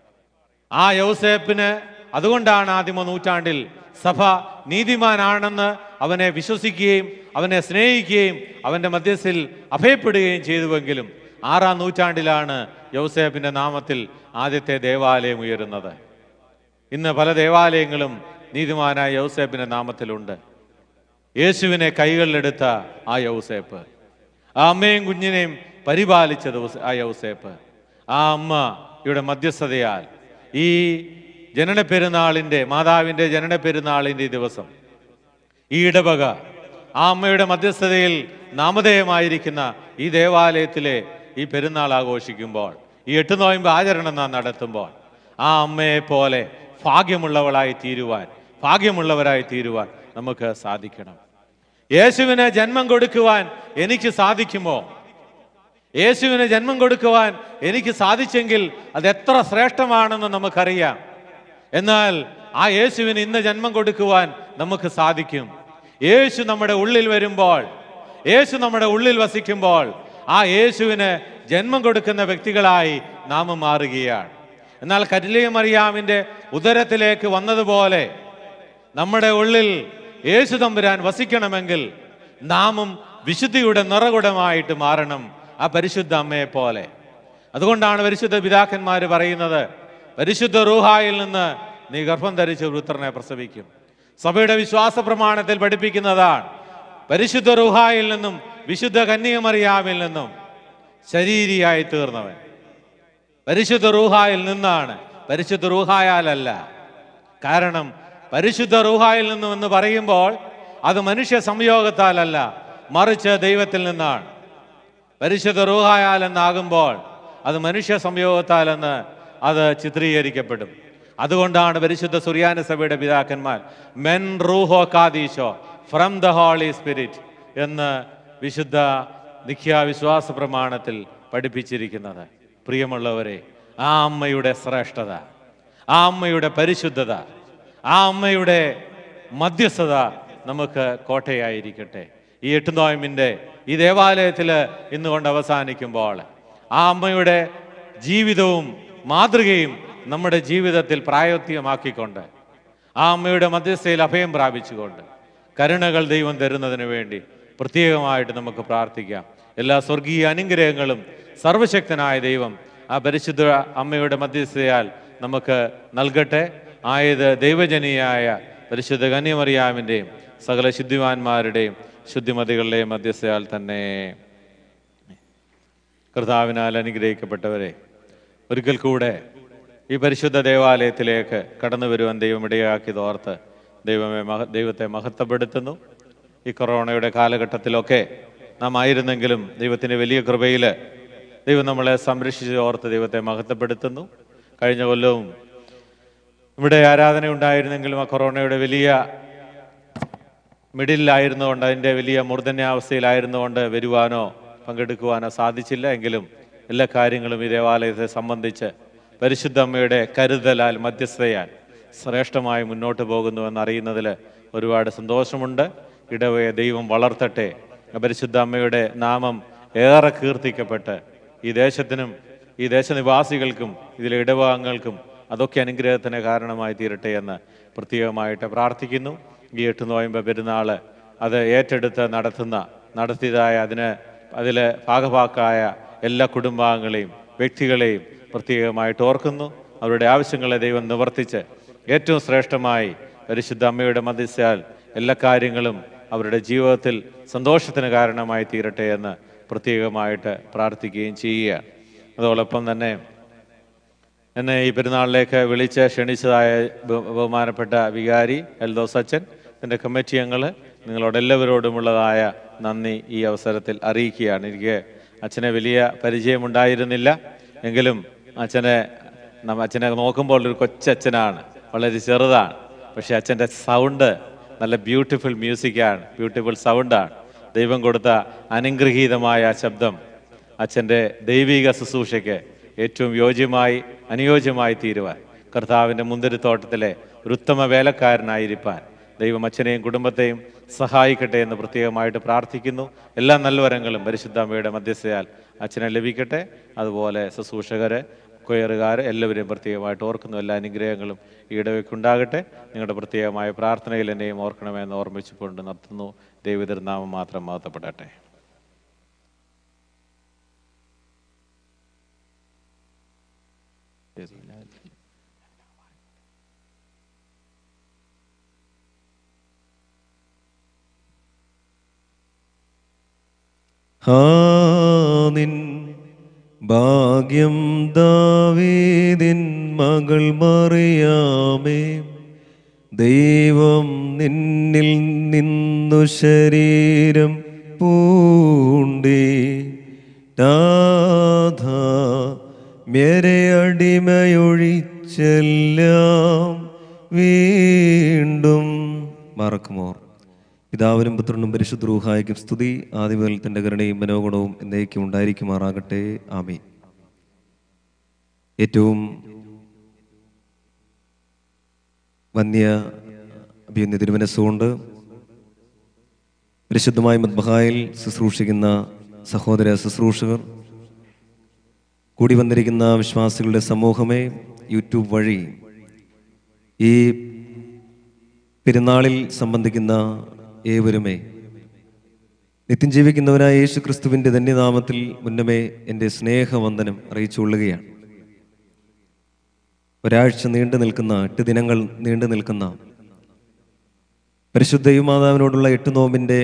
ആ യൗസേപ്പിന് അതുകൊണ്ടാണ് ആദിമ നൂറ്റാണ്ടിൽ സഭ നീതിമാനാണെന്ന് അവനെ വിശ്വസിക്കുകയും അവനെ സ്നേഹിക്കുകയും അവന്റെ മധ്യസ്ഥിൽ അഭയപ്പെടുകയും ചെയ്തുവെങ്കിലും ആറാം നൂറ്റാണ്ടിലാണ് യൗസേപ്പിന്റെ നാമത്തിൽ ആദ്യത്തെ ദേവാലയം ഉയരുന്നത് ഇന്ന് പല ദേവാലയങ്ങളും നീതിമാനായ യൗസേപ്പിന്റെ നാമത്തിലുണ്ട് യേശുവിനെ കൈകളിലെടുത്ത ആ യൗസേപ്പ് ആ അമ്മയും കുഞ്ഞിനെയും പരിപാലിച്ച ദിവസ ആ യൗസേപ്പ് ആ അമ്മയുടെ മധ്യസ്ഥതയാൽ ഈ ജനന പെരുന്നാളിൻ്റെ മാതാവിൻ്റെ ജനന പെരുന്നാളിൻ്റെ ഈ ദിവസം ഈ ഇടവക ആ അമ്മയുടെ മധ്യസ്ഥതയിൽ നാമധേയമായിരിക്കുന്ന ഈ ദേവാലയത്തിലെ ഈ പെരുന്നാൾ ആഘോഷിക്കുമ്പോൾ ഈ എട്ട് നോയമ്പ് ആചരണം നാം നടത്തുമ്പോൾ ആ അമ്മയെ പോലെ ഭാഗ്യമുള്ളവളായി തീരുവാൻ ഭാഗ്യമുള്ളവരായി തീരുവാൻ നമുക്ക് സാധിക്കണം യേശുവിന് ജന്മം കൊടുക്കുവാൻ എനിക്ക് സാധിക്കുമോ യേശുവിന് ജന്മം കൊടുക്കുവാൻ എനിക്ക് സാധിച്ചെങ്കിൽ അത് എത്ര ശ്രേഷ്ഠമാണെന്ന് നമുക്കറിയാം എന്നാൽ ആ യേശുവിന് ഇന്ന് ജന്മം കൊടുക്കുവാൻ നമുക്ക് സാധിക്കും യേശു നമ്മുടെ ഉള്ളിൽ വരുമ്പോൾ യേശു നമ്മുടെ ഉള്ളിൽ വസിക്കുമ്പോൾ ആ യേശുവിന് ജന്മം കൊടുക്കുന്ന വ്യക്തികളായി നാം മാറുകയാണ് എന്നാൽ കറ്റിലിയ മറിയാമിന്റെ ഉദരത്തിലേക്ക് വന്നതുപോലെ നമ്മുടെ ഉള്ളിൽ യേശു തമ്പുരാൻ വസിക്കണമെങ്കിൽ നാമും വിശുദ്ധിയുടെ നിറകുടമായിട്ട് മാറണം ആ പരിശുദ്ധ അമ്മയെ പോലെ അതുകൊണ്ടാണ് പരിശുദ്ധ പിതാക്കന്മാർ പറയുന്നത് പരിശുദ്ധ റൂഹായിൽ നിന്ന് നീ ഗർഭം ധരിച്ച ഒരു പുത്രനെ പ്രസവിക്കും സഭയുടെ വിശ്വാസ പ്രമാണത്തിൽ പഠിപ്പിക്കുന്നതാണ് പരിശുദ്ധ റൂഹായിൽ നിന്നും വിശുദ്ധ കന്യകമറിയാമിൽ നിന്നും ശരീരിയായി തീർന്നവൻ പരിശുദ്ധ റൂഹായിൽ നിന്നാണ് പരിശുദ്ധ റൂഹായാലല്ല കാരണം പരിശുദ്ധ റൂഹായിൽ നിന്നും എന്ന് പറയുമ്പോൾ അത് മനുഷ്യ സംയോഗത്താലല്ല മറിച്ച് ദൈവത്തിൽ നിന്നാണ് പരിശുദ്ധ റൂഹായാൽ എന്നാകുമ്പോൾ അത് മനുഷ്യ സംയോഗത്താലെന്ന് അത് ചിത്രീകരിക്കപ്പെടും അതുകൊണ്ടാണ് പരിശുദ്ധ സുറിയാന സഭയുടെ പിതാക്കന്മാർ മെൻ റൂഹോ കാദീശോ ഫ്രം ദ ഹോളി സ്പിരിറ്റ് എന്ന് വിശുദ്ധ നിഖ്യാ വിശ്വാസ പ്രമാണത്തിൽ പഠിപ്പിച്ചിരിക്കുന്നത് പ്രിയമുള്ളവരെ ആ അമ്മയുടെ ശ്രേഷ്ഠത ആ അമ്മയുടെ പരിശുദ്ധത ആ അമ്മയുടെ മധ്യസ്ഥത നമുക്ക് കോട്ടയായിരിക്കട്ടെ ഈ എട്ട് നോയമ്പിൻ്റെ ഈ ദേവാലയത്തിൽ ഇന്ന് കൊണ്ട് അവസാനിക്കുമ്പോൾ ആ അമ്മയുടെ ജീവിതവും മാതൃകയും നമ്മുടെ ജീവിതത്തിൽ പ്രായോഗികമാക്കിക്കൊണ്ട് ആ അമ്മയുടെ മധ്യസ്ഥയിൽ അഭയം പ്രാപിച്ചുകൊണ്ട് കരുണകൾ ദൈവം തരുന്നതിന് വേണ്ടി പ്രത്യേകമായിട്ട് നമുക്ക് പ്രാർത്ഥിക്കാം എല്ലാ സ്വർഗീയ അനുഗ്രഹങ്ങളും സർവശക്തനായ ദൈവം ആ പരിശുദ്ധ അമ്മയുടെ മധ്യസ്ഥയാൽ നമുക്ക് നൽകട്ടെ ആയത് ദൈവജനീയായ പരിശുദ്ധ കന്യമറിയാമിൻ്റെയും സകല ശുദ്ധിമാന്മാരുടെയും ശുദ്ധിമതികളുടെയും മധ്യസ്ഥയാൽ തന്നെ കർത്താവിനാൽ അനുഗ്രഹിക്കപ്പെട്ടവരെ ഒരിക്കൽ കൂടെ ഈ പരിശുദ്ധ ദേവാലയത്തിലേക്ക് കടന്നു വരുവാൻ ദൈവം ഇടയാക്കിയത് ഓർത്ത് ദൈവമേ മഹ ദൈവത്തെ മഹത്വപ്പെടുത്തുന്നു ഈ കൊറോണയുടെ കാലഘട്ടത്തിലൊക്കെ നാം ആയിരുന്നെങ്കിലും ദൈവത്തിൻ്റെ വലിയ കൃപയിൽ ദൈവം നമ്മളെ സംരക്ഷിച്ച് ഓർത്ത് ദൈവത്തെ മഹത്വപ്പെടുത്തുന്നു കഴിഞ്ഞ കൊല്ലവും ഇവിടെ ആരാധന ഉണ്ടായിരുന്നെങ്കിലും ആ കൊറോണയുടെ വലിയ മിഡിലായിരുന്നുകൊണ്ട് അതിൻ്റെ വലിയ മൂർധന്യാവസ്ഥയിലായിരുന്നുകൊണ്ട് വരുവാനോ പങ്കെടുക്കുവാനോ സാധിച്ചില്ല എങ്കിലും എല്ലാ കാര്യങ്ങളും ഈ ദേവാലയത്തെ സംബന്ധിച്ച് പരിശുദ്ധ അമ്മയുടെ കരുതലാൽ മധ്യസ്ഥയാൽ ശ്രേഷ്ഠമായി മുന്നോട്ട് പോകുന്നുവെന്ന് അറിയുന്നതിൽ ഒരുപാട് സന്തോഷമുണ്ട് ഇടവയെ ദൈവം വളർത്തട്ടെ പരിശുദ്ധ അമ്മയുടെ നാമം ഏറെ കീർത്തിക്കപ്പെട്ട് ഈ ദേശത്തിനും ഈ ദേശനിവാസികൾക്കും ഇതിലെ ഇടവകങ്ങൾക്കും അതൊക്കെ അനുഗ്രഹത്തിന് കാരണമായി തീരട്ടെ എന്ന് പ്രത്യേകമായിട്ട് പ്രാർത്ഥിക്കുന്നു ഈ എട്ട് നോയമ്പ് പെരുന്നാൾ അത് ഏറ്റെടുത്ത് നടത്തുന്ന നടത്തിയതായ അതിന് അതിൽ ഭാഗഭാക്കായ എല്ലാ കുടുംബാംഗങ്ങളെയും വ്യക്തികളെയും പ്രത്യേകമായിട്ട് ഓർക്കുന്നു അവരുടെ ആവശ്യങ്ങളെ ദൈവം നിവർത്തിച്ച് ഏറ്റവും ശ്രേഷ്ഠമായി പരിശുദ്ധ അമ്മയുടെ മധ്യസ്ഥയാൽ എല്ലാ കാര്യങ്ങളും അവരുടെ ജീവിതത്തിൽ സന്തോഷത്തിന് കാരണമായി തീരട്ടെ എന്ന് പ്രത്യേകമായിട്ട് പ്രാർത്ഥിക്കുകയും ചെയ്യുകയാണ് അതോടൊപ്പം തന്നെ എന്നെ ഈ പെരുന്നാളിലേക്ക് വിളിച്ച് ക്ഷണിച്ചതായ ബഹു- ബഹുമാനപ്പെട്ട വികാരി എൽദോസ് അച്ഛൻ എൻ്റെ കമ്മിറ്റി അംഗങ്ങൾ നിങ്ങളോട് എല്ലാവരോടുമുള്ളതായ നന്ദി ഈ അവസരത്തിൽ അറിയിക്കുകയാണ് എനിക്ക് അച്ഛനെ വലിയ പരിചയമുണ്ടായിരുന്നില്ല എങ്കിലും അച്ഛനെ നമ്മ അച്ഛനെ നോക്കുമ്പോൾ ഒരു കൊച്ചച്ഛനാണ് വളരെ ചെറുതാണ് പക്ഷേ അച്ഛൻ്റെ സൗണ്ട് നല്ല ബ്യൂട്ടിഫുൾ മ്യൂസിക്കാണ് ബ്യൂട്ടിഫുൾ സൗണ്ടാണ് ദൈവം കൊടുത്ത അനുഗ്രഹീതമായ ആ ശബ്ദം അച്ഛൻ്റെ ദൈവിക ശുശ്രൂഷയ്ക്ക് ഏറ്റവും യോജ്യമായി അനുയോജ്യമായി തീരുവാൻ കർത്താവിൻ്റെ മുന്തിരിത്തോട്ടത്തിലെ ഒരു ഉത്തമ വേലക്കാരനായിരിക്കാൻ ദൈവം അച്ഛനെയും കുടുംബത്തെയും സഹായിക്കട്ടെ എന്ന് പ്രത്യേകമായിട്ട് പ്രാർത്ഥിക്കുന്നു എല്ലാ നല്ലവരങ്ങളും പരിശുദ്ധ അമ്മയുടെ മധ്യസ്ഥയാൽ അച്ഛനെ ലഭിക്കട്ടെ അതുപോലെ ശുശ്രൂഷകരെ കൊയറുകാർ എല്ലാവരെയും പ്രത്യേകമായിട്ട് ഓർക്കുന്നു എല്ലാ അനുഗ്രഹങ്ങളും ഈ ഇടവയ്ക്കുണ്ടാകട്ടെ നിങ്ങളുടെ പ്രത്യേകമായ പ്രാർത്ഥനയിൽ എന്നെയും ഓർക്കണമെന്ന് ഓർമ്മിച്ചുകൊണ്ട് നിർത്തുന്നു ദൈവതിരുനാമം മാത്രം മഹത്വപ്പെടട്ടെ ഹാ നിൻ ഭാഗ്യം ദാവീദിൻ മകൾ മറിയാമേ ദൈവം നിന്നിൽ നിന്നു ശരീരം പൂണ്ടി രാധ മേരെ അടിമയൊഴിച്ചെല്ലാം വീണ്ടും മറക്കുമോർ പിതാവിനും പുത്രനും പരിശുദ്ധ റൂഹായിക്കും സ്തുതി ആദ്യമുതൽ തൻ്റെ കരുണയും മനോഗുണവും എന്നേക്കും ഉണ്ടായിരിക്കുമാറാകട്ടെ ആമീൻ ഏറ്റവും വന്യ അഭിയന്യ തിരുമനസ്സുകൊണ്ട് പരിശുദ്ധമായ മദ്ബഹായിൽ ശുശ്രൂഷിക്കുന്ന സഹോദര ശുശ്രൂഷകർ കൂടി വന്നിരിക്കുന്ന വിശ്വാസികളുടെ സമൂഹമേ യൂട്യൂബ് വഴി ഈ പെരുന്നാളിൽ സംബന്ധിക്കുന്ന ഏവരുമേ നിത്യം ജീവിക്കുന്നവനായ യേശു ക്രിസ്തുവിൻ്റെ ധന്യനാമത്തിൽ മുന്നമേ എൻ്റെ സ്നേഹവന്ദനം അറിയിച്ചുകൊള്ളുകയാണ് ഒരാഴ്ച നീണ്ടു നിൽക്കുന്ന എട്ട് ദിനങ്ങൾ നീണ്ടു നിൽക്കുന്ന പരിശുദ്ധ മാതാവിനോടുള്ള എട്ട് നോമ്പിൻ്റെ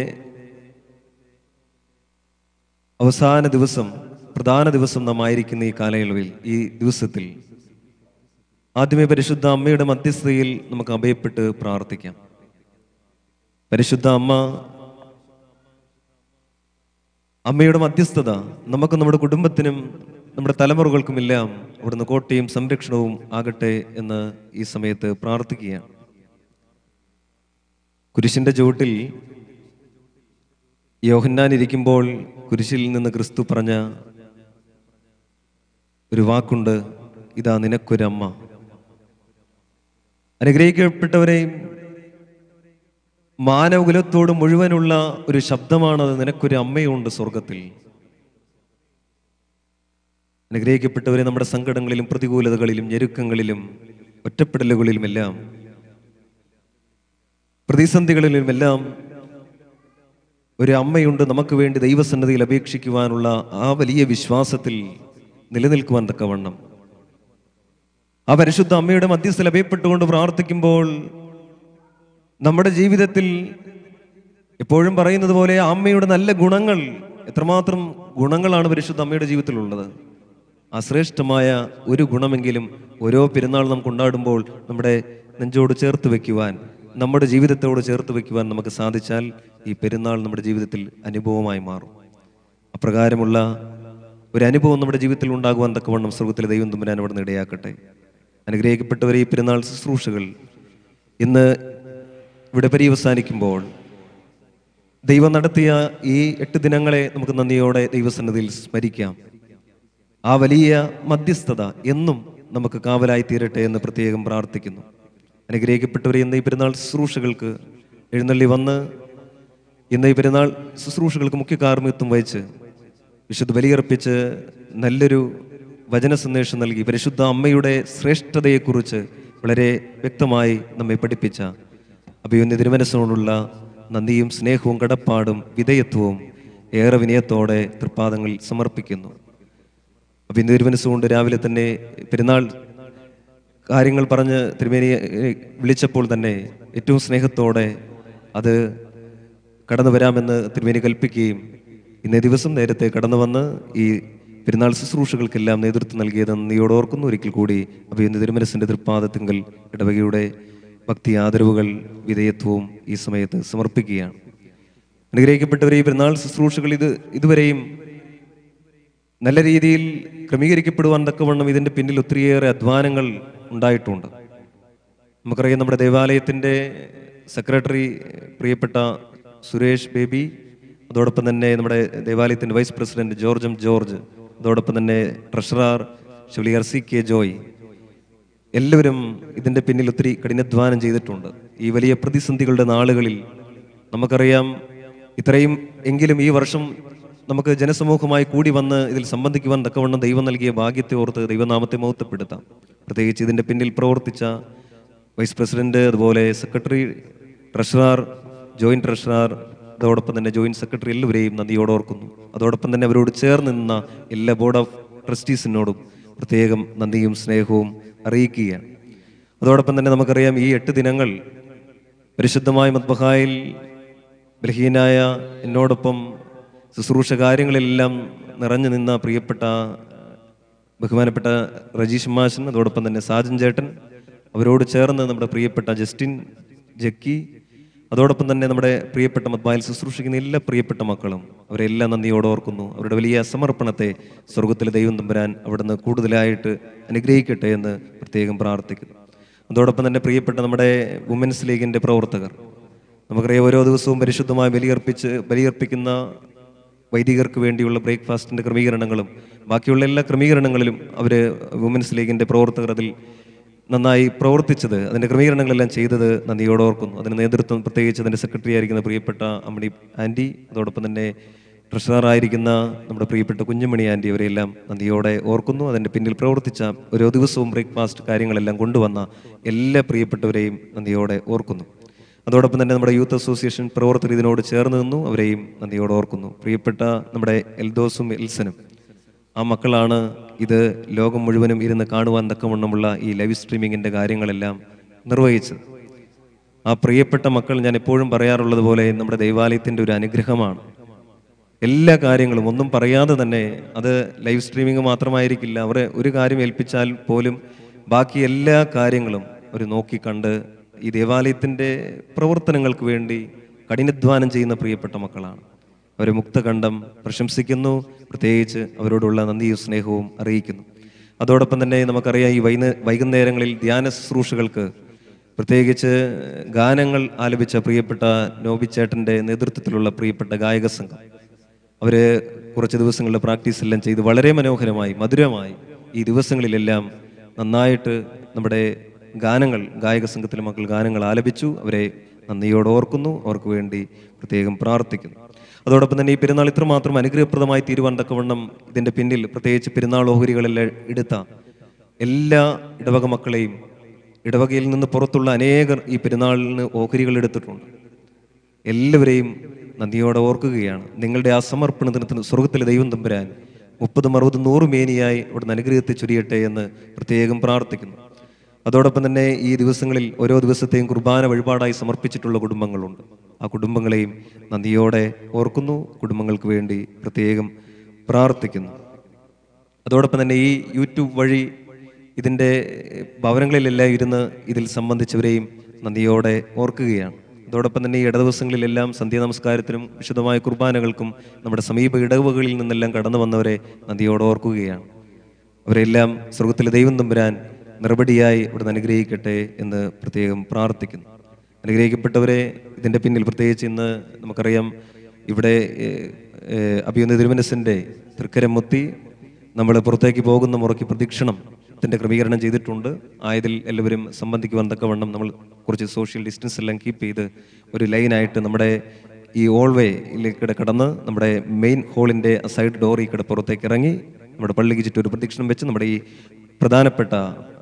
അവസാന ദിവസം പ്രധാന ദിവസം നാം ആയിരിക്കുന്ന ഈ കാലയളവിൽ ഈ ദിവസത്തിൽ ആദ്യമേ പരിശുദ്ധ അമ്മയുടെ മധ്യസ്ഥതയിൽ നമുക്ക് അഭയപ്പെട്ട് പ്രാർത്ഥിക്കാം പരിശുദ്ധ അമ്മ അമ്മയുടെ മധ്യസ്ഥത നമുക്ക് നമ്മുടെ കുടുംബത്തിനും നമ്മുടെ തലമുറകൾക്കുമെല്ലാം അവിടുന്ന് കോട്ടയും സംരക്ഷണവും ആകട്ടെ എന്ന് ഈ സമയത്ത് പ്രാർത്ഥിക്കുകയാണ് കുരിശിന്റെ ചുവട്ടിൽ യോഹന്നാൻ ഇരിക്കുമ്പോൾ കുരിശിൽ നിന്ന് ക്രിസ്തു പറഞ്ഞ ഒരു വാക്കുണ്ട് ഇതാ നിനക്കൊരമ്മ അനുഗ്രഹിക്കപ്പെട്ടവരെയും മാനവകുലത്തോട് മുഴുവനുള്ള ഒരു ശബ്ദമാണത് നിനക്കൊരു അമ്മയുണ്ട് സ്വർഗത്തിൽ അനുഗ്രഹിക്കപ്പെട്ടവരെ നമ്മുടെ സങ്കടങ്ങളിലും പ്രതികൂലതകളിലും ഞെരുക്കങ്ങളിലും ഒറ്റപ്പെടലുകളിലുമെല്ലാം പ്രതിസന്ധികളിലുമെല്ലാം ഒരു അമ്മയുണ്ട് നമുക്ക് വേണ്ടി ദൈവസന്നതിയിൽ അപേക്ഷിക്കുവാനുള്ള ആ വലിയ വിശ്വാസത്തിൽ നിലനിൽക്കുവാൻ തക്കവണ്ണം ആ പരിശുദ്ധ അമ്മയുടെ മധ്യസ്ഥൽ അഭയപ്പെട്ടുകൊണ്ട് പ്രാർത്ഥിക്കുമ്പോൾ നമ്മുടെ ജീവിതത്തിൽ എപ്പോഴും പറയുന്നത് പോലെ ആ അമ്മയുടെ നല്ല ഗുണങ്ങൾ എത്രമാത്രം ഗുണങ്ങളാണ് പരിശുദ്ധ അമ്മയുടെ ജീവിതത്തിലുള്ളത് ആ ശ്രേഷ്ഠമായ ഒരു ഗുണമെങ്കിലും ഓരോ പെരുന്നാൾ നാം കൊണ്ടാടുമ്പോൾ നമ്മുടെ നെഞ്ചോട് ചേർത്ത് വെക്കുവാൻ നമ്മുടെ ജീവിതത്തോട് ചേർത്ത് വെക്കുവാൻ നമുക്ക് സാധിച്ചാൽ ഈ പെരുന്നാൾ നമ്മുടെ ജീവിതത്തിൽ അനുഭവമായി മാറും അപ്രകാരമുള്ള ഒരു അനുഭവം നമ്മുടെ ജീവിതത്തിൽ ഉണ്ടാകുവാൻ തക്കവണ്ണം സ്വർഗത്തിലെ ദൈവം തുമ്പരാൻ അവിടെ നിന്ന് ഇടയാക്കട്ടെ അനുഗ്രഹിക്കപ്പെട്ടവരെ ഈ പെരുന്നാൾ ശുശ്രൂഷകൾ ഇന്ന് ഇവിടെ പര്യവസാനിക്കുമ്പോൾ ദൈവം നടത്തിയ ഈ എട്ട് ദിനങ്ങളെ നമുക്ക് നന്ദിയോടെ ദൈവസന്നതിയിൽ സ്മരിക്കാം ആ വലിയ മധ്യസ്ഥത എന്നും നമുക്ക് കാവലായി തീരട്ടെ എന്ന് പ്രത്യേകം പ്രാർത്ഥിക്കുന്നു അനുഗ്രഹിക്കപ്പെട്ടവരെ ഇന്ന് ഈ പെരുന്നാൾ ശുശ്രൂഷകൾക്ക് എഴുന്നള്ളി വന്ന് ഇന്ന് ഈ പെരുന്നാൾ ശുശ്രൂഷകൾക്ക് മുഖ്യ കാർമ്മിത്വം വഹിച്ച് വിശുദ്ധ ബലിയർപ്പിച്ച് നല്ലൊരു വചന സന്ദേശം നൽകി പരിശുദ്ധ അമ്മയുടെ ശ്രേഷ്ഠതയെക്കുറിച്ച് വളരെ വ്യക്തമായി നമ്മെ പഠിപ്പിച്ച അഭിയുന്ന തിരുമനസ്സിനോടുള്ള നന്ദിയും സ്നേഹവും കടപ്പാടും വിധേയത്വവും ഏറെ വിനയത്തോടെ തൃപ്പാദങ്ങളിൽ സമർപ്പിക്കുന്നു അപ്പം ഇന്ന് തിരുമനസ്സുകൊണ്ട് രാവിലെ തന്നെ പെരുന്നാൾ കാര്യങ്ങൾ പറഞ്ഞ് തിരുമേനിയെ ഏഹ്, വിളിച്ചപ്പോൾ തന്നെ ഏറ്റവും സ്നേഹത്തോടെ അത് കടന്നു വരാമെന്ന് തിരുമേനി കൽപ്പിക്കുകയും ഇന്നേ ദിവസം നേരത്തെ കടന്നു വന്ന് ഈ പെരുന്നാൾ ശുശ്രൂഷകൾക്കെല്ലാം നേതൃത്വം നൽകിയത് നന്ദിയോട് ഓർക്കുന്നു ഒരിക്കൽ കൂടി അപ്പോൾ ഇന്ന് തിരുമനസിൻ്റെ തൃപ്പാദത്തിങ്കൽ ഇടവകയുടെ ഭക്തി ആദരവുകൾ വിധേയത്വവും ഈ സമയത്ത് സമർപ്പിക്കുകയാണ് അനുഗ്രഹിക്കപ്പെട്ടവരെ ഈ പെരുന്നാൾ ശുശ്രൂഷകൾ ഇത് ഇതുവരെയും നല്ല രീതിയിൽ ക്രമീകരിക്കപ്പെടുവാൻ തക്കവണ്ണം ഇതിൻ്റെ പിന്നിൽ ഒത്തിരിയേറെ അധ്വാനങ്ങൾ ഉണ്ടായിട്ടുണ്ട് നമുക്കറിയാം നമ്മുടെ ദേവാലയത്തിൻ്റെ സെക്രട്ടറി പ്രിയപ്പെട്ട സുരേഷ് ബേബി അതോടൊപ്പം തന്നെ നമ്മുടെ ദേവാലയത്തിൻ്റെ vice president George M George അതോടൊപ്പം തന്നെ treasurer chevalier C K Joy എല്ലാവരും ഇതിൻ്റെ പിന്നിൽ ഒത്തിരി കഠിനാധ്വാനം ചെയ്തിട്ടുണ്ട് ഈ വലിയ പ്രതിസന്ധികളുടെ നാളുകളിൽ നമുക്കറിയാം ഇത്രയും എങ്കിലും ഈ വർഷം നമുക്ക് ജനസമൂഹമായി കൂടി വന്ന് ഇതിൽ സംബന്ധിക്കുവാൻ തക്കവണ്ണം ദൈവം നൽകിയ ഭാഗ്യത്തെ ഓർത്ത് ദൈവനാമത്തെ മഹത്വപ്പെടുത്താം പ്രത്യേകിച്ച് ഇതിൻ്റെ പിന്നിൽ പ്രവർത്തിച്ച വൈസ് പ്രസിഡന്റ് അതുപോലെ സെക്രട്ടറി ട്രഷറർ ജോയിന്റ് ട്രഷറർ അതോടൊപ്പം തന്നെ ജോയിന്റ് സെക്രട്ടറി എല്ലാവരെയും നന്ദിയോടെ ഓർക്കുന്നു അതോടൊപ്പം തന്നെ അവരോട് ചേർന്ന് നിന്ന എല്ലാ ബോർഡ് ഓഫ് ട്രസ്റ്റീസിനോടും പ്രത്യേകം നന്ദിയും സ്നേഹവും അറിയിക്കുകയാണ് അതോടൊപ്പം തന്നെ നമുക്കറിയാം ഈ എട്ട് ദിനങ്ങൾ പരിശുദ്ധമായ മദ്ബഹായിൽ ബലഹീനായ എന്നോടൊപ്പം ശുശ്രൂഷ കാര്യങ്ങളിലെല്ലാം നിറഞ്ഞു നിന്ന പ്രിയപ്പെട്ട ബഹുമാനപ്പെട്ട റജീഷ് മാഷൻ അതോടൊപ്പം തന്നെ സാജൻ ചേട്ടൻ അവരോട് ചേർന്ന് നമ്മുടെ പ്രിയപ്പെട്ട ജസ്റ്റിൻ ജക്കി അതോടൊപ്പം തന്നെ നമ്മുടെ പ്രിയപ്പെട്ട മദ്ബായിൽ ശുശ്രൂഷിക്കുന്ന എല്ലാ പ്രിയപ്പെട്ട മക്കളും അവരെല്ലാം നന്ദിയോടെ ഓർക്കുന്നു അവരുടെ വലിയ സമർപ്പണത്തെ സ്വർഗത്തിലെ ദൈവം തമ്പുരാൻ അവിടുന്ന് കൂടുതലായിട്ട് അനുഗ്രഹിക്കട്ടെ എന്ന് പ്രത്യേകം പ്രാർത്ഥിക്കുന്നു അതോടൊപ്പം തന്നെ പ്രിയപ്പെട്ട നമ്മുടെ വുമൻസ് ലീഗിൻ്റെ പ്രവർത്തകർ നമുക്കറിയാം ഓരോ ദിവസവും പരിശുദ്ധമായി ബലിയർപ്പിച്ച് ബലിയർപ്പിക്കുന്ന വൈദികർക്ക് വേണ്ടിയുള്ള ബ്രേക്ക്ഫാസ്റ്റിൻ്റെ ക്രമീകരണങ്ങളും ബാക്കിയുള്ള എല്ലാ ക്രമീകരണങ്ങളിലും അവർ വുമൻസ് ലീഗിൻ്റെ പ്രവർത്തകർ അതിൽ നന്നായി പ്രവർത്തിച്ചത് അതിൻ്റെ ക്രമീകരണങ്ങളെല്ലാം ചെയ്തത് നന്ദിയോടെ ഓർക്കുന്നു അതിന് നേതൃത്വം പ്രത്യേകിച്ച് അതിൻ്റെ സെക്രട്ടറി ആയിരിക്കുന്ന പ്രിയപ്പെട്ട അമ്മണി ആൻറ്റി അതോടൊപ്പം തന്നെ ട്രഷററായിരിക്കുന്ന നമ്മുടെ പ്രിയപ്പെട്ട കുഞ്ഞുമണി ആൻറ്റി അവരെല്ലാം നന്ദിയോടെ ഓർക്കുന്നു അതിൻ്റെ പിന്നിൽ പ്രവർത്തിച്ച ഓരോ ദിവസവും ബ്രേക്ക്ഫാസ്റ്റ് കാര്യങ്ങളെല്ലാം കൊണ്ടുവന്ന എല്ലാ പ്രിയപ്പെട്ടവരെയും നന്ദിയോടെ ഓർക്കുന്നു അതോടൊപ്പം തന്നെ നമ്മുടെ യൂത്ത് അസോസിയേഷൻ പ്രവർത്തകർ ഇതിനോട് ചേർന്ന് നിന്നു അവരെയും നന്ദിയോടെ ഓർക്കുന്നു പ്രിയപ്പെട്ട നമ്മുടെ എൽദോസും എൽസനും ആ മക്കളാണ് ഇത് ലോകം മുഴുവനും ഇരുന്ന് കാണുവാൻ തക്കവണ്ണമുള്ള ഈ ലൈവ് സ്ട്രീമിങ്ങിൻ്റെ കാര്യങ്ങളെല്ലാം നിർവഹിച്ചത് ആ പ്രിയപ്പെട്ട മക്കൾ ഞാൻ എപ്പോഴും പറയാറുള്ളത് പോലെ നമ്മുടെ ദൈവാലയത്തിൻ്റെ ഒരു അനുഗ്രഹമാണ് എല്ലാ കാര്യങ്ങളും ഒന്നും പറയാതെ തന്നെ അത് ലൈവ് സ്ട്രീമിംഗ് മാത്രമായിരിക്കില്ല അവരെ ഒരു കാര്യം ഏൽപ്പിച്ചാൽ പോലും ബാക്കി എല്ലാ കാര്യങ്ങളും അവർ നോക്കിക്കണ്ട് ഈ ദേവാലയത്തിൻ്റെ പ്രവർത്തനങ്ങൾക്ക് വേണ്ടി കഠിനാധ്വാനം ചെയ്യുന്ന പ്രിയപ്പെട്ട മക്കളാണ് അവരെ മുക്തകണ്ഠം പ്രശംസിക്കുന്നു പ്രത്യേകിച്ച് അവരോടുള്ള നന്ദിയും സ്നേഹവും അറിയിക്കുന്നു അതോടൊപ്പം തന്നെ നമുക്കറിയാം ഈ വൈകുന്ന വൈകുന്നേരങ്ങളിൽ ധ്യാന ശുശ്രൂഷകൾക്ക് പ്രത്യേകിച്ച് ഗാനങ്ങൾ ആലപിച്ച പ്രിയപ്പെട്ട നോബിച്ചേട്ടൻ്റെ നേതൃത്വത്തിലുള്ള പ്രിയപ്പെട്ട ഗായക സംഘം അവർ കുറച്ച് ദിവസങ്ങളുടെ പ്രാക്ടീസ് എല്ലാം ചെയ്ത് വളരെ മനോഹരമായി മധുരമായി ഈ ദിവസങ്ങളിലെല്ലാം നന്നായിട്ട് നമ്മുടെ ഗാനങ്ങൾ ഗായക സംഘത്തിലെ മക്കൾ ഗാനങ്ങൾ ആലപിച്ചു അവരെ നന്ദിയോടെ ഓർക്കുന്നു അവർക്ക് വേണ്ടി പ്രത്യേകം പ്രാർത്ഥിക്കുന്നു അതോടൊപ്പം തന്നെ ഈ പെരുന്നാൾ ഇത്രമാത്രം അനുഗ്രഹപ്രദമായി തീരുവാൻ തക്കവണ്ണം ഇതിൻ്റെ പിന്നിൽ പ്രത്യേകിച്ച് പെരുന്നാൾ ഓഹരികളെല്ലാം എടുത്ത എല്ലാ ഇടവക മക്കളെയും ഇടവകയിൽ നിന്ന് പുറത്തുള്ള അനേകർ ഈ പെരുന്നാളിന് ഓഹരികൾ എടുത്തിട്ടുണ്ട് എല്ലാവരെയും നന്ദിയോടെ ഓർക്കുകയാണ് നിങ്ങളുടെ ആ സമർപ്പണത്തിന് സ്വർഗത്തിലെ ദൈവം തമ്പുരാൻ മുപ്പതും അറുപതും നൂറ് മേനിയായി അവിടുന്ന് അനുഗ്രഹത്തെ ചൊരിയട്ടെ എന്ന് പ്രത്യേകം പ്രാർത്ഥിക്കുന്നു അതോടൊപ്പം തന്നെ ഈ ദിവസങ്ങളിൽ ഓരോ ദിവസത്തെയും കുർബാന വഴിപാടായി സമർപ്പിച്ചിട്ടുള്ള കുടുംബങ്ങളുണ്ട് ആ കുടുംബങ്ങളെയും നന്ദിയോടെ ഓർക്കുന്നു കുടുംബങ്ങൾക്ക് വേണ്ടി പ്രത്യേകം പ്രാർത്ഥിക്കുന്നു അതോടൊപ്പം തന്നെ ഈ യൂട്യൂബ് വഴി ഇതിൻ്റെ ഭവനങ്ങളിലെല്ലാം ഇരുന്ന് ഇതിൽ സംബന്ധിച്ചവരെയും നന്ദിയോടെ ഓർക്കുകയാണ് അതോടൊപ്പം തന്നെ ഈ ഇടദിവസങ്ങളിലെല്ലാം സന്ധ്യ നമസ്കാരത്തിനും വിശുദ്ധമായ കുർബാനകൾക്കും നമ്മുടെ സമീപ ഇടവകളിൽ നിന്നെല്ലാം കടന്നു വന്നവരെ നന്ദിയോടെ ഓർക്കുകയാണ് അവരെല്ലാം സ്വർഗത്തിലെ ദൈവം തമ്പുരാൻ നിർബടിയായി ഇവിടുന്ന് അനുഗ്രഹിക്കട്ടെ എന്ന് പ്രത്യേകം പ്രാർത്ഥിക്കുന്നു അനുഗ്രഹിക്കപ്പെട്ടവരെ ഇതിൻ്റെ പിന്നിൽ പ്രത്യേകിച്ച് ഇന്ന് നമുക്കറിയാം ഇവിടെ അഭിയുന്ന തിരുമനസിൻ്റെ തൃക്കരം മുത്തി നമ്മൾ പുറത്തേക്ക് പോകുന്ന മുറയ്ക്ക് പ്രദക്ഷിണം ത്തിൻ്റെ ക്രമീകരണം ചെയ്തിട്ടുണ്ട് ആയതിൽ എല്ലാവരും സംബന്ധിക്കുവാൻ തക്കവണ്ണം നമ്മൾ കുറച്ച് സോഷ്യൽ ഡിസ്റ്റൻസ് എല്ലാം കീപ്പ് ചെയ്ത് ഒരു ലൈനായിട്ട് നമ്മുടെ ഈ ഓൾവേയിലേക്ക് കടന്ന് നമ്മുടെ മെയിൻ ഹോളിൻ്റെ സൈഡ് ഡോറിൽ കൂടെ പുറത്തേക്ക് ഇറങ്ങി നമ്മുടെ പള്ളിക്ക് ചുറ്റും ഒരു പ്രദക്ഷിണം വെച്ച് നമ്മുടെ ഈ പ്രധാനപ്പെട്ട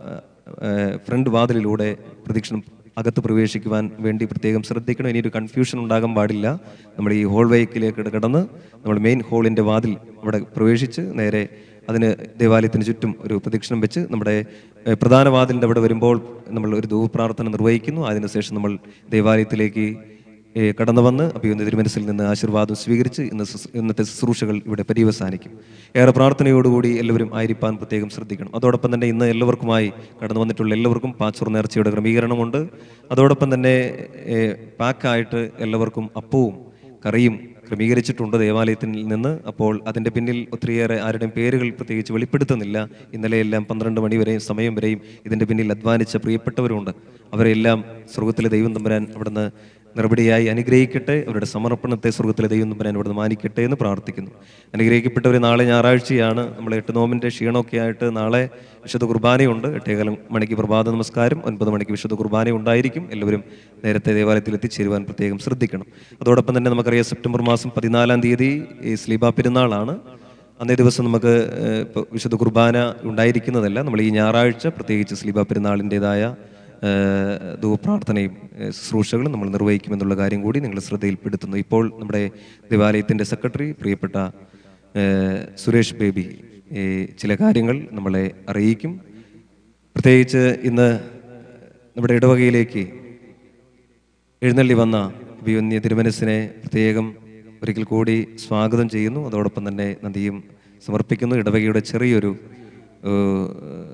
ഫ്രണ്ട് വാതിലിലൂടെ പ്രദക്ഷിണം അകത്ത് പ്രവേശിക്കുവാൻ വേണ്ടി പ്രത്യേകം ശ്രദ്ധിക്കണം ഇനി ഒരു കൺഫ്യൂഷൻ ഉണ്ടാകാൻ പാടില്ല നമ്മുടെ ഈ ഹോൾ വേക്കിലേക്ക് കടന്ന് നമ്മുടെ മെയിൻ ഹോളിൻ്റെ വാതിൽ അവിടെ പ്രവേശിച്ച് നേരെ അതിന് ദേവാലയത്തിന് ചുറ്റും ഒരു പ്രദക്ഷിണം വെച്ച് നമ്മുടെ ഏഹ്, പ്രധാന വാതിലിൻ്റെ അവിടെ വരുമ്പോൾ നമ്മൾ ഒരു ധൂപ പ്രാർത്ഥന നിർവഹിക്കുന്നു അതിനുശേഷം നമ്മൾ ദേവാലയത്തിലേക്ക് ഏഹ്, കടന്നു വന്ന് അഭിയുന്ന തിരുമനസിൽ നിന്ന് ആശീർവാദം സ്വീകരിച്ച് ഇന്ന് ശുശ്രൂ- ഇന്നത്തെ ശുശ്രൂഷകൾ ഇവിടെ പര്യവസാനിക്കും ഏറെ പ്രാർത്ഥനയോടുകൂടി എല്ലാവരും ആയിരിക്കാൻ പ്രത്യേകം ശ്രദ്ധിക്കണം അതോടൊപ്പം തന്നെ ഇന്ന് എല്ലാവർക്കുമായി കടന്നു വന്നിട്ടുള്ള എല്ലാവർക്കും പാച്ചൂർ നേർച്ചയുടെ ക്രമീകരണമുണ്ട് അതോടൊപ്പം തന്നെ ഏഹ്, പാക്കായിട്ട് എല്ലാവർക്കും അപ്പവും കറിയും ക്രമീകരിച്ചിട്ടുണ്ട് ദേവാലയത്തിൽ നിന്ന് അപ്പോൾ അതിൻ്റെ പിന്നിൽ ഒത്തിരിയേറെ ആരുടെയും പേരുകൾ പ്രത്യേകിച്ച് വെളിപ്പെടുത്തുന്നില്ല ഇന്നലെയെല്ലാം പന്ത്രണ്ട് മണി വരെയും സമയം വരെയും ഇതിൻ്റെ പിന്നിൽ അധ്വാനിച്ച പ്രിയപ്പെട്ടവരുണ്ട് അവരെല്ലാം സ്വർഗത്തിലെ ദൈവം തമ്പുരാൻ അവിടുന്ന് നിർബടിയായി അനുഗ്രഹിക്കട്ടെ അവരുടെ സമർപ്പണത്തെ സ്വർഗത്തിലെ ദൈവം തമ്പുരാൻ അവിടുന്ന് മാനിക്കട്ടെ എന്ന് പ്രാർത്ഥിക്കുന്നു അനുഗ്രഹിക്കപ്പെട്ടവർ നാളെ ഞായറാഴ്ചയാണ് നമ്മൾ എട്ട് നോമിൻ്റെ ക്ഷീണമൊക്കെ ആയിട്ട് നാളെ വിശുദ്ധ കുർബാനയുണ്ട് എട്ടേകാലം മണിക്ക് പ്രഭാത നമസ്കാരം ഒൻപത് മണിക്ക് വിശുദ്ധ കുർബാന ഉണ്ടായിരിക്കും എല്ലാവരും നേരത്തെ ദേവാലയത്തിൽ എത്തിച്ചേരുവാൻ പ്രത്യേകം ശ്രദ്ധിക്കണം അതോടൊപ്പം തന്നെ നമുക്കറിയാം സെപ്റ്റംബർ മാസം പതിനാലാം തീയതി ഈ സ്ലീബ പെരുന്നാളാണ് അന്നേ ദിവസം നമുക്ക് ഏഹ്, ഇപ്പോൾ വിശുദ്ധ കുർബാന ഉണ്ടായിരിക്കുന്നതല്ല നമ്മൾ ഈ ഞായറാഴ്ച പ്രത്യേകിച്ച് സ്ലീബ പെരുന്നാളിൻ്റെതായ ധൂപ്രാർത്ഥനയും ഏഹ്, ശുശ്രൂഷകളും നമ്മൾ നിർവഹിക്കുമെന്നുള്ള കാര്യം കൂടി നിങ്ങൾ ശ്രദ്ധയിൽപ്പെടുത്തുന്നു ഇപ്പോൾ നമ്മുടെ ദേവാലയത്തിൻ്റെ സെക്രട്ടറി പ്രിയപ്പെട്ട ഏഹ്, സുരേഷ് ബേബി ഈ ചില കാര്യങ്ങൾ നമ്മളെ അറിയിക്കും പ്രത്യേകിച്ച് ഇന്ന് നമ്മുടെ ഇടവകയിലേക്ക് എഴുന്നള്ളി വന്ന അഭിവന്യ തിരുമനസിനെ പ്രത്യേകം ഒരിക്കൽ കൂടി സ്വാഗതം ചെയ്യുന്നു അതോടൊപ്പം തന്നെ നന്ദിയും സമർപ്പിക്കുന്നു ഇടവകയുടെ ചെറിയൊരു ഏഹ്,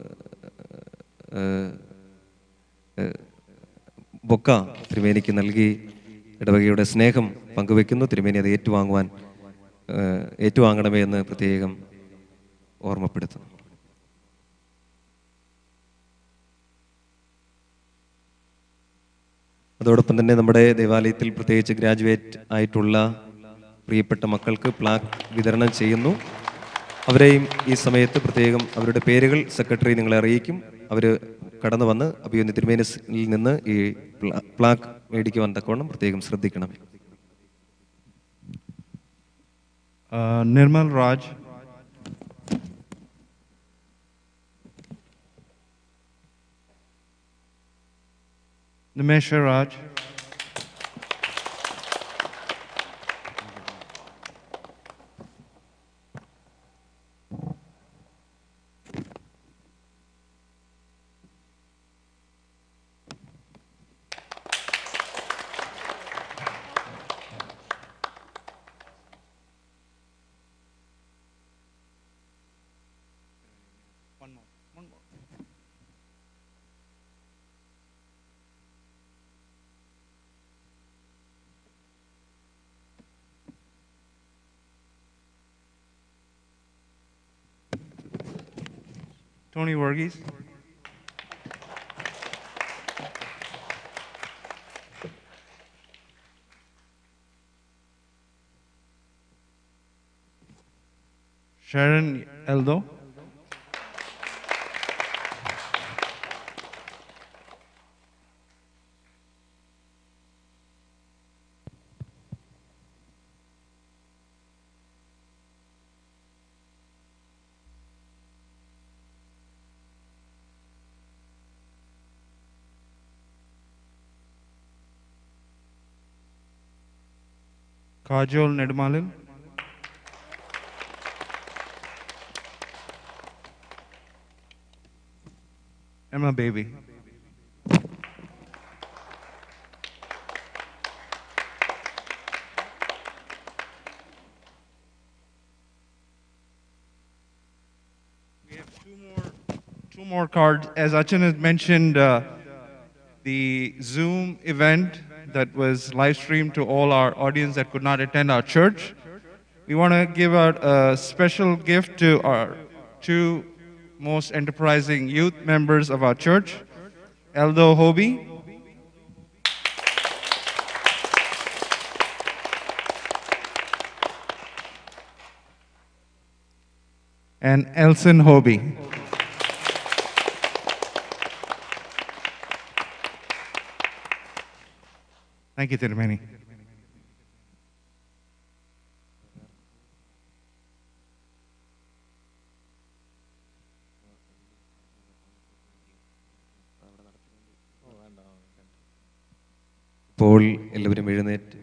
ഏഹ്, ഏഹ്, ബൊക്ക തിരുമേനിക്ക് നൽകി ഇടവകയുടെ സ്നേഹം പങ്കുവെക്കുന്നു തിരുമേനി അത് ഏറ്റുവാങ്ങുവാൻ ഏഹ്, ഏറ്റുവാങ്ങണമേ എന്ന് പ്രത്യേകം ഓർമ്മപ്പെടുത്തുന്നു അതോടൊപ്പം തന്നെ നമ്മുടെ ദേവാലയത്തിൽ പ്രത്യേകിച്ച് ഗ്രാജുവേറ്റ് ആയിട്ടുള്ള പ്രിയപ്പെട്ട മക്കൾക്ക് പ്ലാക്ക് വിതരണം ചെയ്യുന്നു അവരെയും ഈ സമയത്ത് പ്രത്യേകം അവരുടെ പേരുകൾ സെക്രട്ടറി നിങ്ങളെ അറിയിക്കും അവർ കടന്നു വന്ന് അഭിയൊന്നി തിരുമേനസിൽ നിന്ന് ഈ പ്ലാ- പ്ലാക്ക് മേടിക്കുവാൻ തക്കവണ്ണം പ്രത്യേകം ശ്രദ്ധിക്കണം Uh, Nirmal Raj. Nimesha Raj. Tony Verghese. Sharon Eldo. Kajol Nedmalil. Emma Baby. We have two more, two more cards. As Achan has mentioned, uh, the Zoom event that was live streamed to all our audience that could not attend our church. We want to give out a special gift to our two most enterprising youth members of our church, Eldo Hobie and Elson Hobie. Thank you, Tirumani. ഇപ്പോൾ എല്ലാവരും എഴുന്നേറ്റ്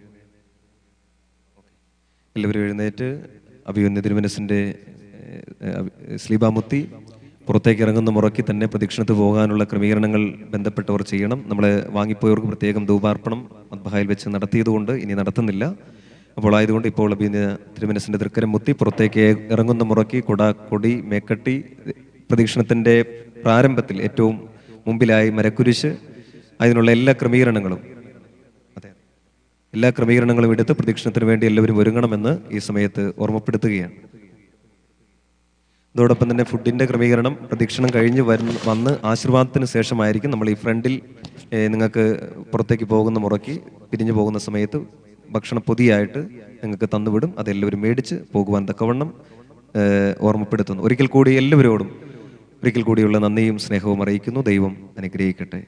എല്ലാവരും എഴുന്നേറ്റ് അഭിയുന്ന തിരുമനസിൻ്റെ സ്ലീബാമുത്തി പുറത്തേക്ക് ഇറങ്ങുന്ന മുറയ്ക്ക് തന്നെ പ്രദക്ഷിണത്ത് പോകാനുള്ള ക്രമീകരണങ്ങൾ ബന്ധപ്പെട്ടവർ ചെയ്യണം നമ്മൾ വാങ്ങിപ്പോയവർക്ക് പ്രത്യേകം ധൂപാർപ്പണം മദ്ബഹായിൽ വെച്ച് നടത്തിയതുകൊണ്ട് ഇനി നടത്തുന്നില്ല അപ്പോൾ ആയതുകൊണ്ട് ഇപ്പോൾ അഭിയുന്ന തിരുമനസിൻ്റെ തൃക്കരം മുത്തി പുറത്തേക്ക് ഇറങ്ങുന്ന മുറയ്ക്ക് കൊട കൊടി മേക്കട്ടി പ്രദക്ഷിണത്തിൻ്റെ പ്രാരംഭത്തിൽ ഏറ്റവും മുമ്പിലായി മരക്കുരിശ് അതിനുള്ള എല്ലാ ക്രമീകരണങ്ങളും അതെ എല്ലാ ക്രമീകരണങ്ങളും എടുത്ത് പ്രദക്ഷിണത്തിന് വേണ്ടി എല്ലാവരും ഒരുങ്ങണമെന്ന് ഈ സമയത്ത് ഓർമ്മപ്പെടുത്തുകയാണ് അതോടൊപ്പം തന്നെ ഫുഡിൻ്റെ ക്രമീകരണം പ്രദക്ഷിണം കഴിഞ്ഞ് വരുന്ന വന്ന് ആശീർവാദത്തിന് ശേഷമായിരിക്കും നമ്മൾ ഈ ഫ്രണ്ടിൽ ഏഹ്, നിങ്ങൾക്ക് പുറത്തേക്ക് പോകുന്ന മുറയ്ക്ക് പിരിഞ്ഞു പോകുന്ന സമയത്ത് ഭക്ഷണ പൊതിയായിട്ട് നിങ്ങൾക്ക് തന്നുവിടും അതെല്ലാവരും മേടിച്ച് പോകുവാൻ തക്കവണ്ണം ഏഹ്, ഓർമ്മപ്പെടുത്തുന്നു ഒരിക്കൽ കൂടി എല്ലാവരോടും ഒരിക്കൽ കൂടിയുള്ള നന്ദിയും സ്നേഹവും അറിയിക്കുന്നു ദൈവം അനുഗ്രഹിക്കട്ടെ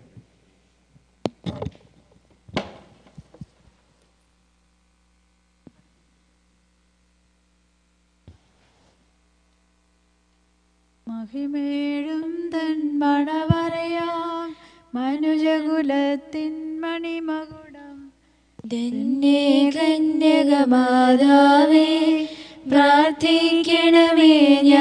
മഹിമേഴും തൻ മണവറയാം മനുജകുലത്തിൻ മണിമകുടം ധന്യേ കന്യകമാതാവേ പ്രാർത്ഥിക്കണമേ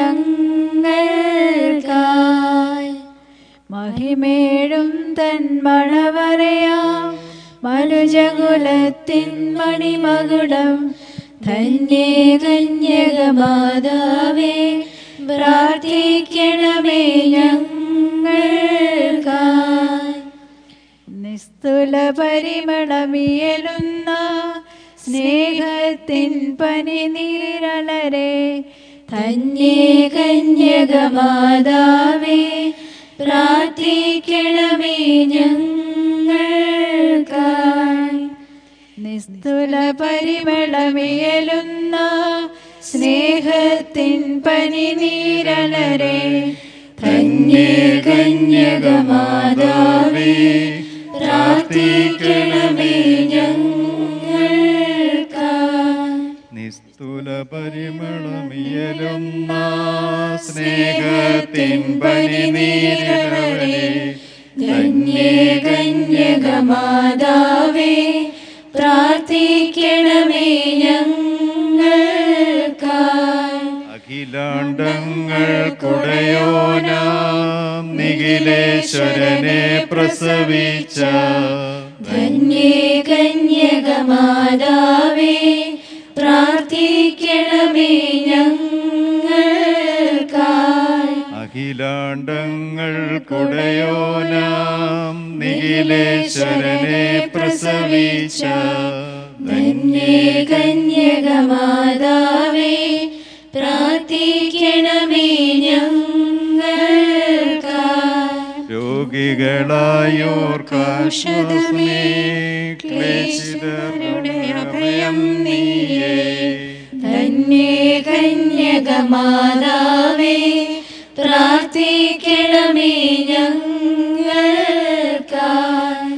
ഞങ്ങൾക്കായി മഹിമേഴും തൻ മണവറയാം മനുജകുലത്തിൻ മണിമകുടം ധന്യേ കന്യകമാതാവേ പ്രാർത്ഥിക്കണമേ ഞങ്ങൾക്കായി നിസ്തുല പരിമളമിയലുന്ന സ്നേഹത്തിൻ പനിനീരളരെ ധന്യേ കന്യകമാതാവേ പ്രാർത്ഥിക്കണമേ ഞങ്ങൾക്കായി നിസ്തുല പരിമളമിയലുന്ന സ്നേഹത്തിൻ പനിനീരളരെ ധന്യേ കന്യകമാതാവേ പ്രാർത്ഥിക്കണമേ ഞങ്ങൾക്കായി നിസ്തുല പരിമളമിയലുന്ന സ്നേഹത്തിൻ പനിനീരവനെ ധന്യേ കന്യകമാതാവേ പ്രാർത്ഥിക്കണമേ ഞങ്ങൾക്കായി അഖിലാണ്ടങ്ങൾക്കുടയോനാം നിഖിലേശ്വരനെ പ്രസവിച്ച ധന്യേ കന്യകമാതാവേ പ്രാർത്ഥിക്കണമേ ഞങ്ങൾക്കായി അഖിലാണ്ടങ്ങൾക്കുടയോനാം നിഖിലേശ്വരനെ പ്രസവിച്ച ധന്യേ കന്യകമാതാവേ പ്രാർത്ഥിക്കണമേ ഞങ്ങൾക്കായി രോഗികളായോർക്കാശ്വാസമേ ക്ലേശിതരുടെ അഭയം നീയേ ധന്യേ കന്യകമാതാവേ പ്രാർത്ഥിക്കണമേ ഞങ്ങൾക്കായി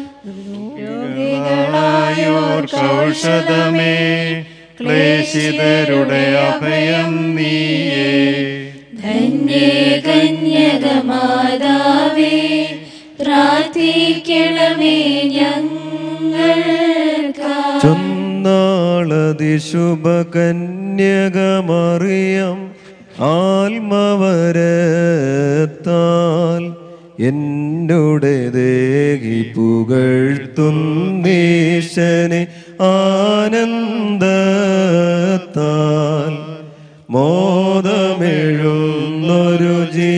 ഔഷധമേ ക്ലേശിതരുടെ അഭയം നീയേ ധന്യേ കന്യകമാതാവേ പ്രാർത്ഥിക്കണമേ ഞങ്ങൾക്കായി ചൊന്നാളതിശുഭകന്യകമറിയം ആത്മവരത്താൽ എന്നോടെ ദേഹി പുകഴ്ത്തുന്നീശനെ ആനന്ദത്താൽ മോദമെഴുന്നൊരു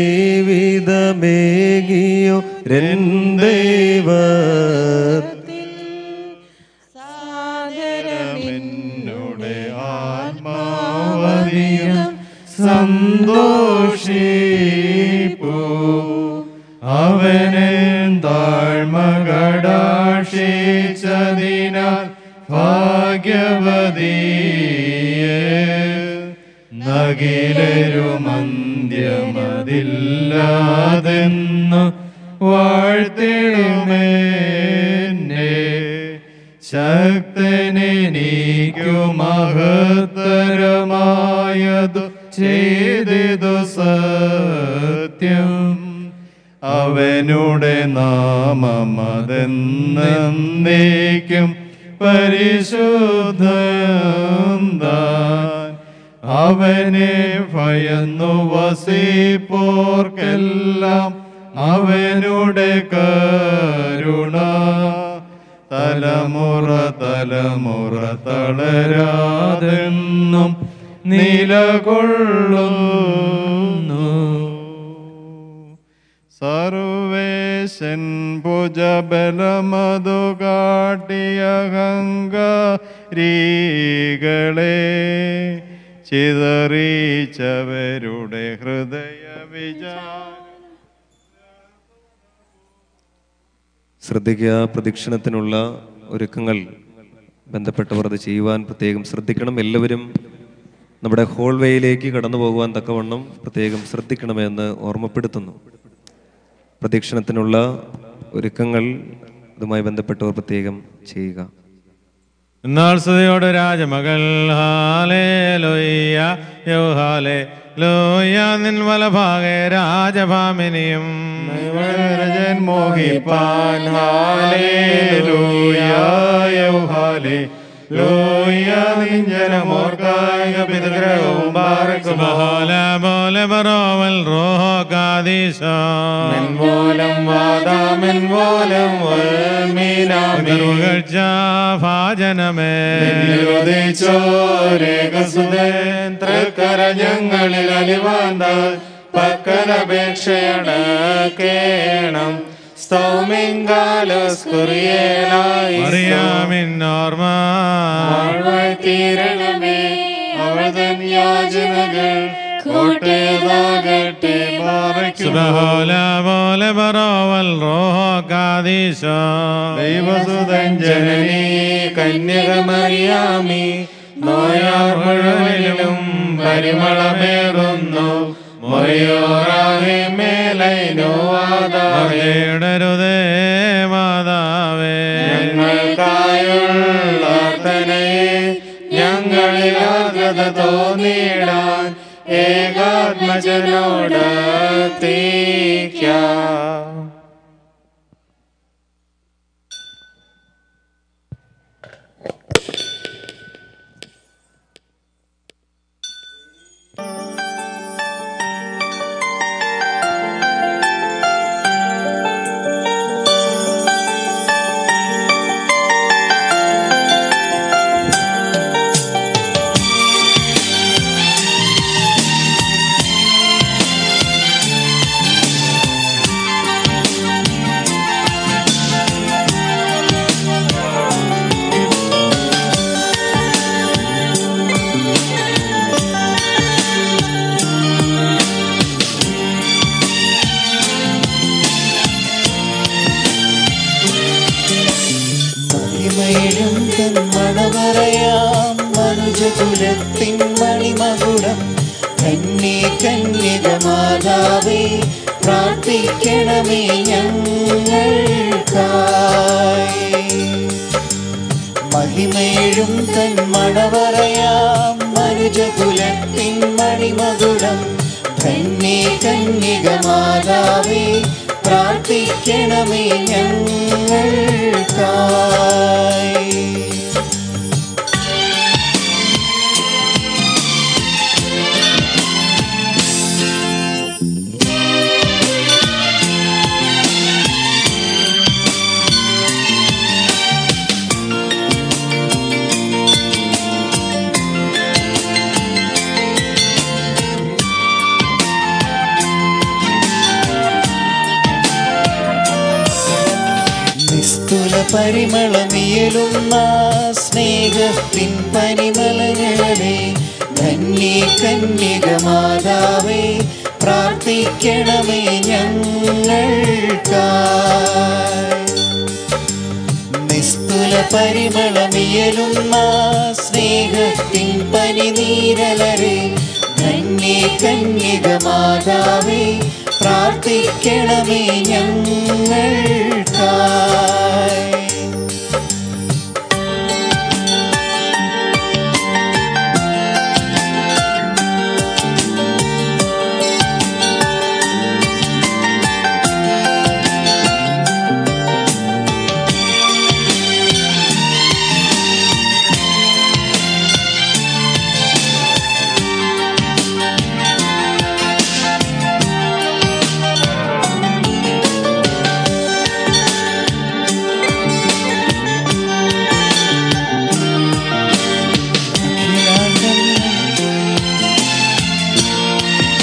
ജീവിതമേകിയോ രന്തൈവ സാദരമെന്നുടെ ആത്മാവധികം സന്തോഷിപ്പൂ അവനെ താഴ്മകടാക്ഷിച്ചതിനാൽ ഭാഗ്യവതിയെ നകിലരുമന്ത്യമതില്ലാതെന്നു വാഴ്ത്തിടുമേന്നെ ശക്തനെനിക്കു മഹത്തരമായതു ചെയ്തിതു സത്യം അവനുടെ നാമമതെന്നേക്കും പരിശുദ്ധം താൻ അവനെ ഭയന്നു വസിപ്പോർക്കെല്ലാം അവനുടെ കരുണ തലമുറ തലമുറ തളരാതെന്നും നിലകൊള്ളുന്നു സർവേശൻ ഭുജബലമതു കാട്ടി വാട്ടിയഹങ്കാരികളെ ചിതറിച്ചവരുടെ ഹൃദയ വിചാര ശ്രദ്ധിക്കുക പ്രദക്ഷിണത്തിനുള്ള ഒരുക്കങ്ങൾ ബന്ധപ്പെട്ടവർ അത് ചെയ്യുവാൻ പ്രത്യേകം ശ്രദ്ധിക്കണം എല്ലാവരും നമ്മുടെ ഹോൾവേയിലേക്ക് കടന്നു പോകുവാൻ തക്കവണ്ണം പ്രത്യേകം ശ്രദ്ധിക്കണമെന്ന് ഓർമ്മപ്പെടുത്തുന്നു പ്രദക്ഷിണത്തിനുള്ള ഒരുക്കങ്ങൾ അതുമായി ബന്ധപ്പെട്ടവർ പ്രത്യേകം ചെയ്യുക എന്നാൽ സ്തുതിയോട് രാജമകൾ ഹാലേ ലോയ്യ യോ ഹാലേ ലോയ്യ നിൻ വലഭാഗെ രാജഭാമിനിയും രജൻ മോഹിപ്പാൻ ഹാലേലൂയ യൗഹാലേ ലൂയ നിഞ്ജനമോർക്കായ പിതൃഗ്രഹവും പാർക്കും സുബഹാല പോലെ ബറോവൽ റോഹോ കാദീശോ മെൻമൂലം വാദാമെൻ മൂലം മീനാമി പുകഴ്ച ഭാജനമേ ചോരേകസുതേൻ തൃക്കര ഞങ്ങളിൽ അലിവാന്താൽ പക്കലപേക്ഷയാണ് കേണം സ്തൗമിങ്കാലോസ്കുറിയേലായി അറിയാമിൻ ഓർമ്മ തീരണമേ അവതൻ യാചനകൾ കോട്ടേതാകട്ടെ സുബഹോല പോലെ ബറോവൽ റോഹോ കാദീശോ ദൈവസുതൻ ജനനീ കന്യകമറിയാമി നോയാർ മുഴുവനിലും പരിമളമേറുന്നു മൊറിയോറാഹെ മേലൈനോ ആദാവേ ഇടരുതേ മാതാവേ ഞങ്ങൾക്കായുള്ള പ്രാർത്ഥനയെ ഞങ്ങളിൽ ആർദ്രത തോന്നിയിടാൻ ഏകാത്മജനോട് തീക്കാം മഹിമയിലും തന്മണമറയാം മനുജകുലത്തിൻ മണിമകുടം കന്നി കന്യകമാതാവേ പ്രാർത്ഥിക്കണമേ ഞങ്ങൾക്കായി മഹിമേഴും തന്മണവറയാം മനുജകുലത്തിൻ മണിമകുടം കന്നി കന്യകമാതാവേ പ്രാർത്ഥിക്കണമേ ഞങ്ങൾക്കായി നിസ്തുല പരിമളമിയലുന്ന സ്നേഹത്തിൻ പനിമലങ്ങളെ ധന്യ കന്യകമാതാവേ പ്രാർത്ഥിക്കണമേ ഞങ്ങൾക്കായി നിസ്തുല പരിമളമിയലുന്ന സ്നേഹത്തിൻ പനിനീരലരെ ധന്യ കന്യകമാതാവേ പ്രാർത്ഥിക്കണമേ ഞങ്ങൾക്കായി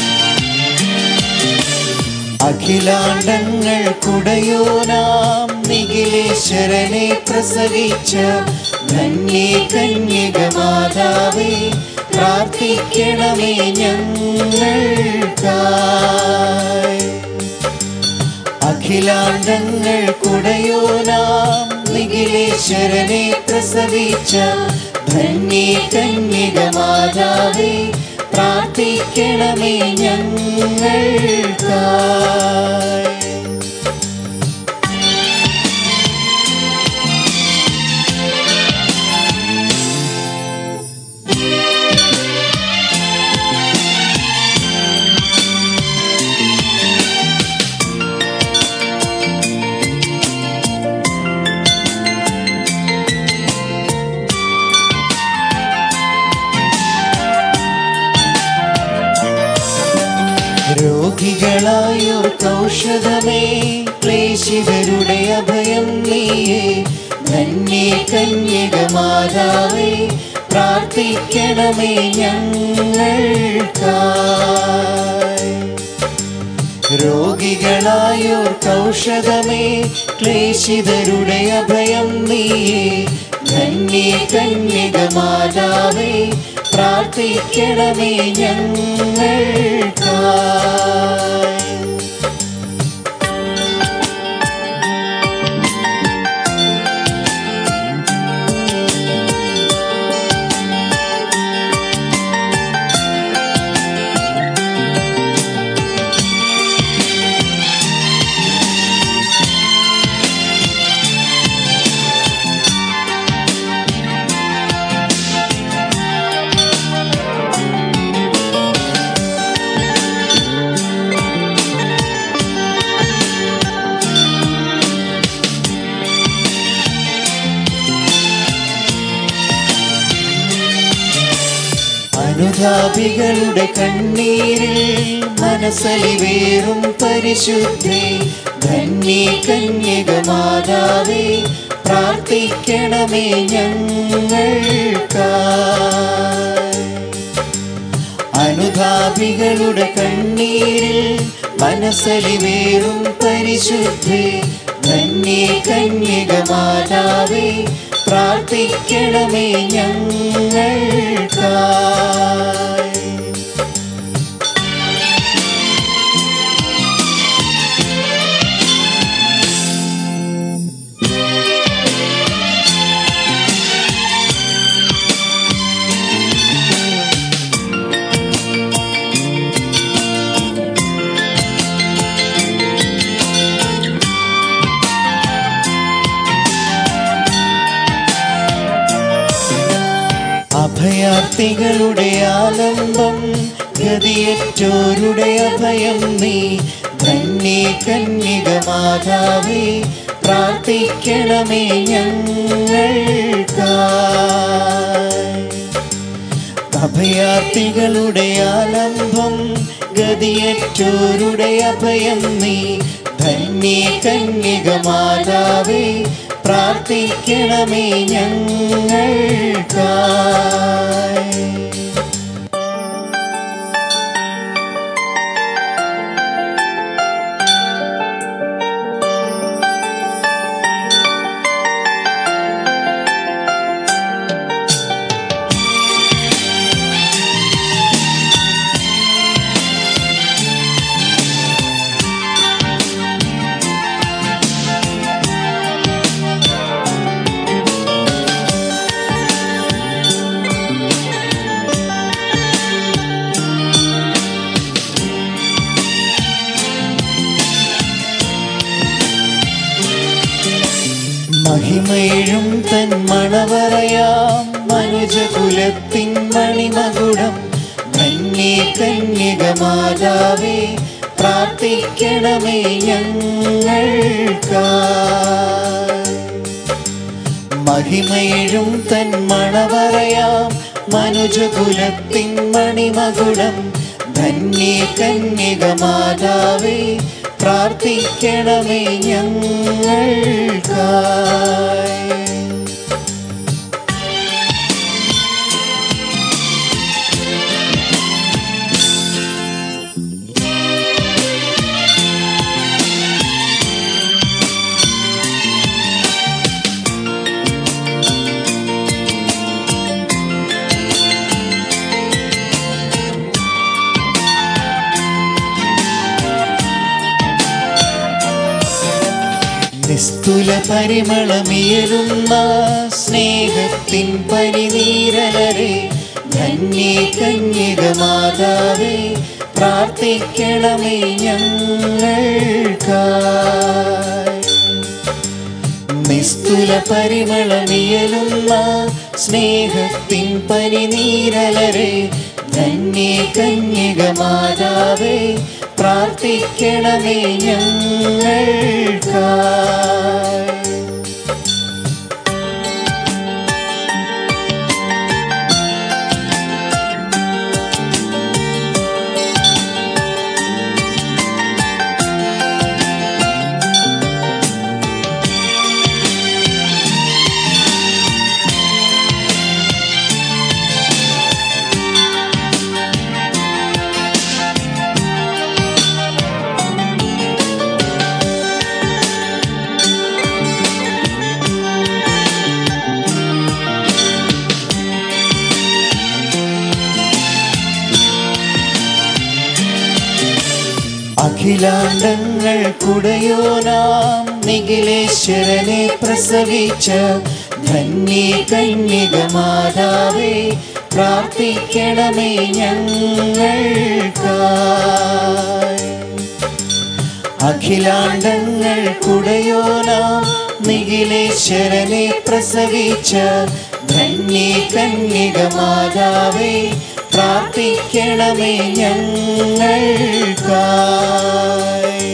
അഖിലാണ്ടങ്ങൾ കുടയോനാം നിഖിലേശ്വരനെ പ്രസവിച്ച ധന്യേ കന്യക മാതാവേ പ്രാർത്ഥിക്കണമേ ഞങ്ങൾക്കായി അഖിലാണ്ടങ്ങൾ കുടയോനാം നിഖിലേശ്വരനെ പ്രസവിച്ച ധന്യേ കന്യക മാതാവേ പ്രാർത്ഥിക്കണമേ ഞങ്ങൾക്കായി രോഗികളായോർക്ക് ഔഷധമേ ക്ലേശിതരുടെ അഭയം നീയേ ധന്യേ കന്യക മാതാവേ പ്രാർത്ഥിക്കണമേ ഞങ്ങൾക്കായി രോഗികളായോർക്ക് ഔഷധമേ ക്ലേശിതരുടെ അഭയം നീയേ ധന്യേ കന്യക മാതാവേ പ്രാർത്ഥിക്കണമേ ഞങ്ങൾക്കായി അനുതാപികളുടെ കണ്ണീരിൽ മനസ്സലിവേറും പരിശുദ്ധി ധന്യേ കന്യക മാതാവേ പ്രാർത്ഥിക്കണമേ ഞങ്ങൾക്കായി അനുതാപികളുടെ കണ്ണീരിൽ മനസ്സലിവേറും പരിശുദ്ധി ധന്യേ കന്യക മാതാവേ പ്രാർത്ഥിക്കണമേ ഞങ്ങൾക്കായി അഭയാർത്ഥികളുടെ ആലംബം ഗതിയറ്റോരുടെ അഭയം നീ ധന്യേ കന്യക മാതാവേ പ്രാർത്ഥിക്കണമേ ഞങ്ങൾക്കായി അഭയാർത്ഥികളുടെ ആലംബം ഗതിയറ്റോരുടെ അഭയം നീ ധന്യേ കന്യക മാതാവേ പ്രാർത്ഥിക്കണമേ ഞങ്ങൾക്കായി മഹിമയിഴും തൻ മണവറയാം മനുജകുലത്തിൻ മണിമകുടം ധന്യേ കന്യക മാതാവേ പ്രാർത്ഥിക്കണമേ ഞങ്ങൾക്കായി മഹിമയിഴും തൻ മണവറയാം മനുജകുലത്തിൻ മണിമകുടം ധന്യേ കന്യക മാതാവേ പ്രാർത്ഥിക്കണമേ ഞങ്ങൾക്കായി നിസ്തുല പരിമളമിയലുന്ന സ്നേഹത്തിൻ പനിനീരലരെ ധന്യേ കന്യക മാതാവേ പ്രാർത്ഥിക്കണമേ ഞങ്ങൾക്കായി നിസ്തുല പരിമളമിയലുന്ന സ്നേഹത്തിൻ പനിനീരലരെ ധന്യേ കന്യക മാതാവേ പ്രാർത്ഥിക്കണമേ ഞങ്ങൾക്കായി അഖിലാണ്ടങ്ങൾ കുടയോനാം നിഖിലേശ്വരനെ പ്രസവിച്ച ധന്യേ കന്യക മാതാവേ പ്രാർത്ഥിക്കണമേ ഞങ്ങൾക്കായി അഖിലാണ്ടങ്ങൾ കുടയോനാം നിഖിലേശ്വരനെ പ്രസവിച്ച ധന്യേ കന്യക മാതാവേ പ്രാർത്ഥിക്കണമേ ഞങ്ങൾക്കായി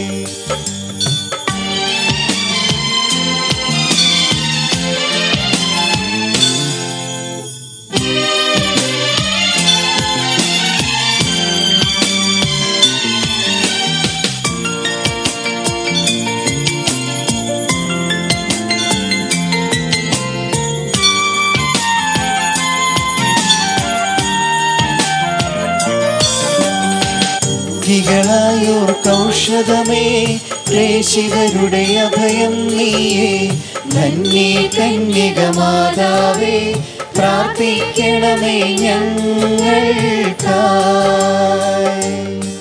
ികളായോർ കൗഷധമേ ക്ലേശിതരുടെ അഭയം നീയേ ധന്യേ കന്യക മാതാവേ പ്രാർത്ഥിക്കണമേ ഞങ്ങൾക്കായി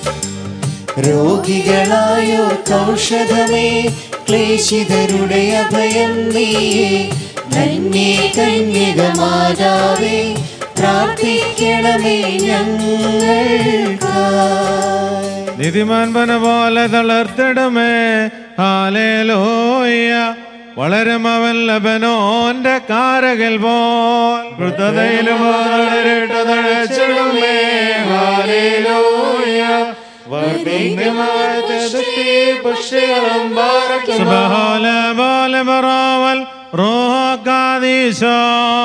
രോഗികളായോർ കൗഷധമേ ക്ലേശിതരുടെ അഭയം നീയേ ധന്യേ കന്യക മാതാവേ പ്രാർത്ഥിക്കണമേ ഞങ്ങൾക്കായി നീതിമാൻ പന പോലെ തളർത്തിടമേ ഹാലേലോയ വളരും അവൻ ലബനോന്റെ കാരകൽ പോൽ വൃദ്ധതയിലും തഴച്ചിടുമേ ഹാലേലൂയ സുബഹാല ബാല ബറാവൽ റോഹ കാദീശോ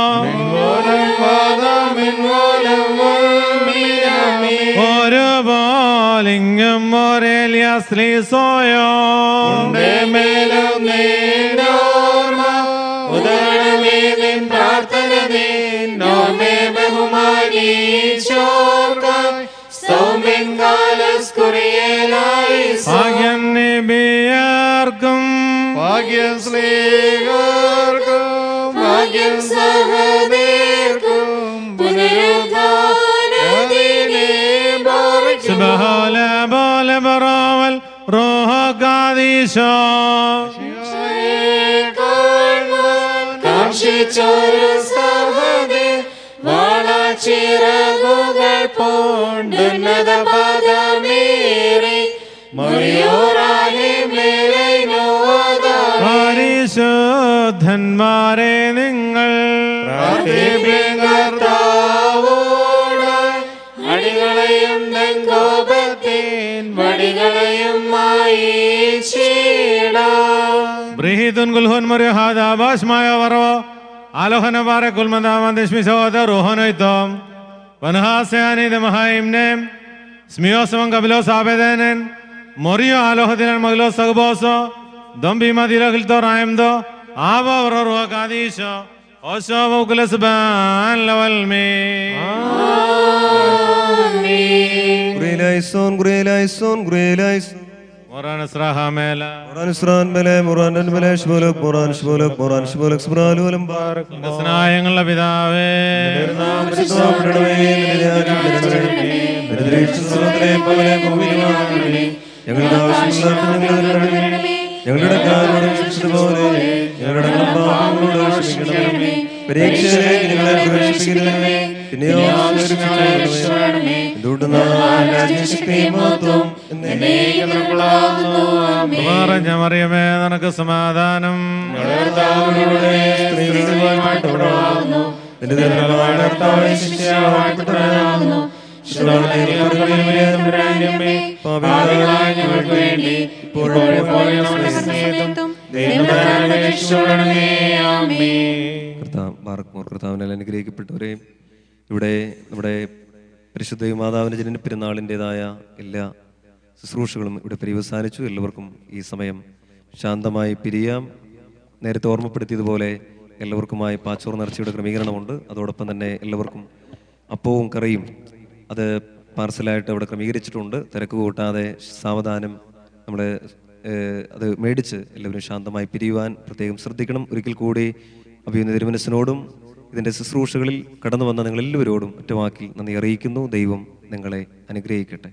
ഒരു ബോലിംഗും ഒരേലിയാസ്ലീസോയോ മേലും നീണ്ടോർമ്മ ഉദാരണമേ നിൻ പ്രാർത്ഥന നീന്നോമേ ബഹുമാനീശോർക്കായി സൗമ്യൻ കാലസ്കുറിയേലായി ഭാഗ്യം നിബിയർക്കും ഭാഗ്യം സ്ലീഹർക്കും ഭാഗ്യം സഹദേർക്കും പുനരുദ്ധാനദിനെ സുബഹാല ബാല ബറാവൽ റോഹ കാദീശോ കാക്ഷിച്ചൊരു സഹദേ വാളാച്ചിറകുകൾ പൂണ്ടുന്നത പദമേറി മൊഴിയോറാലെ മേലെ നോവാതായി പരിശുദ്ധന്മാരെ നിങ്ങൾ കർത്താവോടായി അടികളെയും നെങ്കോപത്തിൻ വടികളെയും മായിച്ചിടാം ബ്രീഹിതുൻ ഗുൽഹുൻ മറിയ ഹാദാ ബാഷ്മായ വറോ ആലോഹന ബാരെ കുൽമന്ദാമൻ ദശ്മിശോദ റോഹനോയ്തോം വനഹാസയാനി ദമഹായിംനെ സ്മിയോസവം കപിലോ സാബേദനൻ മൊറിയോ ആലോഹദിനൻ മഗലോ സഗ്ബോസോ ദംബിമ ദിലഹിൽത്തോ റായംദോ ആവോ റോ കാദീശോ ഓശോ വകുലസ് ബാൻ ലവൽമീ Gurelaison, Gurelaison, Gurelaison. മൊറാൻ സ്രാഹാമേല Moran Isran Bele, Moran and Bele, Shbolok, Moran Shbolok, Moran Shbolok, Sbralulam Barak. സ്നായങ്ങളുടെ പിതാവേ ഞങ്ങൾക്ക് ആവശ്യമുള്ള ഞങ്ങൾ ഞങ്ങളുടെ കാരോട് ക്ഷമിച്ചതുപോലെ ഞങ്ങളുടെ പാപങ്ങളോട് ക്ഷമിക്കണമേ പരീക്ഷയിലേക്ക് ഞങ്ങളെ പ്രവേശിപ്പിക്കണമേ പിന്നെയോ ആശീർവദിക്കണമേ. എന്തുകൊണ്ടെന്നാൽ രാജ്യശക്തിയും മഹത്വവും എന്നേക്കും നിനക്കുള്ളതാകുന്നു. ആമേൻ. പറഞ്ഞ മറിയമേ നിനക്ക് സമാധാനം സ്ത്രീകളുമായിട്ടുള്ളതാകുന്നു നിന്റെ ദൈവമായ കർത്താവേ ശിഷ്യാവാക്കപ്പെട്ടവനാകുന്നു പാപികളായ ഞങ്ങൾക്ക് വേണ്ടി ഇപ്പോഴും എപ്പോഴും സമയത്തും ദൈവമായ രക്ഷിച്ചുകൊള്ളണമേ. ആമേൻ. കർത്താവ് ബാറക്മോർ കർത്താവിനാൽ അനുഗ്രഹിക്കപ്പെട്ടവരെ ഇവിടെ നമ്മുടെ പരിശുദ്ധ മാതാവിൻ്റെ ജനന പെരുന്നാളിൻ്റെതായ എല്ലാ ശുശ്രൂഷകളും ഇവിടെ പര്യവസാനിച്ചു എല്ലാവർക്കും ഈ സമയം ശാന്തമായി പിരിയാം നേരത്തെ ഓർമ്മപ്പെടുത്തിയതുപോലെ എല്ലാവർക്കുമായി പാച്ചോർ നേർച്ചയുടെ ക്രമീകരണമുണ്ട് അതോടൊപ്പം തന്നെ എല്ലാവർക്കും അപ്പവും കറിയും അത് പാർസലായിട്ട് അവിടെ ക്രമീകരിച്ചിട്ടുണ്ട് തിരക്ക് കൂട്ടാതെ സാവധാനം നമ്മൾ അത് മേടിച്ച് എല്ലാവരും ശാന്തമായി പിരിയുവാൻ പ്രത്യേകം ശ്രദ്ധിക്കണം ഒരിക്കൽ കൂടി അഭിയുന്ന തിരുമനസിനോടും ഇതിൻ്റെ ശുശ്രൂഷകളിൽ കടന്നു വന്ന നിങ്ങളെല്ലാവരോടും ഒറ്റവാക്കിൽ നന്ദി അറിയിക്കുന്നു ദൈവം നിങ്ങളെ അനുഗ്രഹിക്കട്ടെ